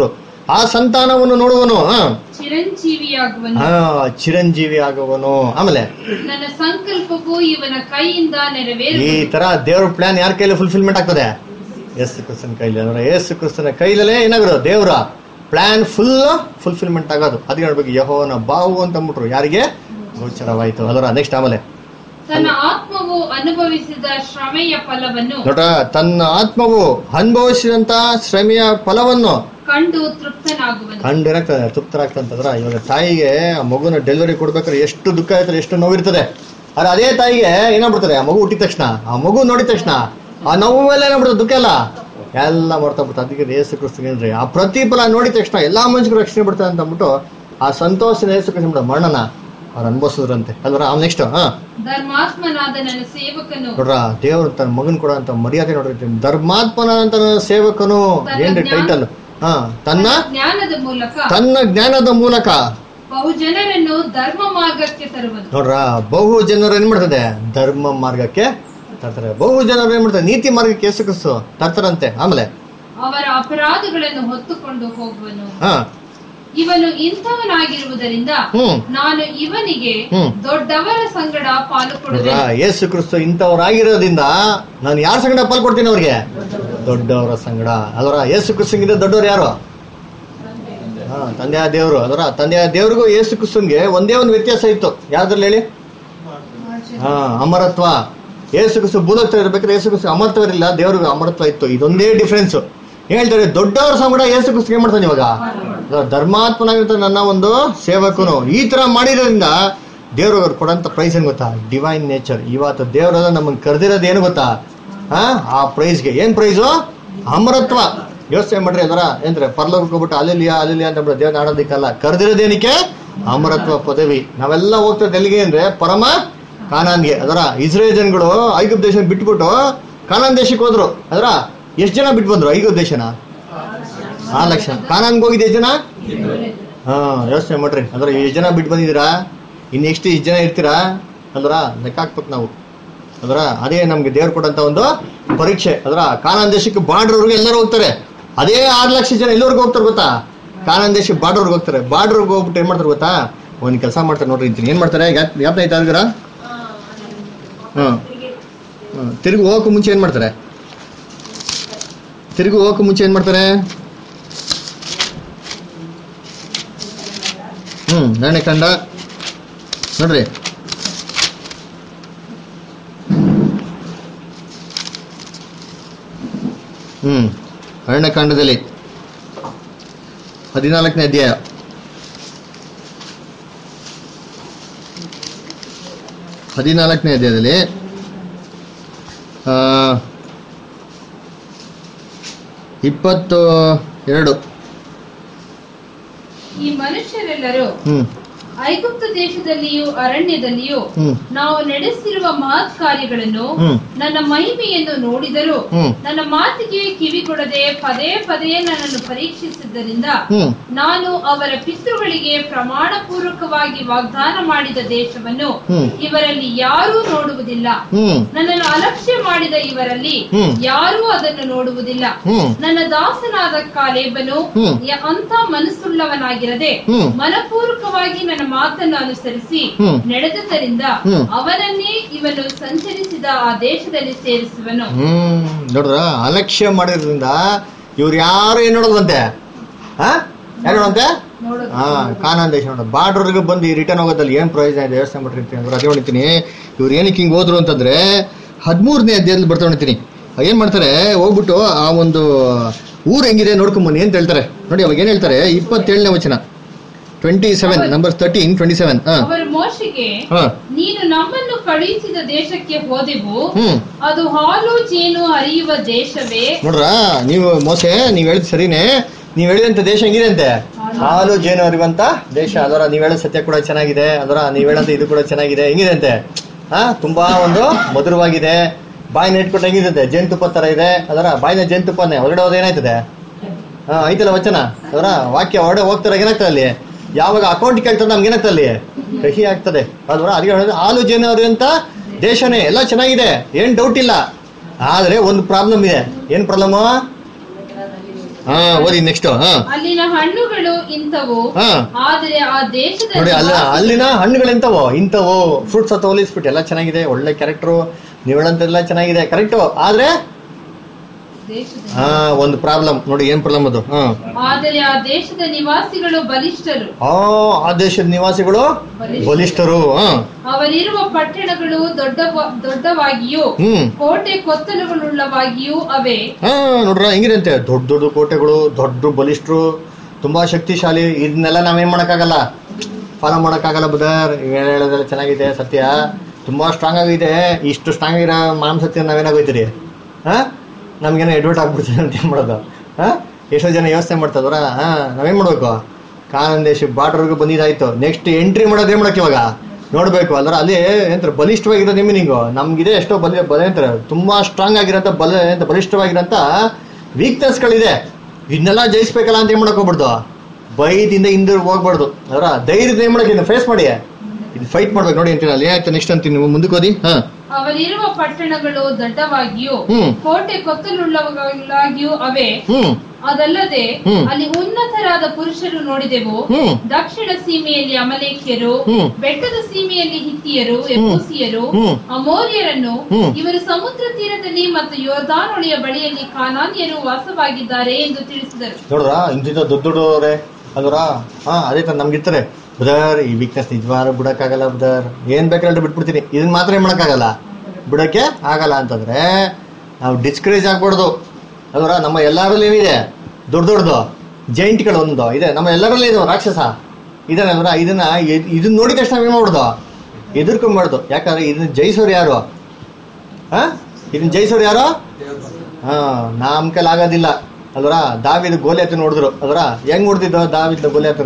Speaker 1: ಆ ಸಂತಾನವನ್ನು ನೋಡುವನು ಹಾ
Speaker 4: ಚಿರಂಜೀವಿಯಾಗುವನು
Speaker 1: ಹಾ ಚಿರಂಜೀವಿ ಆಗುವನು ಆಮೇಲೆ
Speaker 4: ನನ್ನ ಸಂಕಲ್ಪವು ಇವನ ಕೈಯಿಂದ
Speaker 1: ಈ
Speaker 4: ನೆರವೇರು
Speaker 1: ತರ ದೇವ್ರ ಪ್ಲಾನ್ ಯಾರ ಕೈಲಿ ಫುಲ್ಫಿಲ್ಮೆಂಟ್ ಆಗ್ತದೆ ಯೇಸು ಕ್ರಿಸ್ತನ ಕೈಲಿ ಅಂದ್ರೆ ಯೇಸು ಕ್ರಿಸ್ತನ ಕೈಲೇ ಏನಾಗೋದು ದೇವ್ರ ಪ್ಲಾನ್ ಫುಲ್ ಫುಲ್ಫಿಲ್ಮೆಂಟ್ ಆಗೋದು ಅದಕ್ಕೆ ನೋಡ್ಬೇಕು ಯಹೋವನ ಬಾವು ಅಂತ ಅಂದ್ಬಿಟ್ರು ಯಾರಿಗೆ ಗೋಚರವಾಯ್ತು ಅದರ ನೆಕ್ಸ್ಟ್ ಆಮೇಲೆ
Speaker 4: ತನ್ನ ಆತ್ಮವು ಅನುಭವಿಸಿದ ಶ್ರಮೆಯ ಫಲವನ್ನು
Speaker 1: ನೋಡ್ರ ತನ್ನ ಆತ್ಮವು ಅನುಭವಿಸಿದಂತ ಶ್ರಮೆಯ ಫಲವನ್ನು
Speaker 4: ಕಂಡು ತೃಪ್ತನಾಗುವನು
Speaker 1: ಕಂಡಿರಾಗ್ತದೆ ತೃಪ್ತರಾಗ್ತಂತಂದ್ರ ಇವಾಗ ತಾಯಿಗೆ ಆ ಮಗುನ ಡೆಲಿವರಿ ಕೊಡ್ಬೇಕಾದ್ರೆ ಎಷ್ಟು ದುಃಖ ಇರ್ತದೆ ಎಷ್ಟು ನೋವಿರ್ತದೆ ಆದ್ರೆ ಅದೇ ತಾಯಿಗೆ ಏನಾಗ್ಬಿಡ್ತಾರೆ ಆ ಮಗು ಹುಟ್ಟಿದ ತಕ್ಷಣ ಆ ಮಗು ನೋಡಿದ ತಕ್ಷಣ ಆ ನೋವೆಲ್ಲ ಏನಾಗ್ಬಿಡ್ತದೆ ದುಃಖ ಎಲ್ಲ ಎಲ್ಲ ಮಾಡ್ತಾ ಬಿಡ್ತಾರೆ ಅದಕ್ಕೆ ಏಸು ಕ್ರಿಸ್ತನ್ ಏನ್ರಿ ಆ ಪ್ರತಿಫಲ ನೋಡಿದ ತಕ್ಷಣ ಎಲ್ಲಾ ಮನುಷ್ಯರು ರಕ್ಷಣೆ ಬಿಡ್ತಾರೆ ಅಂತ ಅಂದ್ಬಿಟ್ಟು ಆ ಸಂತೋಷನ ಏಸು ಕ್ರಿಸ್ತನ್ ಬಿಡ ಮರಣನ ಅವ್ರು ಅನ್ಭವಿಸಿದ್ರಂತೆ ಅಲ್ವರ ಆ ನೆಕ್ಸ್ಟ್ ಹಾ
Speaker 4: ಧರ್ಮಾತ್ಮನಾದ ನನ್ನ ಸೇವಕನು
Speaker 1: ನೋಡ್ರ ದೇವ್ರು ತನ್ನ ಮಗನ್ ಕೊಡೋ ಅಂತ ಮರ್ಯಾದೆ ನೋಡ್ರಿ ಧರ್ಮಾತ್ಮನ ಅಂತ ಸೇವಕನು ಏನ್ರಿ ಟೈಟಲ್ ಹಾ ತನ್ನ
Speaker 4: ಜ್ಞಾನದ ಮೂಲಕ
Speaker 1: ತನ್ನ ಜ್ಞಾನದ ಮೂಲಕ
Speaker 4: ಬಹುಜನರನ್ನು ಧರ್ಮ ಮಾರ್ಗಕ್ಕೆ ತರುವನು
Speaker 1: ನೋಡ್ರ ಬಹು ಜನರು ಏನ್ ಮಾಡ್ತದೆ ಧರ್ಮ ಮಾರ್ಗಕ್ಕೆ ತರ್ತಾರೆ ಬಹು ಜನರು ಏನ್ ಮಾಡ್ತಾರೆ ನೀತಿ ಮಾರ್ಗಕ್ಕೆ ಯೇಸು ಕ್ರಿಸ್ತು ತರ್ತಾರಂತೆ ಆಮೇಲೆ
Speaker 4: ಅವರ ಅಪರಾಧಗಳನ್ನು ಹೊತ್ತುಕೊಂಡು ಹೋಗುವನು
Speaker 1: ಹಾ
Speaker 4: ಇವನು ಇಂಥವನಾಗಿರುವುದರಿಂದ
Speaker 1: ಹ್ಮ್
Speaker 4: ನಾನು ಇವನಿಗೆ
Speaker 1: ಹ್ಮ್.
Speaker 4: ದೊಡ್ಡವರ ಸಂಗಡ ಪಾಲು
Speaker 1: ನೋಡ್ರ
Speaker 4: ಕೊಡುವೆ
Speaker 1: ಯೇಸು ಕ್ರಿಸ್ತು ಇಂಥವ್ರಾಗಿರೋದ್ರಿಂದ ನಾನು ಯಾರ ಸಂಗಡ ಪಾಲ್ ಕೊಡ್ತೀನಿ ಅವ್ರಿಗೆ ದೊಡ್ಡವರ ಸಂಗಡ ಅದರ ಯೇಸು ಕ್ರಿಸ್ತಂಗಿಂತ ದೊಡ್ಡವ್ರು ಯಾರು ಹಾ ತಂದೆಯ ದೇವರು ಅದರ ತಂದೆಯ ದೇವ್ರಿಗೂ ಯೇಸು ಕ್ರಿಸ್ತನ್ಗೆ ಒಂದೇ ಒಂದು ವ್ಯತ್ಯಾಸ ಇತ್ತು ಯಾವ್ದ್ರಲ್ಲಿ ಹೇಳಿ ಹಾ ಅಮರತ್ವ ಯೇಸು ಕ್ರಿಸ್ತು ಭೂಲೋಕ ಇರ್ಬೇಕಾದ್ರೆ ಯೇಸು ಕ್ರಿಸ್ತು ಅಮರತ್ವ ಇರಲಿಲ್ಲ ದೇವ್ರಿಗೆ ಅಮರತ್ವ ಇತ್ತು ಇದೊಂದೇ ಡಿಫ್ರೆನ್ಸ್ ಹೇಳ್ತಾರೆ ದೊಡ್ಡವರ ಸಂಗಡ ಯೇಸು ಕ್ರಿಸ್ತು ಏನ್ ಮಾಡ್ತಾನೆ ಇವಾಗ ಧರ್ಮಾತ್ಮನಾಗಿರ್ತ ನನ್ನ ಒಂದು ಸೇವಕನು ಈ ತರ ಮಾಡಿರೋದ್ರಿಂದ ದೇವ್ರು ಅವ್ರು ಕೊಡಂತ ಪ್ರೈಸ್ ಏನ್ ಗೊತ್ತಾ ಡಿವೈನ್ ನೇಚರ್ ಇವತ್ತು ದೇವರ ನಮ್ಮನ್ನ ಕರೆದಿರೋದು ಏನು ಗೊತ್ತಾ ಹಾ ಆ ಪ್ರೈಸ್ಗೆ ಏನ್ ಪ್ರೈಸು ಅಮರತ್ವ ಯೋಚನೆ ಮಾಡ್ರಿ ಅದರ ಏನ್ರೆ ಪರ್ಲೋಕಕ್ಕೆ ಹೋಗ್ಬಿಟ್ಟು ಅಲ್ಲಿಲಿಯ ಅಲ್ಲಿಲಿಯ ಅಂತ ಬಿಟ್ಟು ದೇವ್ರನ್ನ ಆಡೋದಿಕ್ಕಲ್ಲ ಕರೆದಿರೋದೇನಕ್ಕೆ ಅಮರತ್ವ ಪದವಿ ನಾವೆಲ್ಲ ಹೋಗ್ತಿರೋದು ಎಲ್ಲಿಗೆ ಅಂದ್ರೆ ಪರಮ ಕಾನಾನ್ಗೆ ಅದರ ಇಸ್ರೇಲ್ ಜನಗಳು ಐಗುಪ್ತ ದೇಶ ಬಿಟ್ಬಿಟ್ಟು ಕಾನಾನ್ ದೇಶಕ್ಕೆ ಹೋದ್ರು ಅದರ ಎಷ್ಟು ಜನ ಬಿಟ್ಟು ಬಂದ್ರು ಐಗುಪ್ತ ದೇಶನ ಆರು ಲಕ್ಷ ಕಾನಾನ್ಗೆ ಹೋಗಿದ್ದು ಎಷ್ಟು ಜನ ಹಾ ಯೋಚನೆ ಮಾಡ್ರಿ ಅದರ ಎಷ್ಟು ಜನ ಬಿಟ್ಟು ಬಂದಿದ್ದೀರಾ ಇನ್ನು ಎಷ್ಟು ಇಷ್ಟು ಜನ ಇರ್ತೀರಾ ಅಲ್ವರ ಲೆಕ್ಕ ಹಾಕ್ಬೇಕು ನಾವು ಅದರ ಅದೇ ನಮ್ಗೆ ದೇವ್ರು ಕೊಡಂತ ಒಂದು ಪರೀಕ್ಷೆ ಅದರ ಕಾನಾನ್ ದೇಶಕ್ಕೆ ಬಾರ್ಡ್ರವ್ರಿಗೆ ಎಲ್ಲರೂ ಹೋಗ್ತಾರೆ ಅದೇ ಆರು ಲಕ್ಷ ಜನ ಎಲ್ಲರಿಗೂ ಹೋಗ್ತಾರೆ ಗೊತ್ತಾ ಕಾನಾನ್ ದೇಶಕ್ಕೆ ಬಾರ್ಡ್ರವ್ರಿಗೆ ಹೋಗ್ತಾರೆ ಬಾರ್ಡ್ರಿಗೆ ಹೋಗ್ಬಿಟ್ಟು ಏನ್ ಮಾಡ್ತಾರೆ ಗೊತ್ತಾ ಒಂದು ಕೆಲಸ ಮಾಡ್ತಾರೆ ನೋಡ್ರಿ ಇಂತೀನಿ ಏನ್ ಮಾಡ್ತಾರೆ ಯಾಪ್ ಆಯ್ತಾ ಅದರ ಹ್ಮ್ ಹ್ಮ್. ತಿರುಗಿ ಹೋಗಕ್ಕೂ ಮುಂಚೆ ಏನ್ ಮಾಡ್ತಾರೆ ತಿರುಗಿ ಹೋಗಕ್ಕೂ ಮುಂಚೆ ಏನ್ ಮಾಡ್ತಾರೆ ಹ್ಮ್ ನಾಳೆ ಕಂಡ ನೋಡ್ರಿ ಹ್ಮ್ ಅರಣ್ಯಕಾಂಡದಲ್ಲಿ ಹದಿನಾಲ್ಕನೇ ಅಧ್ಯಾಯ ಹದಿನಾಲ್ಕನೇ ಅಧ್ಯಾಯದಲ್ಲಿ ಆ, ಇಪ್ಪತ್ತು ಎರಡು
Speaker 4: ಈ ಮನುಷ್ಯರೆಲ್ಲರೂ
Speaker 1: ಹ್ಮ್
Speaker 4: ಐಗುಪ್ತ ದೇಶದಲ್ಲಿಯೂ ಅರಣ್ಯದಲ್ಲಿಯೂ
Speaker 1: ಹ್ಮ್
Speaker 4: ನಾವು ನಡೆಸಿರುವ ಮಹತ್ ಕಾರ್ಯಗಳನ್ನು
Speaker 1: ಹ್ಮ್.
Speaker 4: ನನ್ನ ಮಹಿಮೆಯನ್ನು ನೋಡಿದರು
Speaker 1: ಹ್ಮ್.
Speaker 4: ನನ್ನ ಮಾತಿಗೆ ಕಿವಿಗೊಡದೆ ಪದೇ ಪದೇ ನನ್ನನ್ನು ಪರೀಕ್ಷಿಸಿದ್ದರಿಂದ
Speaker 1: ಹ್ಮ್
Speaker 4: ನಾನು ಅವರ ಪಿತೃಗಳಿಗೆ ಪ್ರಮಾಣ ಪೂರ್ವಕವಾಗಿ ವಾಗ್ದಾನ ಮಾಡಿದ ದೇಶವನ್ನು
Speaker 1: ಹ್ಮ್.
Speaker 4: ಇವರಲ್ಲಿ ಯಾರೂ ನೋಡುವುದಿಲ್ಲ
Speaker 1: ಹ್ಮ್
Speaker 4: ನನ್ನನ್ನು ಅಲಕ್ಷ್ಯ ಮಾಡಿದ ಇವರಲ್ಲಿ
Speaker 1: ಹ್ಮ್.
Speaker 4: ಯಾರೂ ಅದನ್ನು ನೋಡುವುದಿಲ್ಲ
Speaker 1: ಹ್ಮ್.
Speaker 4: ನನ್ನ ದಾಸನಾದ ಕಾಲೇಬನು
Speaker 1: ಹ್ಮ್.
Speaker 4: ಯ- ಅಂತ ಮನಸ್ಸುಳ್ಳವನಾಗಿರದೆ
Speaker 1: ಹ್ಮ್.
Speaker 4: ಮನಪೂರ್ವಕವಾಗಿ ನನ್ನ ಮಾತನ್ನು ಅನುಸರಿಸಿ
Speaker 1: ಹ್ಮ್.
Speaker 4: ನಡೆದುದರಿಂದ
Speaker 1: ಹ್ಮ್.
Speaker 4: ಅವನನ್ನೇ ಇವನು ಸಂಚರಿಸಿದ ಆ ದೇಶದಲ್ಲಿ ಸೇರಿಸುವನು
Speaker 1: ಹ್ಮ್ ನೋಡ್ರ ಅಲಕ್ಷ್ಯ ಮಾಡಿದ್ರಿಂದ ಇವ್ರು ಯಾರು ಏನ್ ನೋಡಲ್ವಂತೆ ಹಾ ಯಾರು ನೋಡಂತೆ
Speaker 4: ನೋಡೋದು
Speaker 1: ಹಾ ಕಾನಾನ್ ದೇಶ ನೋಡ ಬಾರ್ಡರ್ಗೆ ಬಂದು ರಿಟರ್ನ್ ಹೋಗೋದಲ್ಲಿ ಏನ್ ಪ್ರಯೋಜನ ಇದೆ ಯೋಚನೆ ಮಾಡಿರ್ತೀನಿ ಅಂದ್ರೆ ಅದೇ ಹೊಡಿತೀನಿ ಇವ್ರು ಏನಕ್ಕೆ ಹಿಂಗ್ ಹೋದ್ರು ಅಂತಂದ್ರೆ ಹದಿಮೂರನೇ ಅಧ್ಯಾಯದಲ್ಲಿ ಬರ್ತಾ ಹೊಡಿತೀನಿ ಏನ್ ಮಾಡ್ತಾರೆ ಹೋಗ್ಬಿಟ್ಟು ಆ ಒಂದು ಊರ್ ಹೆಂಗಿದೆ ನೋಡ್ಕೊಂಬನ್ನಿ ಅಂತ ಹೇಳ್ತಾರೆ ನೋಡಿ ಅವಾಗ ಏನ್ ಹೇಳ್ತಾರೆ ಇಪ್ಪತ್ತೇಳನೇ ವಚನ twenty seven number thirteen twenty seven ಹಾ
Speaker 4: ಅವರು ಮೋಶೆಗೆ
Speaker 1: ಹಾ
Speaker 4: ನೀನು ನಮ್ಮನ್ನು ಕಳುಹಿಸಿದ ದೇಶಕ್ಕೆ ಹೋದೆವು
Speaker 1: ಹ್ಮ್
Speaker 4: ಅದು ಹಾಲು ಜೇನು ಹರಿಯುವ ದೇಶವೇ
Speaker 1: ನೋಡ್ರ ನೀವು ಮೋಸೆ ನೀವ್ ಹೇಳಿದ್ ಸರಿನೇ ನೀವ್ ಹೇಳಿದಂತ ದೇಶ ಹೆಂಗಿದೆ ಅಂತೆ ಹಾಲು ಜೇನು ಅರಿವಂತ ದೇಶ ಅದರ ನೀವ್ ಹೇಳೋ ಸತ್ಯ ಕೂಡ ಚೆನ್ನಾಗಿದೆ ಅದರ ನೀವ್ ಹೇಳಂತ ಇದು ಕೂಡ ಚೆನ್ನಾಗಿದೆ ಹೆಂಗಿದೆ ಅಂತೆ ಹಾ ತುಂಬಾ ಒಂದು ಮಧುರವಾಗಿದೆ ಬಾಯಿನ ಇಟ್ಕೊಂಡು ಹೆಂಗಿದೆ ಅಂತೆ ಜೇನುತುಪ್ಪ ತರ ಇದೆ ಅದರ ಬಾಯಿನ ಜೇನುತುಪ್ಪನೇ ಹೊರಗಡೆ ಹೋದ್ರೆ ಏನಾಯ್ತದೆ ಹಾ ಐತಲ್ಲ ವಚನ ಅದರ ವಾಕ್ಯ ಹೊರಡೆ ಹೋಗ್ತಾರೆ ಏನಾಗ್ತದೆ ಅಲ್ಲಿ ಯಾವಾಗ ಅಕೌಂಟ್ ಕೇಳ್ತದೆ ನಮ್ಗೆ ಏನಾಗ್ತದೆ ಅಲ್ಲಿ ಕಹಿ ಆಗ್ತದೆ ಅಲ್ವರ ಅದಕ್ಕೆ ಹೇಳೋದು ಹಾಲು ಜೇನು ಅರಿವಂತ ದೇಶನೇ ಎಲ್ಲ ಚೆನ್ನಾಗಿದೆ ಏನ್ ಡೌಟ್ ಇಲ್ಲ ಆದ್ರೆ ಒಂದು ಪ್ರಾಬ್ಲಮ್ ಇದೆ ಏನ್ ಪ್ರಾಬ್ಲಮ್ ಹಾ ಓದಿ ನೆಕ್ಸ್ಟ್ ಹಾ
Speaker 4: ಅಲ್ಲಿನ ಹಣ್ಣುಗಳು ಇಂಥವು
Speaker 1: ಹಾ
Speaker 4: ಆದರೆ ಆ ದೇಶದ
Speaker 1: ನೋಡಿ ಅಲ್ಲ
Speaker 4: ನಿವಾಸಿ-
Speaker 1: ಅಲ್ಲಿನ ಹಣ್ಣುಗಳೆಂತವೋ ಇಂಥವು ಫ್ರೂಟ್ಸ್ ಅಂತ ಹೋಲಿಸ್ಬಿಟ್ಟು ಎಲ್ಲ ಚೆನ್ನಾಗಿದೆ ಒಳ್ಳೆ ಕ್ಯಾರೆಕ್ಟರ್ ನೀವು ಹೇಳಂತೆಲ್ಲ ಚೆನ್ನಾಗಿದೆ ಕರೆಕ್ಟು ಆದ್ರೆ
Speaker 4: ದೇಶದ
Speaker 1: ಹಾ ಒಂದು ಪ್ರಾಬ್ಲಮ್ ನೋಡಿ ಏನ್ ಪ್ರಾಬ್ಲಮ್ ಅದು ಹಾ
Speaker 4: ಆದರೆ ಆ ದೇಶದ ನಿವಾಸಿಗಳು ಬಲಿಷ್ಠರು
Speaker 1: ಆ ಆ ದೇಶದ ನಿವಾಸಿಗಳು ಬಲಿಷ್ಠರು ಹಾ
Speaker 4: ಅವರಿರುವ ಪಟ್ಟಣಗಳು ದೊಡ್ಡ ದೊಡ್ಡವಾಗಿಯೂ
Speaker 1: ಹ್ಮ್
Speaker 4: ಕೋಟೆ ಕೊತ್ತಲುಗಳುಳ್ಳವಾಗಿಯೂ ಅವೇ
Speaker 1: ಹಾ ನೋಡ್ರ ಹೆಂಗಿರಂತೆ ದೊಡ್ಡ ದೊಡ್ಡ ಕೋಟೆಗಳು ದೊಡ್ಡ ಬಲಿಷ್ಠರು ತುಂಬಾ ಶಕ್ತಿಶಾಲಿ ಇದನ್ನೆಲ್ಲ ನಾವೇನ್ ಮಾಡಕ್ಕಾಗಲ್ಲ ಫಾಲೋ ಮಾಡಕ್ಕಾಗಲ್ಲ ಬದರ್ ಹೇಳೋದೆಲ್ಲ ಚೆನ್ನಾಗಿದೆ ಸತ್ಯ ತುಂಬಾ ಸ್ಟ್ರಾಂಗ್ ಆಗಿದೆ ಇಷ್ಟು ಸ್ಟ್ರಾಂಗ್ ಆಗಿರೋ ಮಾಂಸತ್ಯ ನಾವೇನಾಗೋಯ್ತೀರಿ ಹಾ ನಮ್ಗೇನೋ ಎಡ್ವರ್ಟ್ ಆಗ್ಬಿಡ್ತೀವಿ ಅಂತ ಏನ್ ಮಾಡೋದು ಹಾ ಎಷ್ಟೋ ಜನ ಯೋಚನೆ ಮಾಡ್ತದ್ರ ಹಾ ನಾವೇನ್ ಮಾಡ್ಬೇಕು ಕಾನನ್ ದೇಶ ಬಾರ್ಡರ್ಗೂ ಬಂದಿದ್ದಾಯ್ತು ನೆಕ್ಸ್ಟ್ ಎಂಟ್ರಿ ಮಾಡೋದು ಏನ್ ಮಾಡಕ್ ಇವಾಗ ನೋಡ್ಬೇಕು ಅಲ್ರ ಅಲ್ಲಿ ಎಂತ ಬಲಿಷ್ಠವಾಗಿರೋ ನಿಮಿನಿಂಗು ನಮ್ಗಿದೆ ಎಷ್ಟೋ ಬಲಿ ಬಲ ಎಂತ ತುಂಬಾ ಸ್ಟ್ರಾಂಗ್ ಆಗಿರೋಂಥ ಬಲ ಎಂತ ಬಲಿಷ್ಠವಾಗಿರೋಂಥ ವೀಕ್ನೆಸ್ಗಳಿದೆ ಇದನ್ನೆಲ್ಲ ಜಯಿಸ್ಬೇಕಲ್ಲ ಅಂತ ಏನ್ ಮಾಡಕ್ ಹೋಗ್ಬಿಡ್ದು ಬೈದಿಂದ ಹಿಂದೆ ಹೋಗ್ಬಾರ್ದು ಅದರ ಧೈರ್ಯದ ಏನ್ ಮಾಡಕ್ಕೆ ಫೇಸ್ ಮಾಡಿ ಇದು ಫೈಟ್ ಮಾಡ್ಬೇಕು ನೋಡಿ ಅಂತೀನಿ ಅಲ್ಲಿ ಏನಾಯ್ತು ನೆಕ್ಸ್ಟ್ ಅಂತೀನಿ ನೀವು ಮುಂದಕ್ಕೆ ಓದಿ ಹಾ
Speaker 4: ಅವರಿರುವ ಪಟ್ಟಣಗಳು ದೊಡ್ಡವಾಗಿಯೂ
Speaker 1: ಹ್ಮ್.
Speaker 4: ಕೋಟೆ ಕೊತ್ತಲುಳ್ಳವಾಗಿಯೂ ಅವೇ
Speaker 1: ಹ್ಮ್
Speaker 4: ಅದಲ್ಲದೆ
Speaker 1: ಹ್ಮ್.
Speaker 4: ಅಲ್ಲಿ ಉನ್ನತರಾದ ಪುರುಷರು ನೋಡಿದೆವು
Speaker 1: ಹ್ಮ್.
Speaker 4: ದಕ್ಷಿಣ ಸೀಮೆಯಲ್ಲಿ ಅಮಲೇಖ್ಯರು
Speaker 1: ಹ್ಮ್.
Speaker 4: ಬೆಟ್ಟದ ಸೀಮೆಯಲ್ಲಿ ಹಿತ್ತಿಯರು ಎಬೂಸಿಯರು
Speaker 1: ಹ್ಮ್.
Speaker 4: ಅಮೋರಿಯರನ್ನು
Speaker 1: ಹ್ಮ್.
Speaker 4: ಇವರು ಸಮುದ್ರ ತೀರದಲ್ಲಿ ಮತ್ತು ಯೋರ್ದಾನೊಳಿಯ ಬಳಿಯಲ್ಲಿ ಕಾನಾನ್ಯರು ವಾಸವಾಗಿದ್ದಾರೆ ಎಂದು ತಿಳಿಸಿದರು
Speaker 1: ನೋಡ್ರ ಇಂತಿಂತ ದೊಡ್ಡ ದೊಡ್ಡವ್ರೆ ಅಲ್ವರ ಹಾ ಅದೇ ತರ ನಮ್ಗಿರ್ತಾರೆ ಬದರ್ ಈ ವೀಕ್ನೆಸ್ ನಿಜವಾರ ಬಿಡಕ್ಕಾಗಲ್ಲ ಬದರ್ ಏನ್ ಬೇಕಾದ್ರೆ ಬಿಟ್ಬಿಡ್ತೀನಿ ಇದನ್ನ ಮಾತ್ರ ಏನ್ ಮಾಡಕ್ಕಾಗಲ್ಲ ಬಿಡಕ್ಕೆ ಆಗಲ್ಲ ಅಂತಂದ್ರೆ ನಾವು ಡಿಸ್ಕರೇಜ್ ಆಗ್ಬಾರ್ದು ಅಲ್ವರ ನಮ್ಮ ಎಲ್ಲಾರಲ್ಲಿ ಏನಿದೆ ದೊಡ್ಡ ದೊಡ್ಡದು ಜೈಂಟ್ಗಳು ಒಂದು ಇದೆ ನಮ್ಮ ಎಲ್ಲರಲ್ಲಿ ಇದು ರಾಕ್ಷಸ ಇದನ್ನಲ್ವರ ಇದನ್ನ ಇದ್- ಇದನ್ನ ನೋಡಿದ ತಕ್ಷಣ ನಾವೇನ್ ಮಾಡ್ಬಿಡ್ದು ಎದುರ್ಕೊಂಬಾರ್ದು ಯಾಕಂದ್ರೆ ಇದನ್ನ ಜಯಿಸೋರು ಯಾರು ಹಾ ಇದನ್ನ ಜಯಿಸೋರು ಯಾರು ಹಾ ನಮ್ ಕೈಲಿ ಆಗೋದಿಲ್ಲ ಅಲ್ವರ ದಾವಿದ ಗೋಲಿಯತ್ತ ನೋಡಿದ್ರು ಅಲ್ವರ ಹೆಂಗ್ ಹೊಡೆದಿದ್ದು ದಾವಿದ ಗೋಲಿಯತ್ತನ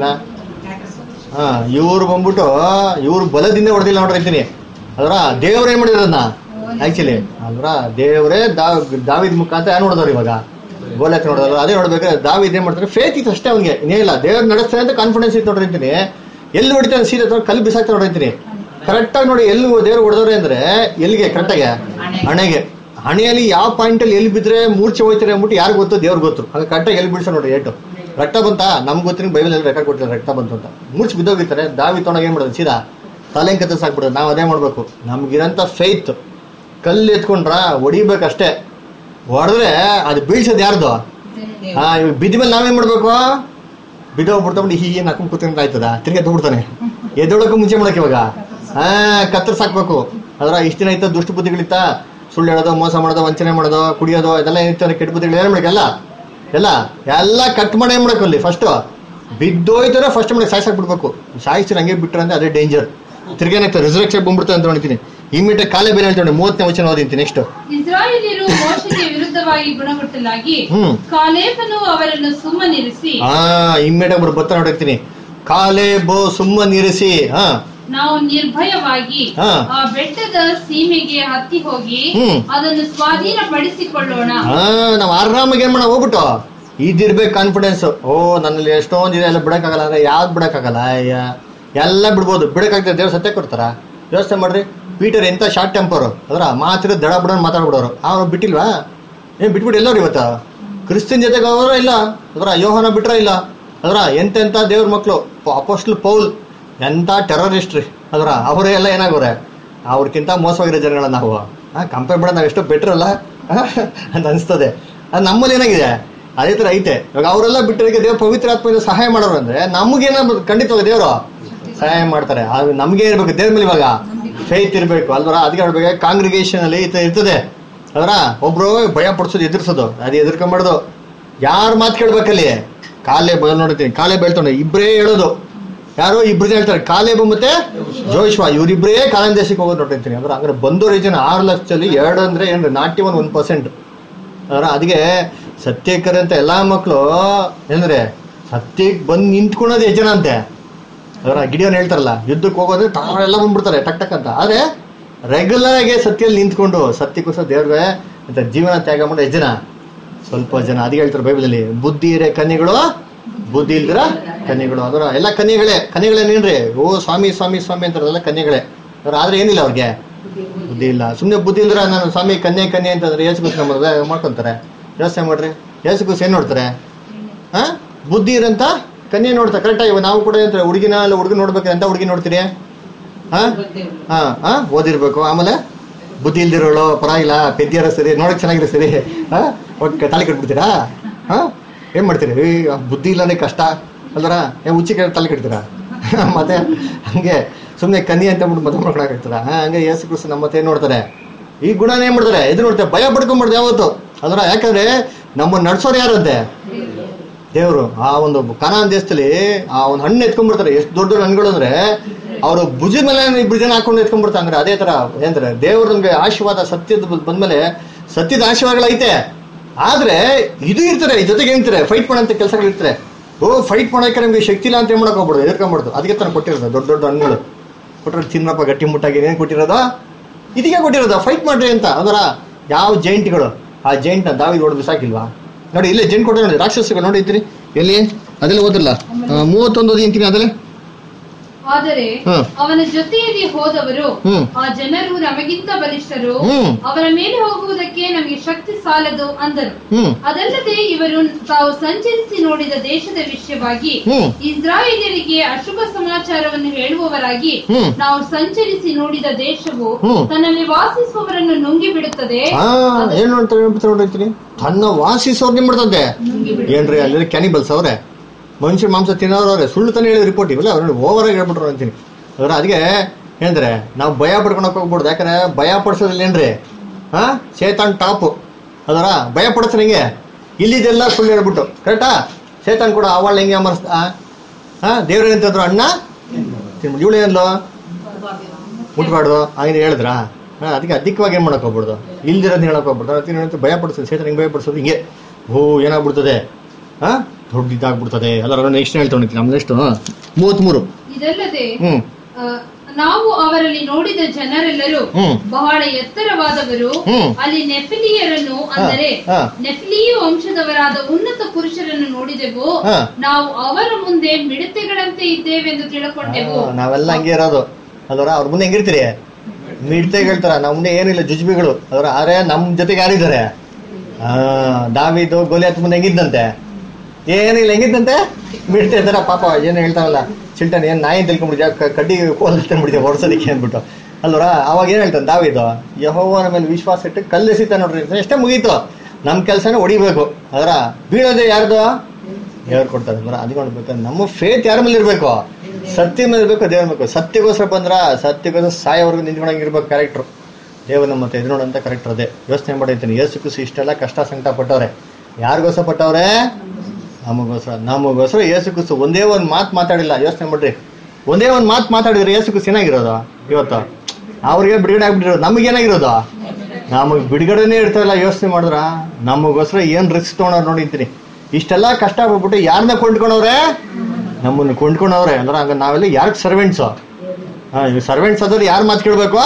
Speaker 1: ಹಾ ಇವ್ರು ಬಂದ್ಬಿಟ್ಟು ಇವ್ರು ಬಲದಿಂದ ಹೊಡೆದಿಲ್ಲ ನೋಡ್ರಿ ಅಲ್ವರ ದೇವ್ರ ಏನ್ ಮಾಡಿದ್ರನ್ನ ಆಕ್ಚುಲಿ ಅಲ್ವರ ದೇವ್ರೇ ದಾವ್ ದಾವಿದ್ ಮುಖಾಂತರ ಯಾರು ನೋಡಿದವ್ರು ಇವಾಗ ಗೋಲಿಯತ್ತ ನೋಡಿದಲ್ಲ ಅದೇ ನೋಡ್ಬೇಕಾದ್ರೆ ದಾವಿದ್ ಏನ್ ಮಾಡ್ತಾರೆ ಫೇತ್ ಇತ್ತು ಅಷ್ಟೇ ಅವ್ನಿಗೆ ಇನ್ನೇನಿಲ್ಲ ದೇವ್ರ ನಡೆಸ್ತಾರೆ ಅಂತ ಕಾನ್ಫಿಡೆನ್ಸ್ ಇತ್ತು ನೋಡ್ರಿ ಅಂತೀನಿ ಎಲ್ಲಿ ಹೊಡಿತಾನೆ ಸೀದಾ ತಗೊಂಡು ಕಲ್ಲು ಬಿಸಾಕ್ತಾ ನೋಡ್ರಿ ಅಂತೀನಿ ಕರೆಕ್ಟಾಗಿ ನೋಡಿ ಎಲ್ಲಿ ದೇವ್ರು ಹೊಡೆದವ್ರೆ ಅಂದ್ರೆ ಎಲ್ಲಿಗೆ ಕರೆಕ್ಟಾಗಿ ಹಣೆಗೆ ಹಣೆಯಲ್ಲಿ ಯಾವ ಪಾಯಿಂಟ್ ಅಲ್ಲಿ ಎಲ್ಲಿ ಬಿದ್ರೆ ಮೂರ್ಛೆ ಹೋಯ್ತಾರೆ ಅಂದ್ಬಿಟ್ಟು ಯಾರು ಗೊತ್ತು ದೇವ್ರಿಗೆ ಗೊತ್ತು ಹಾಗೆ ಕರೆಕ್ಟಾಗಿ ಎಲ್ಲಿ ಬಿಡ್ಸ ನೋಡಿ ಏಟು ರಕ್ತ ಬಂತ ನಮ್ಗೆ ಗೊತ್ತಿನ ಬೈಬಲ್ ಅಲ್ಲಿ ರೆಕಾರ್ಡ್ ಕೊಡ್ತಾರೆ ರಕ್ತ ಬಂತು ಅಂತ ಮೂರ್ಛೆ ಬಿದ್ದೋಗಿರ್ತಾರೆ ದಾವಿ ತೊಗೊಂಡಾಗ ಏನ್ ಮಾಡೋದು ಸೀದಾ ತಲೆ ಕತ್ತ ಸಾಕ್ಬಿಡೋದು ನಾವು ಅದೇ ಮಾಡ್ಬೇಕು ನಮ್ಗಿರಂತ ಫೇತ್ ಕಲ್ಲು ಎತ್ಕೊಂಡ್ರ ಹೊಡಿಬೇಕಷ್ಟೇ ಹೊಡೆದ್ರೆ ಅದು ಬೀಳ್ಸೋದು ಯಾರ್ದು ಹಾ ಇವಾಗ ಬಿದ್ದ ಮೇಲೆ ನಾವೇನ್ ಮಾಡ್ಬೇಕು ಬಿದ್ದೋಗ್ಬಿಡ್ತಾಬಿಟ್ಟು ಹೀಗೆ ನಕ್ಕೊಂಡು ಕೂತ್ಕೊಂಡು ಆಯ್ತದ ತಿರ್ಗಿ ಎದ್ಬಿಡ್ತಾನೆ ಎದ್ದೊಳಕ್ಕೂ ಮುಂಚೆ ಮಾಡಕ್ ಇವಾಗ ಹಾ ಕತ್ತರ್ಸ್ ಹಾಕ್ಬೇಕು ಅದ್ರ ಇಷ್ಟ ದಿನ ಇತ್ತ ದುಷ್ಟ ಬುದ್ಧಿಗಳಿತ್ತ ಸುಳ್ಳು ಹೇಳೋದು ಮೋಸ ಮಾಡೋದು ವಂಚನೆ ಮಾಡೋದು ಕುಡಿಯೋದು ಇದೆಲ್ಲ ಏನಿರ್ತಾರೆ ಕೆಟ್ಟ ಬುದ್ಧಿಗಳು ಏನ್ ಮಾಡ್ಬೇಕು ಎಲ್ಲ ಎಲ್ಲ ಎಲ್ಲ ಕಟ್ ಮಾಡಿ ಏನ್ ಮಾಡಬೇಕು ಅಲ್ಲಿ ಫಸ್ಟ್ ಬಿದ್ದೋಯ್ತಾರೆ ಫಸ್ಟ್ ಮಾಡಿ ಸಾಯ್ಸಾಕ್ ಬಿಡ್ಬೇಕು ಸಾಯಿಸಿ ಹಂಗೆ ಬಿಟ್ರೆ ಅಂದ್ರೆ ಅದೇ ಡೇಂಜರ್ ತಿರ್ಗೇನಾಗ್ತದೆ ರಿಸರ್ವೇಕ್ಷನ್ ಬಂದ್ಬಿಡ್ತಾರೆ ಅಂತ ನೋಡ್ತೀನಿ ಇಮಿಟ ಕಾಲೇ ಬೇರೆ ಹೇಳ್ತಾನೆ ಮೂವತ್ತನೇ ವಚನ ಓದಿಂತೀನಿ ನೆಕ್ಸ್ಟ್
Speaker 4: ಇಸ್ರಾಯೇಲಿಯರು ಮೋಶೆಗೆ ವಿರುದ್ಧವಾಗಿ ಗುಣಗುಟ್ಟಲಾಗಿ
Speaker 1: ಹ್ಮ್.
Speaker 4: ಕಾಲೇಬನು ಅವರನ್ನು ಸುಮ್ಮನಿರಿಸಿ
Speaker 1: ಹಾ ಇಮ್ಮಿಟ ಒಬ್ರು ಬತ್ತ ನೋಡಿರ್ತೀನಿ ಕಾಲೇ ಬೋ ಸುಮ್ಮನಿರಿಸಿ ಹಾ
Speaker 4: ನಾವು ನಿರ್ಭಯವಾಗಿ
Speaker 1: ಹಾ.
Speaker 4: ಆ ಬೆಟ್ಟದ ಸೀಮೆಗೆ ಹತ್ತಿ ಹೋಗಿ
Speaker 1: ಹ್ಮ್.
Speaker 4: ಅದನ್ನು ಸ್ವಾಧೀನಪಡಿಸಿಕೊಳ್ಳೋಣ
Speaker 1: ಹಾ ನಾವ್ ಆರಾಮಾಗಿ ಏನ್ ಮಾಡ ಹೋಗ್ಬಿಟ್ಟು ಇದಿರ್ಬೇಕು ಕಾನ್ಫಿಡೆನ್ಸ್ ಓ ನನ್ನಲ್ಲಿ ಎಷ್ಟೊಂದಿದೆ ಎಲ್ಲ ಬಿಡಕ್ಕಾಗಲ್ಲ ಅಂದ್ರೆ ಯಾವ್ದು ಬಿಡಕ್ಕಾಗಲ್ಲ ಅಯ್ಯ ಎಲ್ಲ ಬಿಡ್ಬೋದು ಬಿಡಕ್ಕಾಗ್ತದೆ ದೇವ್ರ ಸತ್ಯ ಕೊಡ್ತಾರ ಯೋಚನೆ ಮಾಡ್ರಿ ಪೀಟರ್ ಎಂತ ಶಾರ್ಟ್ ಟೆಂಪರ್ ಅದ್ರ ಮಾತ್ರ ದಡ ಬಿಡ ಮಾತಾಡ್ಬಿಡೋರು ಅವ್ರು ಬಿಟ್ಟಿಲ್ವಾ ಏನ್ ಬಿಟ್ಬಿಟ್ಟು ಎಲ್ಲವ್ರು ಇವತ್ತ ಕ್ರಿಸ್ತನ್ ಜೊತೆಗೆ ಅವರ ಇಲ್ಲ ಅದ್ರ ಯೋಹನ ಬಿಟ್ರ ಇಲ್ಲ ಅದ್ರ ಎಂತೆಂತ ದೇವ್ರ ಮಕ್ಳು ಅಪೋಸ್ಟಲ್ ಪೌಲ್ ಎಂತ ಟೆರರಿಸ್ಟ್ ರೀ ಅದ್ರ ಅವರೇ ಎಲ್ಲ ಏನಾಗೋರೆ ಅವ್ರಕ್ಕಿಂತ ಮೋಸವಾಗಿರೋ ಜನಗಳ ನಾವು ಕಂಪೇರ್ ಮಾಡೋದು ನಾವು ಎಷ್ಟೋ ಬೆಟ್ರ್ ಅಲ್ಲ ಆ, ಅಂತ ಅನಿಸ್ತದೆ ಅದು ನಮ್ಮಲ್ಲಿ ಏನಾಗಿದೆ ಅದೇ ಥರ ಐತೆ ಇವಾಗ ಅವರೆಲ್ಲ ಬಿಟ್ಟರಿಗೆ ದೇವ್ರ ಪವಿತ್ರ ಆತ್ಮದಿಂದ ಸಹಾಯ ಮಾಡೋರು ಅಂದ್ರೆ ನಮಗೇನ ಖಂಡಿತವಾಗ ದೇವರು ಸಹಾಯ ಮಾಡ್ತಾರೆ ಆದ್ರೆ ನಮ್ಗೆ ಇರ್ಬೇಕು ದೇವ್ರ ಮೇಲೆ ಇವಾಗ ಫೇತ್ ಇರಬೇಕು ಅಲ್ವರ ಅದಕ್ಕೆ ಹೇಳ್ಬೇಕು ಕಾಂಗ್ರಿಗೇಷನ್ ಅಲ್ಲಿ ಈ ತರ ಇರ್ತದೆ ಅದರ ಒಬ್ರು ಭಯ ಪಡಿಸೋದು ಎದುರಿಸೋದು ಅದು ಎದುರ್ಕೊಂಬಾರ್ದು ಯಾರ ಮಾತು ಕೇಳ್ಬೇಕಲ್ಲಿ ಕಾಲೇ ಬದಲು ನೋಡ್ತೀನಿ ಕಾಲೇ ಬೆಳ್ತಾನೆ ಇಬ್ಬರೇ ಹೇಳೋದು ಯಾರೋ ಇಬ್ರು ಹೇಳ್ತಾರೆ ಕಾಲೇಬು ಮತ್ತೆ ಜೋಶ್ವಾ ಇವರಿಬ್ಬರೇ ಕಾಲಂ ದೇಶಕ್ಕೆ ಹೋಗೋದು ನೋಡಿರ್ತೀನಿ ಅಂದ್ರೆ ಅಂದ್ರೆ ಬಂದೋ ರೀಜನ್ ಆರು ಲಕ್ಷದಲ್ಲಿ ಎರಡು ಅಂದ್ರೆ ಏನು ನಾಟಿ ಒನ್ ಒನ್ ಪರ್ಸೆಂಟ್ ಅದರ ಅದಕ್ಕೆ ಸತ್ಯಕ್ಕರೆ ಅಂತ ಎಲ್ಲಾ ಮಕ್ಕಳು ಏನಂದ್ರೆ ಸತ್ಯಕ್ಕೆ ಬಂದು ನಿಂತ್ಕೊಳೋದು ಎಷ್ಟು ಜನ ಅಂತೆ ಅದರ ಗಿಡಿಯೋನ್ ಹೇಳ್ತಾರಲ್ಲ ಯುದ್ಧಕ್ಕೆ ಹೋಗೋದ್ರೆ ತಾವೆಲ್ಲ ಬಂದ್ಬಿಡ್ತಾರೆ ಟಕ್ ಟಕ್ ಅಂತ ಆದ್ರೆ ರೆಗ್ಯುಲರ್ ಆಗಿ ಸತ್ಯಲ್ಲಿ ನಿಂತ್ಕೊಂಡು ಸತ್ಯಕ್ಕೋಸ್ಕರ ದೇವ್ರಿಗೆ ಅಂತ ಜೀವನ ತ್ಯಾಗ ಮಾಡೋ ಎಷ್ಟು ಜನ ಸ್ವಲ್ಪ ಜನ ಅದಕ್ಕೆ ಹೇಳ್ತಾರೆ ಬೈಬಲಲ್ಲಿ ಬುದ್ಧಿ ಇರೇ ಕನ್ಯೆಗಳು ಬುದ್ಧಿ ಇಲ್ದಿರ ಕನ್ಯೆಗಳು ಅದರ ಎಲ್ಲ ಕನ್ಯೆಗಳೇ ಕನ್ಯೆಗಳೇನೇನ್ರಿ ಓ ಸ್ವಾಮಿ ಸ್ವಾಮಿ ಸ್ವಾಮಿ ಅಂತಾರಲ್ಲ ಕನ್ಯೆಗಳೇ ಅವ್ರ ಆದ್ರೆ ಏನಿಲ್ಲ ಅವ್ರಿಗೆ ಬುದ್ಧಿ ಇಲ್ಲ ಸುಮ್ಮನೆ ಬುದ್ಧಿ ಇಲ್ದ್ರ ನಾನು ಸ್ವಾಮಿ ಕನ್ಯೆ ಕನ್ಯೆ ಅಂತಂದ್ರೆ ಯೇಸುಗುಸ್ ನಮ್ಮ ಮದುವೆ ಮಾಡ್ಕೊಂತಾರೆ ಯೋಚನೆ ಮಾಡ್ರಿ ಯೇಸುಗುಸ್ ಏನ್ ನೋಡ್ತಾರೆ ಆ ಬುದ್ಧಿ ಇರಂತ ಕನ್ಯೆ ನೋಡ್ತಾ ಕರೆಕ್ಟಾಗಿ ನಾವು ಕೂಡ ಏನಂತಾರೆ ಹುಡುಗಿನ ಇಲ್ಲ ಹುಡುಗಿ ನೋಡ್ಬೇಕು ಅಂತ ಹುಡುಗಿ ನೋಡ್ತೀರಿ ಹಾ ಹಾ ಹಾ ಓದಿರ್ಬೇಕು ಆಮೇಲೆ ಬುದ್ಧಿ ಇಲ್ದಿರೋಳು ಪರವಾಗಿಲ್ಲ ಪೆದ್ದಿಯರ ಸರಿ ನೋಡಕ್ ಚೆನ್ನಾಗಿರೋ ಸರಿ ಹಾ ಒಟ್ಟು ತಲೆ ಕಟ್ಬಿಡ್ತೀರಾ ಹಾ ಏನ್ ಮಾಡ್ತೀರಿ ಏ, ಬುದ್ಧಿ ಇಲ್ಲನೇ ಕಷ್ಟ ಅಲ್ದರ ಏ ಹುಚ್ಚಿಗೆ ತಲೆ ಕಟ್ತೀರಾ ಮತ್ತೆ ಹಂಗೆ ಸುಮ್ಮನೆ ಕನ್ನಿ ಅಂತ ಬಿಟ್ಟು ಮದುವೆ ಮಾಡ್ಕೊಳಕಾಗ್ತದ ಹಾ ಹಂಗೆ ಯೇಸು ಕ್ರಿಸ್ತು ನಮ್ಮ ಮತ್ತೆ ಏನ್ ನೋಡ್ತಾರೆ ಈ ಗುಣನ ಏನ್ ಮಾಡ್ತಾರೆ ಎದುರು ನೋಡ್ತಾರೆ ಭಯ ಪಡ್ಕೊಂಡ್ಬಿಡ್ದು ಯಾವತ್ತು ಅಲ್ದ್ರ ಯಾಕಂದ್ರೆ ನಮ್ಮ ನಡ್ಸೋರು ಯಾರಂತೆ ದೇವರು ಆ ಒಂದು ಕನಾನ್ ದೇಶದಲ್ಲಿ ಆ ಒಂದು ಹಣ್ಣು ಎತ್ಕೊಂಡ್ಬಿಡ್ತಾರೆ ಎಷ್ಟು ದೊಡ್ಡ ದೊಡ್ಡ ಹಣ್ಣುಗಳು ಅಂದ್ರೆ ಅವರು ಭುಜದ ಮೇಲೆ ಇಬ್ರು ಜನ ಹಾಕೊಂಡು ಎತ್ಕೊಂಡ್ಬಿಡ್ತಾರೆ ಅಂದ್ರೆ ಅದೇ ತರ ಏನಂತಾರೆ ದೇವ್ರು ನಮ್ಗೆ ಆಶೀರ್ವಾದ ಸತ್ಯದ ಬ- ಬಂದ್ಮೇಲೆ ಸತ್ಯದ ಆಶೀರ್ವಾದಗಳೈತೆ ಆದ್ರೆ ಇದು ಇರ್ತಾರೆ ಇದ್ ಜೊತೆಗೆ ಏನಿರ್ತಾರೆ ಫೈಟ್ ಮಾಡಂತ ಕೆಲಸಗಳು ಇರ್ತಾರೆ ಓ ಫೈಟ್ ಮಾಡಕ್ಕೆ ನಮ್ಗೆ ಶಕ್ತಿ ಇಲ್ಲ ಅಂತ ಏನ್ ಮಾಡಕ್ ಹೋಗ್ಬಿಡು ಎದ್ಕೊಂಡ್ಬಿಡ್ದು ಅದಕ್ಕೆ ತಾನು ಕೊಟ್ಟಿರೋದು ದೊಡ್ಡ ದೊಡ್ಡ ಹಣ್ಣುಗಳು ಕೊಟ್ಟರೆ ತಿನ್ನಪ್ಪ ಗಟ್ಟಿ ಮುಟ್ಟಾಗಿ ಏನ್ ಕೊಟ್ಟಿರೋದು ಇದಕ್ಕೆ ಕೊಟ್ಟಿರೋದು ಫೈಟ್ ಮಾಡ್ರಿ ಅಂತ ಅದರ ಯಾವ ಜೈಂಟ್ಗಳು ಆ ಜೈಂಟ್ ನ ದಾವಿ ಹೊಡೆದು ಬಿಸಾಕಿಲ್ವಾ ನೋಡಿ ಇಲ್ಲೇ ಜೈಂಟ್ ಕೊಟ್ಟರೆ ನೋಡಿ ರಾಕ್ಷಸಗಳು ನೋಡಿದ್ರಿ ಎಲ್ಲಿ ಅದೆಲ್ಲ ಓದಿಲ್ಲ ಮೂವತ್ತೊಂದು ಓದಿಂತೀನಿ ಅದಲ್ಲೇ
Speaker 4: ಆದರೆ
Speaker 1: ಹ್ಮ್.
Speaker 4: ಅವನ ಜೊತೆಯಲ್ಲಿ ಹೋದವರು
Speaker 1: ಹ್ಮ್.
Speaker 4: ಆ ಜನರು ನಮಗಿಂತ ಬಲಿಷ್ಠರು
Speaker 1: ಹ್ಮ್.
Speaker 4: ಅವರ ಮೇಲೆ ಹೋಗುವುದಕ್ಕೆ ನಮಗೆ ಶಕ್ತಿ ಸಾಲದು ಅಂದರು
Speaker 1: ಹ್ಮ್
Speaker 4: ಅದಲ್ಲದೆ ಇವರು ತಾವು ಸಂಚರಿಸಿ ನೋಡಿದ ದೇಶದ ವಿಷಯವಾಗಿ
Speaker 1: ಹ್ಮ್.
Speaker 4: ಇಸ್ರಾಯೇಲರಿಗೆ ಅಶುಭ ಸಮಾಚಾರವನ್ನು ಹೇಳುವವರಾಗಿ
Speaker 1: ಹ್ಮ್.
Speaker 4: ನಾವು ಸಂಚರಿಸಿ ನೋಡಿದ ದೇಶವು
Speaker 1: ಹ್ಮ್.
Speaker 4: ತನ್ನಲ್ಲಿ ವಾಸಿಸುವವರನ್ನು ನುಂಗಿ ಬಿಡುತ್ತದೆ
Speaker 1: ಆ ಏನ್ ನೋಡ್ತಾರೆ ಹೇಳ್ಬಿಟ್ಟು ನೋಡಿರ್ತೀನಿ ತನ್ನ ವಾಸಿಸೋರ್ ನಿಮ್ ಮಾಡ್ತಂತೆ ಏನ್ರಿ ಅಲ್ಲಿ ಕ್ಯಾನಿಬಲ್ಸ್ ಅವ್ರೆ ಮನುಷ್ಯ ಮಾಂಸ ತಿನ್ನೋರು ಅವ್ರೆ ಸುಳ್ಳು ತಾನೇ ಹೇಳಿ ರಿಪೋರ್ಟ್ ಇವೆಲ್ಲ ಅವ್ರು ಓವರ್ ಆಗಿ ಹೇಳ್ಬಿಟ್ರು ಅಂತೀನಿ ಅದ್ರ ಅದಕ್ಕೆ ಏನಂದ್ರೆ ನಾವು ಭಯ ಪಡ್ಕೊಳಕ್ ಹೋಗ್ಬಿಡ್ದು ಯಾಕಂದ್ರೆ ಭಯ ಪಡಿಸೋದಿಲ್ಲ ಏನ್ರಿ ಹಾ ಸೇತಾನ್ ಟಾಪ್ ಅದರ ಭಯ ಪಡಿಸ್ತಾರೆ ಹೆಂಗೆ ಇಲ್ಲಿದೆಲ್ಲ ಸುಳ್ಳು ಹೇಳ್ಬಿಟ್ಟು ಕರೆಕ್ಟಾ ಸೇತಾನ್ ಕೂಡ ಅವಳ ಹೆಂಗೆ ಅಮರ್ಸ್ತ ಹಾ ದೇವ್ರ ಎಂತಂದ್ರು ಅಣ್ಣ ತಿನ್ಬಿಟ್ಟು ಇವಳು ಏನ್ಲು ಮುಟ್ಬಾರ್ದು ಹಂಗೆ ಹೇಳಿದ್ರಾ ಹಾ, ಅದಕ್ಕೆ ಅಧಿಕವಾಗಿ ಏನ್ ಮಾಡಕ್ ಹೋಗ್ಬಿಡ್ದು ಇಲ್ದಿರೋದ್ ಹೇಳಕ್ ಹೋಗ್ಬಿಡ್ದು ಅದಕ್ಕೆ ಏನಂತ ಭಯ ಪಡಿಸೋದು ಸೇತನ ಹೆಂಗ್ ಭಯ ಪಡಿಸೋದು ಹಿಂಗೆ ಓ ಏನಾಗ್ಬಿಡ್ತದೆ ಹಾ ದೊಡ್ಡ ಇದಾಗ್ಬಿಡ್ತದೆ ಎಲ್ಲರೂ ನೆಕ್ಸ್ಟ್ ಹೇಳ್ತಾ ನಮ್ ನೆಕ್ಸ್ಟ್ ಮೂವತ್ಮೂರು
Speaker 4: ಇದಲ್ಲದೆ
Speaker 1: ಹ್ಮ್
Speaker 4: ಆ, ನಾವು ಅವರಲ್ಲಿ ನೋಡಿದ ಜನರೆಲ್ಲರೂ
Speaker 1: ಹ್ಮ್.
Speaker 4: ಬಹಳ ಎತ್ತರವಾದವರು
Speaker 1: ಹ್ಮ್.
Speaker 4: ಅಲ್ಲಿ ನೆಫಿಲಿಯರನ್ನು ಅಂದರೆ
Speaker 1: ಹಾ.
Speaker 4: ನೆಫಿಲಿಯ ವಂಶದವರಾದ ಉನ್ನತ ಪುರುಷರನ್ನು ನೋಡಿದೆವು
Speaker 1: ಹಾ.
Speaker 4: ನಾವು ಅವರ ಮುಂದೆ ಮಿಡತೆಗಳಂತೆ ಇದ್ದೇವೆಂದು ತಿಳ್ಕೊಂಡೆವು
Speaker 1: ಆ, ನಾವೆಲ್ಲ ಹಂಗೆ ಇರೋದು ಅದರ ಅವ್ರ ಮುಂದೆ ಹೆಂಗಿರ್ತೀರಿ ಮಿಡ್ತೆ ಹೇಳ್ತಾರ ನಮ್ಮ ಮುಂದೆ ಏನಿಲ್ಲ ಜುಜ್ಬಿಗಳು ಅದರ ಆದ್ರೆ ನಮ್ ಜೊತೆಗೆ ಯಾರಿದ್ದಾರೆ ಆ ದಾವಿದು ಗೋಲಿಯಾತ್ ಮುಂದೆ ಹೆಂಗಿದ್ದಂತೆ ಏನಿಲ್ಲ ಹೆಂಗಿದ್ದಂತೆ ಮಿಡ್ತೆ ತರ ಪಾಪ ಏನು ಹೇಳ್ತಾನಲ್ಲ ಚಿಲ್ಟನ್ ಏನ್ ನಾಯಿ ತಿಳ್ಕೊಂಡ್ಬಿಡ್ತೀಯ ಕ- ಕಡ್ಡಿ ಕೋಲ್ ತಂದ್ಬಿಡ್ತೀಯ ಹೊಡ್ಸೋದಕ್ಕೆ ಅಂದ್ಬಿಟ್ಟು ಅಲ್ವರ ಅವಾಗ ಏನ್ ಹೇಳ್ತಾನೆ ದಾವಿದು ಯಹೋವನ ಮೇಲೆ ವಿಶ್ವಾಸ ಇಟ್ಟು ಕಲ್ಲೆಸಿತ ನೋಡ್ರಿ ಎಷ್ಟೇ ಮುಗೀತು ನಮ್ ಕೆಲ್ಸನ ಹೊಡಿಬೇಕು ಅದರ ಬೀಳೋದೇ ಯಾರ್ದು ದೇವ್ರು ಕೊಡ್ತಾರೆ ಬರ ಅದಕ್ಕೆ ನೋಡ್ಬೇಕು ನಮ್ಮ ಫೇತ್ ಯಾರ ಮೇಲೆ ಇರ್ಬೇಕು ಸತ್ಯ ಮೇಲೆ ಇರ್ಬೇಕು ದೇವ್ರ ಬೇಕು ಸತ್ಯಗೋಸ್ಕರ ಬಂದ್ರ ಸತ್ಯಗೋಸ್ಕರ ಸಾಯೋವರೆಗೂ ನಿಂತ್ಕೊಂಡಂಗಿರ್ಬೇಕು ಕ್ಯಾರೆಕ್ಟರ್ ದೇವ್ರ ನಮ್ಮ ಮತ್ತೆ ಎದುರು ಕರೆಕ್ಟರ್ ಅದೇ ಯೋಚನೆ ಮಾಡಿರ್ತೀನಿ ಯೇಸು ಕ್ರಿಸ್ತು ಇಷ್ಟೆಲ್ಲ ಕಷ್ಟ ಸಂಕಟ ಪಟ್ಟವ್ರೆ ಯಾರಿಗೋಸ್ಕರ ಪಟ್ಟವ್ರೆ ನಮಗೋಸ್ಕರ ನಮಗೋಸ್ಕರ ಯೇಸು ಕ್ರಿಸ್ತು ಒಂದೇ ಒಂದು ಮಾತು ಮಾತಾಡಿಲ್ಲ ಯೋಚನೆ ಮಾಡ್ರಿ ಒಂದೇ ಒಂದು ಮಾತು ಮಾತಾಡಿದ್ರೆ ಯೇಸು ಕ್ರಿಸ್ತು ಏನಾಗಿರೋದು ಇವತ್ತು ಅವ್ರಿಗೆ ಬಿಡುಗಡೆ ಆಗ್ಬಿಟ್ಟಿರೋದು ನಮಗೇನಾಗಿರೋದು ನಮಗ್ ಬಿಡುಗಡೆನೇ ಇರ್ತಾರಲ್ಲ ಯೋಚನೆ ಮಾಡಿದ್ರ ನಮಗೋಸ್ಕರ ಏನ್ ರಿಸ್ಕ್ ತೊಗೊಂಡವ್ರು ನೋಡಿರ್ತೀನಿ ಇಷ್ಟೆಲ್ಲ ಕಷ್ಟ ಆಗ್ಬಿಟ್ಟು ಯಾರನ್ನ ಕೊಂಡ್ಕೊಂಡವ್ರೆ ನಮ್ಮನ್ನು ಕೊಂಡ್ಕೊಂಡವ್ರೆ ಅಂದ್ರೆ ಹಂಗ ನಾವೆಲ್ಲ ಯಾರಿಗೆ ಸರ್ವೆಂಟ್ಸು ಸರ್ವೆಂಟ್ಸ್ ಆದ್ರೆ ಯಾರು ಮಾತು ಕೇಳ್ಬೇಕು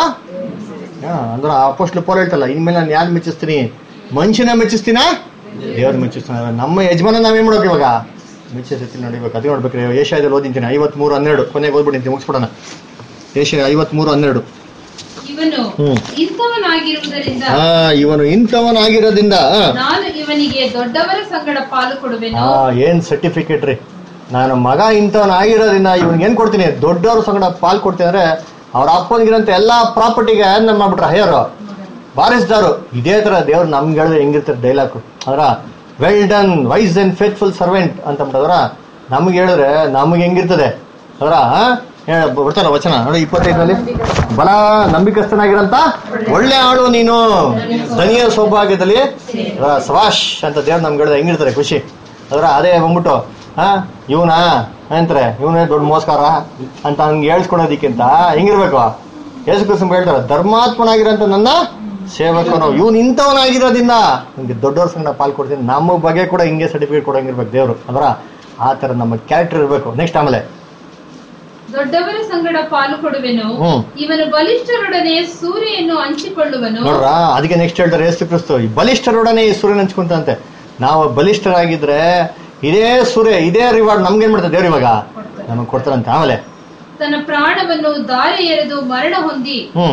Speaker 1: ಹಾ, ಅಂದ್ರೆ ಅಪೋಸ್ಟ್ ಪೋಲ್ ಹೇಳ್ತಲ್ಲ ಇನ್ಮೇಲೆ ನಾನು ಯಾರು ಮೆಚ್ಚಿಸ್ತೀನಿ ಮನುಷ್ಯನ ಮೆಚ್ಚಿಸ್ತೀನ ದೇವ್ರ ಮೆಚ್ಚಿಸ್ತಾನ ನಮ್ಮ ಯಜಮಾನ ನಾವೇನ್ ಮಾಡ್ಬೇಕು ಇವಾಗ ಮೆಚ್ಚಿಸ್ತೀನಿ ನೋಡಿಬೇಕು ಅದೇ ನೋಡ್ಬೇಕ್ರಿ ಏಷ್ಯಾದಲ್ಲಿ ಓದಿಂತೀನಿ ಐವತ್ಮೂರು ಹನ್ನೆರಡು ಕೊನೆಗೆ ಓದ್ಬಿಟ್ಟಿಂತೀನಿ ಮುಗಿಸ್ಬಿಡೋಣ ಏಷ್ಯಾ ಐವತ್ಮೂರು ಹನ್ನೆರಡು
Speaker 4: ಇವನು
Speaker 1: ಹ್ಮ್.
Speaker 4: ಇಂಥವನಾಗಿರುವುದರಿಂದ
Speaker 1: ಆ ಇವನು ಇಂಥವನಾಗಿರೋದ್ರಿಂದ ಆ,
Speaker 4: ನಾನು ಇವನಿಗೆ ದೊಡ್ಡವರ ಸಂಗಡ ಪಾಲು ಕೊಡುವೆನು
Speaker 1: ಆ ಏನ್ ಸರ್ಟಿಫಿಕೇಟ್ ರೀ ನಾನು ಮಗ ಇಂಥವನಾಗಿರೋದ್ರಿಂದ ಇವ್ನಿಗೆ ಏನ್ ಕೊಡ್ತೀನಿ ದೊಡ್ಡವ್ರ ಸಂಗಡ ಪಾಲ್ ಕೊಡ್ತೀನಿ ಅಂದ್ರೆ ಅವ್ರ ಅಪ್ಪನಿಗಿರಂತ ಎಲ್ಲಾ ಪ್ರಾಪರ್ಟಿಗೆ ನಮ್ಮ ಮಾಡ್ಬಿಟ್ರ ಹೈಯರು ಬಾರಿಸ್ದಾರು ಇದೇ ತರ ದೇವ್ರು ನಮ್ಗೆ ಹೇಳಿದ್ರೆ ಹೆಂಗಿರ್ತಾರೆ ಡೈಲಾಗ್ ಅದ್ರ well done wise and faithful servant ಅಂತ ಬಿಟ್ಟದ್ರ ನಮ್ಗೆ ಹೇಳಿದ್ರೆ ನಮ್ಗೆ ಹೆಂಗಿರ್ತದೆ ಅದರ ಬರ್ತಾರ ವಚನ ನೋಡಿ ಇಪ್ಪತ್ತೈದರಲ್ಲಿ ಬಲ ನಂಬಿಕಸ್ಥನಾಗಿರಂತ ಒಳ್ಳೆ ಆಳು ನೀನು ಧನಿಯ ಸೌಭಾಗ್ಯದಲ್ಲಿ ಆ, ಸವಾಶ್ ಅಂತ ದೇವ್ರು ನಮ್ಗೆ ಹೇಳಿದ್ರೆ ಹೆಂಗಿರ್ತಾರೆ ಖುಷಿ ಅದರ ಅದೇ ಬಂದ್ಬಿಟ್ಟು ಹಾ ಇವನಾ ಅಂತಾರೆ ಇವನೇ ದೊಡ್ಡ ಮೋಸ್ಕಾರ ಅಂತ ಹಂಗೆ ಹೇಳ್ಸ್ಕೊಳೋದಕ್ಕಿಂತ ಹೆಂಗಿರ್ಬೇಕು ಯೇಸು ಕ್ರಿಸ್ತ ಹೇಳ್ತಾರೆ ಧರ್ಮಾತ್ಮನಾಗಿರೋಂಥ ನನ್ನ ಸೇವಕನು ಇವನು ಇಂಥವನಾಗಿರೋದ್ರಿಂದ ನಿಮ್ಗೆ ದೊಡ್ಡವ್ರ ಸಂಗಡ ಪಾಲ್ ಕೊಡ್ತೀನಿ ನಮ್ಮ ಬಗ್ಗೆ ಕೂಡ ಹಿಂಗೆ ಸರ್ಟಿಫಿಕೇಟ್ ಕೊಡಂಗಿರ್ಬೇಕು ದೇವ್ರು ಅದರ ಆ ಥರ ನಮ್ಮ ಕ್ಯಾರೆಕ್ಟರ್ ಇರಬೇಕು ನೆಕ್ಸ್ಟ್ ಆಮೇಲೆ
Speaker 4: ದೊಡ್ಡವರ ಸಂಗಡ ಪಾಲು ಕೊಡುವೆನು
Speaker 1: ಹ್ಮ್.
Speaker 4: ಇವನು ಬಲಿಷ್ಠರೊಡನೆ ಸೂರ್ಯಯನ್ನು ಹಂಚಿಕೊಳ್ಳುವನು
Speaker 1: ನೋಡ್ರ ಅದಕ್ಕೆ ನೆಕ್ಸ್ಟ್ ಹೇಳ್ತಾರೆ ಯೇಸು ಕ್ರಿಸ್ತು ಈ ಬಲಿಷ್ಠರೊಡನೆ ಈ ಸೂರ್ಯನ ಹಂಚ್ಕೊಂತಂತೆ ನಾವು ಬಲಿಷ್ಠರಾಗಿದ್ರೆ ಇದೇ ಸೂರ್ಯ ಇದೇ ರಿವಾರ್ಡ್ ನಮ್ಗೆ ಏನ್ ಮಾಡ್ತಾರೆ ದೇವ್ರು ಇವಾಗ ನಮಗೆ ಕೊಡ್ತಾರಂತೆ ಆಮೇಲೆ
Speaker 4: ತನ್ನ ಪ್ರಾಣವನ್ನು ದಾರೆ ಎರೆದು ಮರಣ ಹೊಂದಿ
Speaker 1: ಹ್ಮ್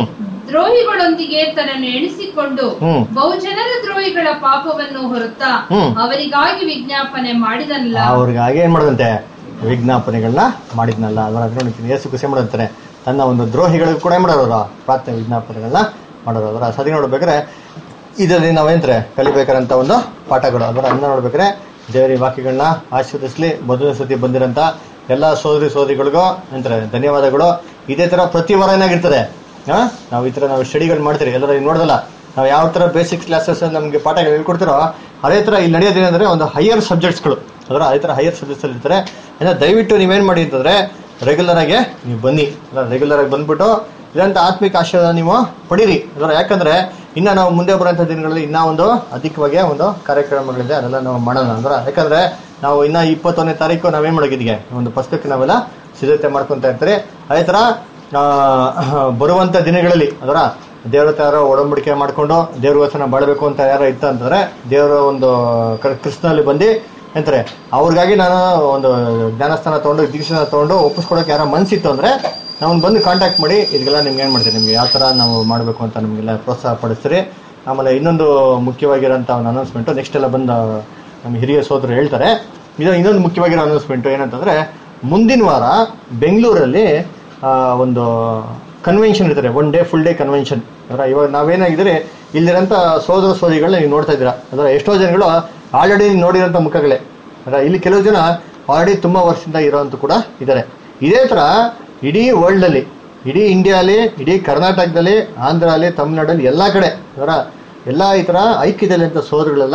Speaker 4: ದ್ರೋಹಿಗಳೊಂದಿಗೆ ತನ್ನನ್ನು ಎಣಿಸಿಕೊಂಡು
Speaker 1: ಹ್ಮ್.
Speaker 4: ಬಹುಜನರ ದ್ರೋಹಿಗಳ ಪಾಪವನ್ನು ಹೊರುತ್ತಾ
Speaker 1: ಹ್ಮ್.
Speaker 4: ಅವರಿಗಾಗಿ ವಿಜ್ಞಾಪನೆ ಮಾಡಿದನಲ್ಲ
Speaker 1: ಅವ್ರಿಗಾಗಿ ಏನ್ ಮಾಡದಂತೆ ವಿಜ್ಞಾಪನೆಗಳನ್ನ ಮಾಡಿದ್ನಲ್ಲ ಅದರ ಅದ್ರಲ್ಲಿ ಯೇಸು ಖುಷಿ ಮಾಡಂತಾರೆ ತನ್ನ ಒಂದು ದ್ರೋಹಿಗಳಿಗೂ ಕೂಡ ಏನ್ ಮಾಡೋರು ಅವ್ರು? ಪ್ರಾರ್ಥನೆ ವಿಜ್ಞಾಪನೆಗಳನ್ನ ಮಾಡೋರು ಅದರ ಸದಿ ನೋಡ್ಬೇಕಾದ್ರೆ ಇದರಲ್ಲಿ ನಾವೇಂದ್ರೆ ಕಲಿಬೇಕಾದಂತ ಒಂದು ಪಾಠಗಳು ಅದರ ಅನ್ನ ನೋಡ್ಬೇಕಾದ್ರೆ ದೇವರಿ ವಾಕ್ಯಗಳನ್ನ ಆಶೀರ್ವದಿಸ್ಲಿ ಮೊದಲನೇ ಸತಿ ಬಂದಿರಂತ ಎಲ್ಲ ಸೋದರಿ ಸೋದರಿಗಳಿಗೂ ಅಂತಾರೆ ಧನ್ಯವಾದಗಳು ಇದೇ ತರ ಪ್ರತಿ ವಾರ ಏನಾಗಿರ್ತದೆ ಹಾ ನಾವು ಈ ತರ ನಾವು ಸ್ಟಡಿಗಳು ಮಾಡ್ತೀರಿ ಎಲ್ಲರೂ ಈಗ ನೋಡ್ದಲ್ಲ ನಾವು ಯಾವ ತರ ಬೇಸಿಕ್ ಕ್ಲಾಸಸ್ ನಮಗೆ ಪಾಠಗಳು ಹೇಳ್ಕೊಡ್ತಿರೋ ಅದೇ ತರ ಇಲ್ಲಿ ನಡೆಯೋದೇನಂದ್ರೆ ಒಂದು ಹೈಯರ್ ಸಬ್ಜೆಕ್ಟ್ಸ್ಗಳು ಅದರ ಅದೇ ತರ ಹೈಯರ್ ಸಬ್ಜೆಕ್ಟ್ಸ್ ಅಲ್ಲಿ ಇರ್ತಾರೆ ಅಂದ್ರೆ ದಯವಿಟ್ಟು ನೀವೇನ್ ಮಾಡಿ ಅಂತಂದ್ರೆ ರೆಗ್ಯುಲರ್ ಆಗಿ ನೀವು ಬನ್ನಿ ರೆಗ್ಯುಲರ್ ಆಗಿ ಬಂದ್ಬಿಟ್ಟು ಇದಂತ ಆತ್ಮಿಕ ಆಶೀರ್ವಾದ ನೀವು ಪಡೀರಿ ಅದರ ಯಾಕಂದ್ರೆ ಇನ್ನ ನಾವು ಮುಂದೆ ಬರುವಂತ ದಿನಗಳಲ್ಲಿ ಇನ್ನ ಒಂದು ಅಧಿಕವಾಗಿ ಒಂದು ಕಾರ್ಯಕ್ರಮಗಳಿದೆ ಅದೆಲ್ಲ ನಾವು ಮಾಡೋಣ ಅಂದ್ರೆ ಯಾಕಂದ್ರೆ ನಾವು ಇನ್ನ ಇಪ್ಪತ್ತೊಂದನೇ ತಾರೀಕು ನಾವೇನ್ ಮಾಡೋಗಿದ್ಗೆ ಒಂದು ಪುಸ್ತಕಕ್ಕೆ ನಾವೆಲ್ಲ ಸಿದ್ಧತೆ ಮಾಡ್ಕೊಂತ ಇರ್ತೀರಿ ಅದೇ ತರ ಆ, ಬರುವಂತ ದಿನಗಳಲ್ಲಿ ಅದರ ದೇವರ ತರ ಒಡಂಬಡಿಕೆ ಮಾಡ್ಕೊಂಡು ದೇವ್ರ ವಚನ ಬಾಳ್ಬೇಕು ಅಂತ ಯಾರೋ ಇತ್ತ ಅಂತಂದ್ರೆ ದೇವರ ಒಂದು ಕ- ಕೃಷ್ಣನಲ್ಲಿ ಬಂದು ಅಂತಾರೆ ಅವ್ರಿಗಾಗಿ ನಾನು ಒಂದು ಜ್ಞಾನಸ್ಥಾನ ತಗೊಂಡು ದೀಕ್ಷಾನ ತಗೊಂಡು ಒಪ್ಪಿಸ್ಕೊಡಕ್ಕೆ ಯಾರೋ ಮನ್ಸಿತ್ತು ಅಂದ್ರೆ ನಾವು ಬಂದು ಕಾಂಟ್ಯಾಕ್ಟ್ ಮಾಡಿ ಇದೆಲ್ಲ ನಿಮ್ಗೆ ಏನ್ ಮಾಡ್ತೀವಿ ನಿಮ್ಗೆ ಯಾವ ತರ ನಾವು ಮಾಡಬೇಕು ಅಂತ ನಿಮ್ಗೆಲ್ಲ ಪ್ರೋತ್ಸಾಹ ಪಡಿಸ್ತೀರಿ ಆಮೇಲೆ ಇನ್ನೊಂದು ಮುಖ್ಯವಾಗಿರೋಂಥ ಒಂದು ಅನೌನ್ಸ್ಮೆಂಟ್ ನೆಕ್ಸ್ಟ್ ಎಲ್ಲ ಬಂದು ನಮ್ಮ ಹಿರಿಯ ಸೋದರು ಹೇಳ್ತಾರೆ ಇದು ಇನ್ನೊಂದು ಮುಖ್ಯವಾಗಿರೋ ಅನೌನ್ಸ್ಮೆಂಟ್ ಏನಂತಂದ್ರೆ ಮುಂದಿನ ವಾರ ಬೆಂಗಳೂರಲ್ಲಿ ಆ, ಒಂದು ಕನ್ವೆನ್ಷನ್ ಇರ್ತಾರೆ one day full day convention ಅದರ ಇವಾಗ ನಾವೇನಾಗಿದ್ರೆ ಇಲ್ಲಿರೋಂಥ ಸೋದರ ಸೋದರಿಗಳನ್ನ ನೀವು ನೋಡ್ತಾ ಇದ್ದೀರಾ ಅದರ ಎಷ್ಟೋ ಜನಗಳು ಆಲ್ರೆಡಿ ನೋಡಿರೋಂಥ ಮುಖಗಳೇ ಅದರ ಇಲ್ಲಿ ಕೆಲವು ಜನ ಆಲ್ರೆಡಿ ತುಂಬಾ ವರ್ಷದಿಂದ ಇರೋಂಥ ಕೂಡ ಇದ್ದಾರೆ ಇದೇ ತರ ಇಡೀ ವರ್ಲ್ಡ್ ಅಲ್ಲಿ ಇಡೀ ಇಂಡಿಯಾಲಿ ಇಡೀ ಕರ್ನಾಟಕದಲ್ಲಿ ಆಂಧ್ರಲ್ಲಿ ತಮಿಳ್ನಾಡಲ್ಲಿ ಎಲ್ಲಾ ಕಡೆ ಅದರ ಎಲ್ಲಾ ಈ ತರ ಐಕ್ಯದಲ್ಲಿ ಅಂತ ಸೋದರಗಳೆಲ್ಲ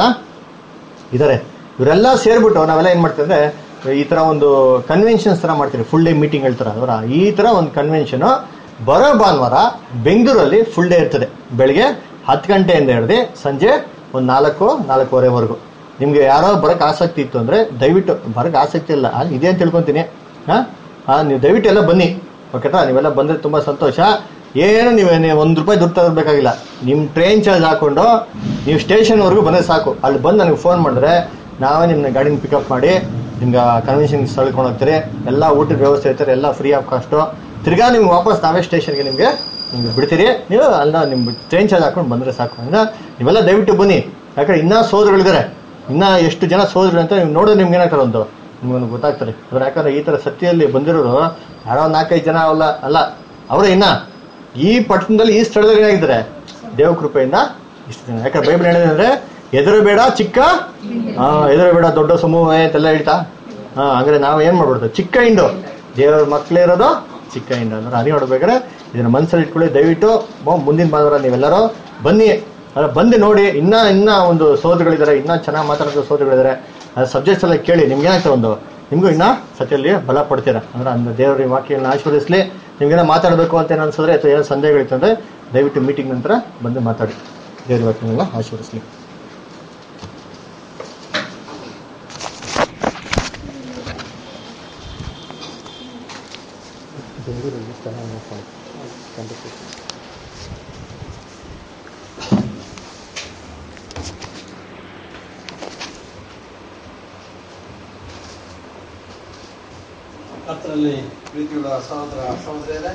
Speaker 1: ಇದಾರೆ ಇವರೆಲ್ಲ ಸೇರ್ಬಿಟ್ಟು ನಾವೆಲ್ಲ ಏನ್ ಮಾಡ್ತೀವಿ ಅಂದ್ರೆ ಈ ತರ ಒಂದು ಕನ್ವೆನ್ಷನ್ಸ್ ತರ ಮಾಡ್ತೀವಿ ಫುಲ್ ಡೇ ಮೀಟಿಂಗ್ ಹೇಳ್ತಾರ ಅವರ ಈ ತರ ಒಂದು ಕನ್ವೆನ್ಷನ್ ಬರೋ ಭಾನುವಾರ ಬೆಂಗಳೂರಲ್ಲಿ ಫುಲ್ ಡೇ ಇರ್ತದೆ ಬೆಳಿಗ್ಗೆ ಹತ್ತು ಗಂಟೆಯಿಂದ ಹಿಡಿದು ಸಂಜೆ ಒಂದು ನಾಲ್ಕು ನಾಲ್ಕೂವರೆವರೆಗೂ ನಿಮ್ಗೆ ಯಾರೋ ಬರಕ್ ಆಸಕ್ತಿ ಇತ್ತು ಅಂದ್ರೆ ದಯವಿಟ್ಟು ಬರಕ್ ಆಸಕ್ತಿ ಇಲ್ಲ ಆ, ಇದೆ ಅಂತ ತಿಳ್ಕೊಂತೀನಿ ಹಾ ಹಾ ನೀವು ದಯವಿಟ್ಟು ಎಲ್ಲ ಬನ್ನಿ ಓಕೆನಾ ನೀವೆಲ್ಲ ಬಂದ್ರೆ ತುಂಬಾ ಸಂತೋಷ ಏನು ನೀವೇನು ಒಂದ್ ರೂಪಾಯಿ ದುಡ್ಡು ತಗೋಬೇಕಾಗಿಲ್ಲ ನಿಮ್ ಟ್ರೈನ್ ಚಾರ್ಜ್ ಹಾಕೊಂಡು ನೀವು ಸ್ಟೇಷನ್ ವರೆಗೂ ಬಂದ್ರೆ ಸಾಕು ಅಲ್ಲಿ ಬಂದು ನನಗೆ ಫೋನ್ ಮಾಡಿದ್ರೆ ನಾವೇ ನಿಮ್ನ ಗಾಡಿನ ಪಿಕಪ್ ಮಾಡಿ ನಿಮ್ಗೆ ಕನ್ವೆನ್ಷನ್ ಸ್ಥಳಕ್ಕೆ ಹೋಗ್ತೀರಿ ಎಲ್ಲ ಊಟದ ವ್ಯವಸ್ಥೆ ಇರ್ತಾರೆ ಎಲ್ಲ ಫ್ರೀ ಆಫ್ ಕಾಸ್ಟು ತಿರ್ಗಾ ನಿಮ್ಗೆ ವಾಪಸ್ ನಾವೇ ಸ್ಟೇಷನ್ಗೆ ನಿಮ್ಗೆ ನಿಮ್ಗೆ ಬಿಡ್ತೀರಿ ನೀವು ಅಲ್ಲ ನಿಮ್ ಟ್ರೈನ್ ಚಾರ್ಜ್ ಹಾಕೊಂಡು ಬಂದ್ರೆ ಸಾಕು ಅಂದ್ರೆ ನೀವೆಲ್ಲ ದಯವಿಟ್ಟು ಬನ್ನಿ ಯಾಕಂದ್ರೆ ಇನ್ನೂ ಸೋದರಗಳಿದ್ದಾರೆ ಇನ್ನ ಎಷ್ಟು ಜನ ಸೋದರರು ಅಂತ ನೀವು ನೋಡಿದ್ರೆ ನಿಮ್ಗೆ ಏನಾಗ್ತಾರೆ ಒಂದು ನಿಮ್ಗೊಂದು ಗೊತ್ತಾಗ್ತಾರೆ ಅದ್ರ ಯಾಕಂದ್ರೆ ಈ ತರ ಸತ್ಯದಲ್ಲಿ ಬಂದಿರೋರು ಯಾರೋ ನಾಲ್ಕೈದು ಜನ ಅಲ್ಲ ಅಲ್ಲ ಅವರೇ ಇನ್ನ ಈ ಪಟ್ಟಣದಲ್ಲಿ ಈ ಸ್ಥಳದಲ್ಲಿ ಏನಾಗಿದ್ದಾರೆ ದೇವ ಕೃಪೆಯಿಂದ ಇಷ್ಟು ಜನ ಯಾಕಂದ್ರೆ ಬೈಬಲ್ ಹೇಳಿದೆ ಅಂದ್ರೆ ಎದುರು ಬೇಡ ಚಿಕ್ಕ ಹಾ ಎದುರು ಬೇಡ ದೊಡ್ಡ ಸಮೂಹ ಅಂತೆಲ್ಲ ಹೇಳ್ತಾ ಹಾ ಅಂದ್ರೆ ನಾವ್ ಏನ್ ಮಾಡ್ಬಿಡ್ತು ಚಿಕ್ಕ ಹಿಂಡು ದೇವರ ಮಕ್ಳೇ ಇರೋದು ಚಿಕ್ಕ ಹಿಂಡು ಅಂದ್ರೆ ಅದೇ ನೋಡ್ಬೇಕಾದ್ರೆ ಇದನ್ನ ಮನಸ್ಸಲ್ಲಿ ಇಟ್ಕೊಳ್ಳಿ ದಯವಿಟ್ಟು ಬೊ- ಮುಂದಿನ ಭಾನುವಾರ ನೀವೆಲ್ಲರೂ ಬನ್ನಿ ಅದ್ರ ಬಂದು ನೋಡಿ ಇನ್ನ ಇನ್ನ ಒಂದು ಸೋದರಗಳಿದ್ದಾರೆ ಇನ್ನ ಚೆನ್ನಾಗಿ ಮಾತಾಡೋ ಸೋದರಗಳಿದ್ದಾರೆ ಸಬ್ಜೆಕ್ಟ್ಸ್ ಎಲ್ಲ ಕೇಳಿ ನಿಮ್ಗೆ ಏನಾಗ್ತದೆ ಒಂದು ನಿಮ್ಗೂ ಇನ್ನ ಸತ್ಯಲ್ಲಿ ಬಲ ಪಡ್ತೀರಾ ಅಂದ್ರೆ ಅಂದ್ರೆ ದೇವರ ವಾಕ್ಯಗಳನ್ನ ಆಶೀರ್ವದಿಸ್ಲಿ ನಿಮ್ಗೇನೋ ಮಾತಾಡಬೇಕು ಅಂತ ಏನು ಅನ್ಸಿದ್ರೆ ಅಥವಾ ಏನೋ ಸಂದೇಹಗಳಿತ್ತು ಅಂದ್ರೆ ದಯವಿಟ್ಟು ಮೀಟಿಂಗ್ ನಂತರ ಬಂದು ಮಾತಾಡಿ ದೇವರ ವಾಕ್ಯಗಳನ್ನ ಆಶೀರ್ವದಿಸ್ಲಿ ಬೆಂಗಳೂರಲ್ಲಿ ಚೆನ್ನಾಗಿ ಖಂಡಿತ
Speaker 8: ಕರ್ತನಲ್ಲಿ ಪ್ರೀತಿಯುಳ್ಳ ಸಹೋದರ ಸಹೋದರಿಯರೇ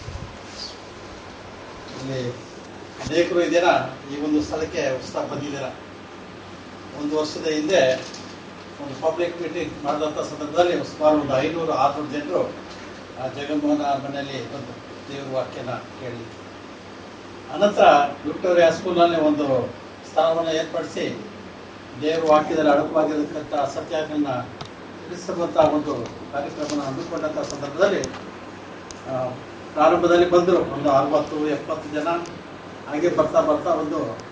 Speaker 8: ಇಲ್ಲಿ ಅನೇಕರು ಇದ್ದೀರಾ ಈ ಒಂದು ಸ್ಥಳಕ್ಕೆ ಹೊಸ ಬಂದಿದ್ದೀರಾ ಒಂದು ವರ್ಷದ ಹಿಂದೆ ಒಂದು ಪಬ್ಲಿಕ್ ಮೀಟಿಂಗ್ ಮಾಡಿದಂಥ ಸಂದರ್ಭದಲ್ಲಿ ಸುಮಾರು ಒಂದು ಐನೂರು ಆರುನೂರು ಜನರು ಆ ಜಗನ್ಮೋಹನ ಮನೆಯಲ್ಲಿ ಬಂದು ದೇವ್ರ ವಾಕ್ಯನ ಕೇಳಿ ಅನಂತರ ವಿಕ್ಟೋರಿಯಾ ಸ್ಕೂಲ್ನಲ್ಲಿ ಒಂದು ಸ್ಥಳವನ್ನು ಏರ್ಪಡಿಸಿ ದೇವರ ವಾಕ್ಯದಲ್ಲಿ ಅಡಕವಾಗಿರತಕ್ಕಂಥ ಸತ್ಯಗಳನ್ನ ತಿಳಿಸುವಂಥ ಒಂದು ಕಾರ್ಯಕ್ರಮನ ಹಮ್ಮಿಕೊಂಡಂಥ ಸಂದರ್ಭದಲ್ಲಿ ಆ, ಪ್ರಾರಂಭದಲ್ಲಿ ಬಂದರು ಒಂದು ಅರವತ್ತು ಎಪ್ಪತ್ತು ಜನ ಹಾಗೆ ಬರ್ತಾ ಬರ್ತಾ ಒಂದು